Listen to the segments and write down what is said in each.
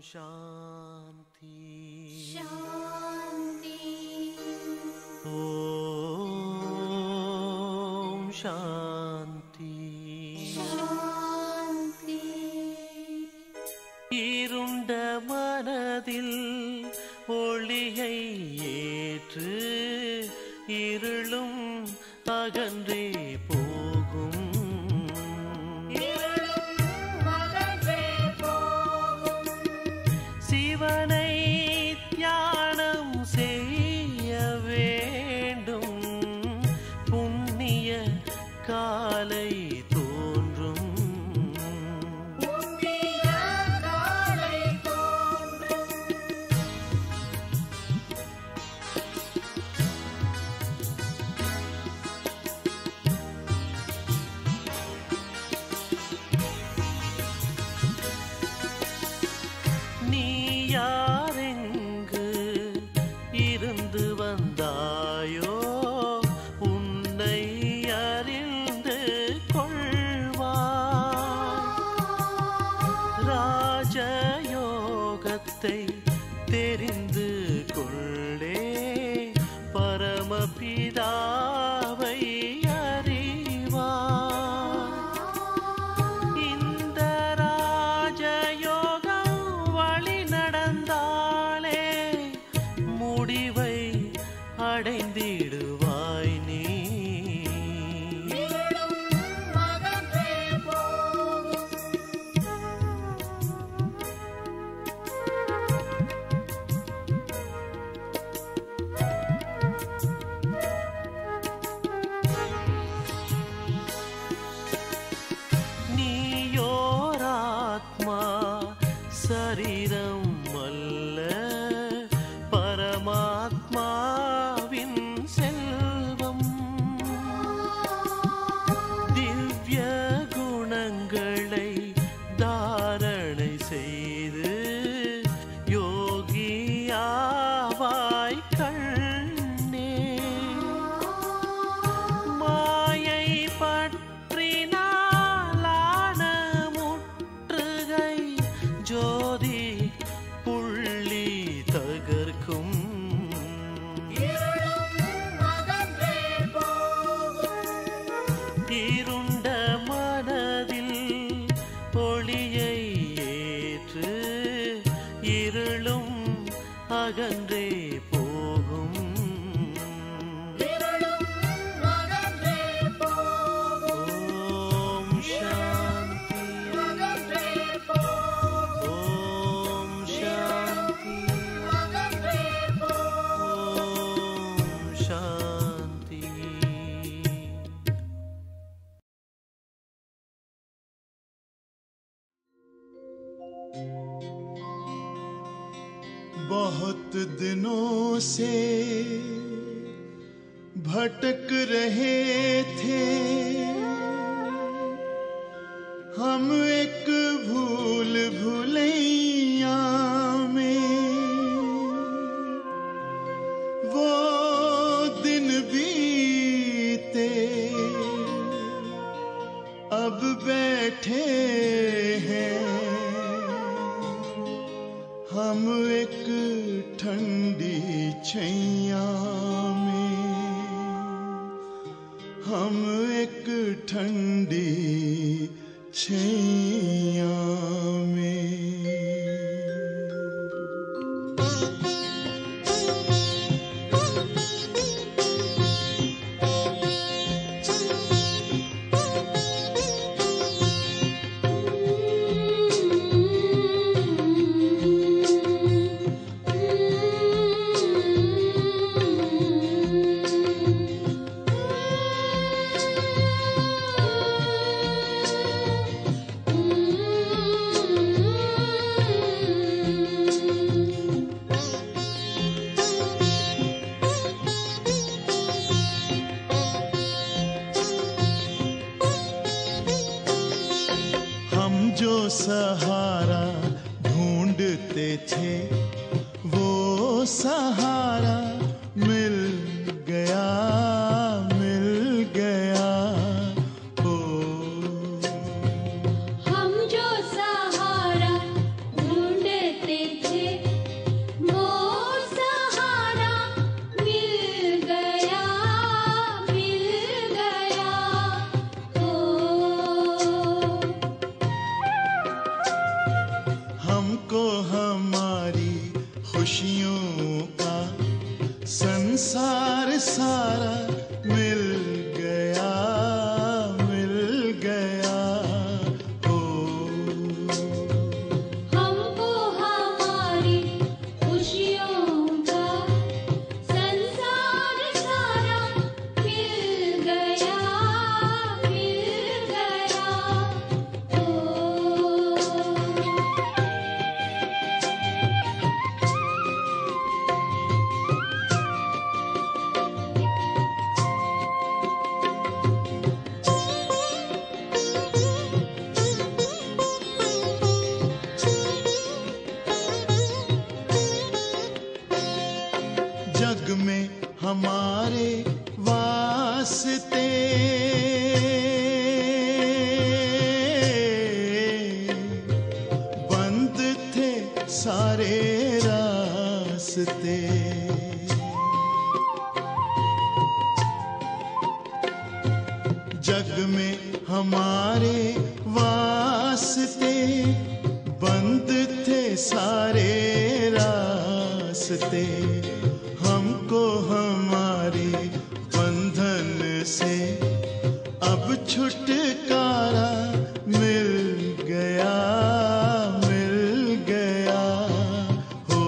शान्ति शान्ति ॐ शान्ति शान्ति இருண்ட மனதில் ஒளியை ஏற்று இருளும் அகன்றே போகும் சிவனை தியானம் செய்ய வேண்டும் புண்ணிய காலை தோன்றும் நீ யாரெங்கு இருந்து வந்தாயோ உன்னை அறிந்து கொள்வாய் ராஜயோகத்தை தெரிந்து கொள்ளே பரமபிதாவை அறிவாய் இந்த ராஜயோகம் வழி நடந்தாலே முடிவை அடைந்திடுவாய் நீ நீயோராத்மா சரீரம் அல்ல பரமாத்மாவின் செல்வம் திவ்ய குணங்களை தாரணை செய்து யோகியாவாய் கண்ணே மாயை பற்றினாலான முற்றுகை ஜோதி புள்ளி தகர்க்கும் இருண்ட மனதில் ஒளியை ஏற்று இருளும் அகன்றே போகும் ஓம் சாந்தி ஓம் சாந்தி ஓம் சாந்தி बहुत दिनों से भटक रहे थे हम एक भूल भुलैया में वो दिन बीते अब बैठे हैं हम एक ठंडी छैया में हम एक ठंडी छैया में हम जो सहारा ढूंढते थे वो सहारा मिल गया मिल गया ओ हम जो सहारा ढूंढते हमारे वास्ते बंद थे सारे रास्ते हमको हमारे बंधन से अब छुटकारा मिल गया मिल गया हो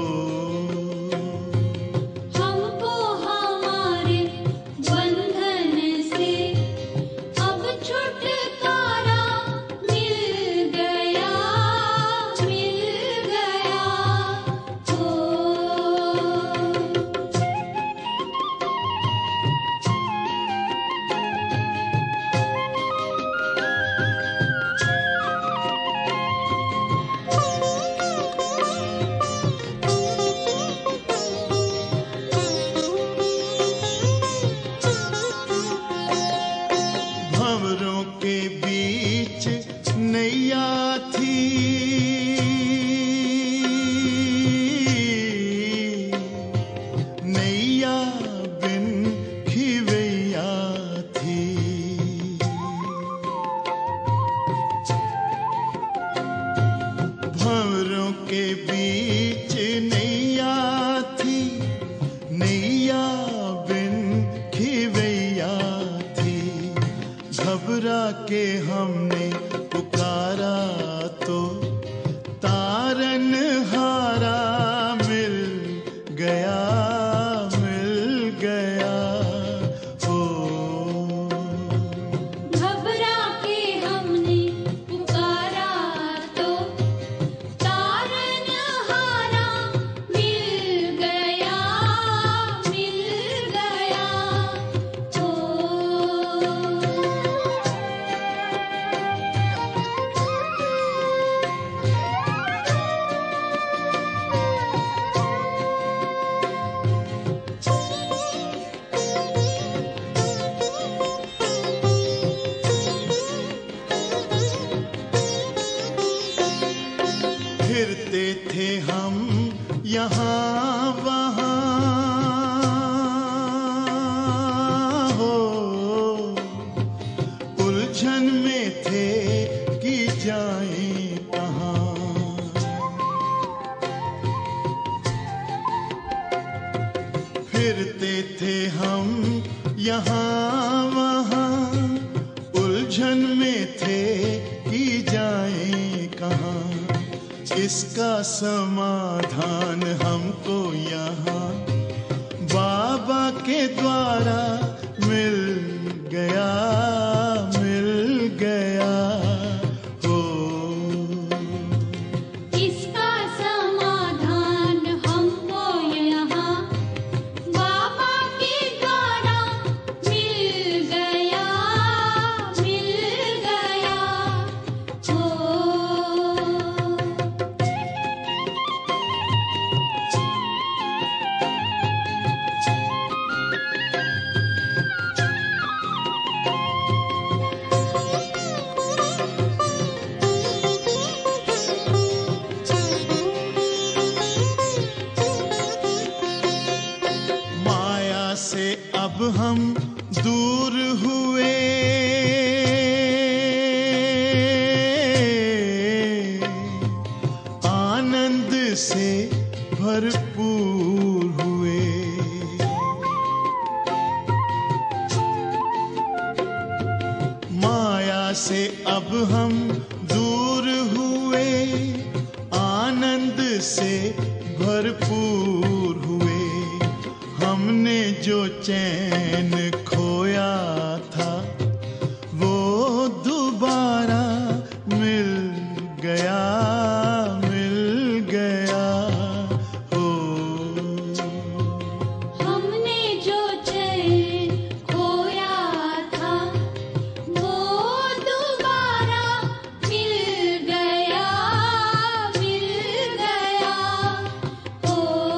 हमको हमारे बंधन से अब छुटकारा मिल गया मिल गया हो भंवरों के बीच नैया थी नैया बिन खिवैया थी भंवरों के बीच नैया थी नैया बिन खिवैया थी घबरा के हमने पुकारा तो तारन हारा मिल गया मिल गया ओ घबरा के हमने पुकारा तो तारन हारा मिल गया मिल गया हो फिरते थे हम यहाँ वहाँ हो उलझन में थे कि जाएं कहाँ फिरते थे हम यहाँ वहाँ उलझन में थे कि जाएं कहाँ इसका समाधान हमको यहाँ बाबा के द्वारा मिल गया मिल गया हो इसका समाधान हमको यहाँ बाबा के द्वारा मिल गया मिल गया हो माया से अब हम दूर हुए आनंद से भरपूर हुए माया से अब हम दूर हुए आनंद से भरपूर हुए हमने जो चैन खोया था वो दोबारा मिल गया मिल गया हो हमने जो चैन खोया था वो दोबारा मिल गया मिल गया हो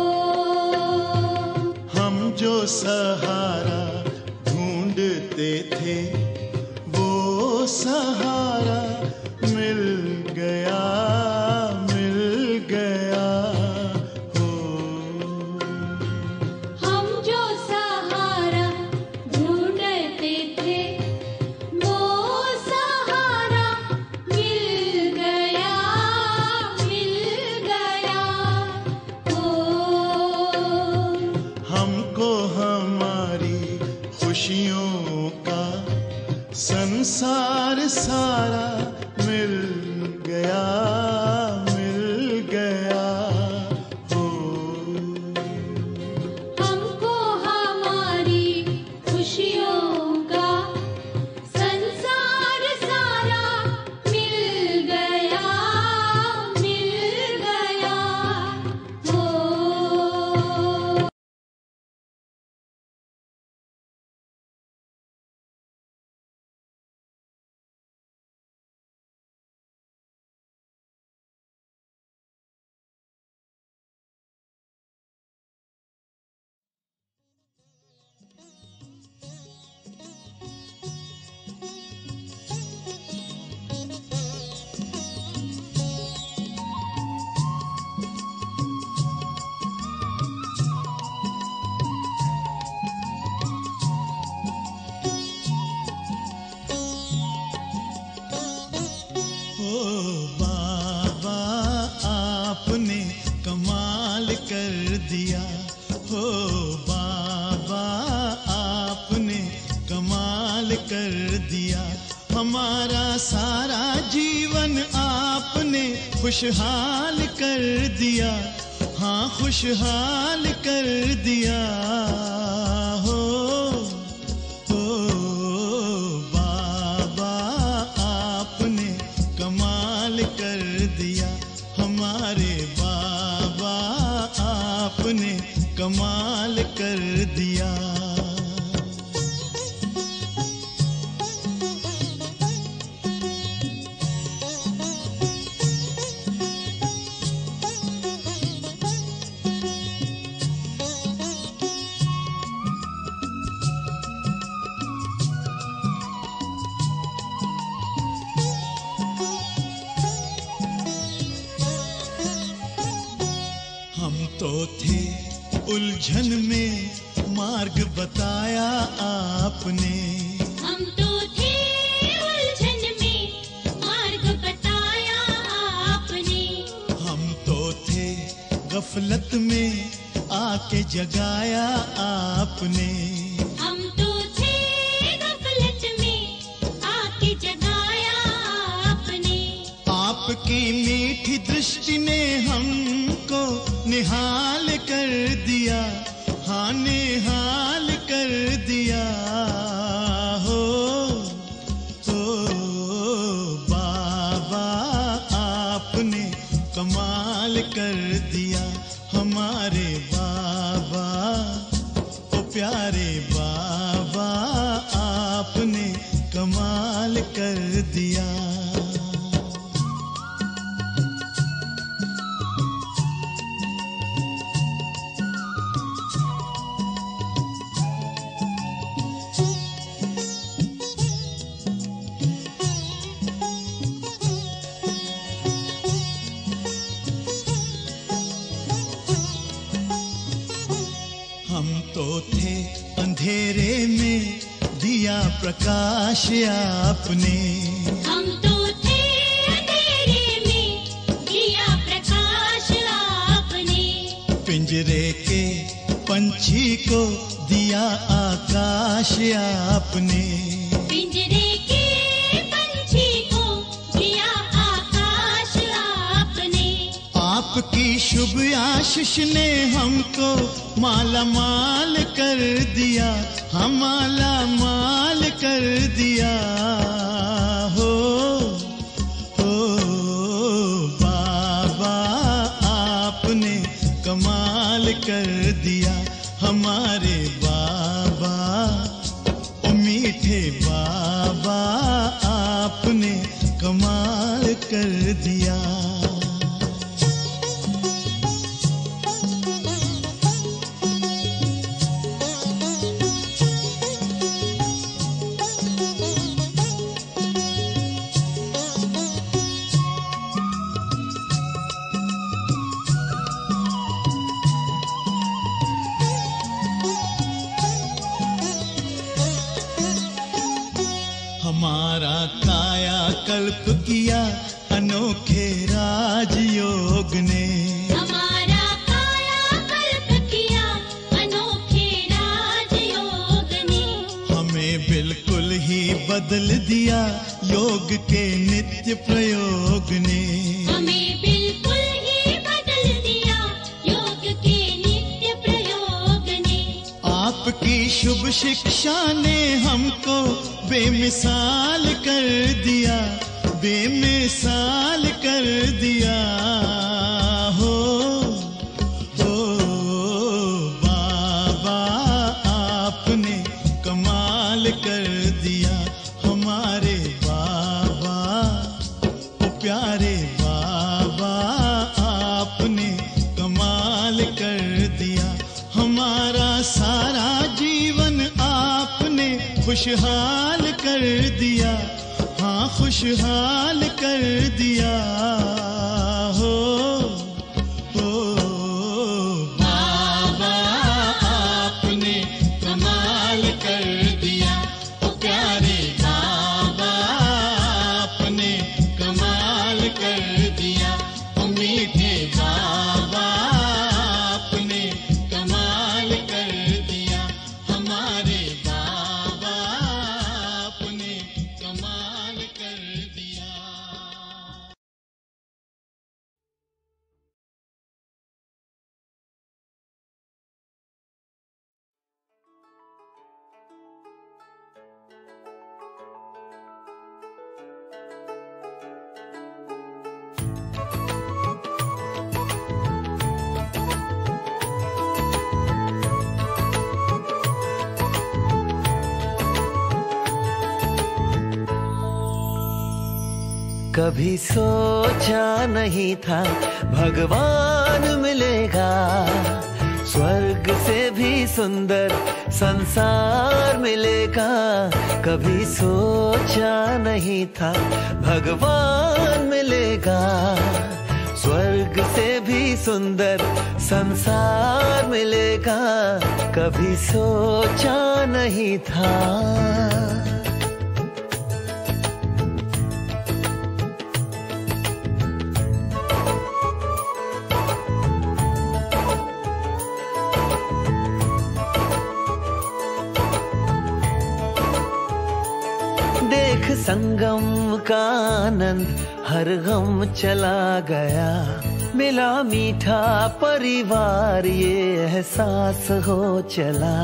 हम जो सहारा ढूंढते थे वो सहारा मिल गया मिल गया हो हम जो सहारा ढूंढते थे वो सहारा संसार सारा मिल गया मिल गया हो हमको हमारी खुशियों का संसार सारा मिल गया मिल गया हो ओ बाबा आपने कमाल कर दिया हो बाबा आपने कमाल कर दिया हमारा सारा जीवन आपने खुशहाल कर दिया हाँ खुशहाल कर दिया हो ओ बाबा आपने कमाल कर दिया हमारे बाबा आपने कमाल कर दिया हम तो थे उलझन में मार्ग बताया आपने हम तो थे उलझन में मार्ग बताया आपने हम तो थे गफलत में आके जगाया आपने हम तो थे गफलत में आके जगाया आपने आपकी मीठी दृष्टि ने हमको निहाल कर दिया हाँ निहाल कर दिया हो हो बाबा आपने कमाल कर दिया हमारे बाबा ओ प्यारे बाबा आपने कमाल कर दिया हम तो थे अंधेरे में दिया प्रकाश आपने हम तो थे अंधेरे में दिया प्रकाश आपने पिंजरे के पंछी को दिया आकाश आपने पिंजरे के पंछी को दिया आकाश आपने आपकी शुभ आशीष ने हमको माला माल कर दिया हम माला माल कर दिया हो हो बाबा आपने कमाल कर दिया हमारे बाबा ओ मीठे बाबा आपने कमाल कर दिया हमारा काया कल्प किया अनोखे राजयोग ने हमारा काया कल्प किया अनोखे राजयोग ने हमें बिल्कुल ही बदल बदल दिया योग के नित्य प्रयोग ने हमें बिल्कुल ही बदल दिया योग के नित्य प्रयोग ने आपकी शुभ शिक्षा ने हमको बेमिसाल कर दिया बेमिसाल कर दिया हो हो बाबा आपने कमाल कर दिया हमारे बाबा ओ प्यारे बाबा आपने कमाल कर दिया हमारा सारा जीवन आपने खुशहाल कर दिया हाँ खुशहाल कर दिया हो हो बाबा आपने कमाल कर दिया ओ प्यारे बाबा आपने कमाल कर दिया ओ मीठे बाबा आपने कमाल कर दिया हमारे बाबा आपने कमाल कर दिया कभी सोचा नहीं था भगवान मिलेगा स्वर्ग से भी सुंदर संसार मिलेगा कभी सोचा नहीं था भगवान मिलेगा स्वर्ग से भी सुंदर संसार मिलेगा कभी सोचा नहीं था देख संगम का आनंद हर गम चला गया मिला मीठा परिवार ये एहसास हो चला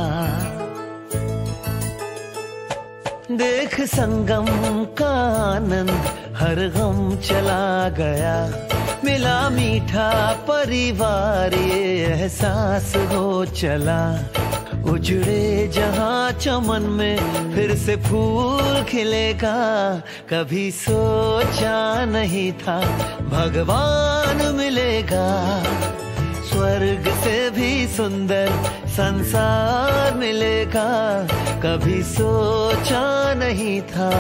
देख संगम का आनंद हर गम चला गया मिला मीठा परिवार ये एहसास हो चला उजड़े जहां चमन में फिर से फूल खिलेगा कभी सोचा नहीं था भगवान मिलेगा स्वर्ग से भी सुंदर संसार मिलेगा कभी सोचा नहीं था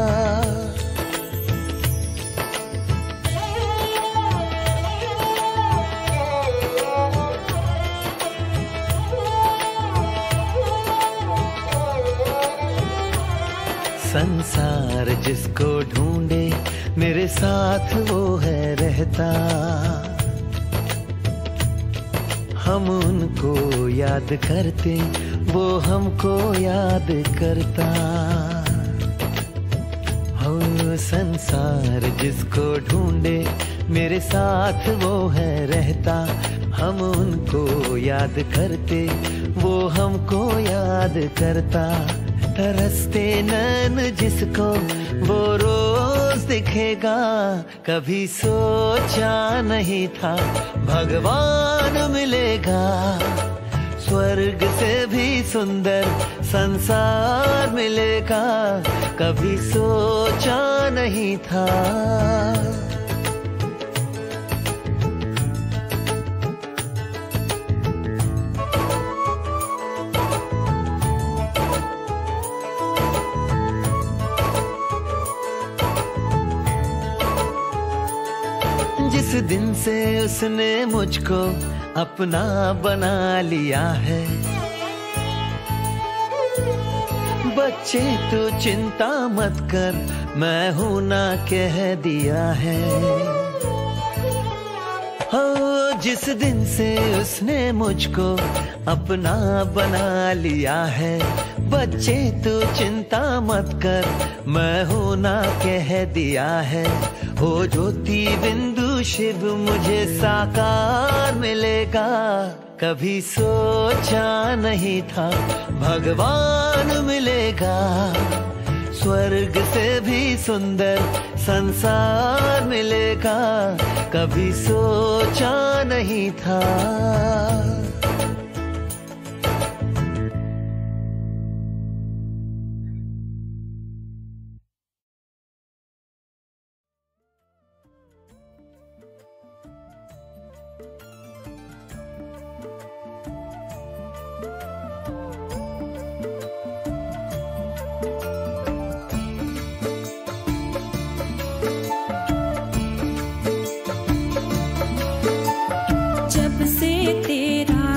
संसार जिसको ढूंढे मेरे साथ वो है रहता हम उनको याद करते वो हमको याद करता हो संसार जिसको ढूंढे मेरे साथ वो है रहता हम उनको याद करते वो हमको याद करता तरसते नैन जिसको वो रोज दिखेगा कभी सोचा नहीं था भगवान मिलेगा स्वर्ग से भी सुंदर संसार मिलेगा कभी सोचा नहीं था जिस दिन से उसने मुझको अपना बना लिया है बच्चे तो चिंता मत कर मैं हूं ना कह दिया है हो जिस दिन से उसने मुझको अपना बना लिया है बच्चे तू चिंता मत कर मैं हूं ना कह दिया है हो ज्योति बिंदु शिव मुझे साकार मिलेगा कभी सोचा नहीं था भगवान मिलेगा स्वर्ग से भी सुंदर संसार मिलेगा कभी सोचा नहीं था जब से तेरा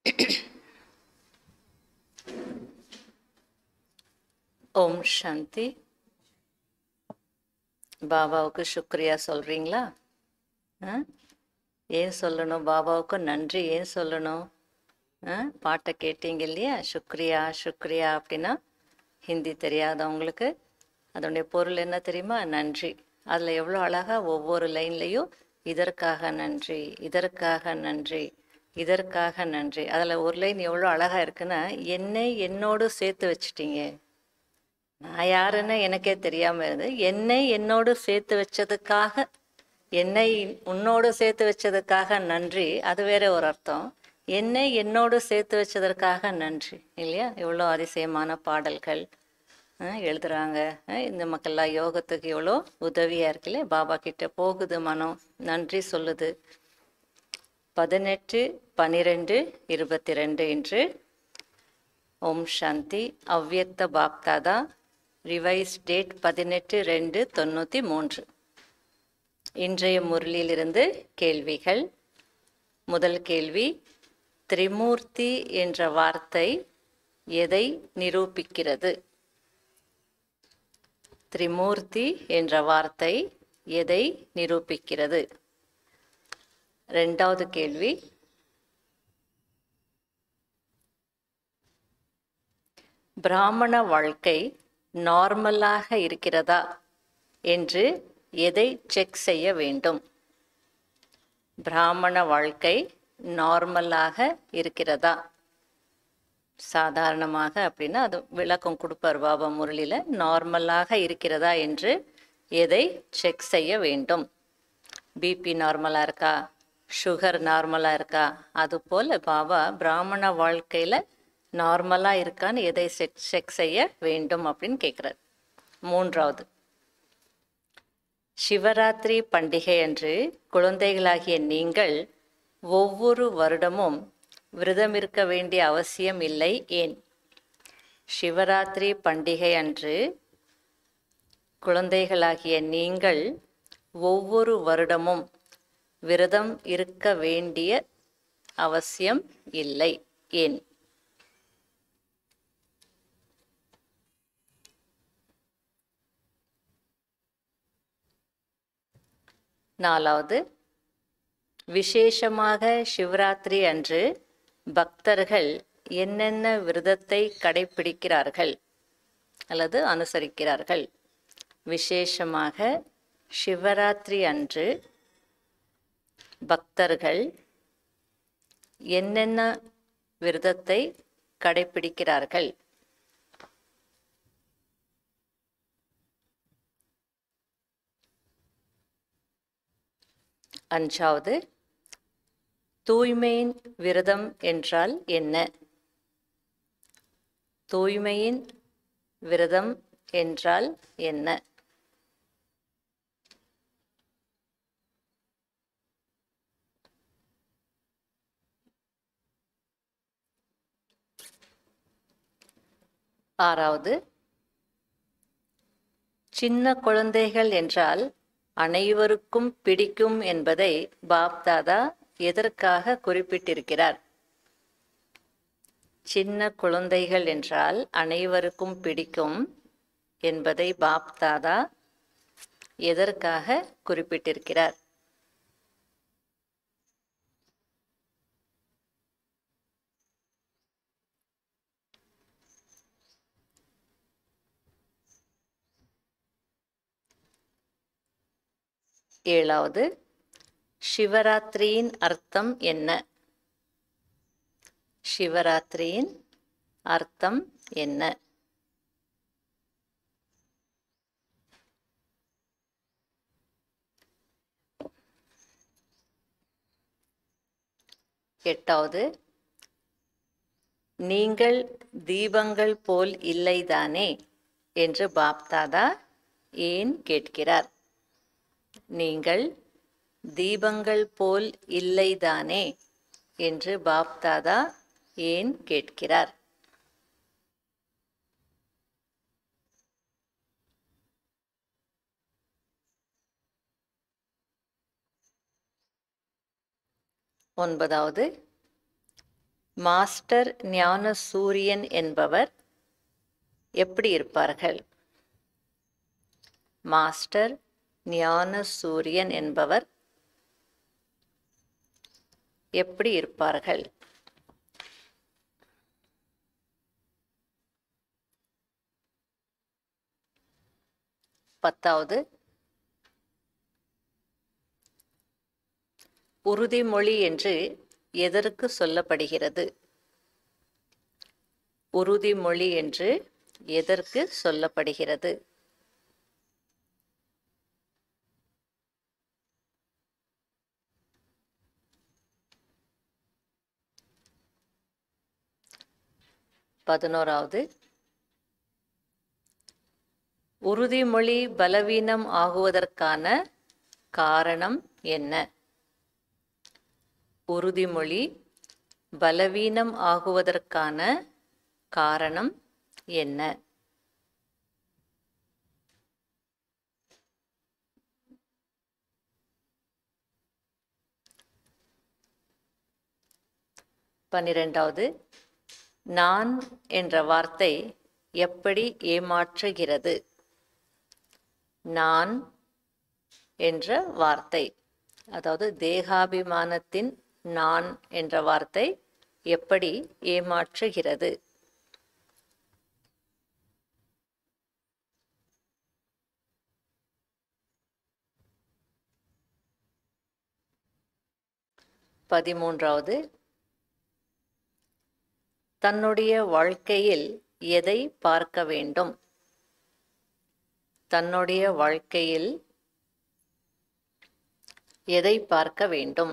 ஓம் சாந்தி பாபாவுக்கு சுக்ரியா சொல்கிறீங்களா ஆ ஏன் சொல்லணும் பாபாவுக்கு நன்றி ஏன் சொல்லணும் ஆ பாட்டை கேட்டீங்க இல்லையா சுக்ரியா சுக்ரியா அப்படின்னா ஹிந்தி தெரியாதவங்களுக்கு அதனுடைய பொருள் என்ன தெரியுமா நன்றி அதில் எவ்வளோ அழகாக ஒவ்வொரு லைன்லேயும் இதற்காக நன்றி இதற்காக நன்றி இதற்காக நன்றி அதில் ஒரு லைன் எவ்வளோ அழகாக இருக்குன்னா என்னை என்னோடு சேர்த்து வச்சிட்டீங்க நான் யாருன்னு எனக்கே தெரியாமல் இருந்தது என்னை என்னோடு சேர்த்து வச்சதுக்காக என்னை உன்னோடு சேர்த்து வச்சதுக்காக நன்றி அது வேற ஒரு அர்த்தம் என்னை என்னோடு சேர்த்து வச்சதற்காக நன்றி இல்லையா எவ்வளோ அதிசயமான பாடல்கள் அஹ், எழுதுறாங்க அஹ், இந்த மக்கள்லாம் யோகத்துக்கு எவ்வளோ உதவியாக இருக்குல்ல பாபா கிட்ட போகுது மனம் நன்றி சொல்லுது பதினெட்டு பன்னிரெண்டு இருபத்தி ரெண்டு இன்று ஓம் சாந்தி அவ்யக்த பாப்தாதா ரிவைஸ் டேட் பதினெட்டு ரெண்டு தொண்ணூற்றி மூன்று இன்றைய முரளியிலிருந்து கேள்விகள் முதல் கேள்வி திரிமூர்த்தி என்ற வார்த்தை எதை நிரூபிக்கிறது திரிமூர்த்தி என்ற வார்த்தை எதை நிரூபிக்கிறது ரெண்டாவது கேள்வி பிராமண வாழ்க்கை நார்மலாக இருக்கிறதா என்று எதை செக் செய்ய வேண்டும் பிராமண வாழ்க்கை நார்மலாக இருக்கிறதா சாதாரணமாக அப்படின்னா அது விளக்கம் கொடுப்பார் பாபா முரளியில் நார்மலாக இருக்கிறதா என்று எதை செக் செய்ய வேண்டும் பிபி நார்மலாக இருக்கா சுகர் நார்மலாக இருக்கா அதுபோல் பாபா பிராமண வாழ்க்கையில் நார்மலாக இருக்கான்னு எதை செக் செக் செய்ய வேண்டும் அப்படின்னு கேட்குறார் மூன்றாவது சிவராத்திரி பண்டிகை அன்று குழந்தைகளாகிய நீங்கள் ஒவ்வொரு வருடமும் விரதம் இருக்க வேண்டிய அவசியம் இல்லை ஏன் சிவராத்திரி பண்டிகை அன்று குழந்தைகளாகிய நீங்கள் ஒவ்வொரு வருடமும் விரதம் இருக்க வேண்டிய அவசியம் இல்லை ஏன் நாலாவது விசேஷமாக சிவராத்திரி அன்று பக்தர்கள் என்னென்ன விரதத்தை கடைபிடிக்கிறார்கள் அல்லது அனுசரிக்கிறார்கள் விசேஷமாக சிவராத்திரி அன்று பக்தர்கள் என்னென்ன விரதத்தை கடைபிடிக்கிறார்கள் அஞ்சாவது தூய்மையின் விரதம் என்றால் என்ன தூய்மையின் விரதம் என்றால் என்ன ஆறாவது சின்ன குழந்தைகள் என்றால் அனைவருக்கும் பிடிக்கும் என்பதை பாப்தாதா எதற்காக குறிப்பிட்டிருக்கிறார் சின்ன குழந்தைகள் என்றால் அனைவருக்கும் பிடிக்கும் என்பதை பாப்தாதா எதற்காக குறிப்பிட்டிருக்கிறார் ஏழாவது சிவராத்திரியின் அர்த்தம் என்ன சிவராத்திரியின் அர்த்தம் என்ன எட்டாவது நீங்கள் தீபங்கள் போல் இல்லைதானே என்று பாப்தாதா ஏன் கேட்கிறார் நீங்கள் தீபங்கள் போல் இல்லைதானே என்று பாப்தாதா ஏன் கேட்கிறார் ஒன்பதாவது மாஸ்டர் ஞான சூரியன் என்பவர் எப்படி இருப்பார்கள் மாஸ்டர் ஞான சூரியன் என்பவர் எப்படி இருப்பார்கள் பத்தாவது உறுதிமொழி என்று எதற்கு சொல்லப்படுகிறது உறுதிமொழி என்று எதற்கு சொல்லப்படுகிறது பதினோராவது உறுதிமொழி பலவீனம் ஆகுவதற்கான காரணம் என்ன உறுதிமொழி பலவீனம் ஆகுவதற்கான காரணம் என்ன பன்னிரெண்டாவது நான் என்ற வார்த்தை எப்படி ஏமாற்றுகிறது நான் என்ற வார்த்தை அதாவது தேகாபிமானத்தின் நான் என்ற வார்த்தை எப்படி ஏமாற்றுகிறது பதிமூன்றாவது தன்னுடைய வாழ்க்கையில் எதை பார்க்க வேண்டும் தன்னுடைய வாழ்க்கையில் எதை பார்க்க வேண்டும்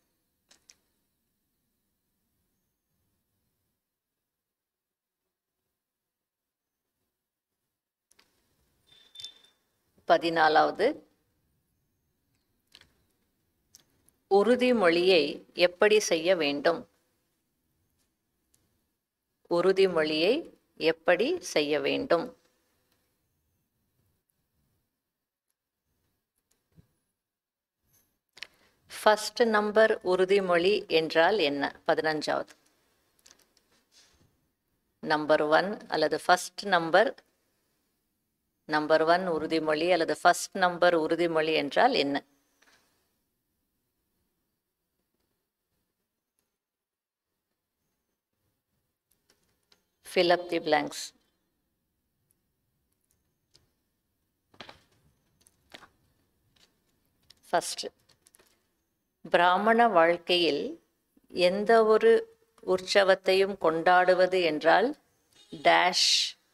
பதினாலாவது உறுதிமொழியை எப்படி செய்ய வேண்டும் உறுதிமொழியை எப்படி செய்ய வேண்டும் ஃபர்ஸ்ட் நம்பர் உறுதிமொழி என்றால் என்ன பதினஞ்சாவது நம்பர் ஒன் அல்லது ஃபர்ஸ்ட் நம்பர் நம்பர் ஒன் உறுதிமொழி அல்லது ஃபர்ஸ்ட் நம்பர் உறுதிமொழி என்றால் என்ன fill up the blanks. First பிராமண வாழ்க்கையில் எந்த ஒரு உற்சவத்தையும் கொண்டாடுவது என்றால் டேஷ்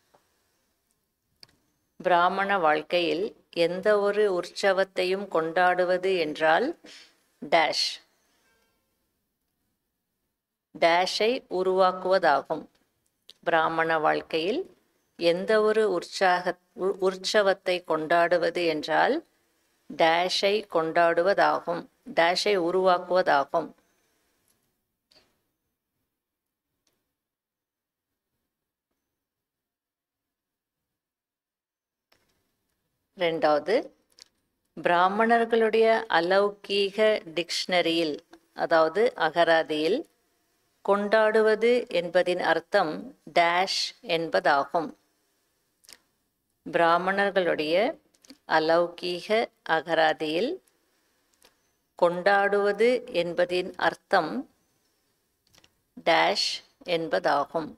பிராமண வாழ்க்கையில் எந்த ஒரு உற்சவத்தையும் கொண்டாடுவது என்றால் டேஷ் டேஷை உருவாக்குவதாகும் பிராமண வாழ்க்கையில் எந்த ஒரு உற்சாக உ- உற்சவத்தை கொண்டாடுவது என்றால் டேஷை கொண்டாடுவதாகும் டேஷை உருவாக்குவதாகும் ரெண்டாவது பிராமணர்களுடைய அலௌகீக டிக்ஷனரியில் அதாவது அகராதியில் கொண்டாடுவது என்பதின் அர்த்தம் டேஷ் என்பதாகும் பிராமணர்களுடைய அலௌகீக அகராதியில் கொண்டாடுவது என்பதின் அர்த்தம் டேஷ் என்பதாகும்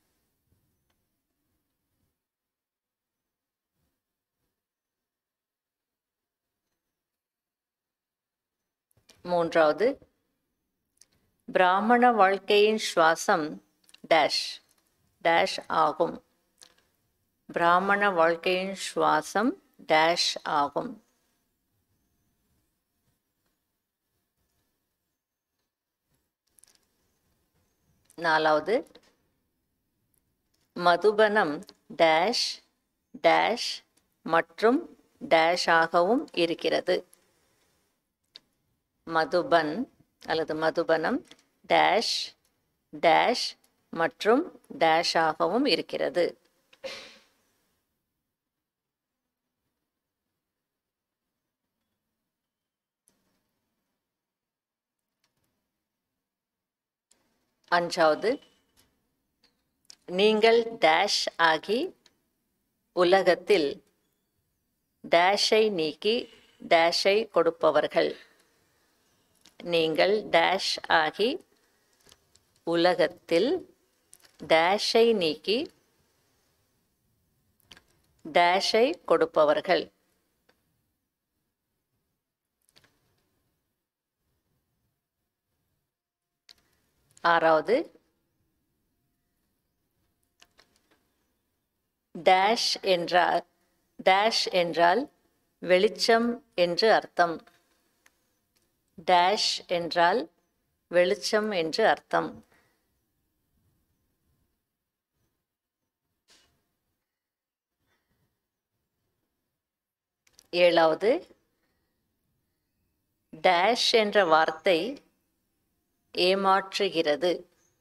மூன்றாவது பிராமண வாழ்க்கையின் சுவாசம் டேஷ் டேஷ் ஆகும் பிராமண வாழ்க்கையின் சுவாசம் டேஷ் ஆகும் நாலாவது மதுபனம் டேஷ் டேஷ் மற்றும் டேஷ் ஆகவும் இருக்கிறது மதுபன் அல்லது மதுபனம் டேஷ் டேஷ் மற்றும் டேஷ் ஆகவும் இருக்கிறது அஞ்சாவது நீங்கள் டேஷ் ஆகி உலகத்தில் டேஷை நீக்கி டேஷை கொடுப்பவர்கள் நீங்கள் டேஷ் ஆகி உலகத்தில் டேஷை நீக்கி டேஷை கொடுப்பவர்கள் ஆறாவது டேஷ் என்றால் டேஷ் என்றால் வெளிச்சம் என்று அர்த்தம் டேஷ் என்றால் வெளிச்சம் என்று அர்த்தம் ஏழாவது டேஷ் என்ற வார்த்தை ஏமாற்றுகிறது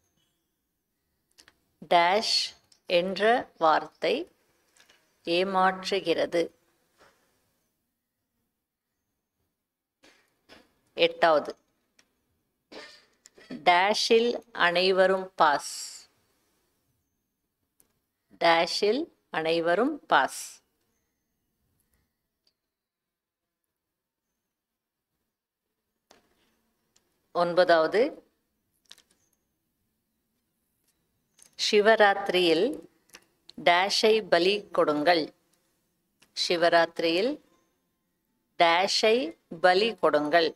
டேஷ் என்ற வார்த்தை ஏமாற்றுகிறது எட்டாவது டேஷில் அனைவரும் பாஸ் டேஷில் அனைவரும் பாஸ் ஒன்பதாவது சிவராத்திரியில் டேஷை பலி கொடுங்கள் சிவராத்திரியில் டேஷை பலி கொடுங்கள்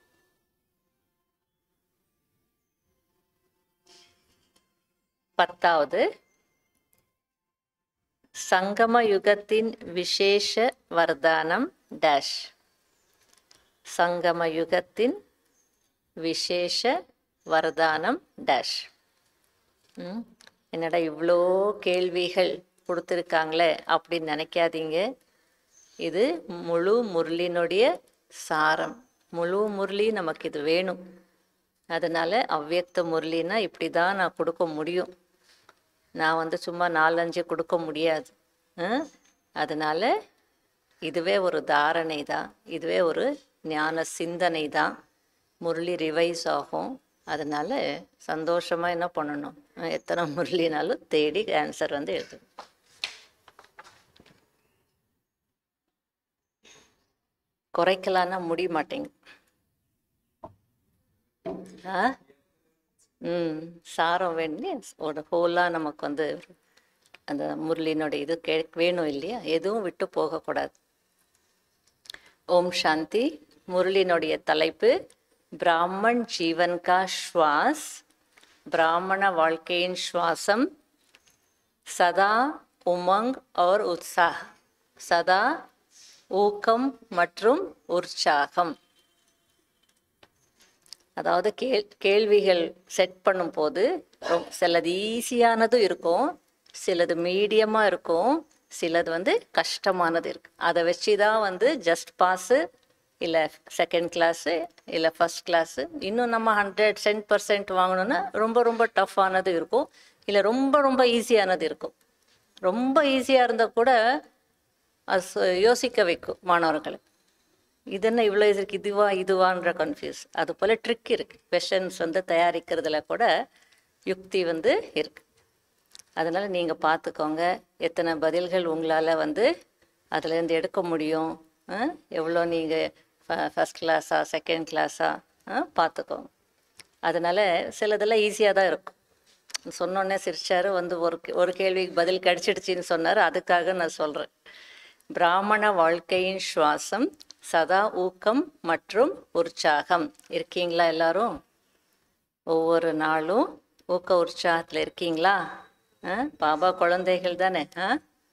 பத்தாவது சங்கம யுகத்தின் விசேஷ வர்தானம் டேஷ் சங்கம யுகத்தின் விசேஷ வரதானம் டேஷ் ம், என்னடா இவ்வளோ கேள்விகள் கொடுத்துருக்காங்களே அப்படின்னு நினைக்காதீங்க இது முழு முரளினுடைய சாரம் முழு முரளி நமக்கு இது வேணும் அதனால் அவ்வியக்த முரளினா இப்படி தான் நான் கொடுக்க முடியும் நான் வந்து சும்மா நாலஞ்சு கொடுக்க முடியாது ஆ? அதனால இதுவே ஒரு தாரணை தான் இதுவே ஒரு ஞான சிந்தனை தான் முரளி ரிவைஸ் ஆகும் அதனால சந்தோஷமாக என்ன பண்ணணும் அஹ் எத்தனை முரளினாலும் தேடி ஆன்சர் வந்து எழுதணும் குறைக்கலான்னா முடிய மாட்டேங்குது ஆ ம் சாரம் வேண்டி ஒரு ஹோலாக நமக்கு வந்து அந்த முரளினோட இது கே வேணும் இல்லையா எதுவும் விட்டு போகக்கூடாது ஓம் சாந்தி முரளினுடைய தலைப்பு பிராமன் ஜீவன் கா ஸ்வாஸ் பிராமண வாழ்க்கையின் சுவாசம் சதா உமங் और உற்சாக சதா ஊக்கம் மற்றும் உற்சாகம் அதாவது கேள் கேள்விகள் செட் பண்ணும்போது ரொ- சிலது ஈஸியானதும் இருக்கும் சிலது மீடியமாக இருக்கும் சிலது வந்து கஷ்டமானது இருக்கு அதை வச்சு தான் வந்து ஜஸ்ட் பாஸு இல்லை செகண்ட் கிளாஸு இல்லை ஃபஸ்ட் கிளாஸு இன்னும் நம்ம ஹண்ட்ரட் சென்ட் பர்சன்ட் வாங்கணும்னா ரொம்ப ரொம்ப டஃப்பானது இருக்கும் இல்லை ரொம்ப ரொம்ப ஈஸியானது இருக்கும் ரொம்ப ஈஸியாக இருந்தால் கூட அது ச- யோசிக்க வைக்கும் மாணவர்களை இது என்ன இவ்வளோ இருக்கு இதுவா இதுவான்ற கன்ஃபியூஸ் அது போல் ட்ரிக் இருக்கு கொஷன்ஸ் வந்து தயாரிக்கிறதுல கூட யுக்தி வந்து இருக்கு அதனால் நீங்கள் பார்த்துக்கோங்க எத்தனை பதில்கள் உங்களால் வந்து அதுலேருந்து எடுக்க முடியும் ஆ? எவ்வளோ நீங்கள் ஃபஸ்ட் கிளாஸா செகண்ட் கிளாஸா பார்த்துக்கோங்க அதனால் சிலதெல்லாம் ஈஸியாக தான் இருக்கும் சொன்னோன்னே சிரிச்சாரு வந்து ஒரு கே- ஒரு கேள்விக்கு பதில் கிடைச்சிடுச்சின்னு சொன்னார் அதுக்காக நான் சொல்கிறேன் பிராமண வாழ்க்கையின் சுவாசம் சதா ஊக்கம் மற்றும் உற்சாகம் இருக்கீங்களா எல்லாரும் ஒவ்வொரு நாளும் ஊக்க உற்சாகத்தில் இருக்கீங்களா ஆ? பாபா குழந்தைகள் தானே ஆ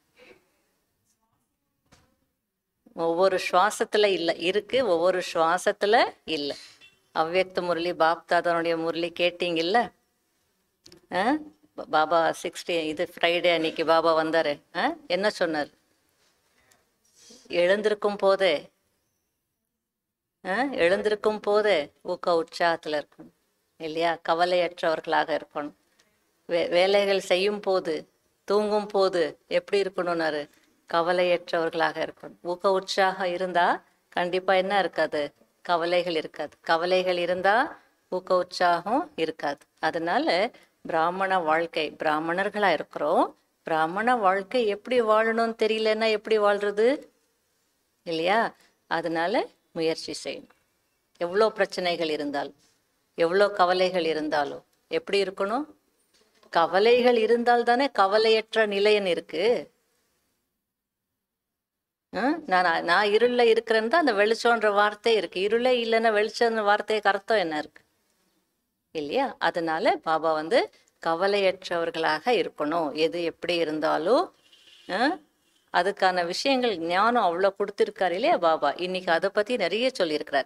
ஒவ்வொரு சுவாசத்துல இல்லை இருக்கு ஒவ்வொரு சுவாசத்துல இல்லை அவ்வியக்த முரளி பாப்தாதனுடைய முரளி கேட்டீங்கல்ல ஆ? பாபா சிக்ஸ்டி இது ஃப்ரைடே அன்னைக்கு பாபா வந்தாரு ஆ? என்ன சொன்னார் எழுந்திருக்கும் போதே ஆ? எழுந்திருக்கும் போதே ஊக்க உற்சாகத்தில் இருக்கணும் இல்லையா கவலையற்றவர்களாக இருக்கணும் வே வேலைகள் செய்யும் போது தூங்கும் போது எப்படி இருக்கணும்னாரு கவலையற்றவர்களாக இருக்கணும் ஊக்க உற்சாகம் இருந்தால் கண்டிப்பாக என்ன இருக்காது கவலைகள் இருக்காது கவலைகள் இருந்தால் ஊக்க உற்சாகம் இருக்காது அதனால பிராமண வாழ்க்கை பிராமணர்களா இருக்கிறோம் பிராமண வாழ்க்கை எப்படி வாழணும்னு தெரியலன்னா எப்படி வாழ்றது இல்லையா அதனால முயற்சி செய்யணும் எவ்வளோ பிரச்சனைகள் இருந்தாலும் எவ்வளோ கவலைகள் இருந்தாலும் எப்படி இருக்கணும் கவலைகள் இருந்தால் தானே கவலையற்ற நிலையன் இருக்கு ஆ? நான் நான் இருள இருக்கிறேன்னு தான் அந்த வெளிச்சம்ன்ற வார்த்தை இருக்கு இருளே இல்லைன்னா வெளிச்சம்ன்ற வார்த்தைக்கு அர்த்தம் என்ன இருக்கு இல்லையா அதனால பாபா வந்து கவலையற்றவர்களாக இருக்கணும் எது எப்படி இருந்தாலும் ஆ, அதுக்கான விஷயங்கள் ஞானம் அவ்வளோ கொடுத்துருக்காரு இல்லையா பாபா இன்னைக்கு அதை பத்தி நிறைய சொல்லியிருக்கிறார்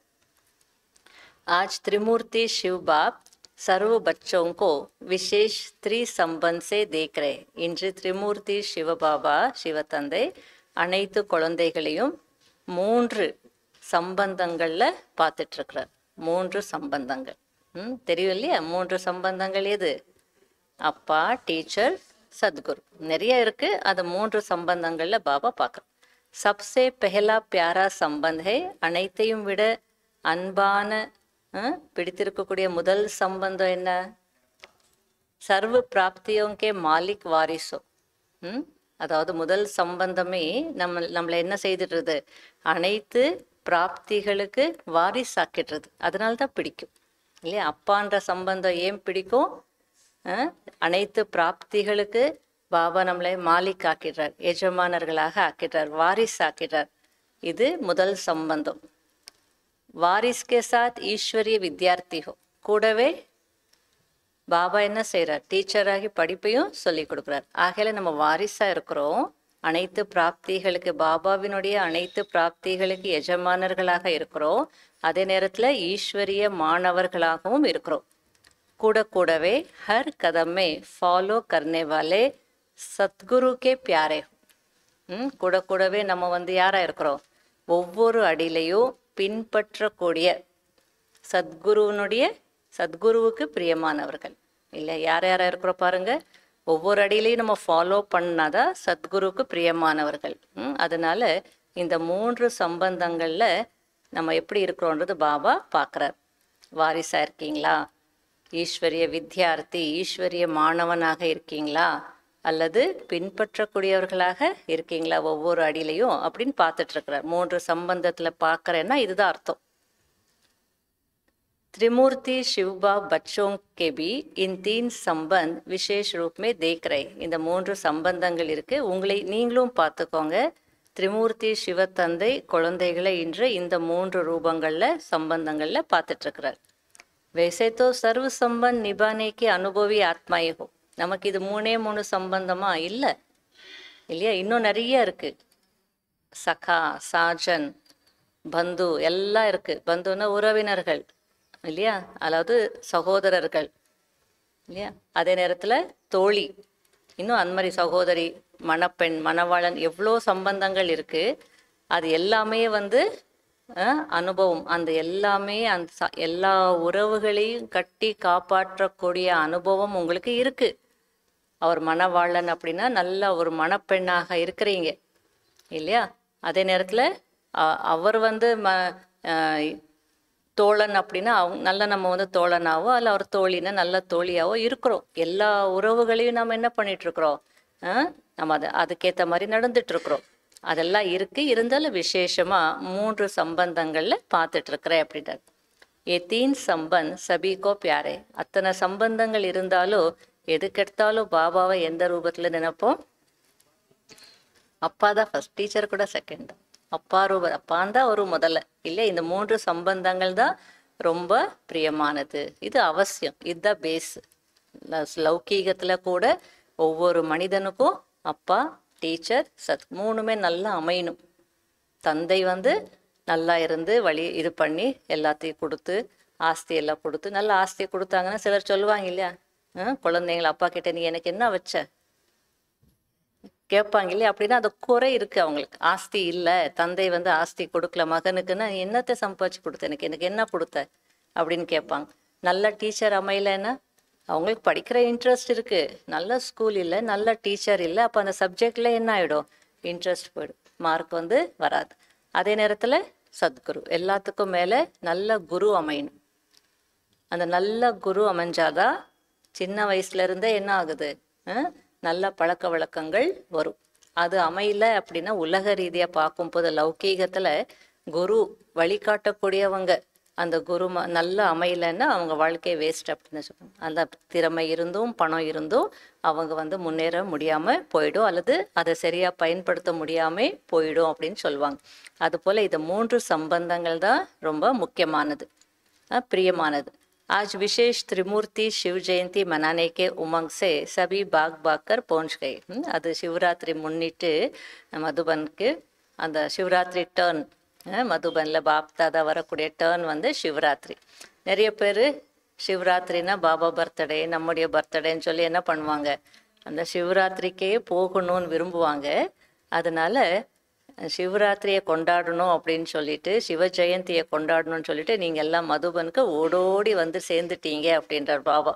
आज त्रिमूर्ति शिव बाप सर्व बच्चों को विशेष त्रि संबंध से देख रहे இன்று திரிமூர்த்தி சிவபாபா சிவத்தந்தை அனைத்து குழந்தைகளையும் மூன்று சம்பந்தங்கள்ல பார்த்துட்டு இருக்கிறார் மூன்று சம்பந்தங்கள் ம் தெரியும் இல்லையா மூன்று சம்பந்தங்கள் எது அப்பா டீச்சர் சத்குரு நிறைய இருக்கு அது மூன்று சம்பந்தங்கள்ல பாபா பார்க்குறோம் சப்சே பெஹலா பியாரா சம்பந்த் ஹை அனைத்தையும் விட அன்பான அஹ், பிடித்திருக்கக்கூடிய முதல் சம்பந்தம் என்ன சர்வ பிராப்தியோங்கே மாலிக் வாரிசோ ம் அதாவது முதல் சம்பந்தமே நம்ம நம்மளை என்ன செய்துடுறது அனைத்து பிராப்திகளுக்கு வாரிசாக்கிடுறது அதனால தான் பிடிக்கும் இல்லையா அப்பான்ற சம்பந்தம் ஏன் பிடிக்கும் அஹ், அனைத்து பிராப்திகளுக்கு பாபா நம்மளை மாலிக் ஆக்கிடுறார் எஜமானர்களாக ஆக்கிடுறார் வாரிசு ஆக்கிடுறார் இது முதல் சம்பந்தம் வாரிஸ் கே சாத் ஈஸ்வரிய வித்யார்த்தி ஹோ கூடவே பாபா என்ன செய்றார் டீச்சராகி படிப்பையும் சொல்லி கொடுக்குறார் ஆகையில நம்ம வாரிசா இருக்கிறோம் அனைத்து பிராப்திகளுக்கு பாபாவினுடைய அனைத்து பிராப்திகளுக்கு எஜமானர்களாக இருக்கிறோம் அதே நேரத்துல ஈஸ்வரிய மாணவர்களாகவும் இருக்கிறோம் கூட கூடவே ஹர் கதமே ஃபாலோ கர்னே வாலே சத்குரு கே பியாரே ஹோ. ம் கூட கூடவே நம்ம வந்து யாரா இருக்கிறோம் ஒவ்வொரு அடியிலையும் பின்பற்றக்கூடிய சத்குருவனுடைய சத்குருவுக்கு பிரியமானவர்கள் இல்லை யார் யாரா இருக்கிறோம் பாருங்க ஒவ்வொரு அடியிலையும் நம்ம ஃபாலோ பண்ணாதான் சத்குருவுக்கு பிரியமானவர்கள் ம் அதனால இந்த மூன்று சம்பந்தங்கள்ல நம்ம எப்படி இருக்கிறோன்றது பாபா பார்க்குறார் வாரிசா இருக்கீங்களா ஈஸ்வரிய வித்யார்த்தி ஈஸ்வரிய மாணவனாக இருக்கீங்களா அல்லது பின்பற்றக்கூடியவர்களாக இருக்கீங்களா ஒவ்வொரு அடியிலையும் அப்படின்னு பார்த்துட்டு இருக்கிறார் மூன்று சம்பந்தத்துல பார்க்கறேன்னா இதுதான் அர்த்தம் त्रिमूर्ति शिव बाप बच्चों के भी इन तीन संबंध विशेष रूप में देख रहे இந்த மூன்று சம்பந்தங்கள் இருக்கு உங்களை நீங்களும் பார்த்துக்கோங்க திரிமூர்த்தி சிவத்தந்தை குழந்தைகளை இன்று இந்த மூன்று ரூபங்கள்ல சம்பந்தங்கள்ல பார்த்துட்டு இருக்கிறார் वैसे तो सर्व संबंध निभाने के अनुभवी आत्माए हो நமக்கு இது மூணே மூணு சம்பந்தமா இல்லை இல்லையா இன்னும் நிறைய இருக்கு சகா சாஜன் பந்து எல்லாம் இருக்கு பந்துன்னா உறவினர்கள் இல்லையா அதாவது சகோதரர்கள் இல்லையா அதே நேரத்தில் தோழி இன்னும் அந்த மாதிரி சகோதரி மணப்பெண் மணவாளன் எவ்வளோ சம்பந்தங்கள் இருக்கு அது எல்லாமே வந்து அஹ், அனுபவம் அந்த எல்லாமே அந்த ச- எல்லா உறவுகளையும் கட்டி காப்பாற்றக்கூடிய அனுபவம் உங்களுக்கு இருக்கு அவர் மணவாளன் அப்படின்னா நல்ல ஒரு மணப்பெண்ணாக இருக்கிறீங்க இல்லையா அதே நேரத்தில் அவர் வந்து ம அஹ், தோழன் அப்படின்னா அவங்க நல்ல நம்ம வந்து தோழனாவோ அல்ல அவர் தோழினா நல்ல தோழியாவோ இருக்கிறோம் எல்லா உறவுகளையும் நம்ம என்ன பண்ணிட்டு இருக்கிறோம் அஹ், நம்ம அதை அதுக்கேற்ற மாதிரி நடந்துட்டு இருக்கிறோம் அதெல்லாம் இருக்கு இருந்தாலும் விசேஷமா மூன்று சம்பந்தங்கள்ல பார்த்துட்டு இருக்கிறேன் அப்படின்றார் ஏ தீன் சம்பந்த் சபிகோ பியாரே அத்தனை சம்பந்தங்கள் இருந்தாலும் எதுக்கெடுத்தாலும் பாபாவை எந்த ரூபத்துல நினைப்போம் அப்பா தான் ஃபர்ஸ்ட் டீச்சர் கூட செகண்ட் தான் அப்பா ரூப அப்பான் தான் ஒரு முதல்ல இல்லையா இந்த மூன்று சம்பந்தங்கள் தான் ரொம்ப பிரியமானது இது அவசியம் இதுதான் பேஸ் லௌகீகத்துல கூட ஒவ்வொரு மனிதனுக்கும் அப்பா டீச்சர் சத் மூணுமே நல்லா அமையணும் தந்தை வந்து நல்லா இருந்து வழி இது பண்ணி எல்லாத்தையும் கொடுத்து ஆஸ்தி எல்லாம் கொடுத்து நல்ல ஆஸ்தி கொடுத்தாங்கன்னா சிலர் சொல்லுவாங்க இல்லையா அஹ் குழந்தைங்கள அப்பா கிட்ட நீ எனக்கு என்ன வச்ச கேட்பாங்க இல்லையா அப்படின்னா அது குறை இருக்கு அவங்களுக்கு ஆஸ்தி இல்லை தந்தை வந்து ஆஸ்தி கொடுக்கல மகனுக்குன்னா நீ என்னத்தை சம்பாதிச்சு கொடுத்த எனக்கு எனக்கு என்ன கொடுத்த அப்படின்னு கேட்பாங்க நல்ல டீச்சர் அமையலைன்னா அவங்களுக்கு படிக்கிற இன்ட்ரெஸ்ட் இருக்கு நல்ல ஸ்கூல் இல்லை நல்ல டீச்சர் இல்லை அப்போ அந்த சப்ஜெக்ட்ல என்ன ஆயிடும் இன்ட்ரெஸ்ட் போயிடும் மார்க் வந்து வராது அதே நேரத்தில் சத்குரு எல்லாத்துக்கும் மேலே நல்ல குரு அமையணும் அந்த நல்ல குரு அமைஞ்சாதான் சின்ன வயசுல இருந்தே என்ன ஆகுது அஹ், நல்ல பழக்க வழக்கங்கள் வரும் அது அமையல அப்படின்னா உலக ரீதியா பார்க்கும்போது லௌகீகத்துல குரு வழிகாட்டக்கூடியவங்க அந்த குரு ம- நல்ல அமையலைன்னா அவங்க வாழ்க்கை வேஸ்ட் அப்படின்னு சொல்லுவாங்க அந்த திறமை இருந்தும் பணம் இருந்தும் அவங்க வந்து முன்னேற முடியாம போயிடும் அல்லது அதை சரியா பயன்படுத்த முடியாம போயிடும் அப்படின்னு சொல்லுவாங்க அதுபோல இது மூன்று சம்பந்தங்கள் தான் ரொம்ப முக்கியமானது अ, प्रियमानद आज विशेष त्रिमूर्ति शिव जयंती मनाने के उमंग से सभी बाग बाग कर पहुंच गए हम्म, அது சிவராத்திரி முன்னிட்டு மதுபனுக்கு அந்த சிவராத்திரி டேர்ன் மதுபனில் பாப் தாதா வரக்கூடிய டேர்ன் வந்து சிவராத்திரி நிறைய பேர் சிவராத்திரினா பாபா பர்த்டே நம்முடைய பர்த்டேன்னு சொல்லி என்ன பண்ணுவாங்க அந்த சிவராத்திரிக்கே போகணும்னு விரும்புவாங்க அதனால சிவராத்திரியை கொண்டாடணும் அப்படின்னு சொல்லிட்டு சிவ ஜெயந்தியை கொண்டாடணும்னு சொல்லிட்டு நீங்க எல்லாம் மதுபனுக்கு ஓடோடி வந்து சேர்ந்துட்டீங்க அப்படின்றார் பாபா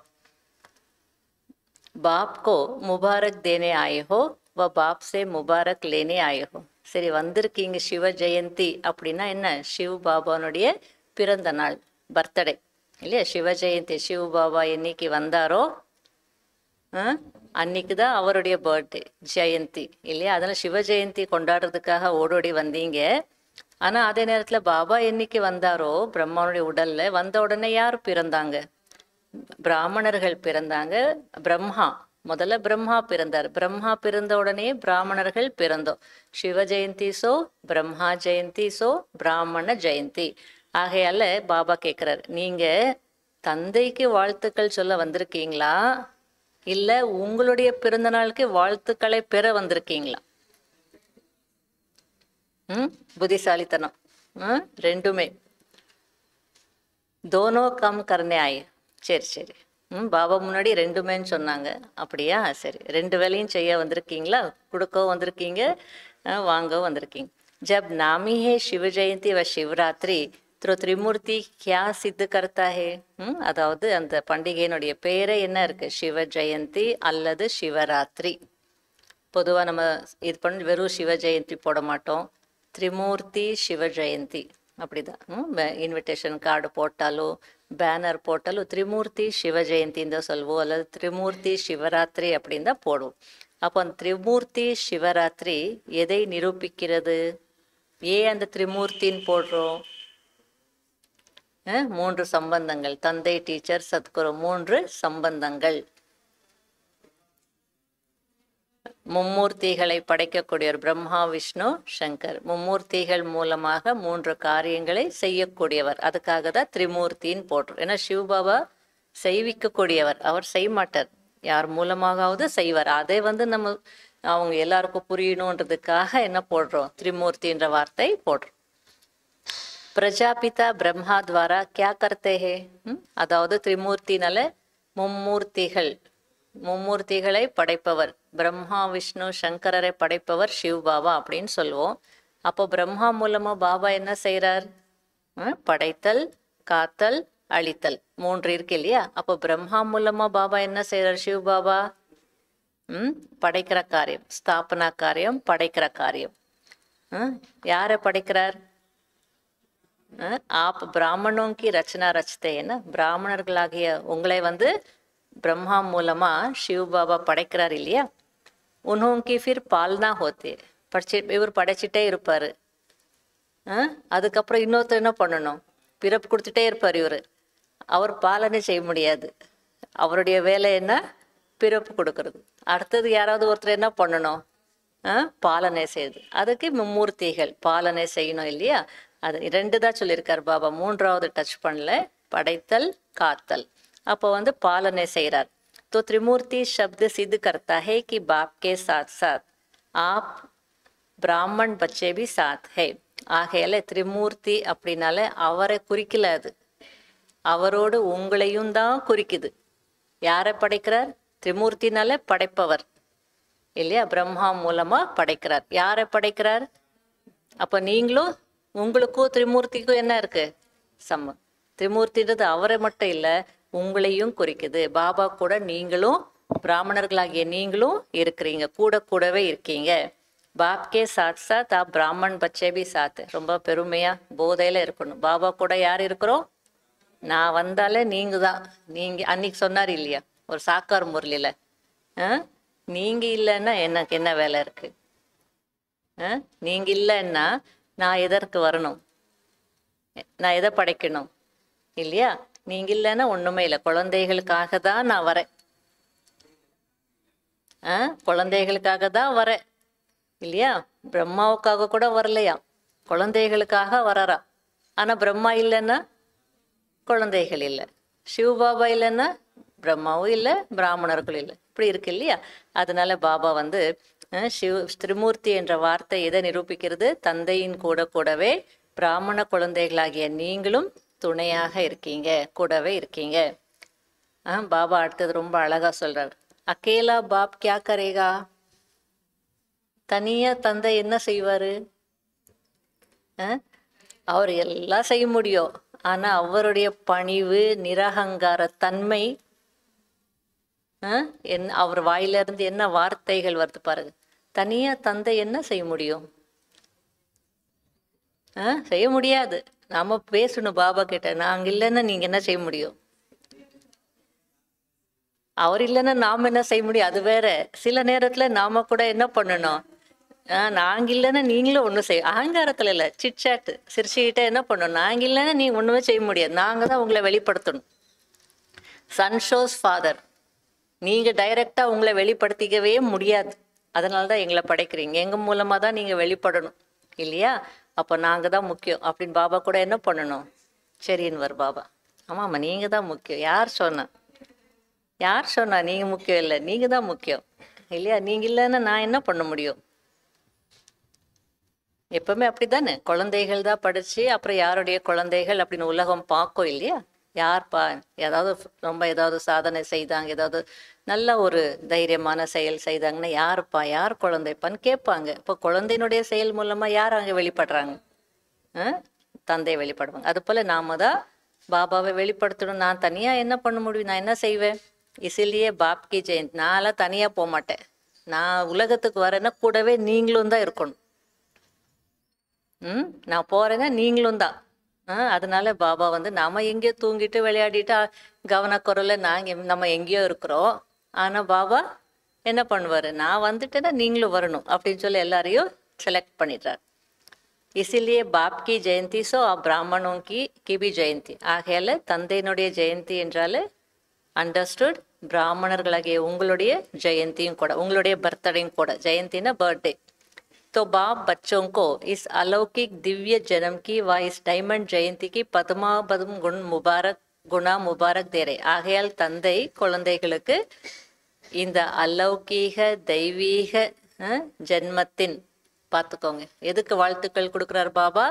बाप को मुबारक देने आए हो व बाप से मुबारक लेने आए हो சரி வந்திருக்கீங்க சிவ ஜெயந்தி அப்படின்னா என்ன சிவ் பாபானுடைய பிறந்த நாள் பர்த்டே இல்லையா சிவ ஜெயந்தி சிவ் பாபா என்னைக்கு வந்தாரோ ஆ? அன்னைக்கு தான் அவருடைய பர்த்டே ஜெயந்தி இல்லையா அதனால சிவ ஜெயந்தி கொண்டாடுறதுக்காக ஓடோடி வந்தீங்க ஆனா அதே நேரத்துல பாபா என்னைக்கு வந்தாரோ பிரம்மாவுடைய உடல்ல வந்த உடனே யார் பிறந்தாங்க பிராமணர்கள் பிறந்தாங்க பிரம்மா முதல்ல பிரம்மா பிறந்தார் பிரம்மா பிறந்த உடனே பிராமணர்கள் பிறந்தோம் சிவ ஜெயந்தி சோ பிரம்மா ஜெயந்தி சோ பிராமண ஜெயந்தி ஆகையால பாபா கேக்குறாரு நீங்க தந்தைக்கு வாழ்த்துக்கள் சொல்ல வந்திருக்கீங்களா இல்ல உங்களுடைய பிறந்த நாளுக்கு வாழ்த்துக்களை பெற வந்திருக்கீங்களா ம் புத்திசாலித்தனம் ம் ரெண்டுமே தோனோ கம் கர்னே ஆயி சரி சரி ம் பாபா முன்னாடி ரெண்டுமேன்னு சொன்னாங்க அப்படியா சரி ரெண்டு வேலையும் செய்ய வந்திருக்கீங்களா கொடுக்கவும் வந்திருக்கீங்க அஹ், வாங்கவும் வந்திருக்கீங்க ஜப் நாமி ஹே சிவ ஜெயந்தி வ சிவராத்திரி திரு திரிமூர்த்தி கியா சித்து கர்த்தா ஹே ம் அதாவது அந்த பண்டிகையினுடைய பேரே என்ன இருக்கு சிவ ஜெயந்தி அல்லது சிவராத்திரி பொதுவாக நம்ம இது பண்ணி வெறும் சிவ ஜெயந்தி போட மாட்டோம் திரிமூர்த்தி சிவ ஜெயந்தி அப்படிதான் இன்விடேஷன் கார்டு போட்டாலோ பேனர் போட்டாலோ திரிமூர்த்தி சிவ ஜெயந்தின்னு தான் சொல்லுவோம் அல்லது திரிமூர்த்தி சிவராத்திரி அப்படின்னு தான் போடுவோம் அப்போ அந்த திரிமூர்த்தி சிவராத்திரி எதை நிரூபிக்கிறது ஏன் அந்த திரிமூர்த்தின்னு போடுறோம் அஹ், மூன்று சம்பந்தங்கள் தந்தை டீச்சர் சத்குரு மூன்று சம்பந்தங்கள் மும்மூர்த்திகளை படைக்கக்கூடியவர் பிரம்மா விஷ்ணு சங்கர் மும்மூர்த்திகள் மூலமாக மூன்று காரியங்களை செய்யக்கூடியவர் அதுக்காக தான் திரிமூர்த்தின்னு போட்டுரும் ஏன்னா சிவபாபா செய்விக்கக்கூடியவர் அவர் செய்ய மாட்டார் யார் மூலமாகாவது செய்வார் அதை வந்து நம்ம அவங்க எல்லாருக்கும் புரியணுன்றதுக்காக என்ன போடுறோம் திரிமூர்த்தின்ற வார்த்தை போடுறோம் பிரஜாபிதா பிரம்மா துவாரா கியா கர்த்தே ஹே ம்? அதாவது திரிமூர்த்தினால மும்மூர்த்திகள் மும்மூர்த்திகளை படைப்பவர் பிரம்மா விஷ்ணு சங்கரரை படைப்பவர் சிவ் பாபா அப்படின்னு சொல்லுவோம் அப்போ பிரம்மா மூலமா பாபா என்ன செய்றார் ம்? படைத்தல் காத்தல் அழித்தல் மூன்று இருக்கு இல்லையா அப்போ பிரம்மா மூலமா பாபா என்ன செய்றார் சிவ் பாபா ம் படைக்கிற காரியம் ஸ்தாபனா காரியம் படைக்கிற காரியம் ம்? யாரை படைக்கிறார் अ, आप ब्राह्मणों की रचना रचते हैं ना பிராமணர்களாகிய உங்களை வந்து பிரம்மா மூலமா சிவ பாபா படைக்கிறார் இல்லையா உன்ஹோங்கி ஃபிர் பால்னா ஹோத்தே படிச்சு இவர் படைச்சிட்டே இருப்பாரு ஆ? அதுக்கப்புறம் இன்னொருத்தர் என்ன பண்ணணும் பிறப்பு கொடுத்துட்டே இருப்பார் இவர் அவர் பாலனை செய்ய முடியாது அவருடைய வேலை என்ன பிறப்பு கொடுக்கறது அடுத்தது யாராவது ஒருத்தர் என்ன பண்ணணும் ஆ? பாலனை செய்யுது அதுக்கு மும்மூர்த்திகள் பாலனை செய்யணும் இல்லையா அது ரெண்டு தான் சொல்லியிருக்கார் பாபா மூன்றாவது டச் பண்ணல படைத்தல் காத்தல் அப்போ வந்து பாலனை செய்கிறார் तो त्रिमूर्ति शब्द सिद्ध करता है कि बाप के साथ साथ आप பிராமன் பச்சே பி சாத் ஹே ஆகையால திரிமூர்த்தி அப்படின்னால அவரை குறிக்கல அது அவரோடு உங்களையும் தான் குறிக்குது யாரை படைக்கிறார் திரிமூர்த்தினால படைப்பவர் இல்லையா பிரம்மா மூலமா படைக்கிறார் யாரை படைக்கிறார் அப்ப நீங்களும் உங்களுக்கும் திரிமூர்த்திக்கும் என்ன இருக்கு சம்ம திரிமூர்த்தின்றது அவரை மட்டும் இல்ல உங்களையும் குறிக்குது பாபா கூட நீங்களும் பிராமணர்களாகிய நீங்களும் இருக்கிறீங்க கூட கூடவே இருக்கீங்க பாப்கே சாத் சாத் ஆ பிராமன் பச்சே பி சாத் ரொம்ப பெருமையா போதையில இருக்கணும் பாபா கூட யார் இருக்கிறோம் நான் வந்தாலே நீங்க தான் நீங்க அன்னைக்கு சொன்னார் இல்லையா ஒரு சாக்கார் முரளியில் நீங்க இல்லைன்னா எனக்கு என்ன வேலை இருக்கு ஆ? நீங்க இல்லைன்னா நான் எதற்கு வரணும் நான் எதை படைக்கணும் இல்லையா நீங்க இல்லைன்னா ஒண்ணுமே இல்லை குழந்தைகளுக்காக தான் நான் வரேன் ஆ குழந்தைகளுக்காக தான் வரேன் இல்லையா பிரம்மாவுக்காக கூட வரலையா குழந்தைகளுக்காக வரறா ஆனா பிரம்மா இல்லைன்னா குழந்தைகள் இல்லை சிவபாபா இல்லைன்னா பிரம்மாவும் இல்லை பிராமணர்களும் இல்லை இப்படி இருக்கு இல்லையா அதனால பாபா வந்து அஹ், சிவ திரிமூர்த்தி என்ற வார்த்தை எதை நிரூபிக்கிறது தந்தையின் கூட கூடவே பிராமண குழந்தைகளாகிய நீங்களும் துணையாக இருக்கீங்க கூடவே இருக்கீங்க ஆ பாபா அடுத்தது ரொம்ப அழகா சொல்றார் அகேலா பாப் கியா கரேகா தனியா தந்தை என்ன செய்வாரு ஆ? அவர் எல்லாம் செய்ய முடியும் ஆனா அவருடைய பணிவு நிரகங்கார தன்மை ஆ? என் அவர் வாயில இருந்து என்ன வார்த்தைகள் வருது பாருங்க தனியா தந்தை என்ன செய்ய முடியும் ஆ? செய்ய முடியாது நாம பேசணும் பாபா கிட்ட நாங்க இல்லைன்னா நீங்க என்ன செய்ய முடியும் அவர் இல்லைன்னா நாம என்ன செய்ய முடியும் அது வேற சில நேரத்துல நாம கூட என்ன பண்ணணும் ஆஹ் நாங்க இல்லைன்னா நீங்களும் ஒண்ணும் செய்ய அகங்காரத்துல இல்ல சிட்சாட்டு சிரிச்சுக்கிட்டே என்ன பண்ணணும் நாங்க இல்லைன்னா நீங்க ஒண்ணுமே செய்ய முடியாது நாங்க தான் உங்களை வெளிப்படுத்தணும் சன் ஷோஸ் ஃபாதர் நீங்க டைரக்டா உங்களை வெளிப்படுத்திக்கவே முடியாது அதனால தான் எங்களை படைக்கிறீங்க எங்க மூலமா தான் நீங்க வெளிப்படணும் இல்லையா அப்போ நாங்க தான் முக்கியம் அப்படின்னு பாபா கூட என்ன பண்ணணும் சரின்னுவர் பாபா ஆமாம்மா நீங்க தான் முக்கியம் யார் சொன்னா யார் சொன்னா நீங்க முக்கியம் இல்லை நீங்க தான் முக்கியம் இல்லையா நீங்க இல்லைன்னா நான் என்ன பண்ண முடியும் எப்பவுமே அப்படித்தானே குழந்தைகள் தான் படிச்சு அப்புறம் யாருடைய குழந்தைகள் அப்படின்னு உலகம் பார்க்கும் இல்லையா யார்ப்பா ஏதாவது ரொம்ப ஏதாவது சாதனை செய்தாங்க ஏதாவது நல்ல ஒரு தைரியமான செயல் செய்தாங்கன்னா யாருப்பா யார் குழந்தைப்பான்னு கேட்பாங்க இப்போ குழந்தையினுடைய செயல் மூலமா யார் அங்கே வெளிப்படுறாங்க ஆ? தந்தை வெளிப்படுவாங்க அது போல நாம தான் பாபாவை வெளிப்படுத்தணும் நான் தனியா என்ன பண்ண முடியும் நான் என்ன செய்வேன் இசிலியே பாப்கி ஜெயந்த் நான்லாம் தனியா போக மாட்டேன் நான் உலகத்துக்கு வரேன்னா கூடவே நீங்களும் தான் இருக்கணும் ம் நான் போறேன்னா நீங்களும் தான் ஆ அதனால பாபா வந்து நாம எங்கேயோ தூங்கிட்டு விளையாடிட்டு அ, கவனக்குறையில நாங்க நம்ம எங்கேயோ இருக்கிறோம் ஆனா பாபா என்ன பண்ணுவாரு நான் வந்துட்டேன்னா நீங்களும் வரணும் அப்படின்னு சொல்லி எல்லாரையும் செலக்ட் பண்ணிடுறாரு இசிலியே பாப் கி ஜெயந்தி சோ பிராமணோं की की भी ஜெயந்தி ஆகையால தந்தையினுடைய ஜெயந்தி என்றாலே அண்டர்ஸ்டுட் பிராமணர்களாகிய உங்களுடைய ஜெயந்தியும் கூட உங்களுடைய பர்த்டேயும் கூட ஜெயந்தினா பர்த்டே तो बाप बच्चों को इस अलौकिक दिव्य जन्म की व इस डायमंड जयंती की पद्मा पद्म गुण முபாரக் குணா முபாரக் தேரே ஆகையால் தந்தை குழந்தைகளுக்கு இந்த அலௌகீக தெய்வீக அஹ், ஜென்மத்தின் பார்த்துக்கோங்க எதுக்கு வாழ்த்துக்கள் கொடுக்குறார் பாபா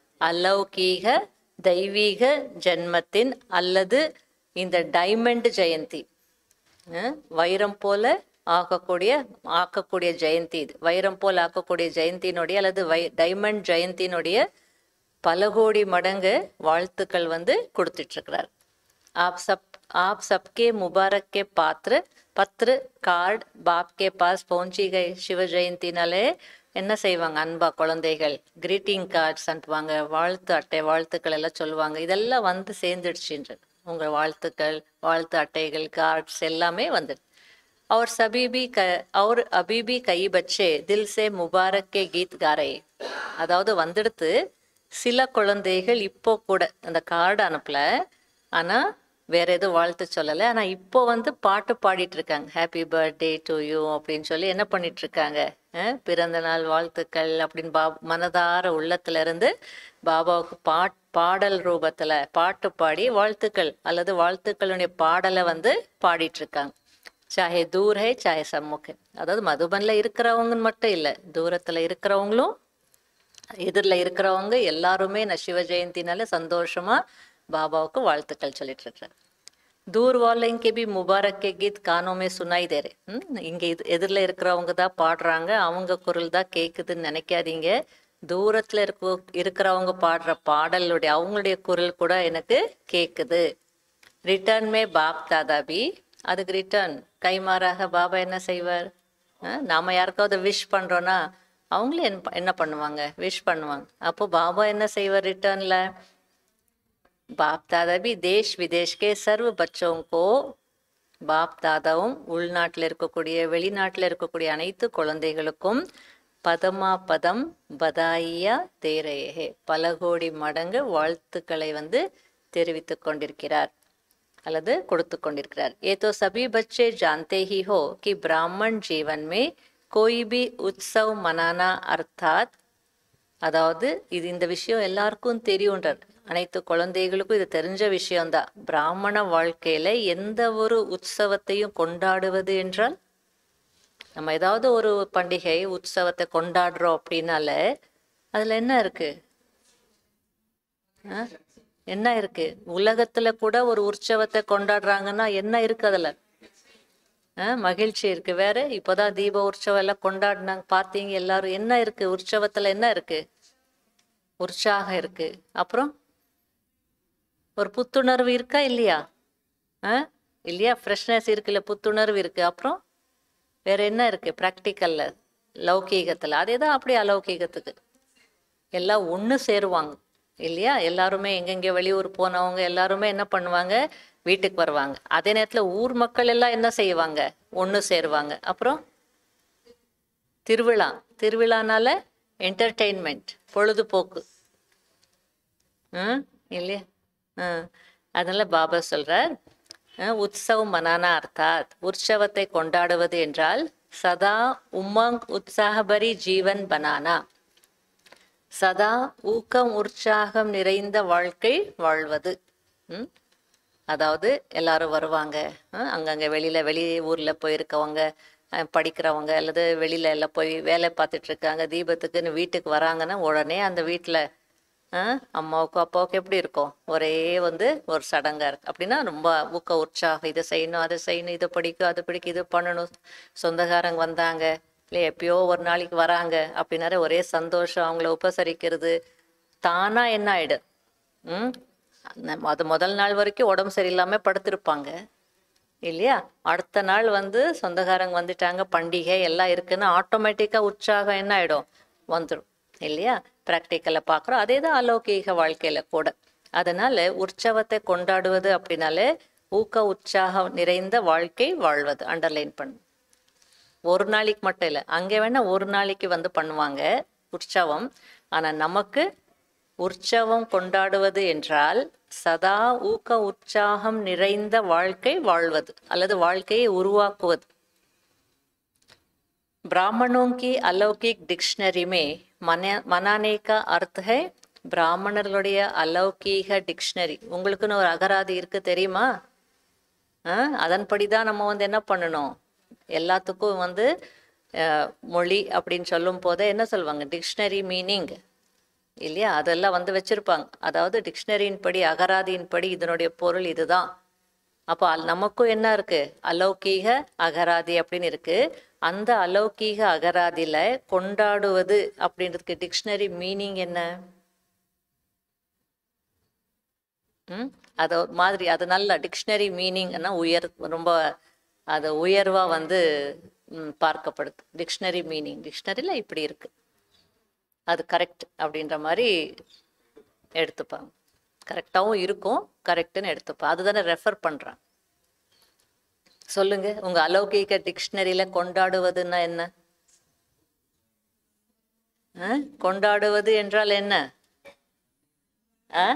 அலௌகீக தெய்வீக ஜென்மத்தின் அல்லது இந்த டைமண்ட் ஜெயந்தி அஹ், வைரம் போல ஆக்கக்கூடிய ஆக்கக்கூடிய ஜெயந்தி இது வைரம் போல ஆக்கக்கூடிய ஜெயந்தியினுடைய அல்லது வை டைமண்ட் ஜெயந்தியினுடைய பல கோடி மடங்கு வாழ்த்துக்கள் வந்து கொடுத்துட்டு இருக்கிறார் आप सब आप सबके मुबारक के पात्र பத்ரு கார்டு பாப் கே பாஸ் பहुंची गए சிவ ஜெயந்தினாலே என்ன செய்வாங்க அன்பா குழந்தைகள் கிரீட்டிங் கார்ட்ஸ் அனுப்புவாங்க வாழ்த்து அட்டை வாழ்த்துக்கள் எல்லாம் சொல்லுவாங்க இதெல்லாம் வந்து சேர்ந்துடுச்சுன்ற உங்கள் வாழ்த்துக்கள் வாழ்த்து அட்டைகள் கார்ட்ஸ் எல்லாமே வந்துடு और सभी भी क, और अभी भी कई बच्चे दिल से मुबारक के गीत गा रहे हैं. அதாவது வந்துடுத்து சில குழந்தைகள் இப்போ கூட அந்த கார்டு அனுப்பல ஆனா வேற எதுவும் வாழ்த்து சொல்லலை ஆனா இப்போ வந்து பாட்டு பாடிட்டு இருக்காங்க ஹாப்பி பர்த்டே டு யூ அப்படின்னு சொல்லி என்ன பண்ணிட்டு இருக்காங்க அஹ், பிறந்த நாள் வாழ்த்துக்கள் அப்படின்னு பா மனதார உள்ளத்துல இருந்து பாபாவுக்கு பாட் பாடல் ரூபத்துல பாட்டு பாடி வாழ்த்துக்கள் அல்லது வாழ்த்துக்களுடைய பாடலை வந்து பாடிட்டு இருக்காங்க சாஹே தூர் ஹே சாஹே சம்முக் ஹே அதாவது மதுபன்ல இருக்கிறவங்க மட்டும் இல்லை தூரத்துல இருக்கிறவங்களும் எதிரில் இருக்கிறவங்க எல்லாருமே நான் சிவ ஜெயந்தினால சந்தோஷமா பாபாவுக்கு வாழ்த்துக்கள் சொல்லிட்டு இருக்கிறேன் தூர் வாழைங்க பி முபாரக் கே கீத் கானோமே சுனாய் தேரே ம், இங்க இது எதிரில் இருக்கிறவங்க தான் பாடுறாங்க அவங்க குரல் தான் கேக்குதுன்னு நினைக்காதீங்க தூரத்துல இருக்க இருக்கிறவங்க பாடுற பாடலுடைய அவங்களுடைய குரல் கூட எனக்கு கேக்குது ரிட்டர்ன் மே பாப் தாதா பி அதுக்கு ரிட்டர்ன் கைமாறாக பாபா என்ன செய்வார் அஹ், நாம யாருக்காவது விஷ் பண்றோம்னா அவங்களும் என்ன என்ன பண்ணுவாங்க விஷ் பண்ணுவாங்க அப்போ பாபா என்ன செய்வார் ரிட்டர்ன்ல बाप दादा भी देश विदेश के सर्व बच्चों को பாப் தாதாவும் உள்நாட்டில் இருக்கக்கூடிய வெளிநாட்டில் இருக்கக்கூடிய அனைத்து குழந்தைகளுக்கும் பதமா பதம் பதாயியா தேரையே பல கோடி மடங்கு வாழ்த்துக்களை வந்து தெரிவித்துக் கொண்டிருக்கிறார் அல்லது கொடுத்து கொண்டிருக்கிறார் ये तो सभी बच्चे जानते ही हो कि ब्राह्मण जीवन में कोई भी उत्सव मनाना अर्थात அதாவது இது இந்த விஷயம் எல்லாருக்கும் தெரியுன்றார் அனைத்து குழந்தைகளுக்கும் இது தெரிஞ்ச விஷயம்தான் பிராமண வாழ்க்கையில எந்த ஒரு உற்சவத்தையும் கொண்டாடுவது என்றால் நம்ம ஏதாவது ஒரு பண்டிகை உற்சவத்தை கொண்டாடுறோம் அப்படின்னால அதுல என்ன இருக்கு ஆ? என்ன இருக்கு உலகத்துல கூட ஒரு உற்சவத்தை கொண்டாடுறாங்கன்னா என்ன இருக்கு அதுல ஆ, மகிழ்ச்சி இருக்கு வேற இப்போதான் தீப உற்சவம் எல்லாம் கொண்டாடினாங்க பார்த்தீங்க எல்லாரும் என்ன இருக்கு உற்சவத்துல என்ன இருக்கு உற்சாகம் இருக்கு அப்புறம் ஒரு புத்துணர்வு இருக்கா இல்லையா ஆ இல்லையா ஃப்ரெஷ்னஸ் இருக்குல்ல புத்துணர்வு இருக்கு அப்புறம் வேற என்ன இருக்கு ப்ராக்டிக்கல்ல லௌகீகத்துல அதே தான் அப்படியே அலௌகீகத்துக்கு எல்லாம் ஒன்று சேருவாங்க இல்லையா எல்லாருமே எங்கெங்கே வெளியூர் போனவங்க எல்லாருமே என்ன பண்ணுவாங்க வீட்டுக்கு வருவாங்க அதே நேரத்தில் ஊர் மக்கள் எல்லாம் என்ன செய்வாங்க ஒன்று சேருவாங்க அப்புறம் திருவிழா திருவிழானால என்டர்டெயின்மெண்ட் பொழுதுபோக்கு ம் இல்லையா ஆ அதனால பாபா சொல்றார் அஹ், உற்சவம் மனானா அர்த்தாத் உற்சவத்தை கொண்டாடுவது என்றால் சதா உமங் உற்சாகபரி ஜீவன் பனானா சதா ஊக்கம் உற்சாகம் நிறைந்த வாழ்க்கை வாழ்வது ம்? அதாவது எல்லாரும் வருவாங்க அஹ் அங்கங்க வெளியில வெளி ஊர்ல போயிருக்கவங்க அஹ் படிக்கிறவங்க அல்லது வெளியில எல்லாம் போய் வேலை பார்த்துட்டு இருக்காங்க தீபத்துக்குன்னு வீட்டுக்கு வராங்கன்னா உடனே அந்த வீட்டுல அஹ் அம்மாவுக்கும் அப்பாவுக்கும் எப்படி இருக்கும் ஒரே வந்து ஒரு சடங்கா இருக்கு அப்படின்னா ரொம்ப ஊக்க உற்சாகம் இதை செய்யணும் அதை செய்யணும் இதை படிக்கும் அதை பிடிக்கும் இது பண்ணணும் சொந்தக்காரங்க வந்தாங்க இல்லை எப்பயோ ஒரு நாளைக்கு வராங்க அப்படின்னாரு ஒரே சந்தோஷம் அவங்கள உபசரிக்கிறது தானா என்ன ஆயிடும் ம் நம்ம அது முதல் நாள் வரைக்கும் உடம்பு சரியில்லாம படுத்திருப்பாங்க இல்லையா அடுத்த நாள் வந்து சொந்தக்காரங்க வந்துட்டாங்க பண்டிகை எல்லாம் இருக்குன்னு ஆட்டோமேட்டிக்கா உற்சாகம் என்ன ஆயிடும் வந்துடும் இல்லையா ப்ராக்டிக்கலை பார்க்குறோம் அதே தான் அலௌகீக வாழ்க்கையில கூட அதனால உற்சவத்தை கொண்டாடுவது அப்படின்னாலே ஊக்க உற்சாகம் நிறைந்த வாழ்க்கை வாழ்வது அண்டர்லைன் பண்ணு ஒரு நாளைக்கு மட்டும் இல்லை அங்கே வேணா ஒரு நாளைக்கு வந்து பண்ணுவாங்க உற்சவம் ஆனா நமக்கு உற்சவம் கொண்டாடுவது என்றால் சதா ஊக்க உற்சாகம் நிறைந்த வாழ்க்கை வாழ்வது அல்லது வாழ்க்கையை உருவாக்குவது ब्राह्मणों की अलौकिक डिक्शनरी में मना मनाने का अर्थ है பிராமணர்களுடைய அலௌகீக டிக்ஷனரி உங்களுக்குன்னு ஒரு அகராதி இருக்கு தெரியுமா ஆ அதன்படி தான் நம்ம வந்து என்ன பண்ணணும் எல்லாத்துக்கும் வந்து அஹ், மொழி அப்படின்னு சொல்லும் போதே என்ன சொல்லுவாங்க டிக்ஷனரி மீனிங் இல்லையா அதெல்லாம் வந்து வச்சிருப்பாங்க அதாவது டிக்ஷனரியின் படி அகராதியின் படி இதனுடைய பொருள் இதுதான் அப்போ அல்- நமக்கும் என்ன இருக்கு அலௌகீக அகராதி அப்படின்னு இருக்கு அந்த அலௌகீக அகராதியில கொண்டாடுவது அப்படின்றதுக்கு டிக்ஷனரி மீனிங் என்ன ம் அது ஒரு மாதிரி அது நல்ல டிக்ஷனரி மீனிங்னா உயர் ரொம்ப அது உயர்வா வந்து ம், பார்க்கப்படுது டிக்ஷனரி மீனிங் டிக்ஷனரியில் இப்படி இருக்கு அது கரெக்ட் அப்படின்ற மாதிரி எடுத்துப்பாங்க கரெக்டாகவும் இருக்கும் கரெக்டுன்னு எடுத்துப்பா அதுதானே ரெஃபர் பண்றான் சொல்லுங்க உங்க அலௌகிக டிக்ஷனரியில கொண்டாடுவதுன்னா என்ன ஆ? கொண்டாடுவது என்றால் என்ன ஆ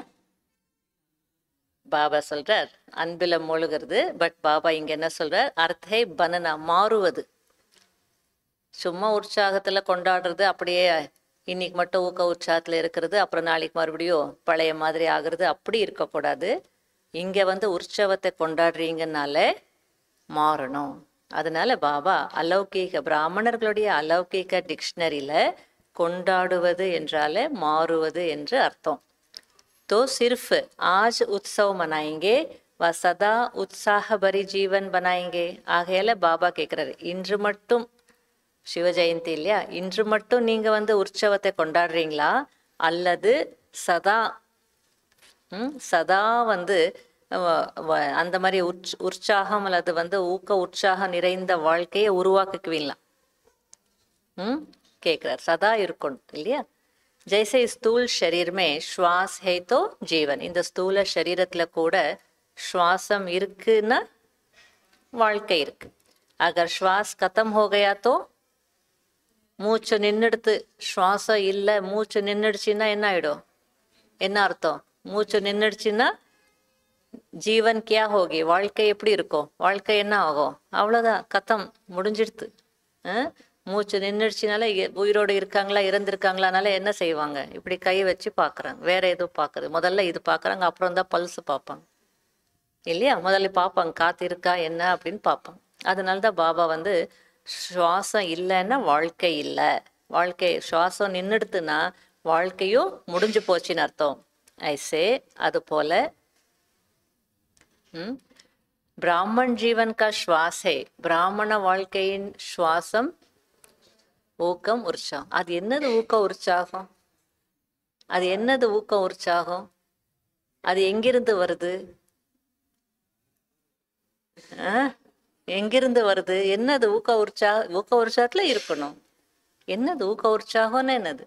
பாபா சொல்றார் அன்பில மூழ்கிறது பட் பாபா இங்க என்ன சொல்றார் அர்த்தே பனனா மாறுவது சும்மா உற்சாகத்துல கொண்டாடுறது அப்படியே இன்னைக்கு மட்டும் ஊக்க உற்சாகத்துல இருக்கிறது அப்புறம் நாளைக்கு மறுபடியும் பழைய மாதிரி ஆகுறது அப்படி இருக்கக்கூடாது இங்க வந்து உற்சவத்தை கொண்டாடுறீங்கனால மாறணும் அதனால பாபா அலௌகீக பிராமணர்களுடைய அலௌகீக டிக்ஷனரியில கொண்டாடுவது என்றாலே மாறுவது என்று அர்த்தம் तो सिर्फ आज उत्सव मनाएंगे व सदा उत्साह भरी जीवन बनाएंगे ஆகையால பாபா கேட்குறாரு இன்று மட்டும் சிவ ஜெயந்தி இல்லையா இன்று மட்டும் நீங்க வந்து உற்சவத்தை கொண்டாடுறீங்களா அல்லது சதா ம், சதா வந்து அஹ், வ- அந்த மாதிரி உற்ச உற்சாகம் அல்லது வந்து ஊக்க உற்சாகம் நிறைந்த வாழ்க்கையை உருவாக்குக்குவீங்களா ம் கேட்குறார் சதா இருக்கணும் இல்லையா जैसे स्थूल शरीर में श्वास है तो जीवन இந்த ஸ்தூல சரீரத்துல கூட சுவாசம் இருக்குன்னா வாழ்க்கை இருக்கு அகர் श्वास खत्म हो गया तो மூச்சு நின்னுடுத்து சுவாசம் இல்லை மூச்சு நின்னுடுச்சுன்னா என்ன ஆயிடும் என்ன அர்த்தம் மூச்சு நின்னுடுச்சுன்னா ஜீவன் கியா ஹோகி வாழ்க்கை எப்படி இருக்கும் வாழ்க்கை என்ன ஆகும் அவ்வளோதான் கத்தம் முடிஞ்சிடுத்து அஹ்? மூச்சு நின்றுச்சுனால உயிரோடு இருக்காங்களா இறந்துருக்காங்களானால என்ன செய்வாங்க இப்படி கை வச்சு பார்க்குறாங்க வேற எதுவும் பார்க்குது முதல்ல இது பார்க்குறாங்க அப்புறம் தான் பல்ஸ் பார்ப்பாங்க இல்லையா முதல்ல பார்ப்பாங்க காத்து இருக்கா என்ன அப்படின்னு பார்ப்பாங்க அதனால தான் பாபா வந்து சுவாசம் இல்லைன்னா வாழ்க்கை இல்லை வாழ்க்கை சுவாசம் நின்றுடுத்துன்னா வாழ்க்கையும் முடிஞ்சு போச்சுன்னு அர்த்தம் ஐசே அது போல ம் பிராமன் ஜீவன் கா சுவாஸ் ஹே பிராமண வாழ்க்கையின் சுவாசம் ஊக்கம் உற்சாகம் அது என்னது ஊக்க உற்சாகம் அது என்னது ஊக்க உற்சாகம் அது எங்கிருந்து வருது ஆ? எங்கிருந்து வருது என்னது ஊக்க உற்சாக ஊக்க உற்சாகத்துல இருக்கணும் என்னது ஊக்க உற்சாகம்னு என்னது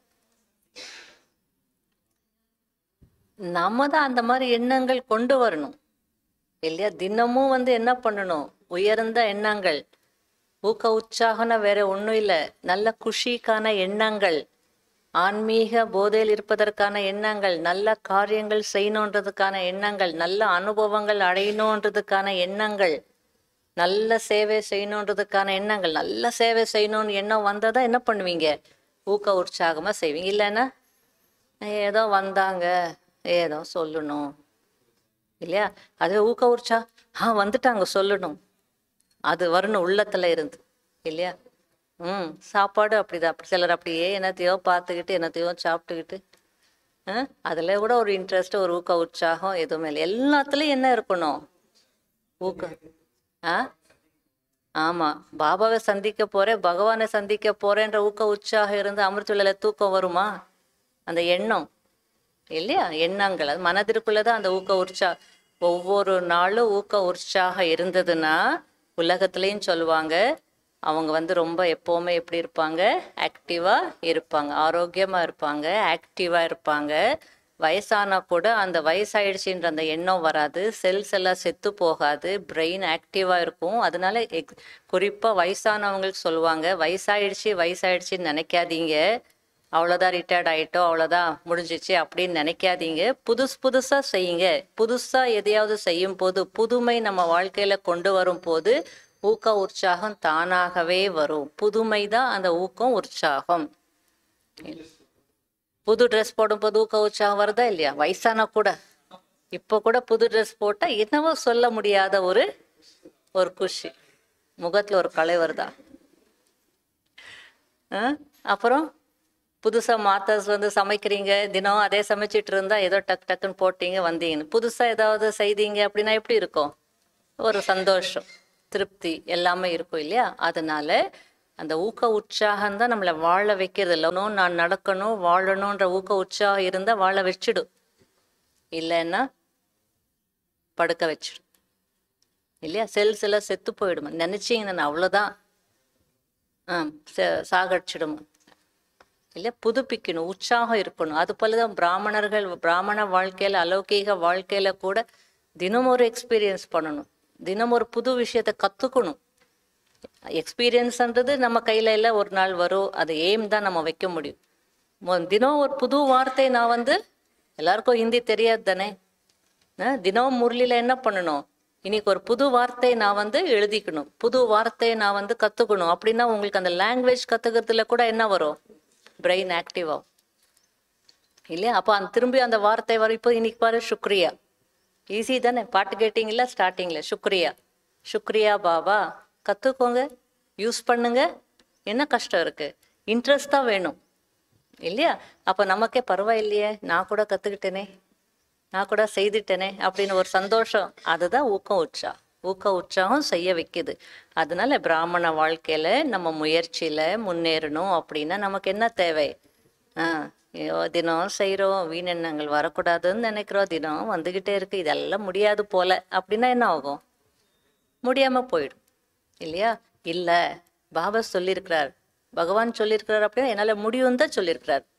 நம்ம தான் அந்த மாதிரி எண்ணங்கள் கொண்டு வரணும் இல்லையா தினமும் வந்து என்ன பண்ணணும் உயர்ந்த எண்ணங்கள் ஊக்க உற்சாகம்னா வேற ஒன்றும் இல்லை நல்ல குஷிக்கான எண்ணங்கள் ஆன்மீக போதையில் இருப்பதற்கான எண்ணங்கள் நல்ல காரியங்கள் செய்யணுன்றதுக்கான எண்ணங்கள் நல்ல அனுபவங்கள் அடையணுன்றதுக்கான எண்ணங்கள் நல்ல சேவை செய்யணுன்றதுக்கான எண்ணங்கள் நல்ல சேவை செய்யணும்னு எண்ணம் வந்தால் தான் என்ன பண்ணுவீங்க ஊக்க உற்சாகமாக செய்வீங்க இல்லைன்னா ஏதோ வந்தாங்க ஏதோ சொல்லணும் இல்லையா அது ஊக்க உற்சா ஆ வந்துட்டாங்க சொல்லணும் அது வரணும் உள்ளத்துல இருந்து இல்லையா ம் சாப்பாடு அப்படிதான் அப்படி சிலர் அப்படியே என்னத்தையோ பார்த்துக்கிட்டு என்னத்தையோ சாப்பிட்டுக்கிட்டு ஆ அதில் கூட ஒரு இன்ட்ரெஸ்ட் ஒரு ஊக்க உற்சாகம் எதுவுமே இல்லை எல்லாத்துலேயும் என்ன இருக்கணும் ஊக்கம் ஆ ஆமாம் பாபாவை சந்திக்க போறேன் பகவானை சந்திக்க போறேன்ற ஊக்க உற்சாகம் இருந்து அமிர்துள்ள தூக்கம் வருமா அந்த எண்ணம் இல்லையா எண்ணங்கள் அது மனதிற்குள்ள தான் அந்த ஊக்க உற்சா ஒவ்வொரு நாளும் ஊக்க உற்சாகம் இருந்ததுன்னா உலகத்துலேயும் சொல்லுவாங்க அவங்க வந்து ரொம்ப எப்போவுமே எப்படி இருப்பாங்க ஆக்டிவாக இருப்பாங்க ஆரோக்கியமாக இருப்பாங்க ஆக்டிவாக இருப்பாங்க வயசானா கூட அந்த வயசாயிடுச்சுன்ற அந்த எண்ணம் வராது செல்ஸ் எல்லாம் செத்து போகாது பிரெயின் ஆக்டிவாக இருக்கும் அதனால எக் குறிப்பாக வயசானவங்களுக்கு சொல்லுவாங்க வயசாயிடுச்சு வயசாயிடுச்சுன்னு நினைக்காதீங்க அவ்வளோதான் ரிட்டையர்ட் ஆகிட்டோம் அவ்வளோதான் முடிஞ்சிச்சு அப்படின்னு நினைக்காதீங்க புதுசு புதுசாக செய்யுங்க புதுசாக எதையாவது செய்யும் போது புதுமை நம்ம வாழ்க்கையில் கொண்டு வரும் போது ஊக்க உற்சாகம் தானாகவே வரும் புதுமை தான் அந்த ஊக்கம் உற்சாகம் புது ட்ரெஸ் போடும்போது ஊக்க உற்சாகம் வருதா இல்லையா வயசான கூட இப்போ கூட புது ட்ரெஸ் போட்டால் என்னவோ சொல்ல முடியாத ஒரு ஒரு குஷி முகத்தில் ஒரு கலை வருதா ஆ? அப்புறம் புதுசாக மாத்தர்ஸ் வந்து சமைக்கிறீங்க தினம் அதே சமைச்சிட்டு இருந்தா ஏதோ டக் டக்குன்னு போட்டீங்க வந்தீங்கன்னு புதுசாக ஏதாவது செய்தீங்க அப்படின்னா எப்படி இருக்கும் ஒரு சந்தோஷம் திருப்தி எல்லாமே இருக்கும் இல்லையா அதனால அந்த ஊக்க உற்சாகம் தான் நம்மளை வாழ வைக்கிறது இல்லை இன்னும் நான் நடக்கணும் வாழணுன்ற ஊக்க உற்சாகம் இருந்தால் வாழ வச்சிடும் இல்லைன்னா படுக்க வச்சிடும் இல்லையா செல்ஸ் எல்லாம் செத்து போயிடுமா நினைச்சீங்கன்னா அவ்வளோதான் ஆ ச- சாகடிச்சிடுமா இல்லையா புதுப்பிக்கணும் உற்சாகம் இருக்கணும் அது போல தான் பிராமணர்கள் பிராமண வாழ்க்கையில அலௌகீக வாழ்க்கையில கூட தினம் ஒரு எக்ஸ்பீரியன்ஸ் பண்ணணும் தினம் ஒரு புது விஷயத்த கத்துக்கணும் எக்ஸ்பீரியன்ஸ்ன்றது நம்ம கையில இல்லை ஒரு நாள் வரும் அது எய்ம் தான் நம்ம வைக்க முடியும் மொ- தினம் ஒரு புது வார்த்தை நான் வந்து எல்லாருக்கும் ஹிந்தி தெரியாது தானே ஆ, தினம் முரளியில் என்ன பண்ணணும் இன்னைக்கு ஒரு புது வார்த்தையை நான் வந்து எழுதிக்கணும் புது வார்த்தையை நான் வந்து கற்றுக்கணும் அப்படின்னா உங்களுக்கு அந்த லாங்குவேஜ் கற்றுக்கிறதுல கூட என்ன வரும் பிரெயின் ஆக்டிவ் ஆகும் இல்லையா அப்போ அந்த திரும்பி அந்த வார்த்தை வரும் இப்போ இன்னைக்கு பாரு சுக்ரியா ஈஸி தானே பாட்டு கேட்டிங்களா ஸ்டார்டிங்கில் சுக்ரியா சுக்ரியா பாபா கற்றுக்கோங்க யூஸ் பண்ணுங்க என்ன கஷ்டம் இருக்கு இன்ட்ரெஸ்ட் தான் வேணும் இல்லையா அப்போ நமக்கே பரவாயில்லையே நான் கூட கற்றுக்கிட்டேனே நான் கூட செய்துட்டேனே அப்படின்னு ஒரு சந்தோஷம் அதுதான் ஊக்கம் உற்சா ஊக்க உற்சாகம் செய்ய வைக்குது அதனால பிராமண வாழ்க்கையில நம்ம முயற்சியில முன்னேறணும் அப்படின்னா நமக்கு என்ன தேவை ஆ ஐயோ தினம் செய்கிறோம் வீணெண்ணங்கள் வரக்கூடாதுன்னு நினைக்கிறோம் தினம் வந்துக்கிட்டே இருக்கு இதெல்லாம் முடியாது போல அப்படின்னா என்ன ஆகும் முடியாம போயிடும் இல்லையா இல்லை பாபா சொல்லியிருக்கிறார் பகவான் சொல்லியிருக்கிறார் அப்படின்னா என்னால் முடியும் தான் சொல்லியிருக்கிறார்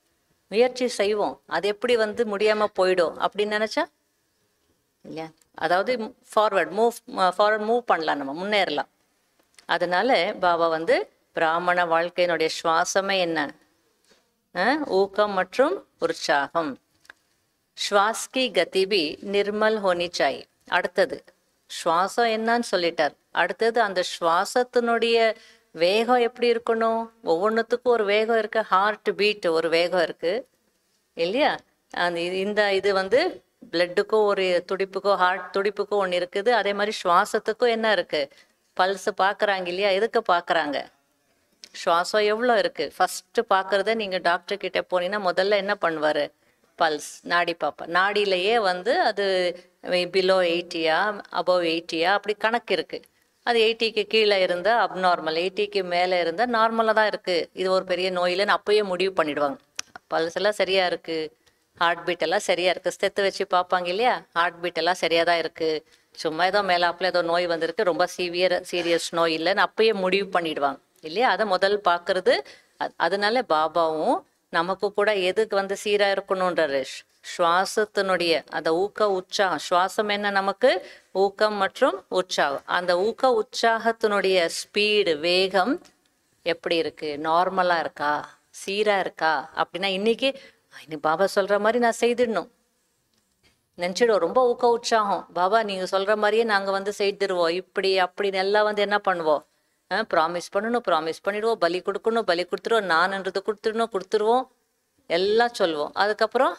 முயற்சி செய்வோம் அது எப்படி வந்து முடியாம போயிடும் அப்படின்னு நினைச்சா இல்லையா அதாவது ஃபார்வர்ட் மூவ் ஃபார்வர்ட் மூவ் பண்ணலாம் நம்ம முன்னேறலாம் அதனால பாபா வந்து பிராமண வாழ்க்கையினுடைய சுவாசமே என்ன அஹ், ஊக்கம் மற்றும் உற்சாகம் ஸ்வாஸ் கி கதி பி நிர்மல் ஹோனி சாய் அடுத்தது சுவாசம் என்னன்னு சொல்லிட்டார் அடுத்தது அந்த சுவாசத்தினுடைய வேகம் எப்படி இருக்கணும் ஒவ்வொன்றுத்துக்கும் ஒரு வேகம் இருக்கு ஹார்ட் பீட் ஒரு வேகம் இருக்கு இல்லையா அந்த இது- இந்த இது வந்து பிளட்டுக்கும் ஒரு துடிப்புக்கும் ஹார்ட் துடிப்புக்கும் ஒன்று இருக்குது அதே மாதிரி சுவாசத்துக்கும் என்ன இருக்கு பல்ஸ் பார்க்குறாங்க இல்லையா எதுக்கு பார்க்குறாங்க சுவாசம் எவ்வளோ இருக்கு ஃபர்ஸ்ட் பார்க்கறத நீங்க டாக்டர் கிட்ட போனீங்கன்னா முதல்ல என்ன பண்ணுவாரு பல்ஸ் நாடி பார்ப்பா நாடியிலேயே வந்து அது பிலோ எயிட்டியா அபவ் எயிட்டியா அப்படி கணக்கு இருக்கு அது எயிட்டிக்கு கீழே இருந்தால் அப்நார்மல் எயிட்டிக்கு மேலே இருந்தால் நார்மலாக தான் இருக்கு இது ஒரு பெரிய நோயில்னு அப்பயே முடிவு பண்ணிடுவாங்க பல்ஸ் எல்லாம் சரியா இருக்கு ஹார்ட் பீட் எல்லாம் சரியா இருக்கு ஸ்டெத்து வச்சு பார்ப்பாங்க இல்லையா ஹார்ட் பீட் எல்லாம் சரியா தான் இருக்கு சும்மா ஏதோ மேலாப்புல ஏதோ நோய் வந்திருக்கு ரொம்ப சீவியர் சீரியஸ் நோய் இல்லைன்னு அப்பயே முடிவு பண்ணிடுவாங்க இல்லையா அதை முதல் பார்க்கறது அ- அதனால பாபாவும் நமக்கு கூட எதுக்கு வந்து சீரா இருக்கணுன்றாரு ஸ்- சுவாசத்தினுடைய அந்த ஊக்க உற்சாகம் சுவாசம் என்ன நமக்கு ஊக்கம் மற்றும் உற்சாகம் அந்த ஊக்க உற்சாகத்தினுடைய ஸ்பீடு வேகம் எப்படி இருக்கு நார்மலா இருக்கா சீரா இருக்கா அப்படின்னா இன்னைக்கு "ஆ, இன்னைக்கு பாபா சொல்ற மாதிரி நான் செய்திடணும் நினச்சிடுவோம் ரொம்ப ஊக்க உற்சாகம் பாபா நீங்கள் சொல்கிற மாதிரியே நாங்கள் வந்து செய்திருவோம் இப்படி அப்படின்னு எல்லாம் வந்து என்ன பண்ணுவோம் ப்ராமிஸ் பண்ணணும் ப்ராமிஸ் பண்ணிடுவோம் பலி கொடுக்கணும் பலி கொடுத்துருவோம் நான்ன்றது கொடுத்துடணும் கொடுத்துருவோம் எல்லாம் சொல்லுவோம் அதுக்கப்புறம்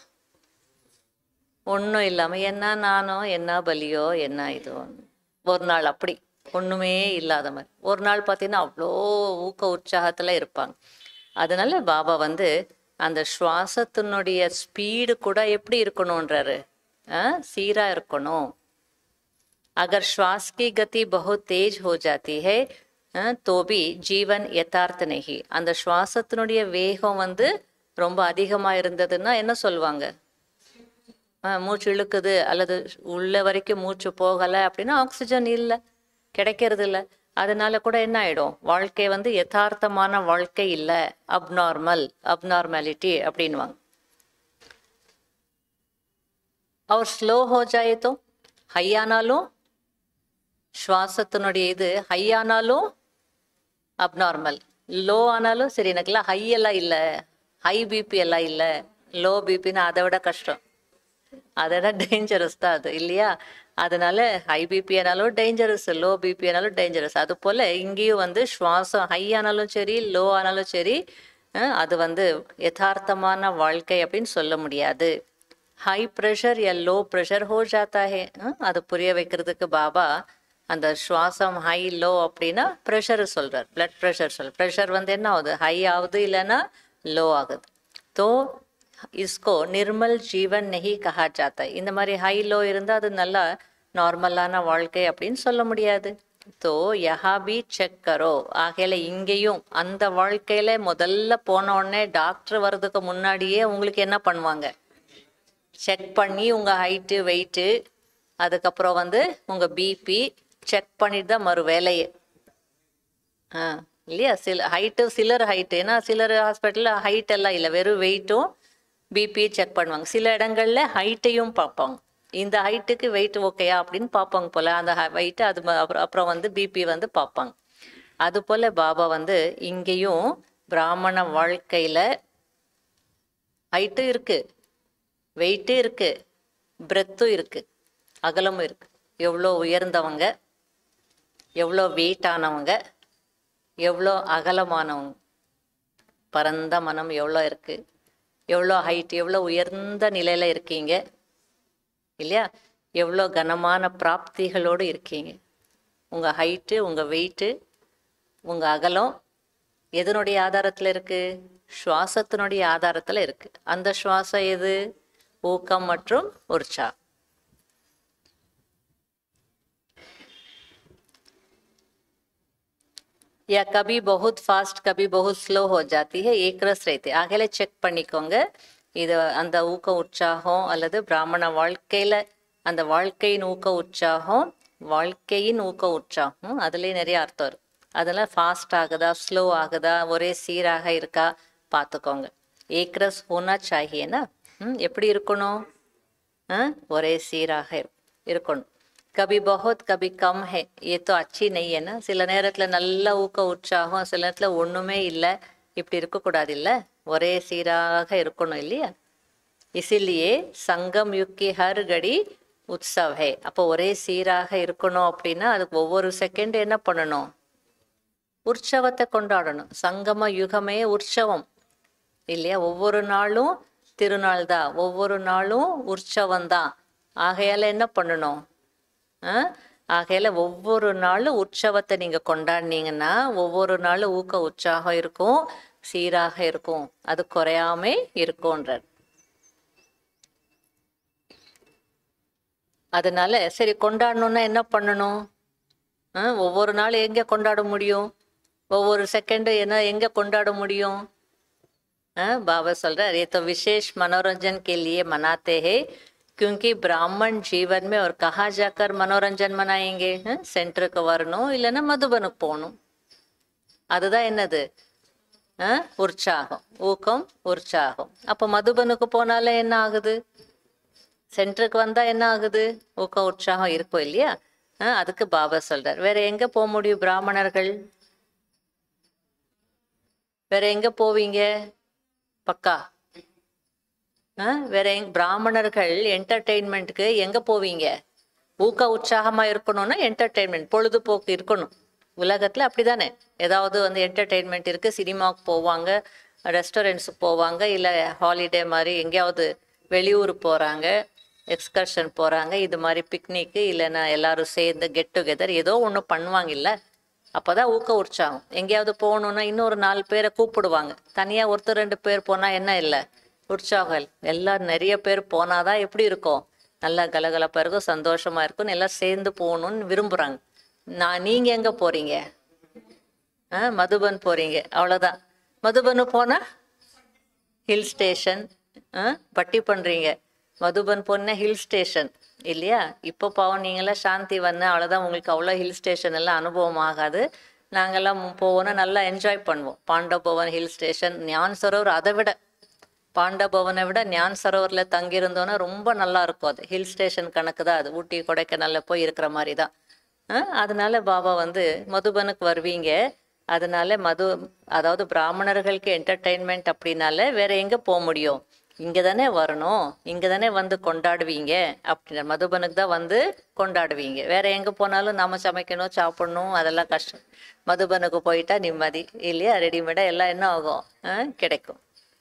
ஒன்றும் இல்லாமல் என்ன நானோ என்ன பலியோ என்ன இதோ ஒரு நாள் அப்படி ஒன்றுமே இல்லாத மாதிரி ஒரு நாள் பார்த்தீங்கன்னா அவ்வளோ ஊக்க உற்சாகத்தில் இருப்பாங்க அதனால பாபா வந்து அந்த சுவாசத்தினுடைய ஸ்பீடு கூட எப்படி இருக்கணுன்றாரு அஹ், சீரா இருக்கணும் अगर श्वास की गति बहुत तेज हो जाती है அஹ், तो भी ஜீவன் யதார்த்த நெகி அந்த சுவாசத்தினுடைய வேகம் வந்து ரொம்ப அதிகமா இருந்ததுன்னா என்ன சொல்லுவாங்க அஹ், மூச்சு இழுக்குது அல்லது உள்ள வரைக்கும் மூச்சு போகலை அப்படின்னா ஆக்சிஜன் இல்லை கிடைக்கிறது இல்லை அதனால கூட என்ன ஆயிடும் வாழ்க்கை வந்து யதார்த்தமான வாழ்க்கை இல்லை அப்நார்மல் அப்நார்மாலிட்டி அப்படின்வாங்க और ஸ்லோ हो जाए तो ஹை ஆனாலும் சுவாசத்தினுடைய இது ஹை ஆனாலும் அப்நார்மல் லோ ஆனாலும் சரி எனக்குலாம் ஹை எல்லாம் இல்லை ஹை பிபி எல்லாம் இல்லை லோ பிபின்னா அதை விட கஷ்டம் அதை விட டேஞ்சரஸ் தான் அது இல்லையா அதனால ஹை பிபி ஆனாலும் டேஞ்சரஸ் லோ பிபி ஆனாலும் டேஞ்சரஸ் அது போல இங்கேயும் வந்து சுவாசம் ஹை ஆனாலும் சரி லோ ஆனாலும் சரி அஹ், அது வந்து யதார்த்தமான வாழ்க்கை அப்படின்னு சொல்ல முடியாது ஹை ப்ரெஷர் யா லோ ப்ரெஷர் ஹோ ஜாத்தா ஹே அஹ், அது புரிய வைக்கிறதுக்கு பாபா அந்த சுவாசம் ஹை லோ அப்படின்னா ப்ரெஷர் சொல்றார் பிளட் ப்ரெஷர் சொல் ப்ரெஷர் வந்து என்ன ஆகுது ஹை ஆகுது இல்லைன்னா லோ ஆகுது தோ इसको निर्मल जीवन नहीं कहा जाता இந்த மாதிரி ஹை லோ இருந்தால் அது நல்லா நார்மலான வாழ்க்கை அப்படின்னு சொல்ல முடியாது தோ யஹா பி செக் கரோ ஆகையில இங்கேயும் அந்த வாழ்க்கையில முதல்ல போன உடனே டாக்டர் வர்றதுக்கு முன்னாடியே உங்களுக்கு என்ன பண்ணுவாங்க செக் பண்ணி உங்கள் ஹைட்டு வெயிட்டு அதுக்கப்புறம் வந்து உங்கள் பிபி செக் பண்ணிட்டு தான் மறு வேலையே ஆ இல்லையா சில ஹைட்டு சிலர் ஹைட்டு ஏன்னா சிலர் ஹாஸ்பிட்டலில் ஹைட் எல்லாம் இல்லை வெறும் வெயிட்டும் பிபி செக் பண்ணுவாங்க சில இடங்கள்ல ஹைட்டையும் பார்ப்பாங்க இந்த ஹைட்டுக்கு வெயிட் ஓகேயா அப்படின்னு பார்ப்பாங்க போல அந்த வெயிட் அது ம- அப்புறம் அப்புறம் வந்து பிபி வந்து பார்ப்பாங்க அது போல பாபா வந்து இங்கேயும் பிராமண வாழ்க்கையில ஹைட்டும் இருக்கு வெயிட்டும் இருக்கு பிரெத்தும் இருக்கு அகலமும் இருக்கு எவ்வளோ உயர்ந்தவங்க எவ்வளோ வெயிட் ஆனவங்க எவ்வளோ அகலமானவங்க பரந்த மனம் எவ்வளோ இருக்கு எவ்வளோ ஹைட் எவ்வளோ உயர்ந்த நிலையில இருக்கீங்க இல்லையா எவ்வளோ கனமான பிராப்திகளோடு இருக்கீங்க உங்கள் ஹைட்டு உங்கள் வெயிட்டு உங்கள் அகலம் எதனுடைய ஆதாரத்தில் இருக்கு சுவாசத்தினுடைய ஆதாரத்தில் இருக்கு அந்த சுவாசம் எது ஊக்கம் மற்றும் உற்சா या कभी बहुत फास्ट कभी बहुत ஸ்லோ हो जाती है एक रस रहते ஆகையில செக் பண்ணிக்கோங்க இது அந்த ஊக்க உற்சாகம் அல்லது பிராமண வாழ்க்கையில அந்த வாழ்க்கையின் ஊக்க உற்சாகம் வாழ்க்கையின் ஊக்க உற்சாகம் அதுலயே நிறைய அர்த்தம் இருக்கு அதெல்லாம் ஃபாஸ்ட் ஆகுதா ஸ்லோ ஆகுதா ஒரே சீராக இருக்கா பார்த்துக்கோங்க ஏக்ரஸ் ஹோனா சாஹியேனா ம் எப்படி இருக்கணும் ஆ ஒரே சீராக இரு- இருக்கணும் கபி பஹுத் கபி கம் ஹே ஏ தோ அச்சி நெய் என்ன சில நேரத்தில் நல்ல ஊக்க உற்சாகம் சில நேரத்தில் ஒன்றுமே இல்லை இப்படி இருக்கக்கூடாது இல்லை ஒரே சீராக இருக்கணும் இல்லையா இசிலியே சங்கம் யுக்கி ஹர் கடி உற்சவ் ஹே அப்போ ஒரே சீராக இருக்கணும் அப்படின்னா அதுக்கு ஒவ்வொரு செகண்ட் என்ன பண்ணணும் உற்சவத்தை கொண்டாடணும் சங்கம யுகமே உற்சவம் இல்லையா ஒவ்வொரு நாளும் திருநாள் தான் ஒவ்வொரு நாளும் உற்சவம் தான் ஆகையால என்ன பண்ணணும் ஆ? ஆகையால ஒவ்வொரு நாளும் உற்சவத்தை நீங்க கொண்டாடினீங்கன்னா ஒவ்வொரு நாளும் ஊக்க உற்சாகம் இருக்கும் சீராக இருக்கும் அது குறையாம இருக்கும்ன்றார் அதனால சரி கொண்டாடணும்னா என்ன பண்ணணும் ஆ, ஒவ்வொரு நாள் எங்க கொண்டாட முடியும் ஒவ்வொரு செகண்டு என்ன எங்க கொண்டாட முடியும் हाँ, बाबा बोल रहा है ये तो विशेष मनोरंजन के लिए मनाते हैं क्योंकि ब्राह्मण जीवन में और कहाँ जाकर मनोरंजन मनाएंगे हाँ, சென்டருக்கு வரணும் இல்லைன்னா மதுபனுக்கு போகணும் அதுதான் என்னது ஆ, உற்சாகம் ஊக்கம் உற்சாகம் அப்போ மதுபனுக்கு போனாலே என்ன ஆகுது சென்டருக்கு வந்தா என்ன ஆகுது ஊக்கம் உற்சாகம் இருக்கும் இல்லையா ஆ, அதுக்கு பாபா சொல்றார் வேற எங்க போக முடியும் பிராமணர்கள் வேற எங்க போவீங்க பக்கா ஆ, வேற எங் பிராமணர்கள் என்டர்டெயின்மெண்ட்டுக்கு எங்க போவீங்க ஊக்க உற்சாகமா இருக்கணும்னா என்டர்டெயின்மெண்ட் பொழுதுபோக்கு இருக்கணும் உலகத்துல அப்படிதானே ஏதாவது வந்து என்டர்டெயின்மெண்ட் இருக்கு சினிமாவுக்கு போவாங்க ரெஸ்டாரண்ட்ஸுக்கு போவாங்க இல்ல ஹாலிடே மாதிரி எங்கேயாவது வெளியூர் போறாங்க எக்ஸ்கர்ஷன் போறாங்க இது மாதிரி பிக்னிக்கு இல்லைன்னா எல்லாரும் சேர்ந்து கெட் டுகெதர் ஏதோ ஒன்று பண்ணுவாங்க இல்ல அப்பதான் ஊக்க உற்சாகம் எங்கேயாவது போகணும்னா இன்னொரு நாலு பேரை கூப்பிடுவாங்க தனியா ஒருத்தர் ரெண்டு பேர் போனா என்ன இல்லை உற்சாகம் இல்லை. எல்லாரும் நிறைய பேர் போனாதான் எப்படி இருக்கும் நல்லா கலகலப்பா இருக்கும் சந்தோஷமா இருக்கும் எல்லாம் சேர்ந்து போகணும்னு விரும்புறாங்க நான் நீங்க எங்க போறீங்க ஆ மதுபன் போறீங்க அவ்வளவுதான் மதுபன் போனா ஹில் ஸ்டேஷன் பட்டி பண்றீங்க மதுபன் போன ஹில் ஸ்டேஷன் இல்லையா இப்போ பாவம் நீங்களாம் சாந்தி வந்து அவ்வளோதான் உங்களுக்கு அவ்வளோ ஹில் ஸ்டேஷன் எல்லாம் அனுபவம் ஆகாது நாங்கெல்லாம் போவோன்னா நல்லா என்ஜாய் பண்ணுவோம் பாண்டவபவன் ஹில் ஸ்டேஷன் ஞான் சரோவர் அதை விட பாண்டபவனை விட ஞான் சரோவரில் தங்கியிருந்தோன்னா ரொம்ப நல்லா இருக்கும் அது ஹில் ஸ்டேஷன் கணக்கு தான் அது ஊட்டி கொடைக்கானல்ல போய் இருக்கிற மாதிரி தான் ஆ, அதனால பாபா வந்து மதுபனுக்கு வருவீங்க அதனால மது அதாவது பிராமணர்களுக்கு என்டர்டெயின்மெண்ட் அப்படின்னால வேற எங்க போக முடியும் இங்க தானே வரணும் இங்க தானே வந்து கொண்டாடுவீங்க அப்படின்ற மதுபனுக்கு தான் வந்து கொண்டாடுவீங்க வேற எங்க போனாலும் நாம சமைக்கணும் சாப்பிடணும் அதெல்லாம் கஷ்டம் மதுபனுக்கு போயிட்டா நிம்மதி இல்லையா ரெடிமேடா எல்லாம் என்ன ஆகும் ஆ, கிடைக்கும்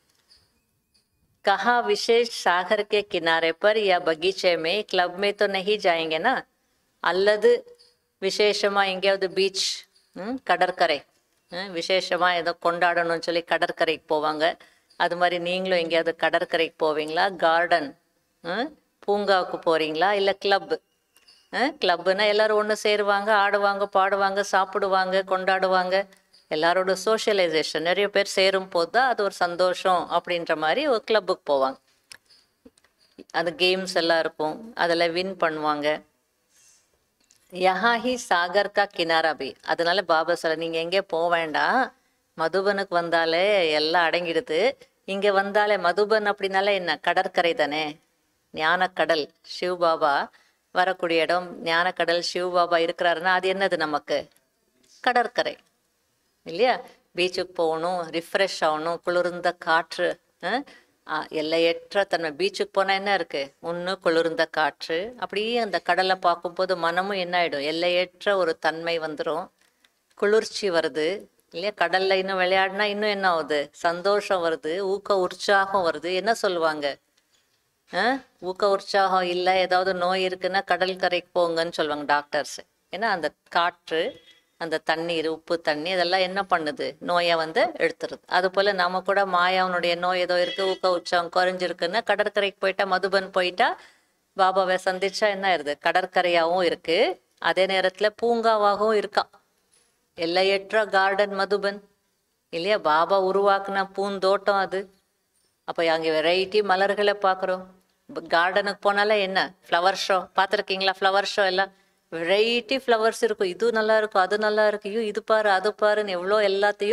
कहा विशेष सागर के किनारे पर या बगीचे में क्लब में तो नहीं जाएंगे ना அல்லது விசேஷமா எங்கேயாவது பீச் கடற்கரை ம், விசேஷமா ஏதோ கொண்டாடணும்னு சொல்லி கடற்கரைக்கு போவாங்க அது மாதிரி நீங்களும் எங்கேயாவது கடற்கரைக்கு போவீங்களா கார்டன் பூங்காவுக்கு போறீங்களா இல்லை கிளப் கிளப்புனா எல்லாரும் ஒன்று சேருவாங்க ஆடுவாங்க பாடுவாங்க சாப்பிடுவாங்க கொண்டாடுவாங்க எல்லாரோட சோஷியலைசேஷன் நிறைய பேர் சேரும் போது தான் அது ஒரு சந்தோஷம் அப்படின்ற மாதிரி ஒரு கிளப்புக்கு போவாங்க அது கேம்ஸ் எல்லாம் இருக்கும் அதில் வின் பண்ணுவாங்க யஹா ஹி சாகர் கா கினாரா பி அதனால பாபா சொல்ல நீங்க எங்கே போக வேண்டாம் மதுபனுக்கு வந்தாலே எல்லாம் அடங்கிடுது இங்க வந்தாலே மதுபன் அப்படின்னாலே என்ன கடற்கரை தானே ஞானக்கடல் சிவ் பாபா வரக்கூடிய இடம் ஞானக்கடல் சிவ் பாபா இருக்கிறாருன்னா அது என்னது நமக்கு கடற்கரை இல்லையா பீச்சுக்கு போகணும் ரிஃப்ரெஷ் ஆகணும் குளிர்ந்த காற்று அஹ், ஆ, எல்லையற்ற தன்மை பீச்சுக்கு போனால் என்ன இருக்கு ஒன்று குளிர்ந்த காற்று அப்படியே அந்த கடலை பார்க்கும்போது மனமும் என்ன ஆயிடும் எல்லையற்ற ஒரு தன்மை வந்துடும் குளிர்ச்சி வருது இல்லையா கடல்ல இன்னும் விளையாடினா இன்னும் என்ன ஆகுது சந்தோஷம் வருது ஊக்க உற்சாகம் வருது என்ன சொல்லுவாங்க ஆ? ஊக்க உற்சாகம் இல்லை ஏதாவது நோய் இருக்குன்னா கடல் கரைக்கு போங்கன்னு சொல்லுவாங்க டாக்டர்ஸ் ஏன்னா அந்த காற்று அந்த தண்ணீர் உப்பு தண்ணி இதெல்லாம் என்ன பண்ணுது நோயை வந்து எடுத்துருது அது போல நாம கூட மாயாவனுடைய நோய் ஏதோ இருக்கு ஊக்க உற்சாகம் குறைஞ்சிருக்குன்னா கடற்கரைக்கு போயிட்டா மதுபன் போயிட்டா பாபாவை சந்திச்சா என்ன ஆயிருது கடற்கரையாவும் இருக்கு அதே நேரத்துல பூங்காவாகவும் இருக்கா எல்லையற்ற கார்டன் மதுபன் இல்லையா பாபா உருவாக்குன பூந்தோட்டம் அது அப்போ அங்கே வெரைட்டி மலர்களை பார்க்குறோம் கார்டனுக்கு போனாலே என்ன ஃப்ளவர் ஷோ பார்த்துருக்கீங்களா ஃப்ளவர் ஷோ எல்லாம் வெரைட்டி ஃப்ளவர்ஸ் இருக்கும் இது நல்லா இருக்கும் அது நல்லா இருக்கு ஐயோ இது பாரு அது பாருன்னு எவ்வளோ எல்லாத்தையும்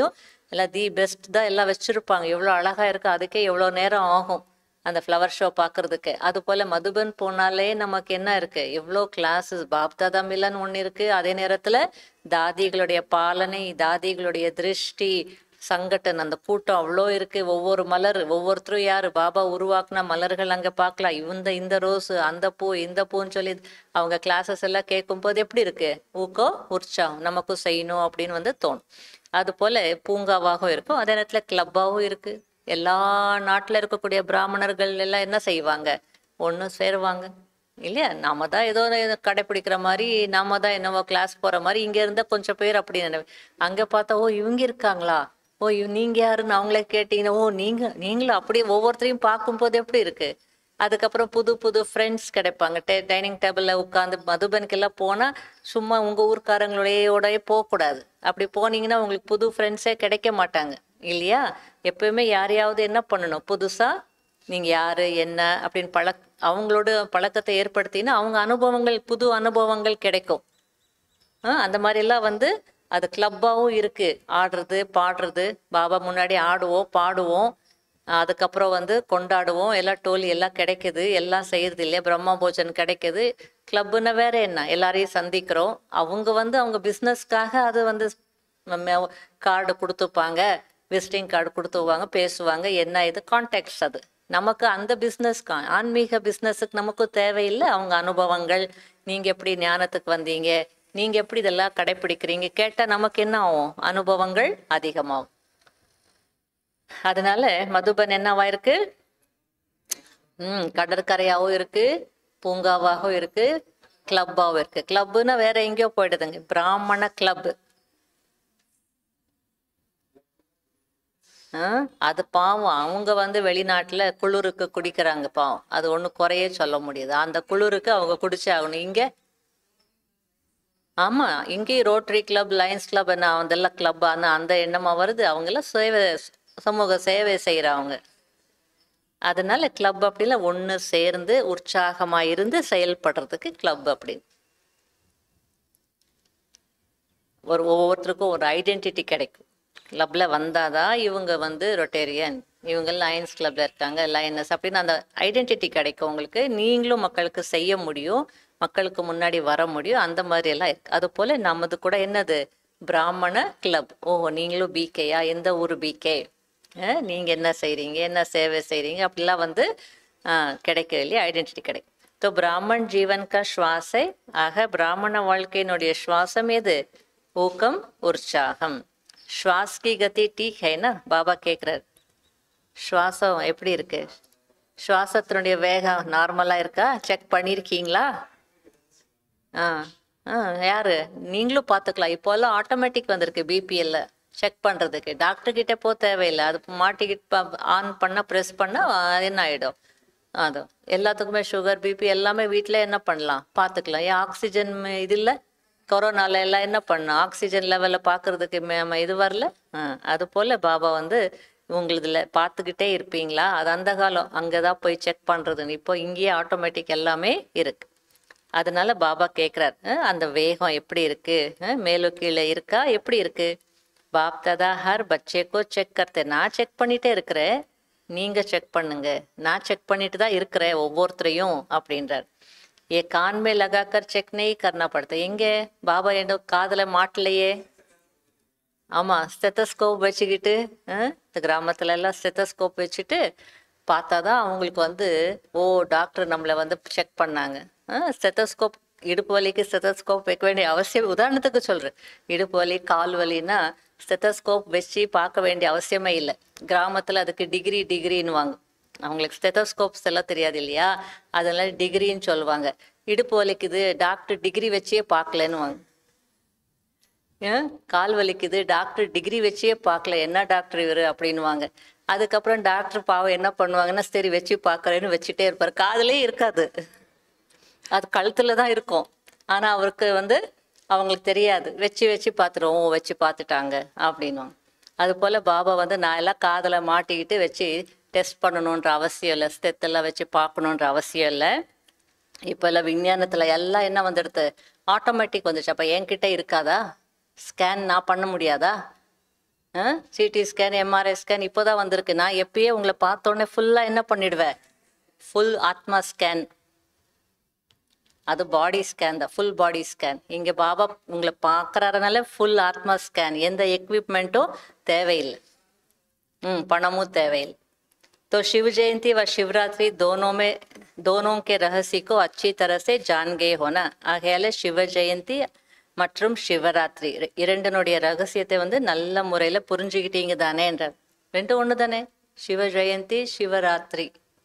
எல்லாம் தி பெஸ்ட் தான் எல்லாம் வச்சுருப்பாங்க எவ்வளோ அழகாக இருக்கு அதுக்கே எவ்வளோ நேரம் ஆகும் அந்த ஃப்ளவர் ஷோ பார்க்கறதுக்கு அது போல் மதுபன் போனாலே நமக்கு என்ன இருக்கு எவ்வளோ கிளாஸஸ் பாப்தாதா மில்லன் ஒன்று இருக்கு அதே நேரத்தில் தாதிகளுடைய பாலனை தாதிகளுடைய திருஷ்டி சங்கட்டன் அந்த கூட்டம் அவ்வளோ இருக்கு ஒவ்வொரு மலர் ஒவ்வொருத்தரும் யாரு பாபா உருவாக்குன மலர்கள் அங்க பார்க்கலாம் இந்த இந்த ரோஸ் அந்த பூ இந்த பூன்னு சொல்லி அவங்க கிளாஸஸ் எல்லாம் கேட்கும்போது எப்படி இருக்கு ஊக்கம் உற்சாகம் நமக்கும் செய்யணும் அப்படின்னு வந்து தோணும் அது போல பூங்காவாகவும் இருக்கும் அதே நேரத்துல கிளப்பாகவும் இருக்கு எல்லா நாட்டுல இருக்கக்கூடிய பிராமணர்கள் எல்லாம் என்ன செய்வாங்க ஒன்று சேருவாங்க இல்லையா நாம தான் ஏதோ ஒரு கடைப்பிடிக்கிற மாதிரி நாம தான் என்னவோ கிளாஸ் போற மாதிரி இங்க இருந்தா கொஞ்சம் பேர் அப்படி நினைவு அங்க பார்த்தா ஓ இவங்க இருக்காங்களா ஓ இவ- நீங்க யாருன்னு அவங்களே கேட்டீங்கன்னா ஓ நீங்க நீங்களும் அப்படியே ஒவ்வொருத்தரையும் பார்க்கும்போது எப்படி இருக்கு அதுக்கப்புறம் புது புது ஃப்ரெண்ட்ஸ் கிடைப்பாங்க டே டைனிங் டேபிளில் உட்காந்து மதுபனுக்கெல்லாம் போனால் சும்மா உங்கள் ஊர்க்காரங்களோடையோடய போகக்கூடாது அப்படி போனீங்கன்னா உங்களுக்கு புது ஃப்ரெண்ட்ஸே கிடைக்க மாட்டாங்க இல்லையா எப்பயுமே யாரையாவது என்ன பண்ணணும் புதுசாக நீங்கள் யார் என்ன அப்படின்னு பழக் அவங்களோட பழக்கத்தை ஏற்படுத்தினா அவங்க அனுபவங்கள் புது அனுபவங்கள் கிடைக்கும் ஆ, அந்த மாதிரிலாம் வந்து அது கிளப்பாகவும் இருக்கு ஆடுறது பாடுறது பாபா முன்னாடி ஆடுவோம் பாடுவோம் அதுக்கப்புறம் வந்து கொண்டாடுவோம் எல்லாம் டோலி எல்லாம் கிடைக்குது எல்லாம் செய்யறது இல்லையா பிரம்மா போஜன் கிடைக்குது கிளப்புன்னா வேற என்ன எல்லாரையும் சந்திக்கிறோம் அவங்க வந்து அவங்க பிஸ்னஸ்க்காக அது வந்து கார்டு கொடுத்துப்பாங்க விசிட்டிங் கார்டு கொடுத்துவாங்க பேசுவாங்க என்ன இது கான்டாக்ட்ஸ் அது நமக்கு அந்த பிஸ்னஸ் ஆன்மீக பிஸ்னஸுக்கு நமக்கு தேவையில்லை அவங்க அனுபவங்கள் நீங்க எப்படி ஞானத்துக்கு வந்தீங்க நீங்க எப்படி இதெல்லாம் கடைப்பிடிக்கிறீங்க கேட்டா நமக்கு என்ன ஆகும் அனுபவங்கள் அதிகமாகும் அதனால மதுபன் என்னவா இருக்கு ம் கடற்கரையாகவும் இருக்கு பூங்காவாகவும் இருக்கு கிளப்பாகவும் இருக்கு கிளப்புன்னா வேற எங்கேயோ போயிடுதுங்க பிராமண கிளப் அது பாவம் அவங்க வந்து வெளிநாட்டுல குளிருக்கு குடிக்கிறாங்க பாவம் அது ஒண்ணு குறையே சொல்ல முடியாது அந்த குளிருக்கு அவங்க குடிச்சே ஆகணும் இங்க ஆமா இங்கேயும் ரோட்டரி கிளப் லயன்ஸ் கிளப் என்ன அதெல்லாம் கிளப் அந்த அந்த எண்ணமா வருது அவங்க எல்லாம் சேவை சமூக சேவை செய்யறவங்க அதனால கிளப் அப்படிலாம் ஒண்ணு சேர்ந்து உற்சாகமா இருந்து செயல்படுறதுக்கு கிளப் அப்படின்னு ஒரு ஒவ்வொருத்தருக்கும் ஒரு ஐடென்டிட்டி கிடைக்கும் கிளப்ல வந்தாதான் இவங்க வந்து ரொட்டேரியன் இவங்க லயன்ஸ் கிளப்ல இருக்காங்க லயனஸ் அப்படின்னு அந்த ஐடென்டிட்டி கிடைக்கும் உங்களுக்கு நீங்களும் மக்களுக்கு செய்ய முடியும் மக்களுக்கு முன்னாடி வர முடியும் அந்த மாதிரி எல்லாம் இருக்கு அது போல நமது கூட என்னது பிராமண கிளப் ஓ நீங்களும் பிகேயா எந்த ஊர் பிகே நீங்க என்ன செய்றீங்க என்ன சேவை செய்றீங்க அப்படிலாம் வந்து ஆஹ், கிடைக்கும் இல்லையா ஐடென்டிட்டி கிடைக்கும் तो ब्राह्मण जीवन का श्वास है ஆக பிராமண வாழ்க்கையினுடைய சுவாசம் எது ஊக்கம் உற்சாகம் श्वास की गति ठीक है ना பாபா கேட்குறாரு சுவாசம் எப்படி இருக்கு சுவாசத்தினுடைய வேகம் நார்மலா இருக்கா செக் பண்ணியிருக்கீங்களா ஆ ஆ யாரு நீங்களும் பார்த்துக்கலாம் இப்போல்லாம் ஆட்டோமேட்டிக் வந்திருக்கு பிபிஎல்ல செக் பண்றதுக்கு டாக்டர் கிட்ட போக தேவையில்லை அது மாட்டிக்கிட்டு ஆன் பண்ண ப்ரெஸ் பண்ண அது என்ன ஆயிடும் அது எல்லாத்துக்குமே சுகர் பிபி எல்லாமே வீட்டில் என்ன பண்ணலாம் பார்த்துக்கலாம் ஏன் ஆக்சிஜன் இது இல்லை கொரோனால எல்லாம் என்ன பண்ணோம் ஆக்சிஜன் லெவலில் பார்க்கறதுக்கு மேம இது வரல ஆ, அது போல் பாபா வந்து உங்களுதுல பார்த்துக்கிட்டே இருப்பீங்களா அது அந்த காலம் அங்கே தான் போய் செக் பண்ணுறதுன்னு இப்போ இங்கேயே ஆட்டோமேட்டிக் எல்லாமே இருக்கு அதனால பாபா கேட்குறார் அந்த வேகம் எப்படி இருக்கு அஹ், மேலும் கீழே இருக்கா எப்படி இருக்கு பாப் தாதா ஹர் பச்சேக்கோ செக் கர்த்தே நான் செக் பண்ணிட்டே இருக்கிறேன் நீங்க செக் பண்ணுங்க நான் செக் பண்ணிட்டு தான் இருக்கிறேன் ஒவ்வொருத்தரையும் அப்படின்றார் ஏ கான் மே லகாக்கர் செக் நெய் கர்னா படுத்த எங்க பாபா என்ன காதுல மாட்டலையே ஆமா ஸ்டெத்தஸ்கோப் வச்சுக்கிட்டு அஹ், இந்த கிராமத்துல எல்லாம் ஸ்டெத்தஸ்கோப் வச்சுட்டு பார்த்தாதான் அவங்களுக்கு வந்து ஓ டாக்டர் நம்மளை வந்து செக் பண்ணாங்க ஸ்டெத்தஸ்கோப் இடுப்பு வலிக்கு ஸ்டெத்தஸ்கோப் வைக்க வேண்டிய அவசியம் உதாரணத்துக்கு சொல்றேன் இடுப்பு வலி கால் வலின்னா ஸ்டெத்தஸ்கோப் வச்சு பார்க்க வேண்டிய அவசியமே இல்லை கிராமத்துல அதுக்கு டிகிரி டிகிரின்னுவாங்க அவங்களுக்கு ஸ்டெத்தோஸ்கோப்ஸ் எல்லாம் தெரியாது இல்லையா அதெல்லாம் டிகிரின்னு சொல்லுவாங்க இடுப்பு வலிக்குது டாக்டர் டிகிரி வச்சே பார்க்கலன்னுவாங்க ஏன் கால் வலிக்குது டாக்டர் டிகிரி வச்சே பார்க்கல என்ன டாக்டர் இவரு அப்படின்னுவாங்க அதுக்கப்புறம் டாக்டர் பாவம் என்ன பண்ணுவாங்கன்னா சரி வச்சு பார்க்கறேன்னு வச்சுட்டே இருப்பார் காதுலயே இருக்காது அது கழுத்துல தான் இருக்கும் ஆனா அவருக்கு வந்து அவங்களுக்கு தெரியாது வச்சு வச்சு பார்த்துருவோம் ஓ வச்சு பார்த்துட்டாங்க அப்படின்னுவாங்க அது போல பாபா வந்து நான் எல்லாம் காதுல மாட்டிக்கிட்டு வச்சு டெஸ்ட் பண்ணணுன்ற அவசியம் இல்லை ஸ்டெத்தெல்லாம் வச்சு பார்க்கணுன்ற அவசியம் இல்லை இப்போ எல்லாம் விஞ்ஞானத்துல எல்லாம் என்ன வந்துடுது ஆட்டோமேட்டிக் வந்துச்சு அப்போ என்கிட்ட இருக்காதா ஸ்கேன் நான் பண்ண முடியாதா சிடி ஸ்கேன் எம்ஆர்ஐ ஸ்கேன் இப்போ தான் வந்திருக்கு நான் எப்பயே உங்களை பார்த்தோன்னே ஃபுல்லாக என்ன பண்ணிடுவேன் ஃபுல் ஆத்மா ஸ்கேன் அது பாடி ஸ்கேன் தான் ஃபுல் பாடி ஸ்கேன் இங்கே பாபா உங்களை பார்க்குறாருனால ஃபுல் ஆத்மா ஸ்கேன் எந்த எக்விப்மெண்ட்டும் தேவையில்லை ம் பணமும் தேவையில்லை तो शिव जयंती व शिवरात्रि दोनों में दोनों के रहस्य को अच्छी तरह से जान गए हो ना ஆகையால சிவ ஜெயந்தி மற்றும் சிவராத்திரி இர- இரண்டினுடைய ரகசியத்தை வந்து நல்ல முறையில புரிஞ்சுக்கிட்டீங்க தானே என்றார் ரெண்டும் ஒண்ணு தானே சிவ ஜெயந்தி சிவராத்திரி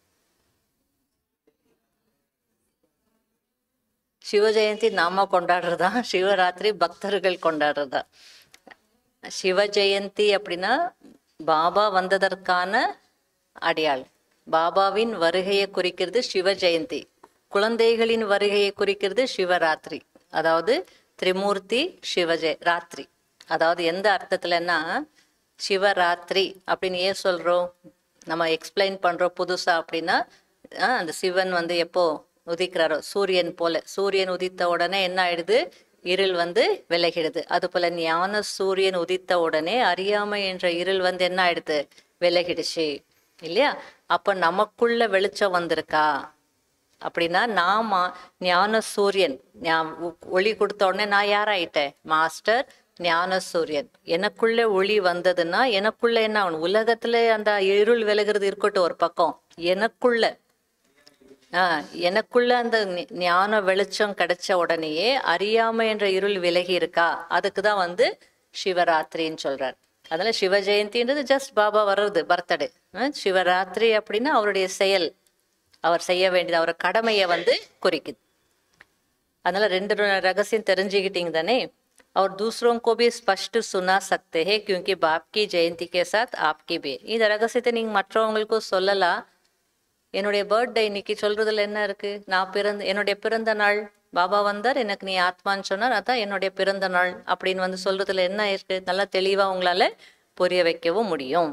சிவ ஜெயந்தி நாம கொண்டாடுறதா சிவராத்திரி பக்தர்கள் கொண்டாடுறதா சிவ ஜெயந்தி அப்படின்னா பாபா வந்ததற்கான அடையாளம் பாபாவின் வருகையை குறிக்கிறது சிவ ஜெயந்தி குழந்தைகளின் வருகையை குறிக்கிறது சிவராத்திரி அதாவது திரிமூர்த்தி சிவஜெய ராத்திரி அதாவது எந்த அர்த்தத்துலன்னா சிவராத்திரி அப்படின்னு ஏன் சொல்றோம் நம்ம எக்ஸ்பிளைன் பண்றோம் புதுசா அப்படின்னா ஆஹ், அந்த சிவன் வந்து எப்போ உதிக்கிறாரோ சூரியன் போல சூரியன் உதித்த உடனே என்ன ஆயிடுது இருள் வந்து விலகிடுது அது போல ஞான சூரியன் உதித்த உடனே அறியாமை என்ற இருள் வந்து என்ன ஆயிடுது விலகிடுச்சு இல்லையா அப்ப நமக்குள்ள வெளிச்சம் வந்திருக்கா அப்படின்னா நான் மா- ஞான சூரியன் ஞா- ஒ- ஒளி கொடுத்த உடனே நான் யாராயிட்டேன் மாஸ்டர் ஞான சூரியன் எனக்குள்ள ஒளி வந்ததுன்னா எனக்குள்ள என்ன ஆகணும் உலகத்துல அந்த இருள் விலகிறது இருக்கட்டும் ஒரு பக்கம் எனக்குள்ள ஆஹ் எனக்குள்ள அந்த ஞ- ஞான வெளிச்சம் கிடைச்ச உடனேயே அறியாமை என்ற இருள் விலகி இருக்கா அதுக்கு தான் வந்து சிவராத்திரின்னு சொல்றார் அதனால சிவ ஜெயந்தின்றது ஜஸ்ட் பாபா வர்றது பர்த்டே சிவராத்திரி அப்படின்னா அவருடைய செயல் அவர் செய்ய வேண்டியது அவர் கடமையை வந்து குறிக்குது அதனால ரெண்டு ர- ரகசியம் தெரிஞ்சுக்கிட்டீங்க தானே और दूसरों को भी स्पष्ट सुना सकते हैं क्योंकि बाप की जयंती के साथ आपकी भी இந்த ரகசியத்தை நீங்க மற்றவங்களுக்கும் சொல்லலாம் என்னுடைய பர்த்டே இன்னைக்கு சொல்றதுல என்ன இருக்கு நான் பிறந்த என்னுடைய பிறந்த நாள் பாபா வந்தார் எனக்கு நீ ஆத்மான்னு சொன்னார் அதான் என்னுடைய பிறந்த நாள் அப்படின்னு வந்து சொல்றதுல என்ன இருக்கு நல்லா தெளிவா உங்களால புரிய வைக்கவும் முடியும்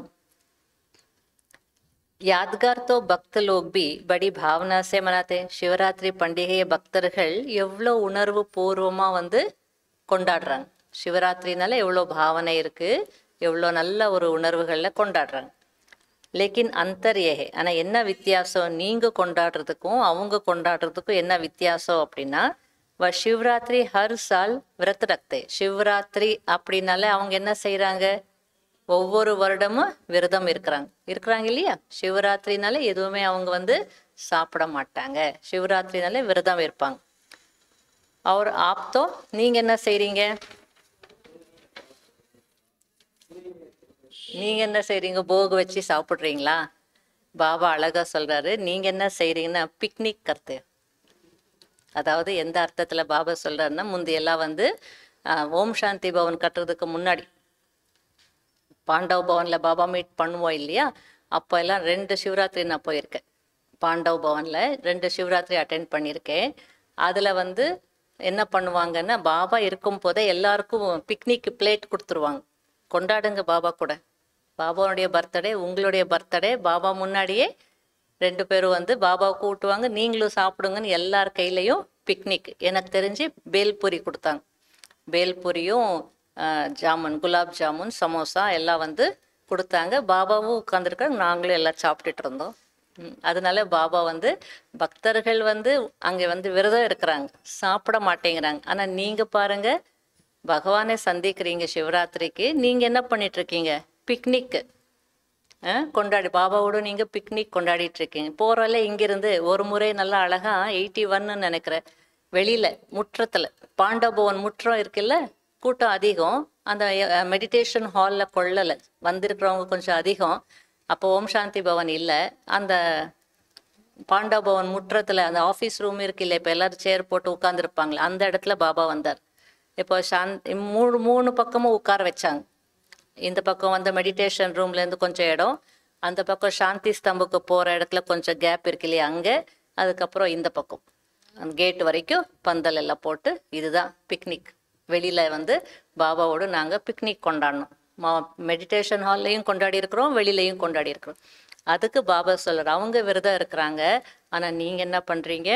யாத்கார் தோ பக்த லோக் பி படி பாவனா சே மனாத்தே சிவராத்திரி பண்டிகையை பக்தர்கள் எவ்வளோ உணர்வு பூர்வமா வந்து கொண்டாடுறாங்க சிவராத்திரினால எவ்வளோ பாவனை இருக்கு எவ்வளோ நல்ல ஒரு உணர்வுகள்ல கொண்டாடுறாங்க லேக்கின் அந்தர் ஏஹே ஆனா என்ன வித்தியாசம் நீங்க கொண்டாடுறதுக்கும் அவங்க கொண்டாடுறதுக்கும் என்ன வித்தியாசம் அப்படின்னா வ சிவராத்திரி ஹர் சால் விரத் ரக்தே சிவராத்திரி அப்படின்னாலே அவங்க என்ன செய்றாங்க ஒவ்வொரு வருடமும் விரதம் இருக்கிறாங்க இருக்கிறாங்க இல்லையா சிவராத்திரினாலே எதுவுமே அவங்க வந்து சாப்பிட மாட்டாங்க சிவராத்திரினாலே விரதம் இருப்பாங்க அவர் ஆப்தோ நீங்க என்ன செய்றீங்க நீங்க என்ன செய்றீங்க போக வச்சு சாப்பிடுறீங்களா பாபா அழகா சொல்றாரு நீங்க என்ன செய்றீங்கன்னா பிக்னிக் கருத்து அதாவது எந்த அர்த்தத்துல பாபா சொல்றாருன்னா முந்தையெல்லாம் வந்து ஆஹ், ஓம் சாந்தி பவன் கட்டுறதுக்கு முன்னாடி பாண்டவ் பவன்ல பாபா மீட் பண்ணுவோம் இல்லையா அப்போ எல்லாம் ரெண்டு சிவராத்திரி நான் போயிருக்கேன் பாண்டவ் பவன்ல ரெண்டு சிவராத்திரி அட்டென்ட் பண்ணியிருக்கேன் அதுல வந்து என்ன பண்ணுவாங்கன்னா பாபா இருக்கும் போதே எல்லாருக்கும் பிக்னிக் பிளேட் கொடுத்துருவாங்க கொண்டாடுங்க பாபா கூட பாபாவுடைய பர்த்டே உங்களுடைய பர்த்டே பாபா முன்னாடியே ரெண்டு பேரும் வந்து பாபாவை கூட்டுவாங்க நீங்களும் சாப்பிடுங்கன்னு எல்லார் கையிலையும் பிக்னிக் எனக்கு தெரிஞ்சு பேல்பூரி கொடுத்தாங்க பேல்பூரியும் ஆஹ், ஜாமுன் குலாப் ஜாமுன் சமோசா எல்லாம் வந்து கொடுத்தாங்க பாபாவும் உட்காந்துருக்காங்க நாங்களும் எல்லாம் சாப்பிட்டுட்டு இருந்தோம் ம், அதனால பாபா வந்து பக்தர்கள் வந்து அங்கே வந்து விரதம் இருக்கிறாங்க சாப்பிட மாட்டேங்கிறாங்க ஆனா நீங்க பாருங்க பகவானை சந்திக்கிறீங்க சிவராத்திரிக்கு நீங்க என்ன பண்ணிட்டு இருக்கீங்க பிக்னிக் கொண்டாடி பாபாவோட நீங்க பிக்னிக் கொண்டாடிட்டு இருக்கீங்க போறல இங்கிருந்து ஒரு முறை நல்லா அழகா எயிட்டி ஒன்னு நினைக்கிறேன் வெளியில முற்றத்துல பாண்டபவன் முற்றம் இருக்குல்ல கூட்டம் அதிகம் அந்த மெடிடேஷன் ஹால்ல கொள்ளல வந்திருக்கிறவங்க கொஞ்சம் அதிகம் அப்போ ஓம் சாந்தி பவன் இல்லை அந்த பாண்டவ பவன் முற்றத்துல அந்த ஆஃபீஸ் ரூம் இருக்கு இல்லை இப்போ எல்லாரும் சேர் போட்டு உட்காந்துருப்பாங்களே அந்த இடத்துல பாபா வந்தார் இப்போ சாந்த் மூணு மூணு பக்கமும் உட்கார வச்சாங்க இந்த பக்கம் வந்து மெடிடேஷன் ரூம்ல இருந்து கொஞ்சம் இடம் அந்த பக்கம் சாந்தி ஸ்தம்புக்கு போற இடத்துல கொஞ்சம் கேப் இருக்கு இல்லையா அங்க அதுக்கப்புறம் இந்த பக்கம் அந்த கேட் வரைக்கும் பந்தல் எல்லாம் போட்டு இதுதான் பிக்னிக் வெளியில வந்து பாபாவோடு நாங்க பிக்னிக் கொண்டாடணும் மெடிடேஷன் ஹால்லையும் கொண்டாடி இருக்கிறோம் வெளியிலையும் கொண்டாடி இருக்கிறோம் அதுக்கு பாபா சொல்றாரு அவங்க விரதம் இருக்கிறாங்க ஆனா நீங்க என்ன பண்றீங்க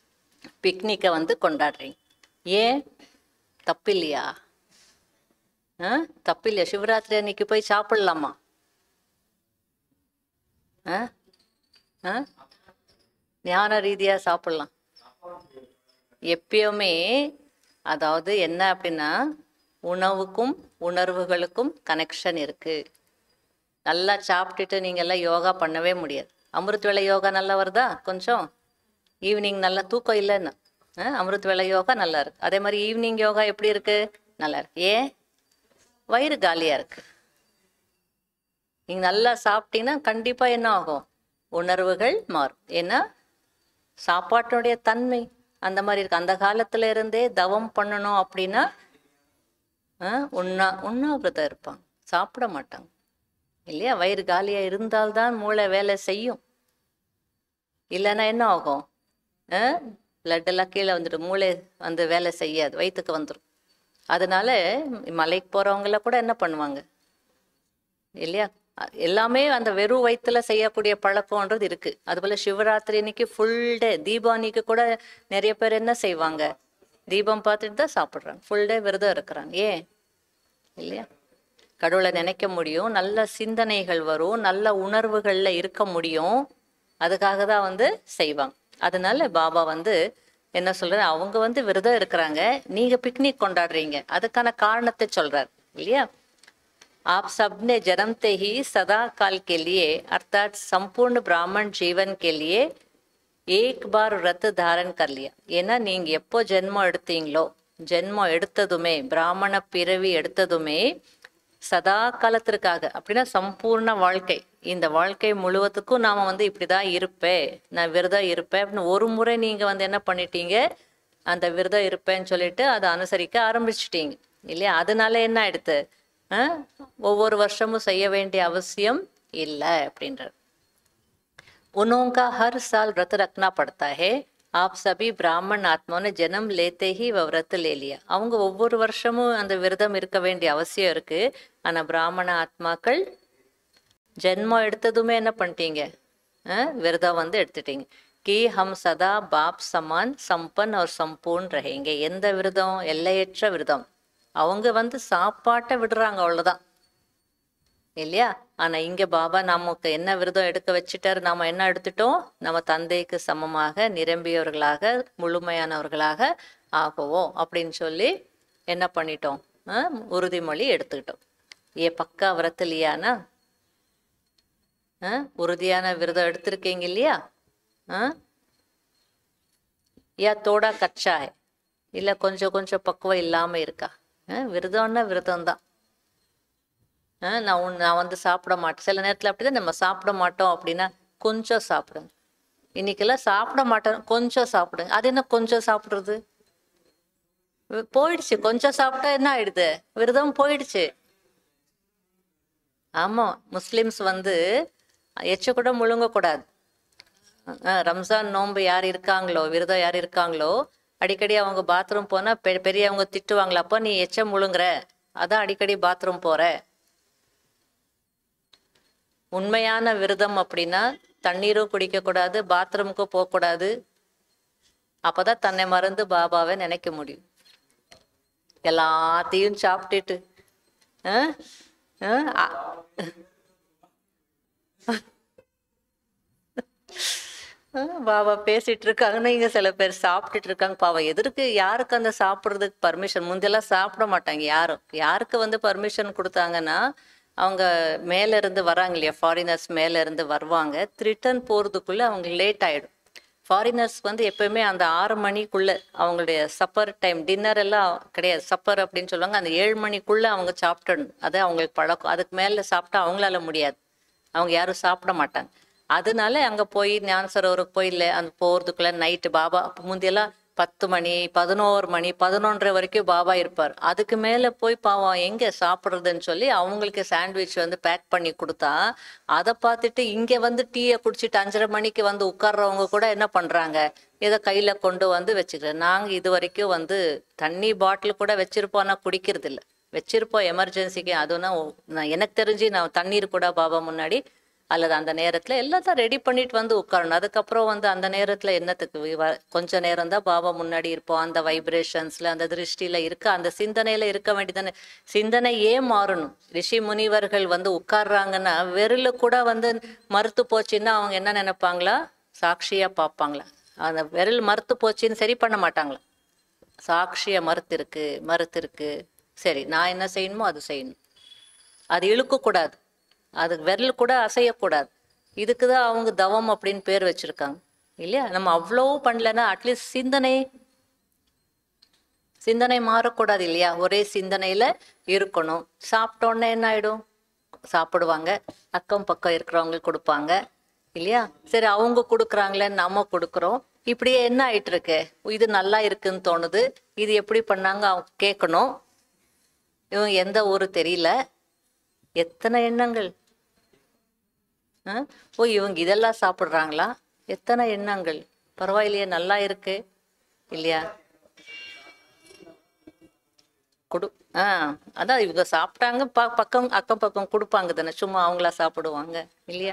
பிக்னிக்கை வந்து கொண்டாடுறீங்க ஏன் தப்பு இல்லையா ஆ தப்பில்லையா சிவராத்திரி அன்னைக்கு போய் சாப்பிடலாமா ஆ ஆ ஞான ரீதியாக சாப்பிடலாம் எப்பயுமே அதாவது என்ன அப்படின்னா உணவுக்கும் உணர்வுகளுக்கும் கனெக்ஷன் இருக்கு நல்லா சாப்பிட்டுட்டு நீங்க எல்லாம் யோகா பண்ணவே முடியாது அமிர்த் வேலை யோகா நல்லா வருதா கொஞ்சம் ஈவினிங் நல்லா தூக்கம் இல்லைன்னு ஆ, அமிர்த் வேலை யோகா நல்லா இருக்கு அதே மாதிரி ஈவினிங் யோகா எப்படி இருக்கு நல்லா இருக்கு ஏன் வயிறு காலியா இருக்கு நீங்க நல்லா சாப்பிட்டீங்கன்னா கண்டிப்பா என்ன ஆகும் உணர்வுகள் மாறும் ஏன்னா சாப்பாட்டுடைய தன்மை அந்த மாதிரி இருக்கு அந்த காலத்துல இருந்தே தவம் பண்ணணும் அப்படின்னா ஆ, உண்ணா உண்ணாவிரதம் இருப்பாங்க சாப்பிட மாட்டாங்க இல்லையா வயிறு காலியா இருந்தால்தான் மூளை வேலை செய்யும் இல்லைன்னா என்ன ஆகும் பிளட் எல்லாம் கீழே வந்துடும் மூளை வந்து வேலை செய்யாது வயிற்றுக்கு வந்துடும் அதனால மலைக்கு போறவங்கள கூட என்ன பண்ணுவாங்க இல்லையா அ- எல்லாமே அந்த வெறும் வயிற்றுல செய்யக்கூடிய பழக்கம்ன்றது இருக்கு அதுபோல சிவராத்திரி அன்னைக்கு ஃபுல் டே தீபாவளிக்கு கூட நிறைய பேர் என்ன செய்வாங்க தீபம் பார்த்துட்டு தான் சாப்பிட்றாங்க ஃபுல் டே விரதம் இருக்கிறாங்க ஏன் இல்லையா கடவுளை நினைக்க முடியும் நல்ல சிந்தனைகள் வரும் நல்ல உணர்வுகள்ல இருக்க முடியும் அதுக்காக தான் வந்து செய்வாங்க அதனால பாபா வந்து என்ன சொல்றாரு அவங்க வந்து விரதம் இருக்கிறாங்க நீங்க பிக்னிக் கொண்டாடுறீங்க அதுக்கான காரணத்தை சொல்றாரு இல்லையா आप सबने जन्मते ही सदा काल के लिए अर्थात संपूर्ण ब्राह्मण जीवन के लिए एक बार व्रत धारण कर लिया ஏன்னா நீங்க எப்போ ஜென்மம் எடுத்தீங்களோ ஜென்மம் எடுத்ததுமே பிராமண பிறவி எடுத்ததுமே சதா காலத்திற்காக அப்படின்னா சம்பூர்ண வாழ்க்கை இந்த வாழ்க்கை முழுவதுக்கும் நாம வந்து இப்படிதான் இருப்பேன் நான் விரதம் இருப்பேன் அப்படின்னு ஒரு முறை நீங்க வந்து என்ன பண்ணிட்டீங்க அந்த விரதம் இருப்பேன்னு சொல்லிட்டு அதை அனுசரிக்க ஆரம்பிச்சிட்டீங்க இல்லையா அதனால என்ன ஆயிடுத்து ஆ? ஒவ்வொரு வருஷமும் செய்ய வேண்டிய அவசியம் இல்லை அப்படின்றார் उन्हों का हर साल व्रत रखना पड़ता है आप सभी ब्राह्मण आत्माओं ने जन्म लेते ही वह व्रत ले लिया அவங்க ஒவ்வொரு வருஷமும் அந்த விரதம் இருக்க வேண்டிய அவசியம் இருக்கு ஆனா பிராமண ஆத்மாக்கள் ஜென்மம் எடுத்ததுமே என்ன பண்ணிட்டீங்க அஹ், விரதம் வந்து எடுத்துட்டீங்க கி ஹம் சதா பாப் சமான் சம்பன் और சம்பூர்ண் रहेंगे எந்த விரதம் எல்லையற்ற விரதம் அவங்க வந்து சாப்பாட்டை விடுறாங்க அவ்வளவுதான் இல்லையா ஆனா இங்க பாபா நமக்கு என்ன விரதம் எடுக்க வச்சுட்டாரு நாம என்ன எடுத்துட்டோம் நம்ம தந்தைக்கு சமமாக நிரம்பியவர்களாக முழுமையானவர்களாக ஆகுவோம் அப்படின்னு சொல்லி என்ன பண்ணிட்டோம் ஆஹ் உறுதிமொழி எடுத்துக்கிட்டோம் ஏ பக்கா விரத் இல்லையானா ஆஹ் உறுதியான விரதம் எடுத்திருக்கீங்க இல்லையா ஆஹ் யா தோடா கச்சா ஹை இல்ல கொஞ்சம் கொஞ்சம் பக்குவம் இல்லாம இருக்கா ஆஹ் விரதம்னா விரதம் தான் ஆஹ் நான் உன் நான் வந்து சாப்பிட மாட்டேன் சில நேரத்தில் அப்படிதான் நம்ம சாப்பிட மாட்டோம் அப்படின்னா கொஞ்சம் சாப்பிடுங்க இன்னைக்கெல்லாம் சாப்பிட மாட்டோம் கொஞ்சம் சாப்பிடுங்க அது என்ன கொஞ்சம் சாப்பிடுறது வி- போயிடுச்சு கொஞ்சம் சாப்பிட்டா என்ன ஆயிடுது விரதம் போயிடுச்சு ஆமா முஸ்லிம்ஸ் வந்து எச்ச கூட முழுங்கக்கூடாது அஹ் ரம்ஜான் நோன்பு யார் இருக்காங்களோ விரதம் யார் இருக்காங்களோ அடிக்கடி அவங்க பாத்ரூம் போனா பெ- பெரியவங்க திட்டுவாங்களா அப்போ நீ எச்ச முழுங்குற அதான் அடிக்கடி பாத்ரூம் போற உண்மையான விரதம் அப்படின்னா தண்ணீரும் குடிக்கக்கூடாது பாத்ரூமுக்கும் போகக்கூடாது அப்பதான் தன்னை மறந்து பாபாவை நினைக்க முடியும் எல்லாத்தையும் சாப்பிட்டுட்டு அஹ், அஹ், அ- அஹ், பாபா பேசிட்டு இருக்காங்கன்னா இங்க சில பேர் சாப்பிட்டுட்டு இருக்காங்க பாவம் எதற்கு யாருக்கு அந்த சாப்பிட்றதுக்கு பர்மிஷன் முந்தெல்லாம் சாப்பிட மாட்டாங்க யாரும் யாருக்கு வந்து பர்மிஷன் கொடுத்தாங்கன்னா அவங்க மேல இருந்து வராங்க இல்லையா ஃபாரினர்ஸ் மேல இருந்து வருவாங்க ரிட்டர்ன் போறதுக்குள்ள அவங்க லேட் ஆயிடும் ஃபாரினர்ஸ் வந்து எப்பயுமே அந்த ஆறு மணிக்குள்ள அவங்களுடைய சப்பர் டைம் டின்னர் எல்லாம் கிடையாது சப்பர் அப்படின்னு சொல்லுவாங்க அந்த ஏழு மணிக்குள்ள அவங்க சாப்பிட்டணும் அது அவங்களுக்கு பழக்கம் அதுக்கு மேல சாப்பிட்டா அவங்களால முடியாது அவங்க யாரும் சாப்பிட மாட்டாங்க அதனால அங்க போய் ஞான சரோவருக்கு போய் இல்லை அந்த போறதுக்குள்ள நைட்டு பாபா அப்ப முந்தியெல்லாம் பத்து மணி பதினோரு மணி பதினொன்றரை வரைக்கும் பாபா இருப்பார் அதுக்கு மேல போய் பாவம் எங்க சாப்பிடுறதுன்னு சொல்லி அவங்களுக்கு சாண்ட்விச் வந்து பேக் பண்ணி கொடுத்தா அதை பார்த்துட்டு இங்க வந்து டீயை குடிச்சிட்டு அஞ்சரை மணிக்கு வந்து உட்கார்றவங்க கூட என்ன பண்றாங்க இதை கையில கொண்டு வந்து வச்சுக்கிறேன் நாங்க இது வரைக்கும் வந்து தண்ணி பாட்டில் கூட வச்சிருப்போம் ஆனா குடிக்கிறது இல்ல வச்சிருப்போம் எமர்ஜென்சிக்கு அதுனா ஒ- நான் எனக்கு தெரிஞ்சு நான் தண்ணீர் கூட பாபா முன்னாடி அல்லது அந்த நேரத்தில் எல்லாத்தையும் ரெடி பண்ணிட்டு வந்து உட்காரணும் அதுக்கப்புறம் வந்து அந்த நேரத்தில் என்னத்துக்கு வி- வ- கொஞ்ச நேரம் தான் பாபா முன்னாடி இருப்போம் அந்த வைப்ரேஷன்ஸில் அந்த திருஷ்டியில் இருக்க அந்த சிந்தனையில் இருக்க வேண்டியதானே சிந்தனை ஏன் மாறணும் ரிஷி முனிவர்கள் வந்து உட்கார்றாங்கன்னா விரலு கூட வந்து மறுத்து போச்சுன்னா அவங்க என்ன நினைப்பாங்களா சாட்சியாக பார்ப்பாங்களா அந்த விரல் மறுத்து போச்சுன்னு சரி பண்ண மாட்டாங்களா சாட்சியை மறுத்திருக்கு மறுத்திருக்கு சரி நான் என்ன செய்யணுமோ அது செய்யணும் அது இழுக்கக்கூடாது அது விரல் கூட அசையக்கூடாது இதுக்கு தான் அவங்க தவம் அப்படின்னு பேர் வச்சிருக்காங்க இல்லையா நம்ம அவ்வளோ பண்ணலன்னா அட்லீஸ்ட் சிந்தனை சிந்தனை மாறக்கூடாது இல்லையா ஒரே சிந்தனையில இருக்கணும் சாப்பிட்டோன்னே என்ன ஆயிடும் சாப்பிடுவாங்க அக்கம் பக்கம் இருக்கிறவங்க கொடுப்பாங்க இல்லையா சரி அவங்க கொடுக்குறாங்களே நம்ம கொடுக்குறோம் இப்படியே என்ன ஆயிட்டு இருக்கு இது நல்லா இருக்குன்னு தோணுது இது எப்படி பண்ணாங்க அவங்க கேட்கணும் இவங்க எந்த ஊரு தெரியல எத்தனை எண்ணங்கள் ஆ? ஓ இவங்க இதெல்லாம் சாப்பிட்றாங்களா எத்தனை எண்ணங்கள் பரவாயில்லையே நல்லா இருக்கு இல்லையா கொடு ஆ அதான் இவங்க சாப்பிட்டாங்க ப பக்கம் அக்கம் பக்கம் கொடுப்பாங்க தானே சும்மா அவங்களா சாப்பிடுவாங்க இல்லையா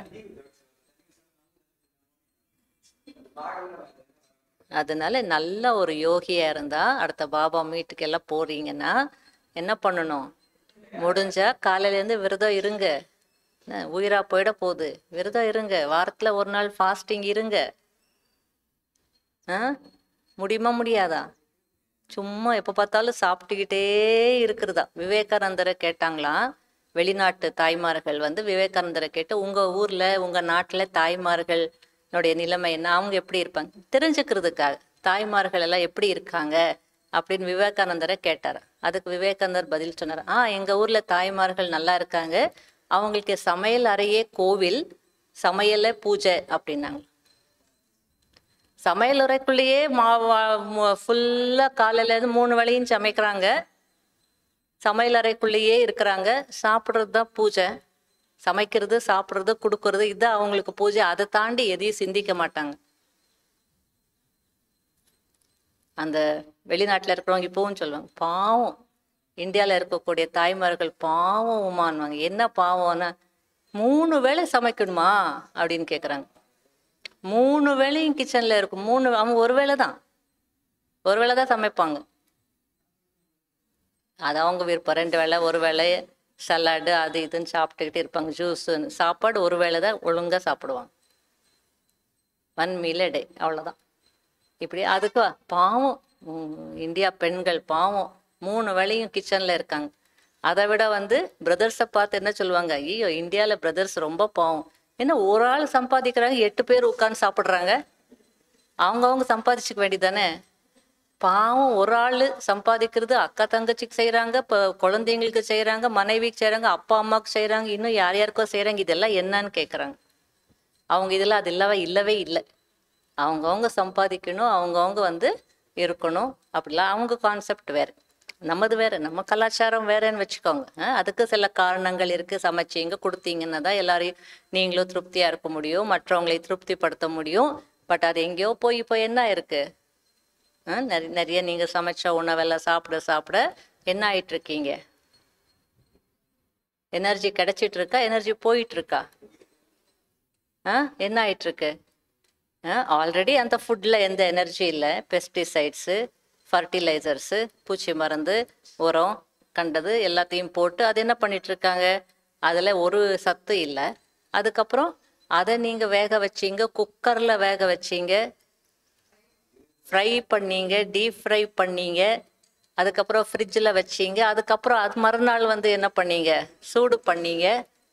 அதனால நல்ல ஒரு யோகியா இருந்தா அடுத்த பாபா மீட்டுக்கு எல்லாம் போறீங்கன்னா என்ன பண்ணணும் முடிஞ்சா காலையில இருந்து விரதம் இருங்க என்ன, உயிரா போயிட போகுது விரதம் இருங்க வாரத்துல ஒரு நாள் ஃபாஸ்டிங் இருங்க ஆ முடியுமா முடியாதா சும்மா எப்போ பார்த்தாலும் சாப்பிட்டுக்கிட்டே இருக்கிறதா விவேகானந்தரை கேட்டாங்களாம் வெளிநாட்டு தாய்மார்கள் வந்து விவேகானந்தரை கேட்டு உங்க ஊர்ல உங்க நாட்டுல தாய்மார்களுடைய நிலைமை என்ன அவங்க எப்படி இருப்பாங்க தெரிஞ்சுக்கிறதுக்காக தாய்மார்கள் எல்லாம் எப்படி இருக்காங்க அப்படின்னு விவேகானந்தரை கேட்டார் அதுக்கு விவேகானந்தர் பதில் சொன்னார் ஆ எங்க ஊர்ல தாய்மார்கள் நல்லா இருக்காங்க அவங்களுக்கு சமையல் அறையே கோவில் சமையலே பூஜை அப்படின்னாங்க சமையல் அறைக்குள்ளேயே மா ஃபுல்லாக காலையிலேருந்து மூணு வேளையும் சமைக்கிறாங்க சமையல் அறைக்குள்ளேயே இருக்கிறாங்க சாப்பிட்றது தான் பூஜை சமைக்கிறது சாப்பிட்றது கொடுக்கறது இதுதான் அவங்களுக்கு பூஜை அதை தாண்டி எதையும் சிந்திக்க மாட்டாங்க அந்த வெளிநாட்டில் இருக்கிறவங்க இப்பவும் சொல்லுவாங்க பாவம் இந்தியாவில் இருக்கக்கூடிய தாய்மார்கள் பாவம் உமான்வாங்க என்ன பாவம்னா மூணு வேளை சமைக்கணுமா அப்படின்னு கேட்குறாங்க மூணு வேளையும் கிச்சனில் இருக்கும் மூணு அவங்க ஒரு வேளை தான் ஒரு வேளை தான் சமைப்பாங்க அது அவங்க விருப்பம் ரெண்டு வேளை ஒரு வேளை சலாடு அது இதுன்னு சாப்பிட்டுக்கிட்டு இருப்பாங்க ஜூஸுன்னு சாப்பாடு ஒரு வேளை தான் ஒழுங்காக சாப்பிடுவாங்க ஒன் மீல் டே அவ்வளோதான் இப்படி அதுக்கு பாவம் உம், இந்தியா பெண்கள் பாவம் மூணு வேளையும் கிச்சனில் இருக்காங்க அதை விட வந்து பிரதர்ஸை பார்த்து என்ன சொல்லுவாங்க ஐயோ இந்தியாவில் பிரதர்ஸ் ரொம்ப பாவம் என்ன ஒரு ஆள் சம்பாதிக்கிறாங்க எட்டு பேர் உட்காந்து சாப்பிட்றாங்க அவங்கவுங்க சம்பாதிச்சுக்க வேண்டியதானே பாவம் ஒரு ஆள் சம்பாதிக்கிறது அக்கா தங்கச்சிக்கு செய்கிறாங்க இப்போ குழந்தைங்களுக்கு செய்கிறாங்க மனைவிக்கு செய்கிறாங்க அப்பா அம்மாவுக்கு செய்கிறாங்க இன்னும் யார் யாருக்கோ செய்கிறாங்க இதெல்லாம் என்னன்னு கேட்குறாங்க அவங்க இதில் அது இல்லவே இல்லவே இல்லை அவங்கவுங்க சம்பாதிக்கணும் அவங்கவுங்க வந்து இருக்கணும் அப்படிலாம் அவங்க கான்செப்ட் வேறு நம்மது வேற நம்ம கலாச்சாரம் வேறன்னு வச்சுக்கோங்க ஆ, அதுக்கு சில காரணங்கள் இருக்கு சமைச்சீங்க கொடுத்தீங்கன்னா தான் எல்லாரையும் நீங்களும் திருப்தியா இருக்க முடியும் மற்றவங்களை திருப்திப்படுத்த முடியும் பட் அது எங்கேயோ போய் இப்போ என்ன இருக்கு ஆ, நிறைய நிறைய நீங்க சமைச்ச உணவெல்லாம் சாப்பிட சாப்பிட என்ன ஆயிட்டு இருக்கீங்க எனர்ஜி கிடைச்சிட்டு இருக்கா எனர்ஜி போயிட்டு இருக்கா ஆ என்ன ஆயிட்டு இருக்கு ஆல்ரெடி அந்த ஃபுட்டில் எந்த எனர்ஜி இல்லை பெஸ்டிசைட்ஸு ஃபர்டிலைசர்ஸு பூச்சி மருந்து உரம் கண்டது எல்லாத்தையும் போட்டு அது என்ன பண்ணிட்டு இருக்காங்க அதில் ஒரு சத்து இல்லை அதுக்கப்புறம் அதை நீங்கள் வேக வச்சீங்க குக்கரில் வேக வச்சீங்க ஃப்ரை பண்ணீங்க டீப் ஃப்ரை பண்ணீங்க அதுக்கப்புறம் ஃப்ரிட்ஜில் வச்சீங்க அதுக்கப்புறம் அது மறுநாள் வந்து என்ன பண்ணீங்க சூடு பண்ணீங்க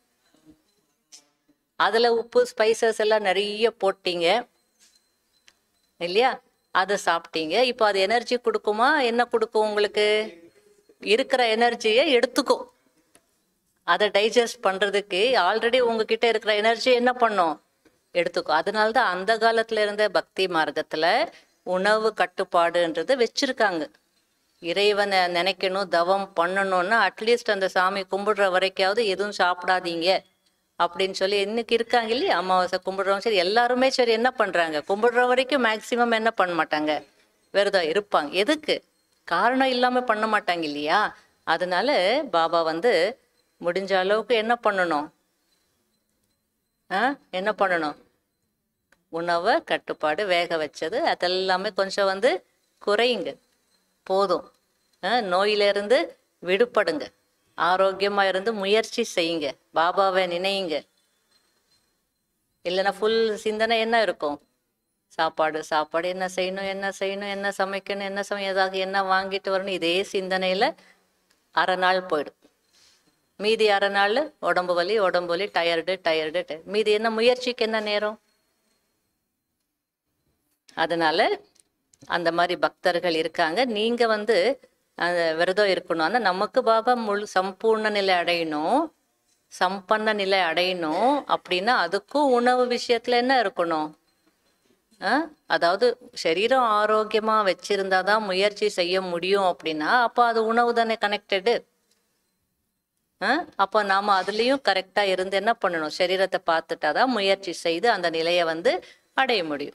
அதில் உப்பு ஸ்பைசஸ் எல்லாம் நிறைய போட்டீங்க இல்லையா அதை சாப்பிட்டீங்க இப்போ அது எனர்ஜி கொடுக்குமா என்ன கொடுக்கும் உங்களுக்கு இருக்கிற எனர்ஜியை எடுத்துக்கும் அதை டைஜஸ்ட் பண்ணுறதுக்கு ஆல்ரெடி உங்ககிட்ட இருக்கிற எனர்ஜி என்ன பண்ணும் எடுத்துக்கும் அதனால தான் அந்த காலத்துல இருந்த பக்தி மார்க்கத்துல உணவு கட்டுப்பாடுன்றது வச்சிருக்காங்க இறைவனை நினைக்கணும் தவம் பண்ணணும்னா அட்லீஸ்ட் அந்த சாமி கும்பிடுற வரைக்காவது எதுவும் சாப்பிடாதீங்க அப்படின்னு சொல்லி இன்னைக்கு இருக்காங்க இல்லையா அமாவாசை கும்பிடுறவங்க சரி எல்லாருமே சரி என்ன பண்றாங்க கும்பிடுற வரைக்கும் மேக்சிமம் என்ன பண்ண மாட்டாங்க விரதம் இருப்பாங்க எதுக்கு காரணம் இல்லாம பண்ண மாட்டாங்க இல்லையா அதனால பாபா வந்து முடிஞ்ச அளவுக்கு என்ன பண்ணணும் ஆ என்ன பண்ணணும் உணவை கட்டுப்பாடு வேக வச்சது அதெல்லாமே கொஞ்சம் வந்து குறையுங்க போதும் ஆ, நோயிலிருந்து விடுபடுங்க ஆரோக்கியமா இருந்து முயற்சி செய்யுங்க பாபாவை நினையுங்க இல்லைன்னா ஃபுல் சிந்தனை என்ன இருக்கும் சாப்பாடு சாப்பாடு என்ன செய்யணும் என்ன செய்யணும் என்ன சமைக்கணும் என்ன சமைய ஏதாவது என்ன வாங்கிட்டு வரணும் இதே சிந்தனையில அரை நாள் போயிடும் மீதி அரை நாள் உடம்பு வலி உடம்பு வலி டயர்டு டயர்டு மீதி என்ன முயற்சிக்கு என்ன நேரம் அதனால அந்த மாதிரி பக்தர்கள் இருக்காங்க நீங்க வந்து அந்த விரதம் இருக்கணும் ஆனா நமக்கு பாபா முழு சம்பூர்ண நிலை அடையணும் சம்பன்ன நிலை அடையணும் அப்படின்னா அதுக்கும் உணவு விஷயத்துல என்ன இருக்கணும் ஆ? அதாவது சரீரம் ஆரோக்கியமா வச்சிருந்தாதான் முயற்சி செய்ய முடியும் அப்படின்னா அப்போ அது உணவு தானே கனெக்டடு அப்போ நாம அதுலயும் கரெக்டா இருந்து என்ன பண்ணணும் சரீரத்தை பார்த்துட்டாதான் முயற்சி செய்து அந்த நிலையை வந்து அடைய முடியும்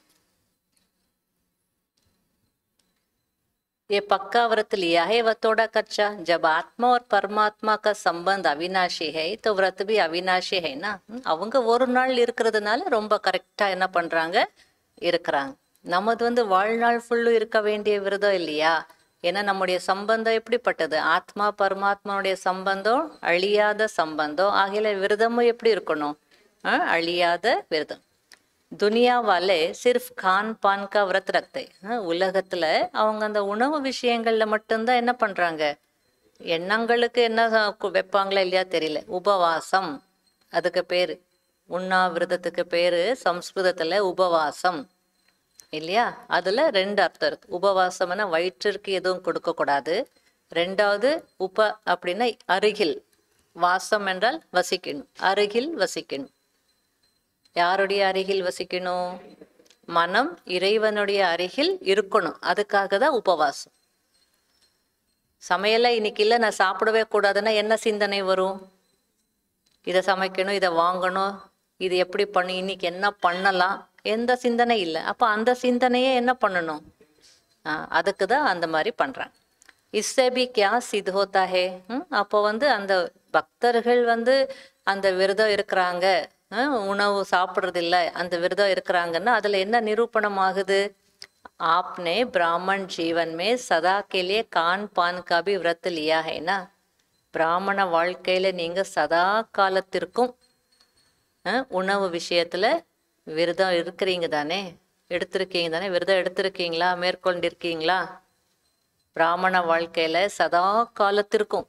ये पक्का व्रत लिया है वह थोड़ा कच्चा जब आत्मा और परमात्मा का संबंध अविनाशी है तो व्रत भी अविनाशी है ना ம், அவங்க ஒரு நாள் இருக்கிறதுனால ரொம்ப கரெக்டா என்ன பண்றாங்க இருக்கிறாங்க நமது வந்து வாழ்நாள் ஃபுல்லும் இருக்க வேண்டிய விரதம் இல்லையா ஏன்னா நம்முடைய சம்பந்தம் எப்படிப்பட்டது ஆத்மா பரமாத்மாவுடைய சம்பந்தம் அழியாத சம்பந்தம் ஆகிய விரதமும் எப்படி இருக்கணும் ஆ, அழியாத விரதம் துனியா வாலே சிர்ஃப் கான் பான் கா விரத் ரக்தை உலகத்துல அவங்க அந்த உணவு விஷயங்கள்ல மட்டும்தான் என்ன பண்றாங்க எண்ணங்களுக்கு என்ன கு- வைப்பாங்களா இல்லையா தெரியல உபவாசம் அதுக்கு பேரு உண்ணாவிரதத்துக்கு பேரு சம்ஸ்கிருதத்துல உபவாசம் இல்லையா அதுல ரெண்டு அர்த்தம் இருக்கு உபவாசம்னா வயிற்றிற்கு எதுவும் கொடுக்க கூடாது ரெண்டாவது உப அப்படின்னா அருகில் வாசம் என்றால் வசிக்கணும் அருகில் வசிக்கணும் யாருடைய அருகில் வசிக்கணும் மனம் இறைவனுடைய அருகில் இருக்கணும் அதுக்காக தான் உபவாசம் சமையல்ல இன்னைக்கு இல்லை நான் சாப்பிடவே கூடாதுன்னா என்ன சிந்தனை வரும் இதை சமைக்கணும் இதை வாங்கணும் இது எப்படி பண்ணி இன்னைக்கு என்ன பண்ணலாம் எந்த சிந்தனை இல்லை அப்போ அந்த சிந்தனையே என்ன பண்ணணும் ஆ, அதுக்கு தான் அந்த மாதிரி பண்றாங்க இஸ்ஸே பி கியா சித் ஹோத்தா ஹே ம், அப்போ வந்து அந்த பக்தர்கள் வந்து அந்த விரதம் இருக்கிறாங்க ஆ, உணவு சாப்பிட்றது இல்ல அந்த விரதம் இருக்கிறாங்கன்னா அதுல என்ன நிரூபணம் ஆகுது आपने ब्राह्मण जीवन में सदा के लिए कान पान का भी व्रत लिया है ना பிராமண வாழ்க்கையில நீங்க சதா காலத்திற்கும் அஹ், உணவு விஷயத்துல விரதம் இருக்கிறீங்க தானே எடுத்திருக்கீங்க தானே விரதம் எடுத்திருக்கீங்களா மேற்கொண்டிருக்கீங்களா பிராமண வாழ்க்கையில சதா காலத்திற்கும்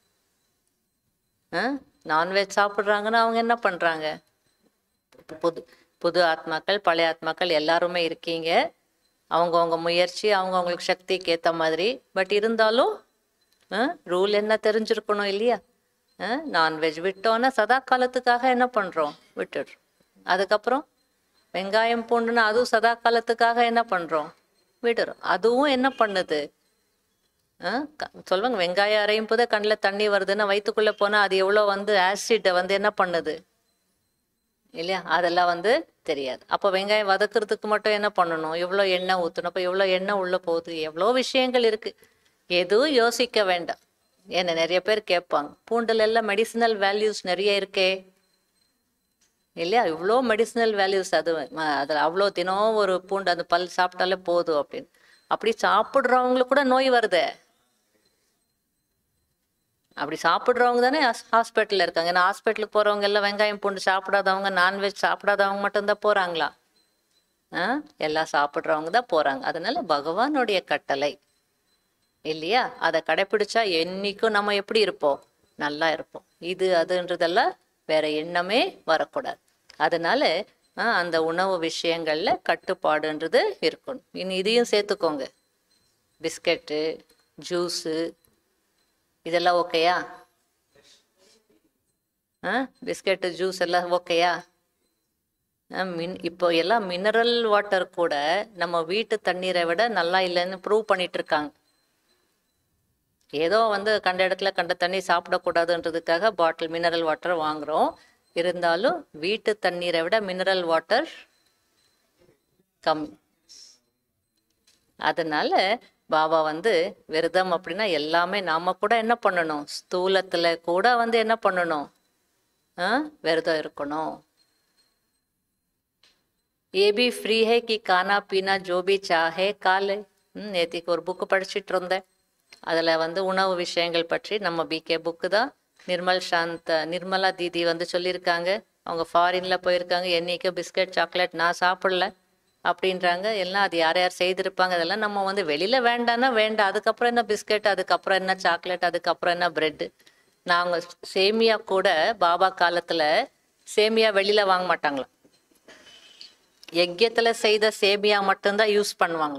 நான்வெஜ் சாப்பிட்றாங்கன்னா அவங்க என்ன பண்றாங்க புது புது ஆத்மாக்கள் பழைய ஆத்மாக்கள் எல்லாருமே இருக்கீங்க அவங்கவுங்க முயற்சி அவங்கவுங்களுக்கு சக்திக்கு ஏற்ற மாதிரி பட் இருந்தாலும் ரூல் என்ன தெரிஞ்சிருக்கணும் இல்லையா நான்வெஜ் விட்டோன்னா சதா காலத்துக்காக என்ன பண்ணுறோம் விட்டுடுறோம் அதுக்கப்புறம் வெங்காயம் பூண்டுன்னா அதுவும் சதா காலத்துக்காக என்ன பண்ணுறோம் விடுறோம் அதுவும் என்ன பண்ணுது ஆ, க- சொல்லுவாங்க வெங்காயம் அரையும் போதே கண்ணில் தண்ணி வருதுன்னா வயிற்றுக்குள்ளே போனால் அது எவ்வளோ வந்து ஆசிட்டை வந்து என்ன பண்ணுது இல்லையா அதெல்லாம் வந்து தெரியாது அப்போ வெங்காயம் வதக்குறதுக்கு மட்டும் என்ன பண்ணணும் எவ்வளோ எண்ணெய் ஊற்றணும் அப்போ எவ்வளோ எண்ணெய் உள்ளே போகுது எவ்வளோ விஷயங்கள் இருக்கு எதுவும் யோசிக்க வேண்டாம் ஏன்னா நிறைய பேர் கேட்பாங்க பூண்டுல எல்லாம் மெடிசினல் வேல்யூஸ் நிறைய இருக்கே இல்லையா இவ்வளோ மெடிசினல் வேல்யூஸ் அது ம- அதுல அவ்வளோ தினம் ஒரு பூண்டு அந்த பல் சாப்பிட்டாலே போதும் அப்படின்னு அப்படி சாப்பிட்றவங்களுக்கு கூட நோய் வருதே அப்படி சாப்பிட்றவங்க தானே ஹாஸ்பிட்டலில் இருக்காங்க ஏன்னா ஹாஸ்பிட்டலுக்கு போகிறவங்க எல்லாம் வெங்காயம் பூண்டு சாப்பிடாதவங்க நான்வெஜ் சாப்பிடாதவங்க மட்டும்தான் போகிறாங்களா ஆ எல்லாம் சாப்பிட்றவங்க தான் போகிறாங்க அதனால பகவானுடைய கட்டளை இல்லையா அதை கடைப்பிடிச்சா என்னைக்கும் நம்ம எப்படி இருப்போம் நல்லா இருப்போம் இது அதுன்றதெல்லாம் வேற எண்ணமே வரக்கூடாது அதனால ஆ, அந்த உணவு விஷயங்கள்ல கட்டுப்பாடுன்றது இருக்கணும் இனி இதையும் சேர்த்துக்கோங்க பிஸ்கட்டு ஜூஸு இதெல்லாம் ஓகேயா ஆ பிஸ்கட்டு ஜூஸ் எல்லாம் ஓகேயா ஆ, மின் இப்போ எல்லாம் மினரல் வாட்டர் கூட நம்ம வீட்டு தண்ணீரை விட நல்லா இல்லைன்னு ப்ரூவ் பண்ணிட்டு இருக்காங்க ஏதோ வந்து கண்ட இடத்துல கண்ட தண்ணி சாப்பிடக்கூடாதுன்றதுக்காக பாட்டில் மினரல் வாட்டர் வாங்குறோம் இருந்தாலும் வீட்டு தண்ணீரை விட மினரல் வாட்டர் கம்மி அதனால பாபா வந்து விரதம் அப்படின்னா எல்லாமே நாம கூட என்ன பண்ணணும் ஸ்தூலத்துல கூட வந்து என்ன பண்ணணும் ஆ விரதம் இருக்கணும் ये भी फ्री है कि खाना पीना जो भी चाहे காலை ம் நேத்திக்கு ஒரு புக்கு படிச்சுட்டு இருந்தேன் அதில் வந்து உணவு விஷயங்கள் பற்றி நம்ம பிகே புக்கு தான் நிர்மல் சாந்த் நிர்மலா தீதி வந்து சொல்லியிருக்காங்க அவங்க ஃபாரினில் போயிருக்காங்க என்னைக்கு பிஸ்கட் சாக்லேட் நான் சாப்பிடல அப்படின்றாங்க எல்லாம் அது யார் யார் செய்திருப்பாங்க அதெல்லாம் நம்ம வந்து வெளியில் வேண்டாம்னா வேண்டாம் அதுக்கப்புறம் என்ன பிஸ்கட் அதுக்கப்புறம் என்ன சாக்லேட் அதுக்கப்புறம் என்ன பிரெட்டு நாங்கள் சேமியா கூட பாபா காலத்தில் சேமியா வெளியில் வாங்க மாட்டாங்களாம் யஜ்யத்தில் செய்த சேமியா மட்டும்தான் யூஸ் பண்ணுவாங்க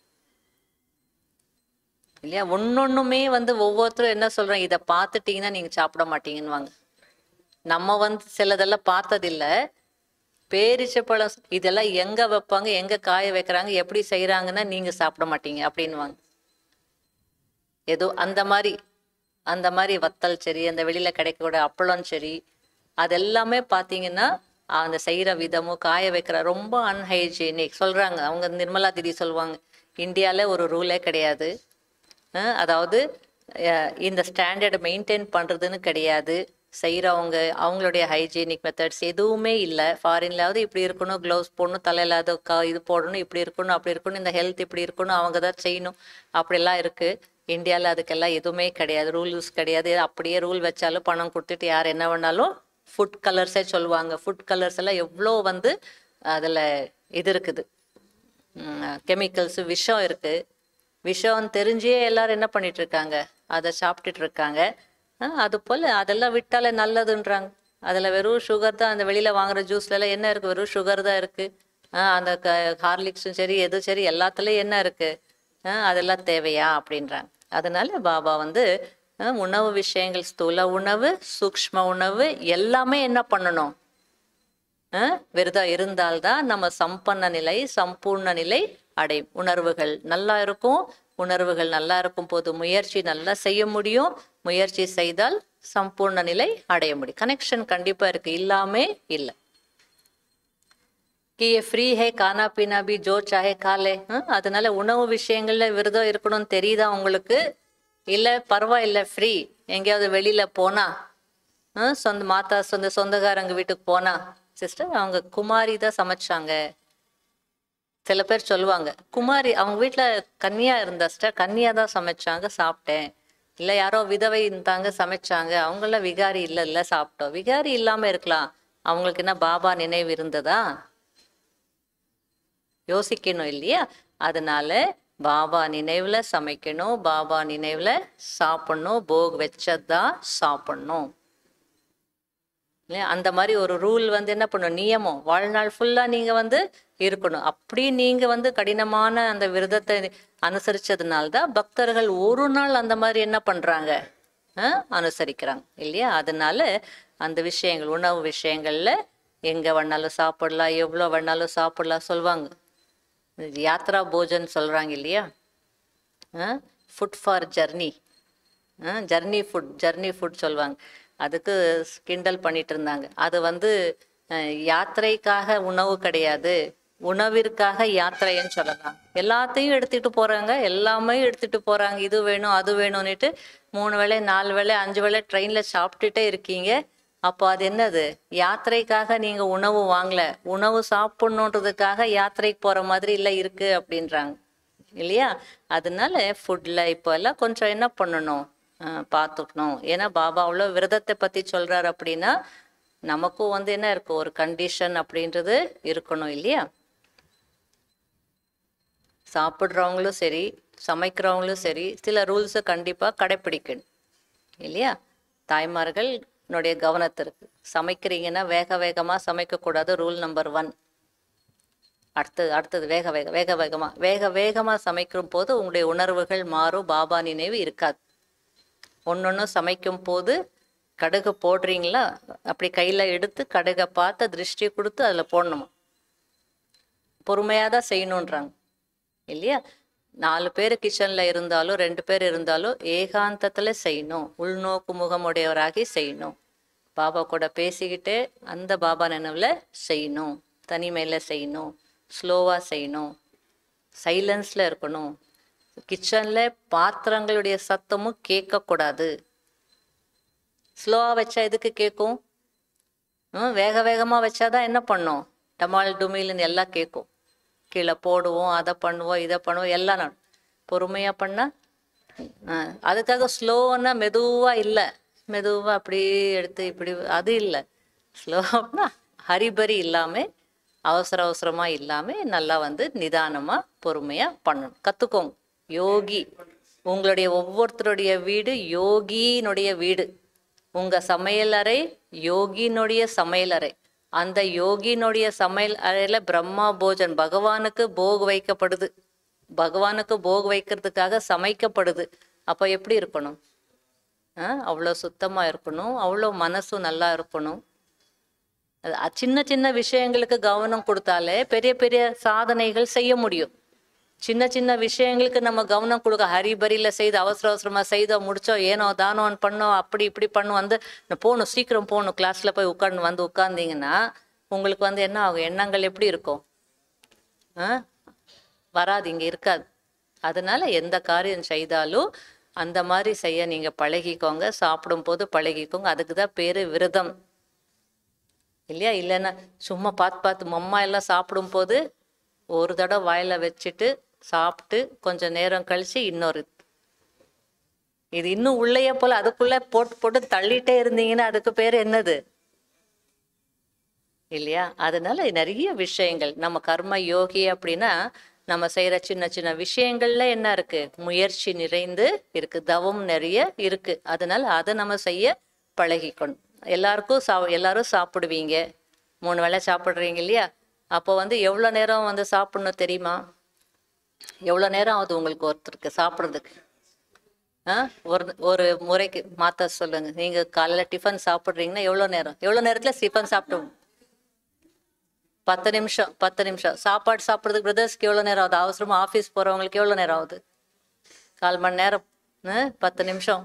இல்லையா ஒன்னொன்னுமே வந்து ஒவ்வொருத்தரும் என்ன சொல்றோம் இதை பார்த்துட்டீங்கன்னா நீங்க சாப்பிட மாட்டீங்கன்னுவாங்க நம்ம வந்து சிலதெல்லாம் பார்த்ததில்ல பேரிச்சப்பழம் இதெல்லாம் எங்க வைப்பாங்க எங்க காய வைக்கிறாங்க எப்படி செய்யறாங்கன்னா நீங்க சாப்பிட மாட்டீங்க அப்படின்னுவாங்க ஏதோ அந்த மாதிரி அந்த மாதிரி வத்தல் சரி அந்த வெளியில கிடைக்கக்கூடிய அப்பளம் சரி அதெல்லாமே பார்த்தீங்கன்னா அந்த செய்யற விதமும் காய வைக்கிற ரொம்ப அன்ஹைஜீனிக் சொல்றாங்க அவங்க நிர்மலா தீதி சொல்லுவாங்க இந்தியால ஒரு ரூலே கிடையாது அஹ் அதாவது அஹ் இந்த ஸ்டாண்டர்டை மெயின்டைன் பண்ணுறதுன்னு கிடையாது செய்கிறவங்க அவங்களுடைய ஹைஜீனிக் மெத்தட்ஸ் எதுவுமே இல்லை ஃபாரின்லாவது இப்படி இருக்கணும் க்ளவுஸ் போடணும் தலையில் அது க இது போடணும் இப்படி இருக்கணும் அப்படி இருக்கணும் இந்த ஹெல்த் இப்படி இருக்கணும் அவங்க தான் செய்யணும் அப்படிலாம் இருக்குது இந்தியாவில் அதுக்கெல்லாம் எதுவுமே கிடையாது ரூல்ஸ் கிடையாது அப்படியே ரூல் வச்சாலும் பணம் கொடுத்துட்டு யார் என்ன வேணாலும் ஃபுட் கலர்ஸே சொல்லுவாங்க ஃபுட் கலர்ஸ் எல்லாம் எவ்வளோ வந்து அதில் இது இருக்குது கெமிக்கல்ஸு விஷம் இருக்குது விஷம் தெரிஞ்சே எல்லாரும் என்ன பண்ணிட்டு இருக்காங்க அதை சாப்பிட்டுட்டு இருக்காங்க அஹ் அது போல் அதெல்லாம் விட்டாலே நல்லதுன்றாங்க அதில் வெறும் சுகர் தான் அந்த வெளியில் வாங்குற ஜூஸ்ல எல்லாம் என்ன இருக்குது வெறும் சுகர் தான் இருக்குது அந்த க ஹார்லிக்ஸும் சரி எதுவும் சரி எல்லாத்துலேயும் என்ன இருக்குது அதெல்லாம் தேவையா அப்படின்றாங்க அதனால பாபா வந்து அஹ் உணவு விஷயங்கள் ஸ்தூல உணவு சூக்ஷ்ம உணவு எல்லாமே என்ன பண்ணணும் அஹ் விரதம் இருந்தால்தான் நம்ம சம்பன்ன நிலை சம்பூர்ண நிலை அடையும் உணர்வுகள் நல்லா இருக்கும் உணர்வுகள் நல்லா இருக்கும் போது முயற்சி நல்லா செய்ய முடியும் முயற்சி செய்தால் சம்பூர்ண நிலை அடைய முடியும் கனெக்ஷன் கண்டிப்பா இருக்கு இல்லாமே இல்லை कि ये फ्री है खाना पीना भी जो चाहे खा ले ஹம், அதனால உணவு விஷயங்கள்ல விரதம் இருக்கணும்னு தெரியுதா உங்களுக்கு இல்ல பரவாயில்ல ஃப்ரீ எங்கேயாவது வெளியில போனா ஹம், சொந்த மாதா சொந்த சொந்தக்காரங்க வீட்டுக்கு போனா சிஸ்டர் அவங்க குமாரி தான் சமைச்சாங்க சில பேர் சொல்லுவாங்க குமாரி அவங்க வீட்ல கன்னியா இருந்தா சிஸ்டர் கன்னியா தான் சமைச்சாங்க சாப்பிட்டேன் இல்ல யாரோ விதவை இருந்தாங்க சமைச்சாங்க அவங்கள விகாரி இல்ல இல்ல சாப்பிட்டோம் விகாரி இல்லாம இருக்கலாம் அவங்களுக்கு என்ன பாபா நினைவு இருந்ததா யோசிக்கணும் இல்லையா அதனால பாபா நினைவுல சமைக்கணும் பாபா நினைவுல சாப்பிடணும் போக் வச்சதான் சாப்பிடணும் இல்லையா அந்த மாதிரி ஒரு ரூல் வந்து என்ன பண்ணும் நியமம் வாழ்நாள் ஃபுல்லா நீங்க வந்து இருக்கணும் அப்படி நீங்க வந்து கடினமான அந்த விரதத்தை அனுசரிச்சதுனால தான் பக்தர்கள் ஒரு நாள் அந்த மாதிரி என்ன பண்றாங்க அஹ், அனுசரிக்கிறாங்க இல்லையா அதனால அந்த விஷயங்கள் உணவு விஷயங்கள்ல எங்க வேணாலும் சாப்பிடலாம் எவ்வளோ வேணாலும் சாப்பிடலாம் சொல்லுவாங்க யாத்ரா போஜன் சொல்றாங்க இல்லையா food for journey journey food journey food சொல்லுவாங்க அதுக்கு கிண்டல் பண்ணிட்டு இருந்தாங்க அது வந்து அஹ், யாத்திரைக்காக உணவு கிடையாது உணவிற்காக யாத்திரைன்னு சொல்லலாம் எல்லாத்தையும் எடுத்துட்டு போறாங்க எல்லாமே எடுத்துட்டு போறாங்க இது வேணும் அது வேணும்னுட்டு மூணு வேளை நாலு வேளை அஞ்சு வேளை ட்ரெயின்ல சாப்பிட்டுட்டே இருக்கீங்க அப்போ அது என்னது யாத்திரைக்காக நீங்க உணவு வாங்கல உணவு சாப்பிடணுன்றதுக்காக யாத்திரைக்கு போற மாதிரி இல்ல இருக்கு அப்படின்றாங்க இல்லையா அதனால ஃபுட்ல இப்போ எல்லாம் கொஞ்சம் என்ன பண்ணணும் அஹ் பார்த்துக்கணும் ஏன்னா பாபா அவ்வளோ விரதத்தை பத்தி சொல்றாரு அப்படின்னா நமக்கும் வந்து என்ன இருக்கு ஒரு கண்டிஷன் அப்படின்றது இருக்கணும் இல்லையா சாப்பிட்றவங்களும் சரி சமைக்கிறவங்களும் சரி சில ரூல்ஸை கண்டிப்பா கடைப்பிடிக்கணும் இல்லையா தாய்மார்களுடைய கவனத்திற்கு சமைக்கிறீங்கன்னா வேக வேகமா சமைக்கக்கூடாது ரூல் நம்பர் ஒன் அடுத்தது அடுத்தது வேக வேக வேக வேகமா வேக வேகமா சமைக்கும் போது உங்களுடைய உணர்வுகள் மாறும் பாபா நினைவு இருக்காது ஒன்னொன்னு சமைக்கும் போது கடுகு போடுறீங்களா அப்படி கையில எடுத்து கடுகை பார்த்து திருஷ்டி கொடுத்து அதுல போடணுமா பொறுமையா தான் செய்யணுன்றாங்க இல்லையா நாலு பேர் கிச்சன்ல இருந்தாலும் ரெண்டு பேர் இருந்தாலும் ஏகாந்தத்துல செய்யணும் உள்நோக்கு முகமுடையவராகி செய்யணும் பாபா கூட பேசிக்கிட்டே அந்த பாபா நினைவுல செய்யணும் தனிமையில செய்யணும் ஸ்லோவா செய்யணும் சைலன்ஸ்ல இருக்கணும் கிச்சன்ல பாத்திரங்களுடைய சத்தமும் கேட்கக்கூடாது ஸ்லோவா வச்சா எதுக்கு கேட்கும் ம், வேக வேகமா வச்சாதான் என்ன பண்ணும் டமால் டுமில்னு எல்லாம் கேட்கும் கீழே போடுவோம் அதை பண்ணுவோம் இதை பண்ணுவோம் எல்லாம் நான் பொறுமையாக பண்ணால் அதுக்காக ஸ்லோன்னா மெதுவாக இல்லை மெதுவாக அப்படியே எடுத்து இப்படி அது இல்லை ஸ்லோன்னா ஹரிபரி இல்லாமல் அவசர அவசரமாக இல்லாமல் நல்லா வந்து நிதானமாக பொறுமையாக பண்ணணும் கற்றுக்கோங்க யோகி உங்களுடைய ஒவ்வொருத்தருடைய வீடு யோகியினுடைய வீடு உங்க சமையலறை யோகியினுடைய சமையலறை அந்த யோகியினுடைய சமையல் அறையில பிரம்மா போஜன் பகவானுக்கு போக் வைக்கப்படுது பகவானுக்கு போக் வைக்கிறதுக்காக சமைக்கப்படுது அப்போ எப்படி இருக்கணும் ஆ அவ்வளோ சுத்தமா இருக்கணும் அவ்வளோ மனசும் நல்லா இருக்கணும் அது அ- சின்ன சின்ன விஷயங்களுக்கு கவனம் கொடுத்தாலே பெரிய பெரிய சாதனைகள் செய்ய முடியும் சின்ன சின்ன விஷயங்களுக்கு நம்ம கவனம் கொடுக்க ஹரிபரியில செய்து அவசர அவசரமா செய்தோம் முடிச்சோம் ஏனோ தானோன்னு பண்ணோம் அப்படி இப்படி பண்ணோம் வந்து நான் போகணும் சீக்கிரம் போகணும் கிளாஸ்ல போய் உட்கார்ந்து வந்து உட்கார்ந்தீங்கன்னா உங்களுக்கு வந்து என்ன ஆகும் எண்ணங்கள் எப்படி இருக்கும் ஆ வராது இங்க இருக்காது அதனால எந்த காரியம் செய்தாலும் அந்த மாதிரி செய்ய நீங்க பழகிக்கோங்க சாப்பிடும் போது பழகிக்கோங்க அதுக்கு தான் பேரு விரதம் இல்லையா இல்லைன்னா சும்மா பார்த்து பார்த்து மம்மா எல்லாம் சாப்பிடும் போது ஒரு தடவை வாயில வச்சுட்டு சாப்பிட்டு கொஞ்ச நேரம் கழிச்சு இன்னொரு இது இன்னும் உள்ளேயே போல அதுக்குள்ள போட்டு போட்டு தள்ளிட்டே இருந்தீங்கன்னா அதுக்கு பேர் என்னது இல்லையா அதனால நிறைய விஷயங்கள் நம்ம கர்ம யோகி அப்படின்னா நம்ம செய்யற சின்ன சின்ன விஷயங்கள்ல என்ன இருக்கு முயற்சி நிறைந்து இருக்கு தவம் நிறைய இருக்கு அதனால அதை நம்ம செய்ய பழகிக்கணும் எல்லாருக்கும் சா எல்லாரும் சாப்பிடுவீங்க மூணு வேளை சாப்பிடுறீங்க இல்லையா அப்போ வந்து எவ்வளோ நேரம் வந்து சாப்பிடணும் தெரியுமா எவ்வளோ நேரம் ஆகுது உங்களுக்கு ஒருத்தருக்கு சாப்பிட்றதுக்கு ஆ ஒரு ஒரு முறைக்கு மாத்த சொல்லுங்க நீங்க காலையில டிஃபன் சாப்பிட்றீங்கன்னா எவ்வளோ நேரம் எவ்வளோ நேரத்துல டிஃபன் சாப்பிட்டு பத்து நிமிஷம் பத்து நிமிஷம் சாப்பாடு சாப்பிட்றதுக்கு பிரதர்ஸ்க்கு எவ்வளோ நேரம் ஆகுது அவசரமா ஆஃபீஸ் போறவங்களுக்கு எவ்வளோ நேரம் ஆகுது கால் மணி நேரம் ஆ, பத்து நிமிஷம்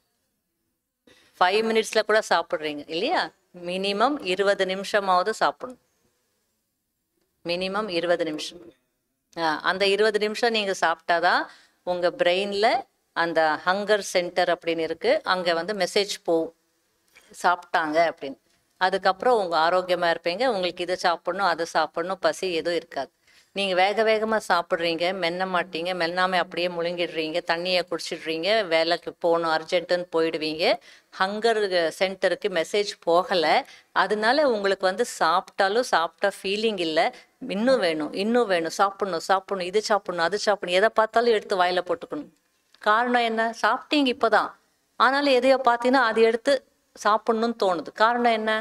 ஃபைவ் மினிட்ஸ்ல கூட சாப்பிட்றீங்க இல்லையா மினிமம் இருபது நிமிஷமாவது சாப்பிடணும் மினிமம் இருபது நிமிஷம் ஆ, அந்த இருபது நிமிஷம் நீங்க சாப்பிட்டாதான் உங்க பிரெயின்ல அந்த ஹங்கர் சென்டர் அப்படின்னு இருக்கு அங்க வந்து மெசேஜ் போகும் சாப்பிட்டாங்க அப்படின்னு அதுக்கப்புறம் உங்க ஆரோக்கியமா இருப்பீங்க உங்களுக்கு இதை சாப்பிடணும் அதை சாப்பிடணும் பசி எதுவும் இருக்காது நீங்க வேக வேகமா சாப்பிட்றீங்க மென்ன மாட்டீங்க மென்னாம அப்படியே முழுங்கிடுறீங்க தண்ணியை குடிச்சிடுறீங்க வேலைக்கு போகணும் அர்ஜென்ட்டுன்னு போயிடுவீங்க ஹங்கர் சென்டருக்கு மெசேஜ் போகலை அதனால உங்களுக்கு வந்து சாப்பிட்டாலும் சாப்பிட்ட ஃபீலிங் இல்லை இன்னும் வேணும் இன்னும் வேணும் சாப்பிடணும் சாப்பிடணும் இது சாப்பிடணும் அது சாப்பிடணும் எதை பார்த்தாலும் எடுத்து வாயில போட்டுக்கணும் காரணம் என்ன சாப்பிட்டீங்க இப்போதான் ஆனாலும் எதையோ பார்த்தீங்கன்னா அது எடுத்து சாப்பிடணும்னு தோணுது காரணம் என்ன